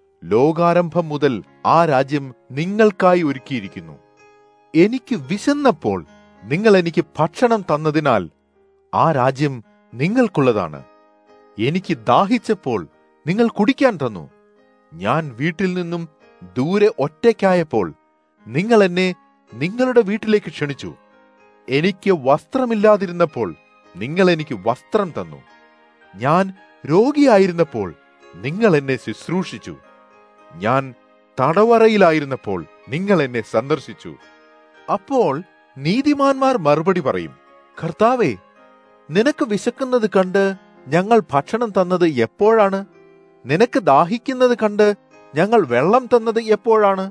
ലോകാരംഭം മുതൽ ആ രാജ്യം നിങ്ങൾക്കായി ഒരുക്കിയിരിക്കുന്നു എനിക്ക് വിശന്നപ്പോൾ നിങ്ങൾ എനിക്ക് ഭക്ഷണം തന്നതിനാൽ ആ രാജ്യം നിങ്ങൾക്കുള്ളതാണ് എനിക്ക് ദാഹിച്ചപ്പോൾ നിങ്ങൾ കുടിക്കാൻ തന്നു ഞാൻ വീട്ടിൽ നിന്നും ദൂരെ ഒറ്റയ്ക്കായപ്പോൾ നിങ്ങൾ എന്നെ നിങ്ങളുടെ വീട്ടിലേക്ക് ക്ഷണിച്ചു എനിക്ക് വസ്ത്രമില്ലാതിരുന്നപ്പോൾ നിങ്ങൾ എനിക്ക് വസ്ത്രം തന്നു ഞാൻ രോഗിയായിരുന്നപ്പോൾ നിങ്ങൾ എന്നെ ശുശ്രൂഷിച്ചു ഞാൻ തടവറയിലായിരുന്നപ്പോൾ നിങ്ങൾ എന്നെ സന്ദർശിച്ചു അപ്പോൾ നീതിമാന്മാർ മറുപടി പറയും കർത്താവേ നിനക്ക് വിശക്കുന്നത് കണ്ട് ഞങ്ങൾ ഭക്ഷണം തന്നത് എപ്പോഴാണ് നിനക്ക് ദാഹിക്കുന്നത് കണ്ട് ഞങ്ങൾ വെള്ളം തന്നത് എപ്പോഴാണ്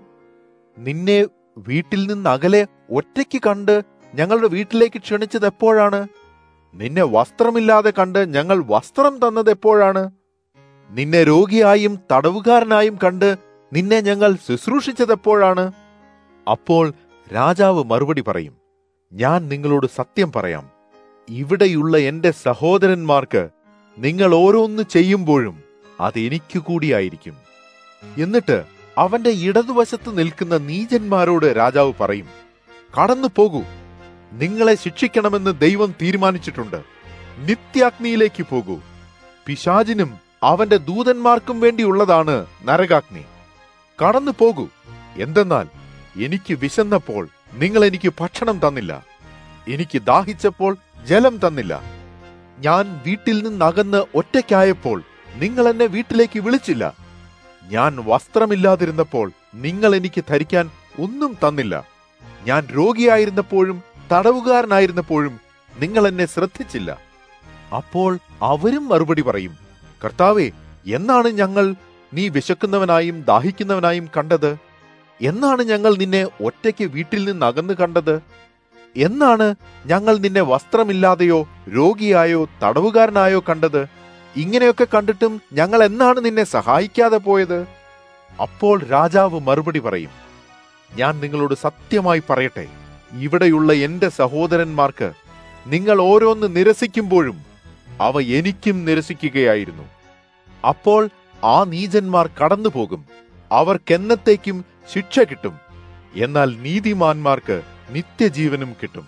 നിന്നെ വീട്ടിൽ നിന്ന് അകലെ ഒറ്റയ്ക്ക് കണ്ട് ഞങ്ങളുടെ വീട്ടിലേക്ക് ക്ഷണിച്ചത് എപ്പോഴാണ് നിന്നെ വസ്ത്രമില്ലാതെ കണ്ട് ഞങ്ങൾ വസ്ത്രം തന്നത് എപ്പോഴാണ് നിന്നെ രോഗിയായും തടവുകാരനായും കണ്ട് നിന്നെ ഞങ്ങൾ ശുശ്രൂഷിച്ചത് എപ്പോഴാണ് അപ്പോൾ രാജാവ് മറുപടി പറയും ഞാൻ നിങ്ങളോട് സത്യം പറയാം ഇവിടെയുള്ള എന്റെ സഹോദരന്മാർക്ക് നിങ്ങൾ ഓരോന്ന് ചെയ്യുമ്പോഴും അത് എനിക്ക് കൂടിയായിരിക്കും എന്നിട്ട് അവന്റെ ഇടതുവശത്ത് നിൽക്കുന്ന നീചന്മാരോട് രാജാവ് പറയും കടന്നു പോകൂ നിങ്ങളെ ശിക്ഷിക്കണമെന്ന് ദൈവം തീരുമാനിച്ചിട്ടുണ്ട് നിത്യാഗ്നിയിലേക്ക് പോകൂ പിശാചിനും അവന്റെ ദൂതന്മാർക്കും വേണ്ടിയുള്ളതാണ് നരകാഗ്നി കടന്നു പോകൂ എന്തെന്നാൽ എനിക്ക് വിശന്നപ്പോൾ നിങ്ങൾ എനിക്ക് ഭക്ഷണം തന്നില്ല എനിക്ക് ദാഹിച്ചപ്പോൾ ജലം തന്നില്ല ഞാൻ വീട്ടിൽ നിന്നകന്ന് ഒറ്റയ്ക്കായപ്പോൾ നിങ്ങൾ എന്നെ വീട്ടിലേക്ക് വിളിച്ചില്ല ഞാൻ വസ്ത്രമില്ലാതിരുന്നപ്പോൾ നിങ്ങൾ എനിക്ക് ധരിക്കാൻ ഒന്നും തന്നില്ല ഞാൻ രോഗിയായിരുന്നപ്പോഴും തടവുകാരനായിരുന്നപ്പോഴും നിങ്ങൾ എന്നെ ശ്രദ്ധിച്ചില്ല അപ്പോൾ അവരും മറുപടി പറയും കർത്താവെ എന്നാണ് ഞങ്ങൾ നീ വിശക്കുന്നവനായും ദാഹിക്കുന്നവനായും കണ്ടത് എന്നാണ് ഞങ്ങൾ നിന്നെ ഒറ്റയ്ക്ക് വീട്ടിൽ നിന്ന് അകന്നു കണ്ടത് എന്നാണ് ഞങ്ങൾ നിന്നെ വസ്ത്രമില്ലാതെയോ രോഗിയായോ തടവുകാരനായോ കണ്ടത് ഇങ്ങനെയൊക്കെ കണ്ടിട്ടും ഞങ്ങൾ എന്നാണ് നിന്നെ സഹായിക്കാതെ പോയത് അപ്പോൾ രാജാവ് മറുപടി പറയും ഞാൻ നിങ്ങളോട് സത്യമായി പറയട്ടെ ഇവിടെയുള്ള എന്റെ സഹോദരന്മാർക്ക് നിങ്ങൾ ഓരോന്ന് നിരസിക്കുമ്പോഴും അവ എനിക്കും നിരസിക്കുകയായിരുന്നു അപ്പോൾ ആ നീചന്മാർ കടന്നുപോകും അവർക്കെന്നത്തേക്കും ശിക്ഷ കിട്ടും എന്നാൽ നീതിമാന്മാർക്ക് നിത്യജീവനും കിട്ടും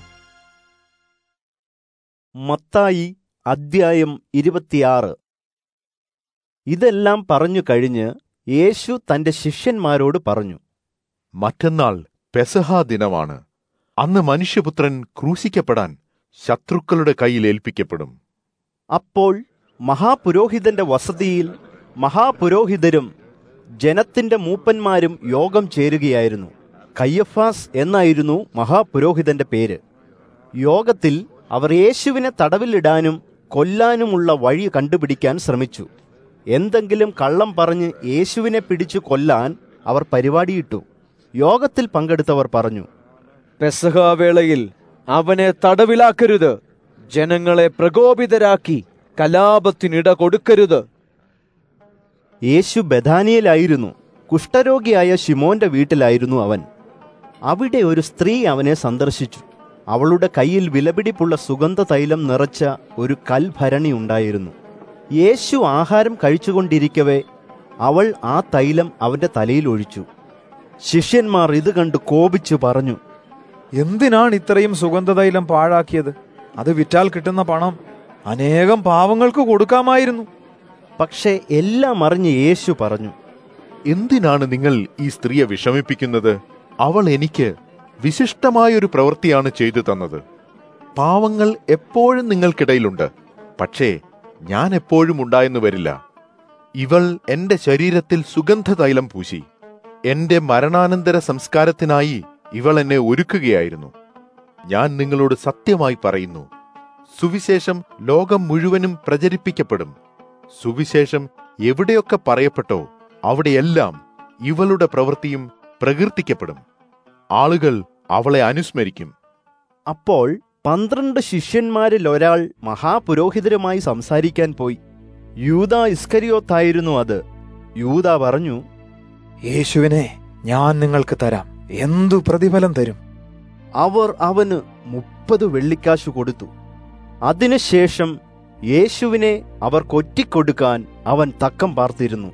മത്തായി അദ്ധ്യായം ഇരുപത്തിയാറ് ഇതെല്ലാം പറഞ്ഞു കഴിഞ്ഞ് യേശു തന്റെ ശിഷ്യന്മാരോട് പറഞ്ഞു മറ്റന്നാൾ പെസഹ ദിനമാണ് അന്ന് മനുഷ്യപുത്രൻ ക്രൂശിക്കപ്പെടാൻ ശത്രുക്കളുടെ കയ്യിൽ ഏൽപ്പിക്കപ്പെടും അപ്പോൾ മഹാപുരോഹിതന്റെ വസതിയിൽ മഹാപുരോഹിതരും ജനത്തിന്റെ മൂപ്പന്മാരും യോഗം ചേരുകയായിരുന്നു കയ്യഫാസ് എന്നായിരുന്നു മഹാപുരോഹിതന്റെ പേര് യോഗത്തിൽ അവർ യേശുവിനെ തടവിലിടാനും കൊല്ലാനുമുള്ള വഴി കണ്ടുപിടിക്കാൻ ശ്രമിച്ചു എന്തെങ്കിലും കള്ളം പറഞ്ഞ് യേശുവിനെ പിടിച്ചു കൊല്ലാൻ അവർ പരിപാടിയിട്ടു യോഗത്തിൽ പങ്കെടുത്തവർ പറഞ്ഞു പെസഹ വേളയിൽ അവനെ തടവിലാക്കരുത് ജനങ്ങളെ പ്രകോപിതരാക്കി കലാപത്തിനിട കൊടുക്കരുത് യേശു ബഥാനിയയിലായിരുന്നു കുഷ്ഠരോഗിയായ ശിമോന്റെ വീട്ടിലായിരുന്നു അവൻ അവിടെ ഒരു സ്ത്രീ അവനെ സന്ദർശിച്ചു അവളുടെ കയ്യിൽ വിലപിടിപ്പുള്ള സുഗന്ധ തൈലം നിറച്ച ഒരു കൽഭരണി ഉണ്ടായിരുന്നു യേശു ആഹാരം കഴിച്ചുകൊണ്ടിരിക്കവേ അവൾ ആ തൈലം അവന്റെ തലയിൽ ഒഴിച്ചു ശിഷ്യന്മാർ ഇത് കണ്ട് കോപിച്ചു പറഞ്ഞു എന്തിനാണ് ഇത്രയും സുഗന്ധതൈലം പാഴാക്കിയത് അത് വിറ്റാൽ കിട്ടുന്ന പണം അനേകം പാവങ്ങൾക്ക് കൊടുക്കാമായിരുന്നു പക്ഷേ എല്ലാം അറിഞ്ഞ് യേശു പറഞ്ഞു എന്തിനാണ് നിങ്ങൾ ഈ സ്ത്രീയെ വിഷമിപ്പിക്കുന്നത് അവൾ എനിക്ക് വിശിഷ്ടമായൊരു പ്രവൃത്തിയാണ് ചെയ്തു തന്നത് പാവങ്ങൾ എപ്പോഴും നിങ്ങൾക്കിടയിലുണ്ട് പക്ഷേ ഞാൻ എപ്പോഴും ഉണ്ടായെന്ന് വരില്ല ഇവൾ എന്റെ ശരീരത്തിൽ സുഗന്ധ തൈലം പൂശി എന്റെ മരണാനന്തര സംസ്കാരത്തിനായി ഇവൾ എന്നെ ഒരുക്കുകയായിരുന്നു ഞാൻ നിങ്ങളോട് സത്യമായി പറയുന്നു സുവിശേഷം ലോകം മുഴുവനും പ്രചരിപ്പിക്കപ്പെടും സുവിശേഷം എവിടെയൊക്കെ പറയപ്പെട്ടോ അവിടെയെല്ലാം ഇവളുടെ പ്രവൃത്തിയും പ്രകീർത്തിക്കപ്പെടും ആളുകൾ അവളെ അനുസ്മരിക്കും അപ്പോൾ പന്ത്രണ്ട് ശിഷ്യന്മാരിൽ ഒരാൾ മഹാപുരോഹിതരുമായി സംസാരിക്കാൻ പോയി യൂത ഇസ്കരിയോത്തായിരുന്നു അത് യൂത പറഞ്ഞു യേശുവിനെ ഞാൻ നിങ്ങൾക്ക് തരാം എന്തു പ്രതിഫലം തരും അവർ അവന് മുപ്പത് വെള്ളിക്കാശു കൊടുത്തു അതിനുശേഷം യേശുവിനെ അവർ കൊറ്റിക്കൊടുക്കാൻ അവൻ തക്കം പാർത്തിരുന്നു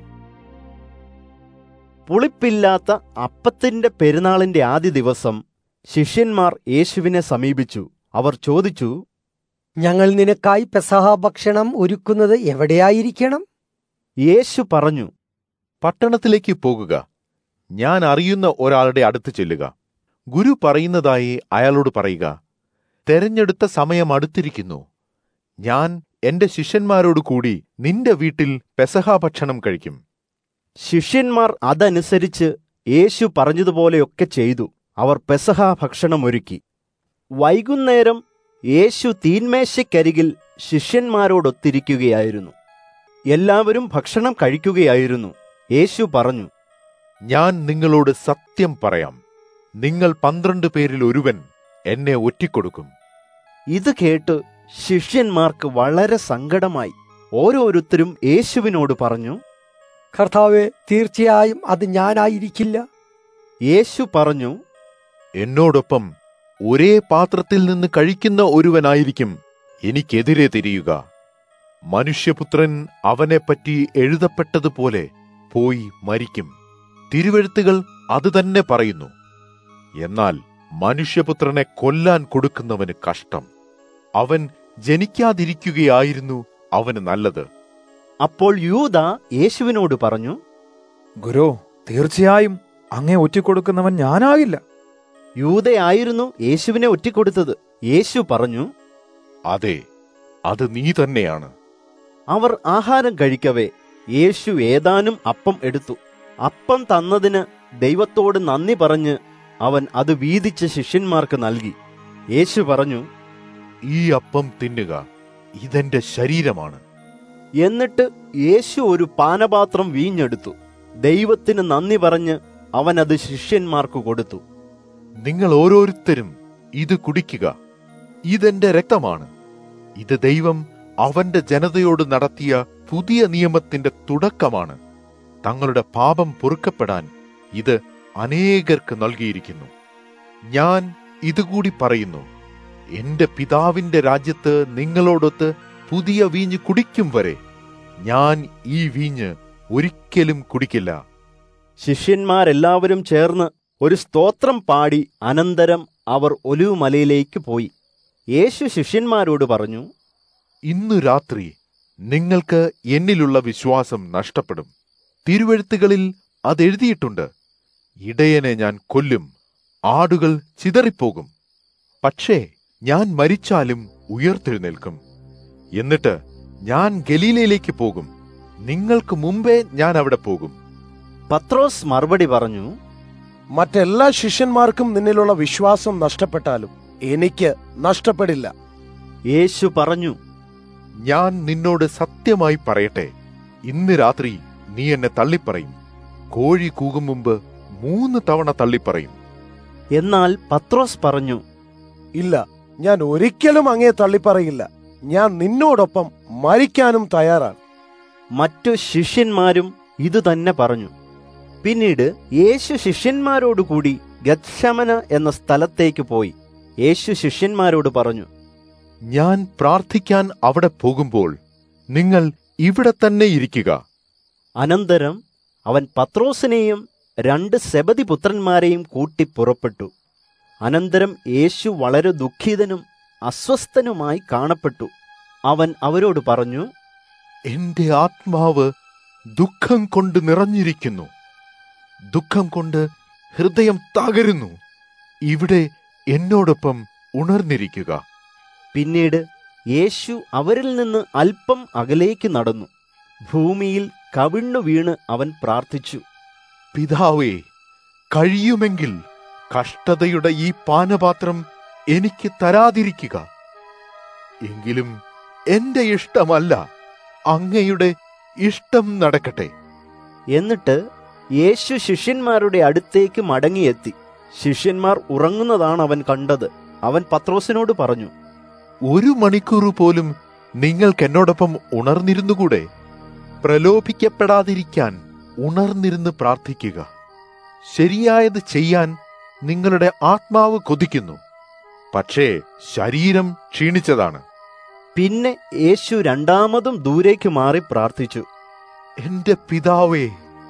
പുളിപ്പില്ലാത്ത അപ്പത്തിന്റെ പെരുന്നാളിന്റെ ആദ്യ ദിവസം ശിഷ്യന്മാർ യേശുവിനെ സമീപിച്ചു അവർ ചോദിച്ചു ഞങ്ങൾ നിനക്കായി പെസഹ ഭക്ഷണം ഒരുക്കുന്നത് എവിടെയായിരിക്കണം യേശു പറഞ്ഞു പട്ടണത്തിലേക്ക് പോകുക ഞാൻ അറിയുന്ന ഒരാളുടെ അടുത്ത് ചെല്ലുക ഗുരു പറയുന്നതായി അയാളോട് പറയുക തെരഞ്ഞെടുത്ത സമയം അടുത്തിരിക്കുന്നു ഞാൻ എന്റെ ശിഷ്യന്മാരോട് കൂടി നിന്റെ വീട്ടിൽ പെസഹ ഭക്ഷണം കഴിക്കും ശിഷ്യന്മാർ അതനുസരിച്ച് യേശു പറഞ്ഞതുപോലെയൊക്കെ ചെയ്തു അവർ പെസഹ ഭക്ഷണം ഒരുക്കി വൈകുന്നേരം യേശു തീന്മേശയ്ക്കരികിൽ ശിഷ്യന്മാരോടൊത്തിരിക്കുകയായിരുന്നു എല്ലാവരും ഭക്ഷണം കഴിക്കുകയായിരുന്നു യേശു പറഞ്ഞു ഞാൻ നിങ്ങളോട് സത്യം പറയാം നിങ്ങൾ പന്ത്രണ്ട് പേരിൽ ഒരുവൻ എന്നെ ഒറ്റിക്കൊടുക്കും ഇത് കേട്ട് ശിഷ്യന്മാർക്ക് വളരെ സങ്കടമായി ഓരോരുത്തരും യേശുവിനോട് പറഞ്ഞു കർത്താവെ തീർച്ചയായും അത് ഞാനായിരിക്കില്ല യേശു പറഞ്ഞു എന്നോടൊപ്പം ഒരേ പാത്രത്തിൽ നിന്ന് കഴിക്കുന്ന ഒരുവനായിരിക്കും എനിക്കെതിരെ തിരിയുക മനുഷ്യപുത്രൻ അവനെപ്പറ്റി എഴുതപ്പെട്ടതുപോലെ പോയി മരിക്കും തിരുവെഴുത്തുകൾ അതുതന്നെ പറയുന്നു എന്നാൽ മനുഷ്യപുത്രനെ കൊല്ലാൻ കൊടുക്കുന്നവന് കഷ്ടം അവൻ ജനിക്കാതിരിക്കുകയായിരുന്നു അവന് നല്ലത് അപ്പോൾ യൂത യേശുവിനോട് പറഞ്ഞു ഗുരു തീർച്ചയായും അങ്ങേ ഒറ്റിക്കൊടുക്കുന്നവൻ ഞാനാകില്ല യൂതയായിരുന്നു യേശുവിനെ ഒറ്റിക്കൊടുത്തത് യേശു പറഞ്ഞു അതെ അത് നീ തന്നെയാണ് അവർ ആഹാരം കഴിക്കവേ യേശു ഏതാനും അപ്പം എടുത്തു അപ്പം തന്നതിന് ദൈവത്തോട് നന്ദി പറഞ്ഞ് അവൻ അത് വീതിച്ച് ശിഷ്യന്മാർക്ക് നൽകി യേശു പറഞ്ഞു ഈ അപ്പം തിന്നുക ഇതെന്റെ ശരീരമാണ് എന്നിട്ട് യേശു ഒരു പാനപാത്രം വീഞ്ഞെടുത്തു ദൈവത്തിന് നന്ദി പറഞ്ഞ് അവൻ അത് ശിഷ്യന്മാർക്ക് കൊടുത്തു നിങ്ങൾ ഓരോരുത്തരും ഇത് കുടിക്കുക ഇതെന്റെ രക്തമാണ് ഇത് ദൈവം അവന്റെ ജനതയോട് നടത്തിയ പുതിയ നിയമത്തിന്റെ തുടക്കമാണ് തങ്ങളുടെ പാപം പൊറുക്കപ്പെടാൻ ഇത് അനേകർക്ക് നൽകിയിരിക്കുന്നു ഞാൻ ഇതുകൂടി പറയുന്നു എന്റെ പിതാവിന്റെ രാജ്യത്ത് നിങ്ങളോടൊത്ത് പുതിയ വീഞ്ഞ് കുടിക്കും വരെ ഞാൻ ഈ വീഞ്ഞ് ഒരിക്കലും കുടിക്കില്ല ശിഷ്യന്മാരെല്ലാവരും ചേർന്ന് ഒരു സ്തോത്രം പാടി അനന്തരം അവർ ഒലിവുമലയിലേക്ക് പോയി യേശു ശിഷ്യന്മാരോട് പറഞ്ഞു ഇന്നു രാത്രി നിങ്ങൾക്ക് എന്നിലുള്ള വിശ്വാസം നഷ്ടപ്പെടും തിരുവെഴുത്തുകളിൽ അതെഴുതിയിട്ടുണ്ട് ഇടയനെ ഞാൻ കൊല്ലും ആടുകൾ ചിതറിപ്പോകും പക്ഷേ ഞാൻ മരിച്ചാലും ഉയർത്തെഴുന്നേൽക്കും എന്നിട്ട് ഞാൻ ഗലീലയിലേക്ക് പോകും നിങ്ങൾക്ക് മുമ്പേ ഞാൻ അവിടെ പോകും പത്രോസ് മറുപടി പറഞ്ഞു മറ്റെല്ലാ ശിഷ്യന്മാർക്കും നിന്നിലുള്ള വിശ്വാസം നഷ്ടപ്പെട്ടാലും എനിക്ക് നഷ്ടപ്പെടില്ല യേശു പറഞ്ഞു ഞാൻ നിന്നോട് സത്യമായി പറയട്ടെ ഇന്ന് രാത്രി നീ എന്നെ തള്ളിപ്പറയും കോഴി കൂകും മുമ്പ് മൂന്ന് തവണ തള്ളിപ്പറയും എന്നാൽ പത്രോസ് പറഞ്ഞു ഇല്ല ഞാൻ ഒരിക്കലും അങ്ങേ തള്ളിപ്പറയില്ല ഞാൻ നിന്നോടൊപ്പം മരിക്കാനും തയ്യാറാണ് മറ്റു ശിഷ്യന്മാരും ഇത് തന്നെ പറഞ്ഞു പിന്നീട് യേശു ശിഷ്യന്മാരോടുകൂടി ഗത്ശമന എന്ന സ്ഥലത്തേക്ക് പോയി യേശു ശിഷ്യന്മാരോട് പറഞ്ഞു ഞാൻ പ്രാർത്ഥിക്കാൻ അവിടെ പോകുമ്പോൾ നിങ്ങൾ ഇവിടെ തന്നെ ഇരിക്കുക അനന്തരം അവൻ പത്രോസിനെയും രണ്ട് സെബതി പുത്രന്മാരെയും കൂട്ടി പുറപ്പെട്ടു അനന്തരം യേശു വളരെ ദുഃഖിതനും അസ്വസ്ഥനുമായി കാണപ്പെട്ടു അവൻ അവരോട് പറഞ്ഞു എന്റെ ആത്മാവ് ദുഃഖം കൊണ്ട് നിറഞ്ഞിരിക്കുന്നു ദുഃഖം കൊണ്ട് ഹൃദയം തകരുന്നു ഇവിടെ എന്നോടൊപ്പം ഉണർന്നിരിക്കുക പിന്നീട് യേശു അവരിൽ നിന്ന് അല്പം അകലേക്ക് നടന്നു ഭൂമിയിൽ കവിണ്ണു വീണ് അവൻ പ്രാർത്ഥിച്ചു പിതാവേ കഴിയുമെങ്കിൽ കഷ്ടതയുടെ ഈ പാനപാത്രം എനിക്ക് തരാതിരിക്കുക എങ്കിലും എന്റെ ഇഷ്ടമല്ല അങ്ങയുടെ ഇഷ്ടം നടക്കട്ടെ എന്നിട്ട് യേശു ശിഷ്യന്മാരുടെ അടുത്തേക്ക് മടങ്ങിയെത്തി ശിഷ്യന്മാർ ഉറങ്ങുന്നതാണ് അവൻ കണ്ടത് അവൻ പത്രോസിനോട് പറഞ്ഞു ഒരു മണിക്കൂർ പോലും നിങ്ങൾക്ക് എന്നോടൊപ്പം ഉണർന്നിരുന്നുകൂടെ പ്രലോഭിക്കപ്പെടാതിരിക്കാൻ ഉണർന്നിരുന്ന് പ്രാർത്ഥിക്കുക ശരിയായത് ചെയ്യാൻ നിങ്ങളുടെ ആത്മാവ് കൊതിക്കുന്നു പക്ഷേ ശരീരം ക്ഷീണിച്ചതാണ് പിന്നെ യേശു രണ്ടാമതും ദൂരേക്ക് മാറി പ്രാർത്ഥിച്ചു എന്റെ പിതാവേ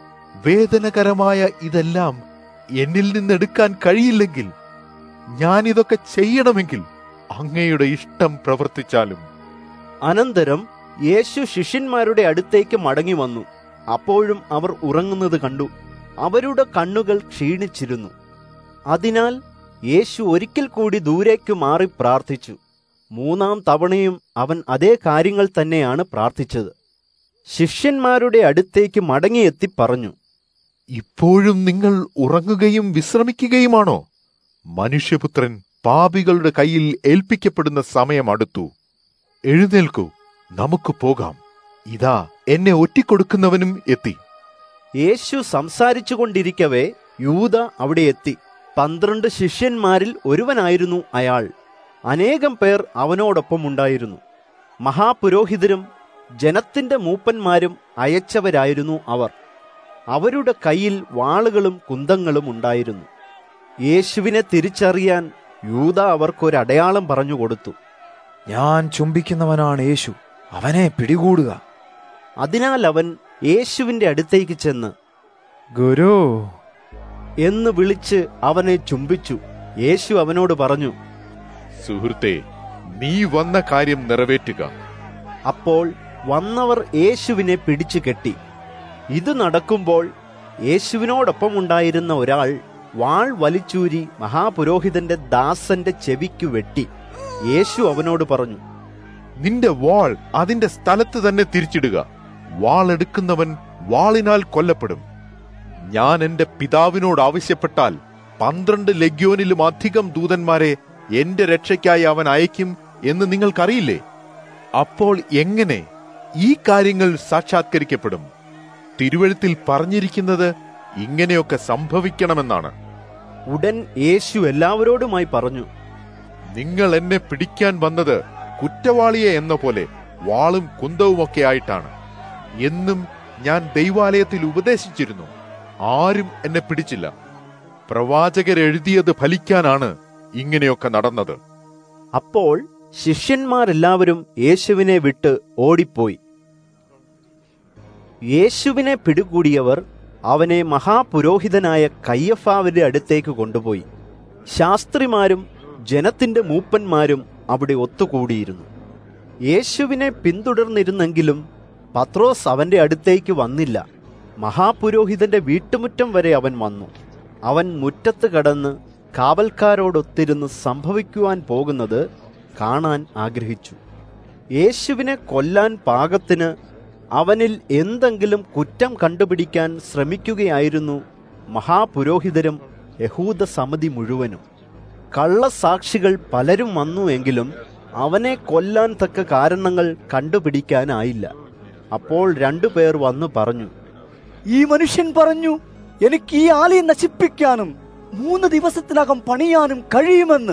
വേദനകരമായ ഇതെല്ലാം എന്നിൽ നിന്നെടുക്കാൻ കഴിയില്ലെങ്കിൽ ഞാനിതൊക്കെ ചെയ്യണമെങ്കിൽ അങ്ങയുടെ ഇഷ്ടം പ്രവർത്തിച്ചാലും അനന്തരം യേശു ശിഷ്യന്മാരുടെ അടുത്തേക്ക് മടങ്ങി വന്നു അപ്പോഴും അവർ ഉറങ്ങുന്നത് കണ്ടു അവരുടെ കണ്ണുകൾ ക്ഷീണിച്ചിരുന്നു അതിനാൽ യേശു ഒരിക്കൽ കൂടി ദൂരേക്ക് മാറി പ്രാർത്ഥിച്ചു മൂന്നാം തവണയും അവൻ അതേ കാര്യങ്ങൾ തന്നെയാണ് പ്രാർത്ഥിച്ചത് ശിഷ്യന്മാരുടെ അടുത്തേക്ക് മടങ്ങിയെത്തി പറഞ്ഞു ഇപ്പോഴും നിങ്ങൾ ഉറങ്ങുകയും വിശ്രമിക്കുകയുമാണോ മനുഷ്യപുത്രൻ പാപികളുടെ കയ്യിൽ ഏൽപ്പിക്കപ്പെടുന്ന സമയം അടുത്തു എഴുന്നേൽക്കൂ നമുക്ക് പോകാം ഇതാ എന്നെ ഒറ്റിക്കൊടുക്കുന്നവനും എത്തി യേശു സംസാരിച്ചു കൊണ്ടിരിക്കവേ യൂത അവിടെ എത്തി പന്ത്രണ്ട് ശിഷ്യന്മാരിൽ ഒരുവനായിരുന്നു അയാൾ അനേകം പേർ അവനോടൊപ്പം ഉണ്ടായിരുന്നു മഹാപുരോഹിതരും ജനത്തിന്റെ മൂപ്പന്മാരും അയച്ചവരായിരുന്നു അവർ അവരുടെ കയ്യിൽ വാളുകളും കുന്തങ്ങളും ഉണ്ടായിരുന്നു യേശുവിനെ തിരിച്ചറിയാൻ യൂത അവർക്കൊരടയാളം പറഞ്ഞു കൊടുത്തു ഞാൻ ചുംബിക്കുന്നവനാണ് യേശു അവനെ പിടികൂടുക അതിനാൽ അവൻ യേശുവിന്റെ അടുത്തേക്ക് ചെന്ന് ഗുരു എന്ന് വിളിച്ച് അവനെ ചുംബിച്ചു യേശു അവനോട് പറഞ്ഞു സുഹൃത്തെ നീ വന്ന കാര്യം നിറവേറ്റുക അപ്പോൾ വന്നവർ യേശുവിനെ പിടിച്ചു കെട്ടി ഇത് നടക്കുമ്പോൾ യേശുവിനോടൊപ്പം ഉണ്ടായിരുന്ന ഒരാൾ വാൾ വലിച്ചൂരി മഹാപുരോഹിതന്റെ ദാസന്റെ ചെവിക്കു വെട്ടി യേശു അവനോട് പറഞ്ഞു നിന്റെ വാൾ അതിന്റെ സ്ഥലത്ത് തന്നെ തിരിച്ചിടുക വാൾ എടുക്കുന്നവൻ വാളിനാൽ കൊല്ലപ്പെടും ഞാൻ എന്റെ പിതാവിനോട് ആവശ്യപ്പെട്ടാൽ പന്ത്രണ്ട് ലഗ്യോനിലും അധികം ദൂതന്മാരെ എന്റെ രക്ഷയ്ക്കായി അവൻ അയക്കും എന്ന് നിങ്ങൾക്കറിയില്ലേ അപ്പോൾ എങ്ങനെ ഈ കാര്യങ്ങൾ സാക്ഷാത്കരിക്കപ്പെടും തിരുവഴുത്തിൽ പറഞ്ഞിരിക്കുന്നത് ഇങ്ങനെയൊക്കെ സംഭവിക്കണമെന്നാണ് ഉടൻ യേശു എല്ലാവരോടുമായി പറഞ്ഞു നിങ്ങൾ എന്നെ പിടിക്കാൻ വന്നത് കുറ്റവാളിയെ എന്ന പോലെ വാളും കുന്തവുമൊക്കെ ആയിട്ടാണ് എന്നും ഞാൻ ദൈവാലയത്തിൽ ഉപദേശിച്ചിരുന്നു ആരും എന്നെ പിടിച്ചില്ല പ്രവാചകരെഴുതിയത് ഫലിക്കാനാണ് ഇങ്ങനെയൊക്കെ നടന്നത് അപ്പോൾ ശിഷ്യന്മാരെല്ലാവരും യേശുവിനെ വിട്ട് ഓടിപ്പോയി യേശുവിനെ പിടികൂടിയവർ അവനെ മഹാപുരോഹിതനായ കയ്യഫാവിന്റെ അടുത്തേക്ക് കൊണ്ടുപോയി ശാസ്ത്രിമാരും ജനത്തിന്റെ മൂപ്പന്മാരും അവിടെ ഒത്തുകൂടിയിരുന്നു യേശുവിനെ പിന്തുടർന്നിരുന്നെങ്കിലും പത്രോസ് അവന്റെ അടുത്തേക്ക് വന്നില്ല മഹാപുരോഹിതന്റെ വീട്ടുമുറ്റം വരെ അവൻ വന്നു അവൻ മുറ്റത്ത് കടന്ന് കാവൽക്കാരോടൊത്തിരുന്ന് സംഭവിക്കുവാൻ പോകുന്നത് കാണാൻ ആഗ്രഹിച്ചു യേശുവിനെ കൊല്ലാൻ പാകത്തിന് അവനിൽ എന്തെങ്കിലും കുറ്റം കണ്ടുപിടിക്കാൻ ശ്രമിക്കുകയായിരുന്നു മഹാപുരോഹിതരും യഹൂദ സമിതി മുഴുവനും കള്ളസാക്ഷികൾ പലരും വന്നു എങ്കിലും അവനെ കൊല്ലാൻ തക്ക കാരണങ്ങൾ കണ്ടുപിടിക്കാനായില്ല അപ്പോൾ രണ്ടുപേർ വന്നു പറഞ്ഞു ഈ മനുഷ്യൻ പറഞ്ഞു എനിക്ക് ഈ ആലയം നശിപ്പിക്കാനും മൂന്ന് ദിവസത്തിനകം പണിയാനും കഴിയുമെന്ന്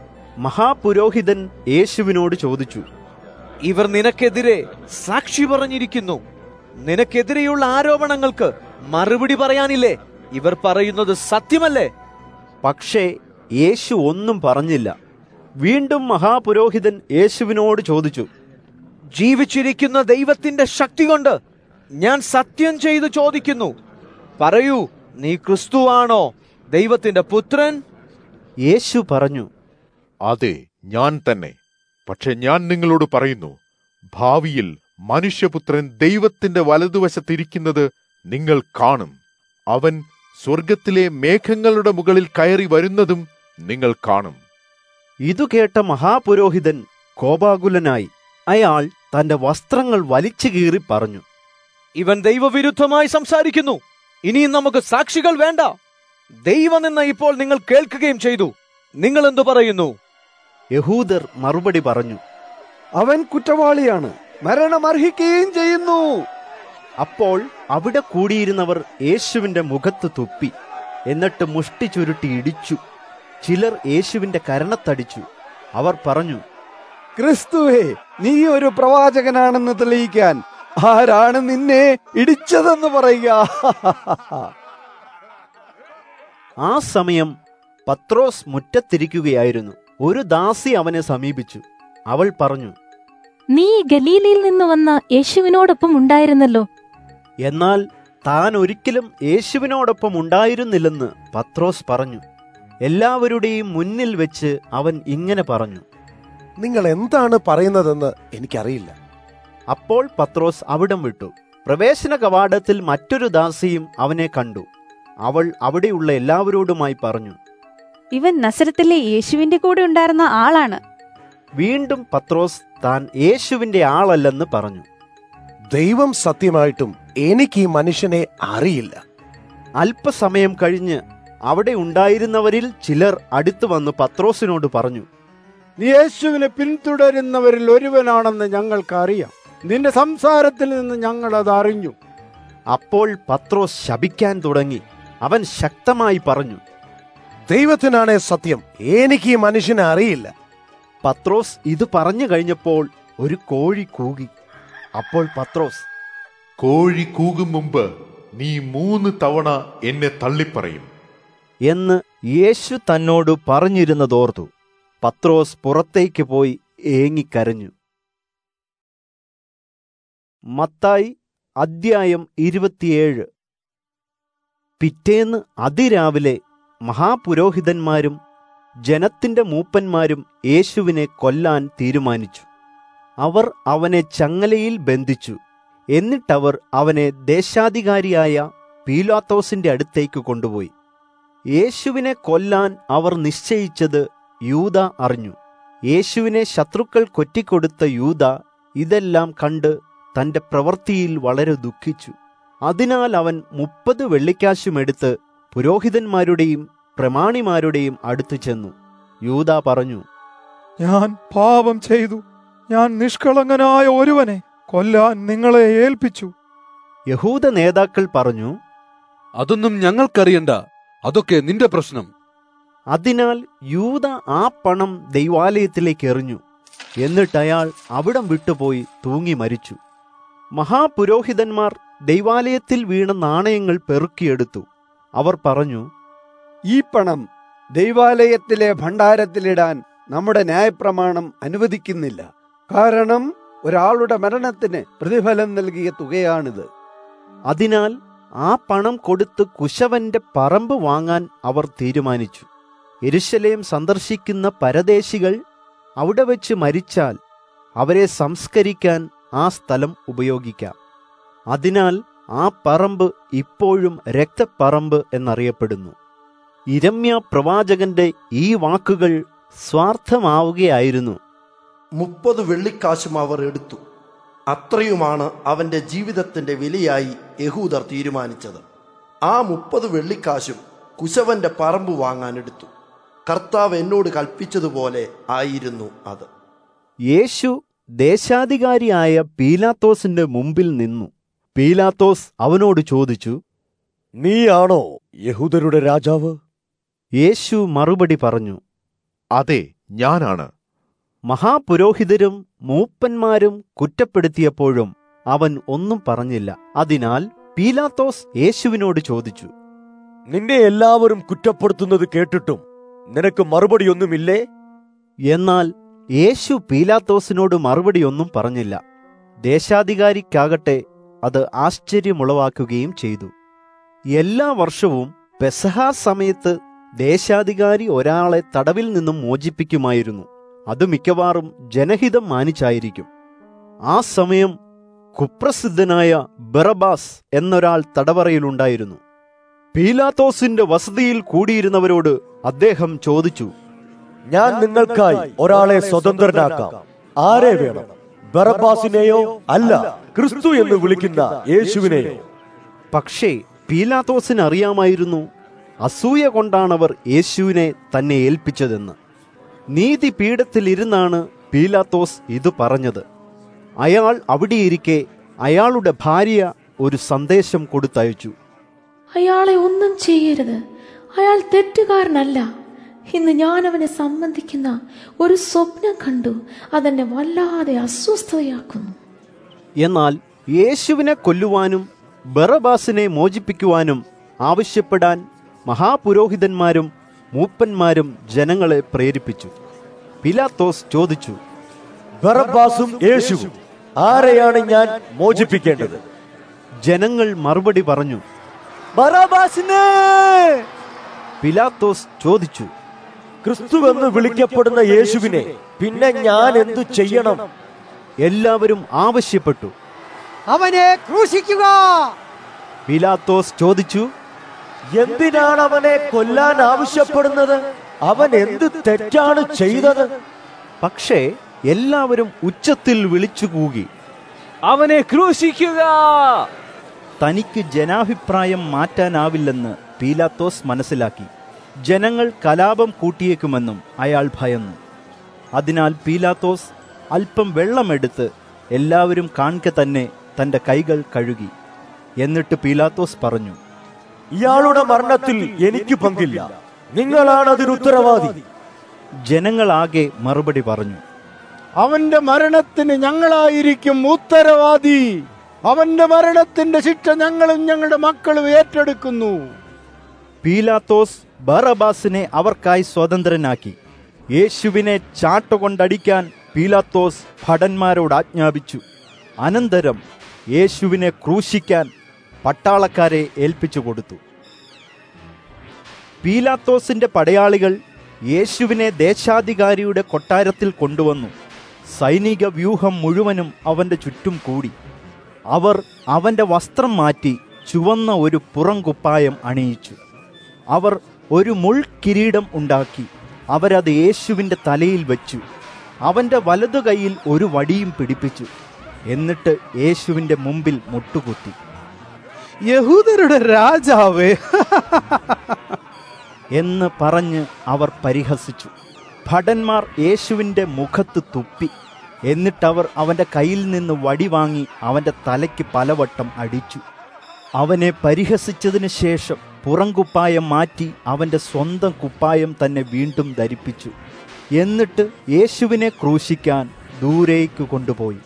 മഹാപുരോഹിതൻ യേശുവിനോട് ചോദിച്ചു ഇവർ നിനക്കെതിരെ സാക്ഷി പറഞ്ഞിരിക്കുന്നു നിനക്കെതിരെയുള്ള ആരോപണങ്ങൾക്ക് മറുപടി പറയാനില്ലേ ഇവർ പറയുന്നത് സത്യമല്ലേ പക്ഷേ യേശു ഒന്നും പറഞ്ഞില്ല വീണ്ടും മഹാപുരോഹിതൻ യേശുവിനോട് ചോദിച്ചു ജീവിച്ചിരിക്കുന്ന ദൈവത്തിന്റെ ശക്തി കൊണ്ട് ഞാൻ സത്യം ചെയ്തു ചോദിക്കുന്നു പറയൂ നീ ക്രിസ്തുവാണോ ദൈവത്തിന്റെ പുത്രൻ യേശു പറഞ്ഞു അതെ ഞാൻ തന്നെ പക്ഷെ ഞാൻ നിങ്ങളോട് പറയുന്നു ഭാവിയിൽ മനുഷ്യപുത്രൻ ദൈവത്തിന്റെ വലതുവശത്തിരിക്കുന്നത് നിങ്ങൾ കാണും അവൻ സ്വർഗത്തിലെ മേഘങ്ങളുടെ മുകളിൽ കയറി വരുന്നതും നിങ്ങൾ കാണും ഇതു കേട്ട മഹാപുരോഹിതൻ കോപാകുലനായി അയാൾ തന്റെ വസ്ത്രങ്ങൾ വലിച്ചു കീറി പറഞ്ഞു ഇവൻ ദൈവവിരുദ്ധമായി സംസാരിക്കുന്നു ഇനിയും നമുക്ക് സാക്ഷികൾ വേണ്ട ദൈവം എന്ന ഇപ്പോൾ നിങ്ങൾ കേൾക്കുകയും ചെയ്തു നിങ്ങൾ എന്തു പറയുന്നു യഹൂദർ മറുപടി പറഞ്ഞു അവൻ കുറ്റവാളിയാണ് മരണം അർഹിക്കുകയും ചെയ്യുന്നു അപ്പോൾ അവിടെ കൂടിയിരുന്നവർ യേശുവിന്റെ മുഖത്ത് തുപ്പി എന്നിട്ട് മുഷ്ടി ചുരുട്ടി ഇടിച്ചു ചിലർ യേശുവിന്റെ കരണത്തടിച്ചു അവർ പറഞ്ഞു ക്രിസ്തുവേ നീ ഒരു പ്രവാചകനാണെന്ന് തെളിയിക്കാൻ ആരാണ് നിന്നെ ഇടിച്ചതെന്ന് പറയുക ആ സമയം പത്രോസ് മുറ്റത്തിരിക്കുകയായിരുന്നു ഒരു ദാസി അവനെ സമീപിച്ചു അവൾ പറഞ്ഞു നീ ഗലീലയിൽ നിന്ന് വന്ന യേശുവിനോടൊപ്പം ഉണ്ടായിരുന്നല്ലോ എന്നാൽ താൻ ഒരിക്കലും യേശുവിനോടൊപ്പം ഉണ്ടായിരുന്നില്ലെന്ന് പത്രോസ് പറഞ്ഞു എല്ലാവരുടെയും മുന്നിൽ വെച്ച് അവൻ ഇങ്ങനെ പറഞ്ഞു നിങ്ങൾ എന്താണ് പറയുന്നതെന്ന് എനിക്കറിയില്ല അപ്പോൾ പത്രോസ് അവിടം വിട്ടു പ്രവേശന കവാടത്തിൽ മറ്റൊരു ദാസിയും അവനെ കണ്ടു അവൾ അവിടെയുള്ള എല്ലാവരോടുമായി പറഞ്ഞു ഇവൻ നസരത്തിലെ യേശുവിന്റെ കൂടെ ഉണ്ടായിരുന്ന ആളാണ് വീണ്ടും പത്രോസ് താൻ യേശുവിന്റെ ആളല്ലെന്ന് പറഞ്ഞു ദൈവം സത്യമായിട്ടും എനിക്ക് ഈ മനുഷ്യനെ അറിയില്ല അല്പസമയം കഴിഞ്ഞ് അവിടെ ഉണ്ടായിരുന്നവരിൽ ചിലർ അടുത്തു വന്ന് പത്രോസിനോട് പറഞ്ഞു നീ യേശുവിനെ പിന്തുടരുന്നവരിൽ ഒരുവനാണെന്ന് ഞങ്ങൾക്കറിയാം നിന്റെ സംസാരത്തിൽ നിന്ന് ഞങ്ങൾ അത് അറിഞ്ഞു അപ്പോൾ പത്രോസ് ശപിക്കാൻ തുടങ്ങി അവൻ ശക്തമായി പറഞ്ഞു ദൈവത്തിനാണ് സത്യം എനിക്ക് ഈ മനുഷ്യനെ അറിയില്ല പത്രോസ് ഇത് പറഞ്ഞു കഴിഞ്ഞപ്പോൾ ഒരു കോഴി കൂകി അപ്പോൾ പത്രോസ് കോഴി കൂകും മുമ്പ് നീ മൂന്ന് തവണ എന്നെ തള്ളിപ്പറയും എന്ന് യേശു തന്നോട് പറഞ്ഞിരുന്നതോർത്തു പത്രോസ് പുറത്തേക്ക് പോയി ഏങ്ങിക്കരഞ്ഞു മത്തായി അദ്ധ്യായം ഇരുപത്തിയേഴ് പിറ്റേന്ന് അതിരാവിലെ മഹാപുരോഹിതന്മാരും ജനത്തിന്റെ മൂപ്പന്മാരും യേശുവിനെ കൊല്ലാൻ തീരുമാനിച്ചു അവർ അവനെ ചങ്ങലയിൽ ബന്ധിച്ചു എന്നിട്ടവർ അവനെ ദേശാധികാരിയായ പീലാത്തോസിന്റെ അടുത്തേക്ക് കൊണ്ടുപോയി യേശുവിനെ കൊല്ലാൻ അവർ നിശ്ചയിച്ചത് യൂത അറിഞ്ഞു യേശുവിനെ ശത്രുക്കൾ കൊറ്റിക്കൊടുത്ത യൂത ഇതെല്ലാം കണ്ട് തന്റെ പ്രവൃത്തിയിൽ വളരെ ദുഃഖിച്ചു അതിനാൽ അവൻ മുപ്പത് വെള്ളിക്കാശുമെടുത്ത് പുരോഹിതന്മാരുടെയും പ്രമാണിമാരുടെയും അടുത്തു ചെന്നു യൂത പറഞ്ഞു ഞാൻ പാപം ചെയ്തു ഞാൻ നിഷ്കളങ്കനായ ഒരുവനെ കൊല്ലാൻ നിങ്ങളെ ഏൽപ്പിച്ചു യഹൂദ നേതാക്കൾ പറഞ്ഞു അതൊന്നും ഞങ്ങൾക്കറിയണ്ട അതൊക്കെ നിന്റെ പ്രശ്നം അതിനാൽ യൂത ആ പണം ദൈവാലയത്തിലേക്ക് എറിഞ്ഞു എന്നിട്ട് അയാൾ അവിടം വിട്ടുപോയി തൂങ്ങി മരിച്ചു മഹാപുരോഹിതന്മാർ ദൈവാലയത്തിൽ വീണ നാണയങ്ങൾ പെറുക്കിയെടുത്തു അവർ പറഞ്ഞു ഈ പണം ദൈവാലയത്തിലെ ഭണ്ഡാരത്തിലിടാൻ നമ്മുടെ ന്യായപ്രമാണം അനുവദിക്കുന്നില്ല കാരണം ഒരാളുടെ മരണത്തിന് പ്രതിഫലം നൽകിയ തുകയാണിത് അതിനാൽ ആ പണം കൊടുത്ത് കുശവന്റെ പറമ്പ് വാങ്ങാൻ അവർ തീരുമാനിച്ചു എരുശലേം സന്ദർശിക്കുന്ന പരദേശികൾ അവിടെ വെച്ച് മരിച്ചാൽ അവരെ സംസ്കരിക്കാൻ ആ സ്ഥലം ഉപയോഗിക്കാം അതിനാൽ ആ പറമ്പ് ഇപ്പോഴും രക്തപ്പറമ്പ് എന്നറിയപ്പെടുന്നു ഇരമ്യ പ്രവാചകന്റെ ഈ വാക്കുകൾ സ്വാർത്ഥമാവുകയായിരുന്നു മുപ്പത് വെള്ളിക്കാശും അവർ എടുത്തു അത്രയുമാണ് അവന്റെ ജീവിതത്തിന്റെ വിലയായി യഹൂദർ തീരുമാനിച്ചത് ആ മുപ്പത് വെള്ളിക്കാശും കുശവന്റെ പറമ്പ് വാങ്ങാൻ എടുത്തു കർത്താവ് എന്നോട് കൽപ്പിച്ചതുപോലെ ആയിരുന്നു അത് യേശു ദേശാധികാരിയായ പീലാത്തോസിന്റെ മുമ്പിൽ നിന്നു പീലാത്തോസ് അവനോട് ചോദിച്ചു നീയാണോ യഹൂദരുടെ രാജാവ് യേശു മറുപടി പറഞ്ഞു അതെ ഞാനാണ് മഹാപുരോഹിതരും മൂപ്പന്മാരും കുറ്റപ്പെടുത്തിയപ്പോഴും അവൻ ഒന്നും പറഞ്ഞില്ല അതിനാൽ പീലാത്തോസ് യേശുവിനോട് ചോദിച്ചു നിന്നെ എല്ലാവരും കുറ്റപ്പെടുത്തുന്നത് കേട്ടിട്ടും നിനക്ക് മറുപടിയൊന്നുമില്ലേ എന്നാൽ യേശു പീലാത്തോസിനോട് മറുപടിയൊന്നും പറഞ്ഞില്ല ദേശാധികാരിക്കാകട്ടെ അത് ആശ്ചര്യമുളവാക്കുകയും ചെയ്തു എല്ലാ വർഷവും പെസഹ സമയത്ത് ദേശാധികാരി ഒരാളെ തടവിൽ നിന്നും മോചിപ്പിക്കുമായിരുന്നു അത് മിക്കവാറും ജനഹിതം മാനിച്ചായിരിക്കും ആ സമയം കുപ്രസിദ്ധനായ ബറബാസ് എന്നൊരാൾ തടവറയിലുണ്ടായിരുന്നു പീലാത്തോസിന്റെ വസതിയിൽ കൂടിയിരുന്നവരോട് അദ്ദേഹം ചോദിച്ചു ഞാൻ നിങ്ങൾക്കായി ഒരാളെ സ്വതന്ത്രനാക്കാം ആരെ വേണം ബറബാസിനെയോ അല്ല ക്രിസ്തു എന്ന് വിളിക്കുന്ന യേശുവിനെയോ പക്ഷേ പീലാത്തോസിന് അറിയാമായിരുന്നു അസൂയ കൊണ്ടാണവർ യേശുവിനെ തന്നെ ഏൽപ്പിച്ചതെന്ന് നീതിപീഠത്തിലിരുന്നാണ് പീലാത്തോസ് ഇത് പറഞ്ഞത് അയാൾ അവിടെയിരിക്കെ അയാളുടെ ഭാര്യ ഒരു സന്ദേശം കൊടുത്തയച്ചു അയാളെ ഒന്നും ചെയ്യരുത് അയാൾ തെറ്റുകാരനല്ല ഇന്ന് ഞാൻ അവനെ സംബന്ധിക്കുന്ന ഒരു സ്വപ്നം കണ്ടു അതെന്നെ വല്ലാതെ അസ്വസ്ഥതയാക്കുന്നു എന്നാൽ യേശുവിനെ കൊല്ലുവാനും ബറബാസിനെ മോചിപ്പിക്കുവാനും ആവശ്യപ്പെടാൻ മഹാപുരോഹിതന്മാരും മൂപ്പന്മാരും ജനങ്ങളെ പ്രേരിപ്പിച്ചു പിലാത്തോസ് ചോദിച്ചു ബറബാസും യേശുവും ആരെയാണ് ഞാൻ മോചിപ്പിക്കേണ്ടത് ജനങ്ങൾ മറുപടി പറഞ്ഞു ബറാബാസിനെ പിലാത്തോസ് ചോദിച്ചു ക്രിസ്തു എന്ന് വിളിക്കപ്പെടുന്ന യേശുവിനെ പിന്നെ ഞാൻ എന്തു ചെയ്യണം എല്ലാവരും ആവശ്യപ്പെട്ടു അവനെ ക്രൂശിക്കുക പിലാത്തോസ് ചോദിച്ചു എന്തിനാണ് അവനെ കൊല്ലാൻ ആവശ്യപ്പെടുന്നത് അവൻ എന്ത് തെറ്റാണ് ചെയ്തത് പക്ഷേ എല്ലാവരും ഉച്ചത്തിൽ വിളിച്ചു കൂകി അവനെ ക്രൂശിക്കുക തനിക്ക് ജനാഭിപ്രായം മാറ്റാനാവില്ലെന്ന് പീലാത്തോസ് മനസ്സിലാക്കി ജനങ്ങൾ കലാപം കൂട്ടിയേക്കുമെന്നും അയാൾ ഭയന്നു അതിനാൽ പീലാത്തോസ് അല്പം വെള്ളമെടുത്ത് എല്ലാവരും കാൺകെ തന്നെ തന്റെ കൈകൾ കഴുകി എന്നിട്ട് പീലാത്തോസ് പറഞ്ഞു ഇയാളുടെ മരണത്തിൽ എനിക്ക് പങ്കില്ല നിങ്ങളാണ് അതിന് ഉത്തരവാദി ജനങ്ങളാകെ മറുപടി പറഞ്ഞു അവന്റെ മരണത്തിന് ഞങ്ങളായിരിക്കും ഉത്തരവാദി അവന്റെ മരണത്തിന്റെ ശിക്ഷ ഞങ്ങളും ഞങ്ങളുടെ മക്കളും ഏറ്റെടുക്കുന്നു പീലാത്തോസ് ബറബാസിനെ അവർക്കായി സ്വതന്ത്രനാക്കി യേശുവിനെ ചാട്ടുകൊണ്ടടിക്കാൻ പീലാത്തോസ് ഭടന്മാരോട് ആജ്ഞാപിച്ചു അനന്തരം യേശുവിനെ ക്രൂശിക്കാൻ പട്ടാളക്കാരെ ഏൽപ്പിച്ചു കൊടുത്തു പീലാത്തോസിന്റെ പടയാളികൾ യേശുവിനെ ദേശാധികാരിയുടെ കൊട്ടാരത്തിൽ കൊണ്ടുവന്നു സൈനിക വ്യൂഹം മുഴുവനും അവന്റെ ചുറ്റും കൂടി അവർ അവന്റെ വസ്ത്രം മാറ്റി ചുവന്ന ഒരു പുറംകുപ്പായം അണിയിച്ചു അവർ ഒരു മുൾ കിരീടം ഉണ്ടാക്കി അവരത് യേശുവിന്റെ തലയിൽ വെച്ചു അവന്റെ വലതു കൈയിൽ ഒരു വടിയും പിടിപ്പിച്ചു എന്നിട്ട് യേശുവിന്റെ മുമ്പിൽ മുട്ടുകുത്തി യഹൂദരുടെ രാജാവേ എന്ന് പറഞ്ഞ് അവർ പരിഹസിച്ചു ഭടന്മാർ യേശുവിന്റെ മുഖത്ത് തുപ്പി എന്നിട്ടവർ അവന്റെ കയ്യിൽ നിന്ന് വടി വാങ്ങി അവന്റെ തലയ്ക്ക് പലവട്ടം അടിച്ചു അവനെ പരിഹസിച്ചതിന് ശേഷം പുറംകുപ്പായം മാറ്റി അവന്റെ സ്വന്തം കുപ്പായം തന്നെ വീണ്ടും ധരിപ്പിച്ചു എന്നിട്ട് യേശുവിനെ ക്രൂശിക്കാൻ ദൂരേക്ക് കൊണ്ടുപോയി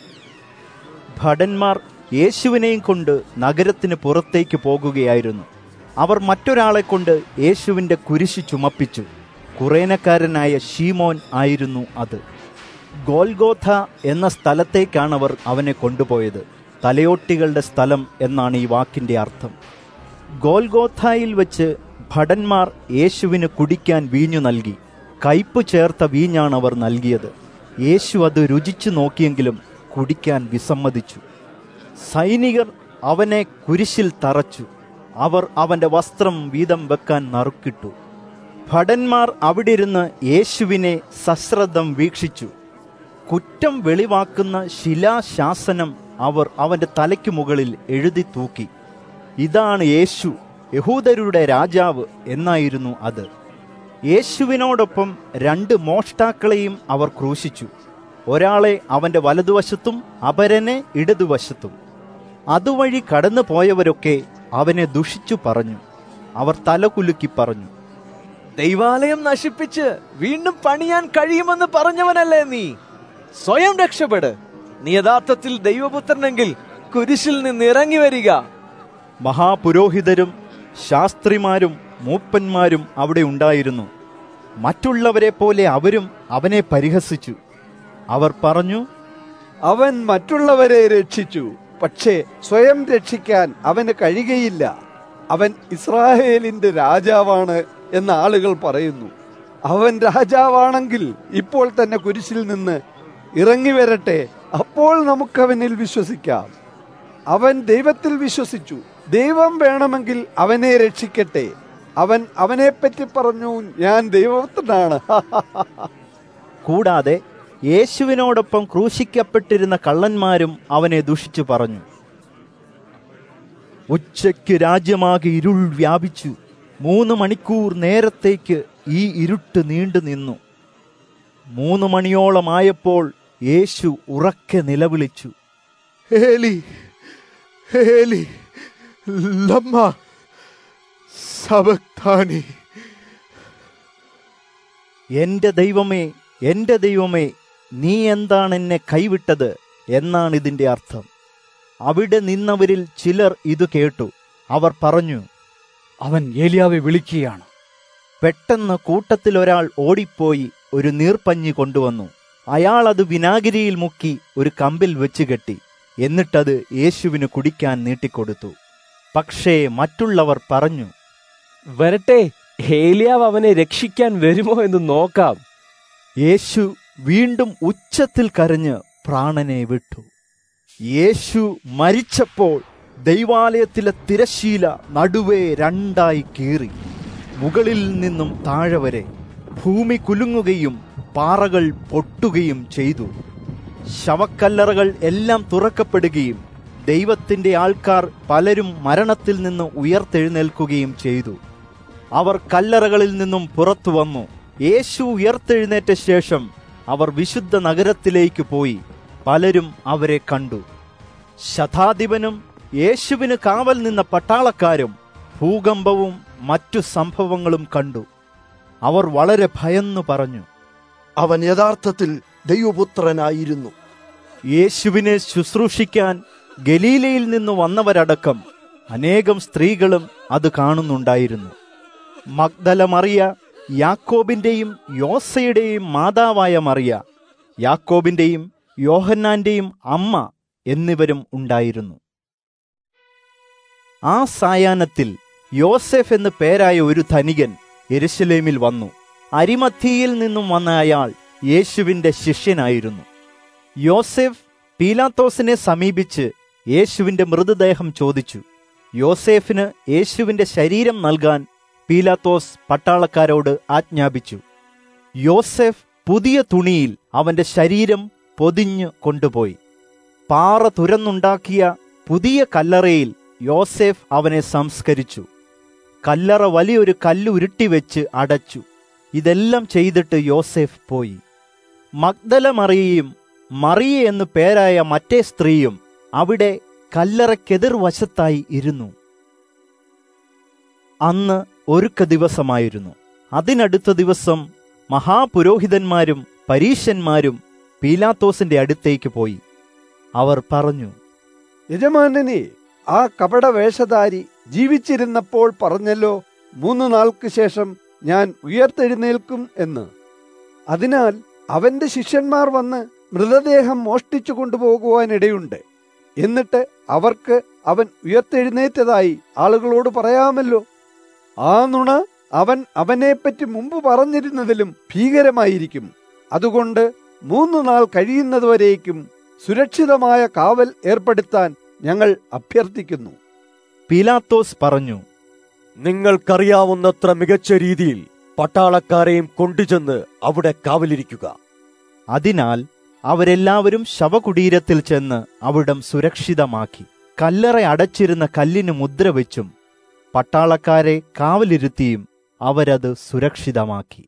ഭടന്മാർ യേശുവിനെയും കൊണ്ട് നഗരത്തിന് പുറത്തേക്ക് പോകുകയായിരുന്നു അവർ മറ്റൊരാളെ കൊണ്ട് യേശുവിന്റെ കുരിശ് ചുമപ്പിച്ചു കുറേനക്കാരനായ ഷീമോൻ ആയിരുന്നു അത് ഗോൽഗോഥ എന്ന സ്ഥലത്തേക്കാണ് അവർ അവനെ കൊണ്ടുപോയത് തലയോട്ടികളുടെ സ്ഥലം എന്നാണ് ഈ വാക്കിന്റെ അർത്ഥം ഗോൽഗോഥായിൽ വെച്ച് ഭടന്മാർ യേശുവിന് കുടിക്കാൻ വീഞ്ഞു നൽകി കയ്പ് ചേർത്ത വീഞ്ഞാണ് അവർ നൽകിയത് യേശു അത് രുചിച്ചു നോക്കിയെങ്കിലും കുടിക്കാൻ വിസമ്മതിച്ചു സൈനികർ അവനെ കുരിശിൽ തറച്ചു അവർ അവന്റെ വസ്ത്രം വീതം വെക്കാൻ നറുക്കിട്ടു ഭടന്മാർ അവിടെ ഇരുന്ന് യേശുവിനെ സശ്രദ്ധം വീക്ഷിച്ചു കുറ്റം വെളിവാക്കുന്ന ശിലാശാസനം അവർ അവന്റെ തലയ്ക്ക് മുകളിൽ എഴുതി തൂക്കി ഇതാണ് യേശു യഹൂദരുടെ രാജാവ് എന്നായിരുന്നു അത് യേശുവിനോടൊപ്പം രണ്ട് മോഷ്ടാക്കളെയും അവർ ക്രൂശിച്ചു ഒരാളെ അവന്റെ വലതുവശത്തും അപരനെ ഇടതുവശത്തും അതുവഴി കടന്നു പോയവരൊക്കെ അവനെ ദുഷിച്ചു പറഞ്ഞു അവർ തലകുലുക്കി പറഞ്ഞു ദൈവാലയം നശിപ്പിച്ച് വീണ്ടും പണിയാൻ കഴിയുമെന്ന് പറഞ്ഞവനല്ലേ നീ സ്വയം രക്ഷപ്പെട് നീ യഥാർത്ഥത്തിൽ ദൈവപുത്രനെങ്കിൽ കുരിശിൽ നിന്ന് ഇറങ്ങി വരിക മഹാപുരോഹിതരും ശാസ്ത്രിമാരും മൂപ്പന്മാരും അവിടെ ഉണ്ടായിരുന്നു മറ്റുള്ളവരെ പോലെ അവരും അവനെ പരിഹസിച്ചു അവർ പറഞ്ഞു അവൻ മറ്റുള്ളവരെ രക്ഷിച്ചു പക്ഷേ സ്വയം രക്ഷിക്കാൻ അവന് കഴിയുകയില്ല അവൻ ഇസ്രായേലിന്റെ രാജാവാണ് എന്ന് ആളുകൾ പറയുന്നു അവൻ രാജാവാണെങ്കിൽ ഇപ്പോൾ തന്നെ കുരിശിൽ നിന്ന് ഇറങ്ങി വരട്ടെ അപ്പോൾ നമുക്കവനിൽ വിശ്വസിക്കാം അവൻ ദൈവത്തിൽ വിശ്വസിച്ചു ദൈവം വേണമെങ്കിൽ അവനെ രക്ഷിക്കട്ടെ അവൻ അവനെപ്പറ്റി പറഞ്ഞു ഞാൻ ദൈവത്തിനാണ് കൂടാതെ യേശുവിനോടൊപ്പം ക്രൂശിക്കപ്പെട്ടിരുന്ന കള്ളന്മാരും അവനെ ദുഷിച്ചു പറഞ്ഞു ഉച്ചയ്ക്ക് രാജ്യമാകെ ഇരുൾ വ്യാപിച്ചു മൂന്ന് മണിക്കൂർ നേരത്തേക്ക് ഈ ഇരുട്ട് നീണ്ടു നിന്നു മൂന്ന് മണിയോളമായപ്പോൾ യേശു ഉറക്കെ നിലവിളിച്ചു ഏലി ഏലി ലമ്മ സബക്താനി എന്റെ ദൈവമേ എന്റെ ദൈവമേ നീ എന്താണ് എന്നെ കൈവിട്ടത് എന്നാണ് ഇതിന്റെ അർത്ഥം അവിടെ നിന്നവരിൽ ചിലർ ഇത് കേട്ടു അവർ പറഞ്ഞു അവൻ ഏലിയാവെ വിളിക്കുകയാണ് പെട്ടെന്ന് കൂട്ടത്തിൽ ഒരാൾ ഓടിപ്പോയി ഒരു നീർപ്പഞ്ഞി കൊണ്ടുവന്നു അയാൾ അത് വിനാഗിരിയിൽ മുക്കി ഒരു കമ്പിൽ വെച്ച് കെട്ടി എന്നിട്ടത് യേശുവിന് കുടിക്കാൻ നീട്ടിക്കൊടുത്തു പക്ഷേ മറ്റുള്ളവർ പറഞ്ഞു വരട്ടെ ഏലിയാവ് അവനെ രക്ഷിക്കാൻ വരുമോ എന്ന് നോക്കാം യേശു വീണ്ടും ഉച്ചത്തിൽ കരഞ്ഞ് പ്രാണനെ വിട്ടു യേശു മരിച്ചപ്പോൾ ദൈവാലയത്തിലെ തിരശീല നടുവേ രണ്ടായി കീറി മുകളിൽ നിന്നും താഴെ വരെ ഭൂമി കുലുങ്ങുകയും പാറകൾ പൊട്ടുകയും ചെയ്തു ശവക്കല്ലറകൾ എല്ലാം തുറക്കപ്പെടുകയും ദൈവത്തിന്റെ ആൾക്കാർ പലരും മരണത്തിൽ നിന്ന് ഉയർത്തെഴുന്നേൽക്കുകയും ചെയ്തു അവർ കല്ലറകളിൽ നിന്നും പുറത്തു വന്നു യേശു ഉയർത്തെഴുന്നേറ്റ ശേഷം അവർ വിശുദ്ധ നഗരത്തിലേക്ക് പോയി പലരും അവരെ കണ്ടു ശതാധിപനും യേശുവിന് കാവൽ നിന്ന പട്ടാളക്കാരും ഭൂകമ്പവും മറ്റു സംഭവങ്ങളും കണ്ടു അവർ വളരെ ഭയന്നു പറഞ്ഞു അവൻ യഥാർത്ഥത്തിൽ ദൈവപുത്രനായിരുന്നു യേശുവിനെ ശുശ്രൂഷിക്കാൻ ഗലീലയിൽ നിന്ന് വന്നവരടക്കം അനേകം സ്ത്രീകളും അത് കാണുന്നുണ്ടായിരുന്നു മഗ്ദല മറിയ യാക്കോബിന്റെയും യോസയുടെയും മാതാവായ മറിയ യാക്കോബിന്റെയും യോഹന്നാന്റെയും അമ്മ എന്നിവരും ഉണ്ടായിരുന്നു ആ സായാഹ്നത്തിൽ യോസെഫ് എന്ന് പേരായ ഒരു ധനികൻ യെരുശലേമിൽ വന്നു അരിമത്തിയിൽ നിന്നും വന്ന അയാൾ യേശുവിന്റെ ശിഷ്യനായിരുന്നു യോസെഫ് പീലാത്തോസിനെ സമീപിച്ച് യേശുവിന്റെ മൃതദേഹം ചോദിച്ചു യോസേഫിന് യേശുവിന്റെ ശരീരം നൽകാൻ പീലാത്തോസ് പട്ടാളക്കാരോട് ആജ്ഞാപിച്ചു യോസെഫ് പുതിയ തുണിയിൽ അവന്റെ ശരീരം പൊതിഞ്ഞു കൊണ്ടുപോയി പാറ തുരന്നുണ്ടാക്കിയ പുതിയ കല്ലറയിൽ യോസേഫ് അവനെ സംസ്കരിച്ചു കല്ലറ വലിയൊരു കല്ല് ഉരുട്ടിവെച്ച് അടച്ചു ഇതെല്ലാം ചെയ്തിട്ട് യോസേഫ് പോയി മഗ്ദല മറിയയും മറിയ എന്നു പേരായ മറ്റേ സ്ത്രീയും അവിടെ കല്ലറക്കെതിർ വശത്തായി ഇരുന്നു അന്ന് ഒരുക്ക ദിവസമായിരുന്നു അതിനടുത്ത ദിവസം മഹാപുരോഹിതന്മാരും പരീശന്മാരും പീലാത്തോസിന്റെ അടുത്തേക്ക് പോയി അവർ പറഞ്ഞു യജമാനനെ ആ കപട വേഷധാരി ജീവിച്ചിരുന്നപ്പോൾ പറഞ്ഞല്ലോ മൂന്ന് നാൾക്ക് ശേഷം ഞാൻ ഉയർത്തെഴുന്നേൽക്കും എന്ന് അതിനാൽ അവന്റെ ശിഷ്യന്മാർ വന്ന് മൃതദേഹം മോഷ്ടിച്ചു കൊണ്ടുപോകുവാനിടയുണ്ട് എന്നിട്ട് അവർക്ക് അവൻ ഉയർത്തെഴുന്നേറ്റതായി ആളുകളോട് പറയാമല്ലോ ആ നുണ അവൻ അവനെപ്പറ്റി മുമ്പ് പറഞ്ഞിരുന്നതിലും ഭീകരമായിരിക്കും അതുകൊണ്ട് മൂന്ന് നാൾ കഴിയുന്നതുവരേക്കും സുരക്ഷിതമായ കാവൽ ഏർപ്പെടുത്താൻ ഞങ്ങൾ അഭ്യർത്ഥിക്കുന്നു പീലാത്തോസ് പറഞ്ഞു നിങ്ങൾക്കറിയാവുന്നത്ര മികച്ച രീതിയിൽ പട്ടാളക്കാരെയും കൊണ്ടുചെന്ന് അവിടെ കാവലിരിക്കുക അതിനാൽ അവരെല്ലാവരും ശവകുടീരത്തിൽ ചെന്ന് അവിടം സുരക്ഷിതമാക്കി കല്ലറ അടച്ചിരുന്ന കല്ലിന് മുദ്ര വെച്ചും പട്ടാളക്കാരെ കാവലിരുത്തിയും അവരത് സുരക്ഷിതമാക്കി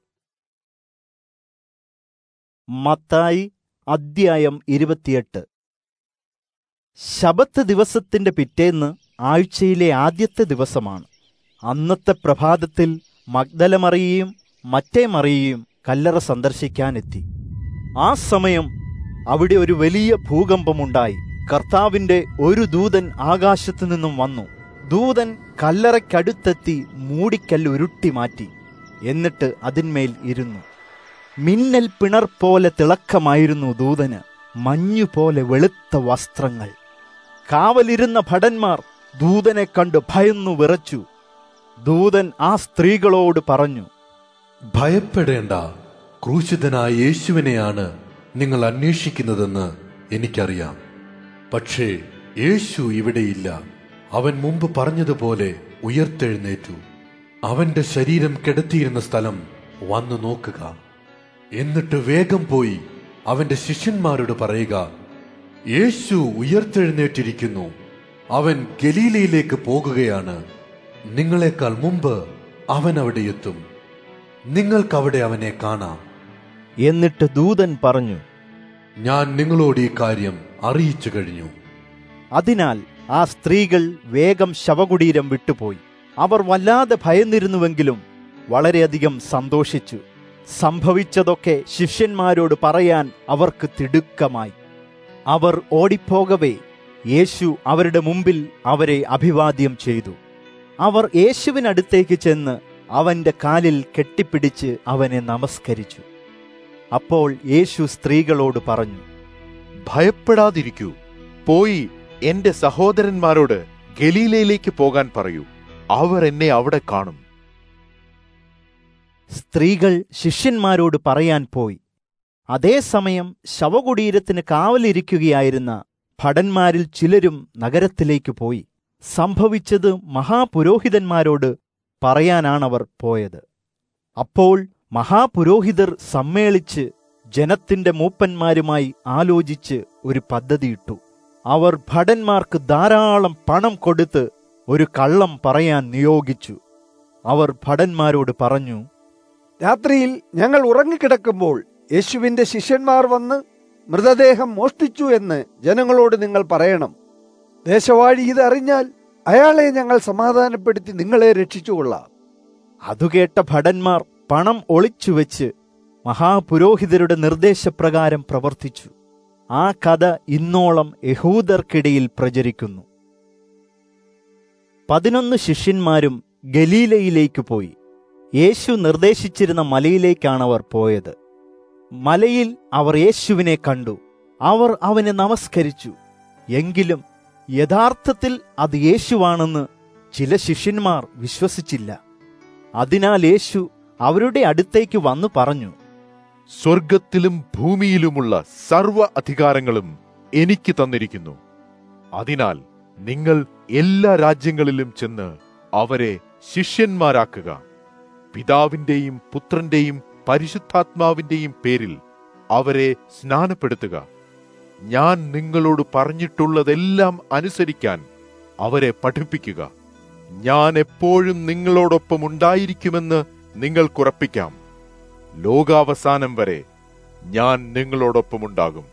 മത്തായി അദ്ധ്യായം ഇരുപത്തിയെട്ട് ശബത്ത് ദിവസത്തിന്റെ പിറ്റേന്ന് ആഴ്ചയിലെ ആദ്യത്തെ ദിവസമാണ് അന്നത്തെ പ്രഭാതത്തിൽ മഗ്ദലമറിയയും മറ്റേ മറിയയും കല്ലറ സന്ദർശിക്കാനെത്തി ആ സമയം അവിടെ ഒരു വലിയ ഭൂകമ്പമുണ്ടായി കർത്താവിന്റെ ഒരു ദൂതൻ ആകാശത്തു നിന്നും വന്നു ദൂതൻ കല്ലറയ്ക്കടുത്തെത്തി മൂടിക്കല്ല് ഉരുട്ടി മാറ്റി എന്നിട്ട് അതിന്മേൽ ഇരുന്നു മിന്നൽ പിണർ പോലെ തിളക്കമായിരുന്നു ദൂതന് മഞ്ഞുപോലെ വെളുത്ത വസ്ത്രങ്ങൾ കാവലിരുന്ന ഭടന്മാർ ദൂതനെ കണ്ട് ഭയന്നു വിറച്ചു ദൂതൻ ആ സ്ത്രീകളോട് പറഞ്ഞു ഭയപ്പെടേണ്ട ക്രൂശിതനായ യേശുവിനെയാണ് നിങ്ങൾ അന്വേഷിക്കുന്നതെന്ന് എനിക്കറിയാം പക്ഷേ യേശു ഇവിടെയില്ല അവൻ മുമ്പ് പറഞ്ഞതുപോലെ ഉയർത്തെഴുന്നേറ്റു അവന്റെ ശരീരം കിടത്തിയിരുന്ന സ്ഥലം വന്നു നോക്കുക എന്നിട്ട് വേഗം പോയി അവന്റെ ശിഷ്യന്മാരോട് പറയുക യേശു ഉയർത്തെഴുന്നേറ്റിരിക്കുന്നു അവൻ ഗലീലയിലേക്ക് പോകുകയാണ് നിങ്ങളെക്കാൾ മുമ്പ് അവൻ അവിടെ എത്തും നിങ്ങൾക്കവിടെ അവനെ കാണാം എന്നിട്ട് ദൂതൻ പറഞ്ഞു ഞാൻ നിങ്ങളോട് ഈ കാര്യം അറിയിച്ചു കഴിഞ്ഞു അതിനാൽ ആ സ്ത്രീകൾ വേഗം ശവകുടീരം വിട്ടുപോയി അവർ വല്ലാതെ ഭയന്നിരുന്നുവെങ്കിലും വളരെയധികം സന്തോഷിച്ചു സംഭവിച്ചതൊക്കെ ശിഷ്യന്മാരോട് പറയാൻ അവർക്ക് തിടുക്കമായി അവർ ഓടിപ്പോകവേ യേശു അവരുടെ മുമ്പിൽ അവരെ അഭിവാദ്യം ചെയ്തു അവർ യേശുവിനടുത്തേക്ക് ചെന്ന് അവന്റെ കാലിൽ കെട്ടിപ്പിടിച്ച് അവനെ നമസ്കരിച്ചു അപ്പോൾ യേശു സ്ത്രീകളോട് പറഞ്ഞു ഭയപ്പെടാതിരിക്കൂ പോയി എന്റെ സഹോദരന്മാരോട് ഗലീലയിലേക്ക് പോകാൻ പറയൂ അവർ എന്നെ അവിടെ കാണും സ്ത്രീകൾ ശിഷ്യന്മാരോട് പറയാൻ പോയി അതേസമയം ശവകുടീരത്തിന് കാവലിരിക്കുകയായിരുന്ന ഭടന്മാരിൽ ചിലരും നഗരത്തിലേക്ക് പോയി സംഭവിച്ചത് മഹാപുരോഹിതന്മാരോട് പറയാനാണവർ പോയത് അപ്പോൾ മഹാപുരോഹിതർ സമ്മേളിച്ച് ജനത്തിന്റെ മൂപ്പന്മാരുമായി ആലോചിച്ച് ഒരു പദ്ധതിയിട്ടു അവർ ഭടന്മാർക്ക് ധാരാളം പണം കൊടുത്ത് ഒരു കള്ളം പറയാൻ നിയോഗിച്ചു അവർ ഭടന്മാരോട് പറഞ്ഞു രാത്രിയിൽ ഞങ്ങൾ ഉറങ്ങിക്കിടക്കുമ്പോൾ യേശുവിന്റെ ശിഷ്യന്മാർ വന്ന് മൃതദേഹം മോഷ്ടിച്ചു എന്ന് ജനങ്ങളോട് നിങ്ങൾ പറയണം ദേശവാഴി ഇത് അറിഞ്ഞാൽ അയാളെ ഞങ്ങൾ സമാധാനപ്പെടുത്തി നിങ്ങളെ രക്ഷിച്ചുകൊള്ളാം അതുകേട്ട ഭടന്മാർ പണം ഒളിച്ചുവെച്ച് മഹാപുരോഹിതരുടെ നിർദ്ദേശപ്രകാരം പ്രവർത്തിച്ചു ആ കഥ ഇന്നോളം യഹൂദർക്കിടയിൽ പ്രചരിക്കുന്നു പതിനൊന്ന് ശിഷ്യന്മാരും ഗലീലയിലേക്ക് പോയി യേശു നിർദ്ദേശിച്ചിരുന്ന മലയിലേക്കാണ് അവർ പോയത് മലയിൽ അവർ യേശുവിനെ കണ്ടു അവർ അവനെ നമസ്കരിച്ചു എങ്കിലും യഥാർത്ഥത്തിൽ അത് യേശുവാണെന്ന് ചില ശിഷ്യന്മാർ വിശ്വസിച്ചില്ല അതിനാൽ യേശു അവരുടെ അടുത്തേക്ക് വന്നു പറഞ്ഞു സ്വർഗത്തിലും ഭൂമിയിലുമുള്ള സർവ അധികാരങ്ങളും എനിക്ക് തന്നിരിക്കുന്നു അതിനാൽ നിങ്ങൾ എല്ലാ രാജ്യങ്ങളിലും ചെന്ന് അവരെ ശിഷ്യന്മാരാക്കുക പിതാവിന്റെയും പുത്രന്റെയും പരിശുദ്ധാത്മാവിന്റെയും പേരിൽ അവരെ സ്നാനപ്പെടുത്തുക ഞാൻ നിങ്ങളോട് പറഞ്ഞിട്ടുള്ളതെല്ലാം അനുസരിക്കാൻ അവരെ പഠിപ്പിക്കുക ഞാൻ എപ്പോഴും നിങ്ങളോടൊപ്പം ഉണ്ടായിരിക്കുമെന്ന് നിങ്ങൾക്കുറപ്പിക്കാം ലോകാവസാനം വരെ ഞാൻ നിങ്ങളോടൊപ്പമുണ്ടാകും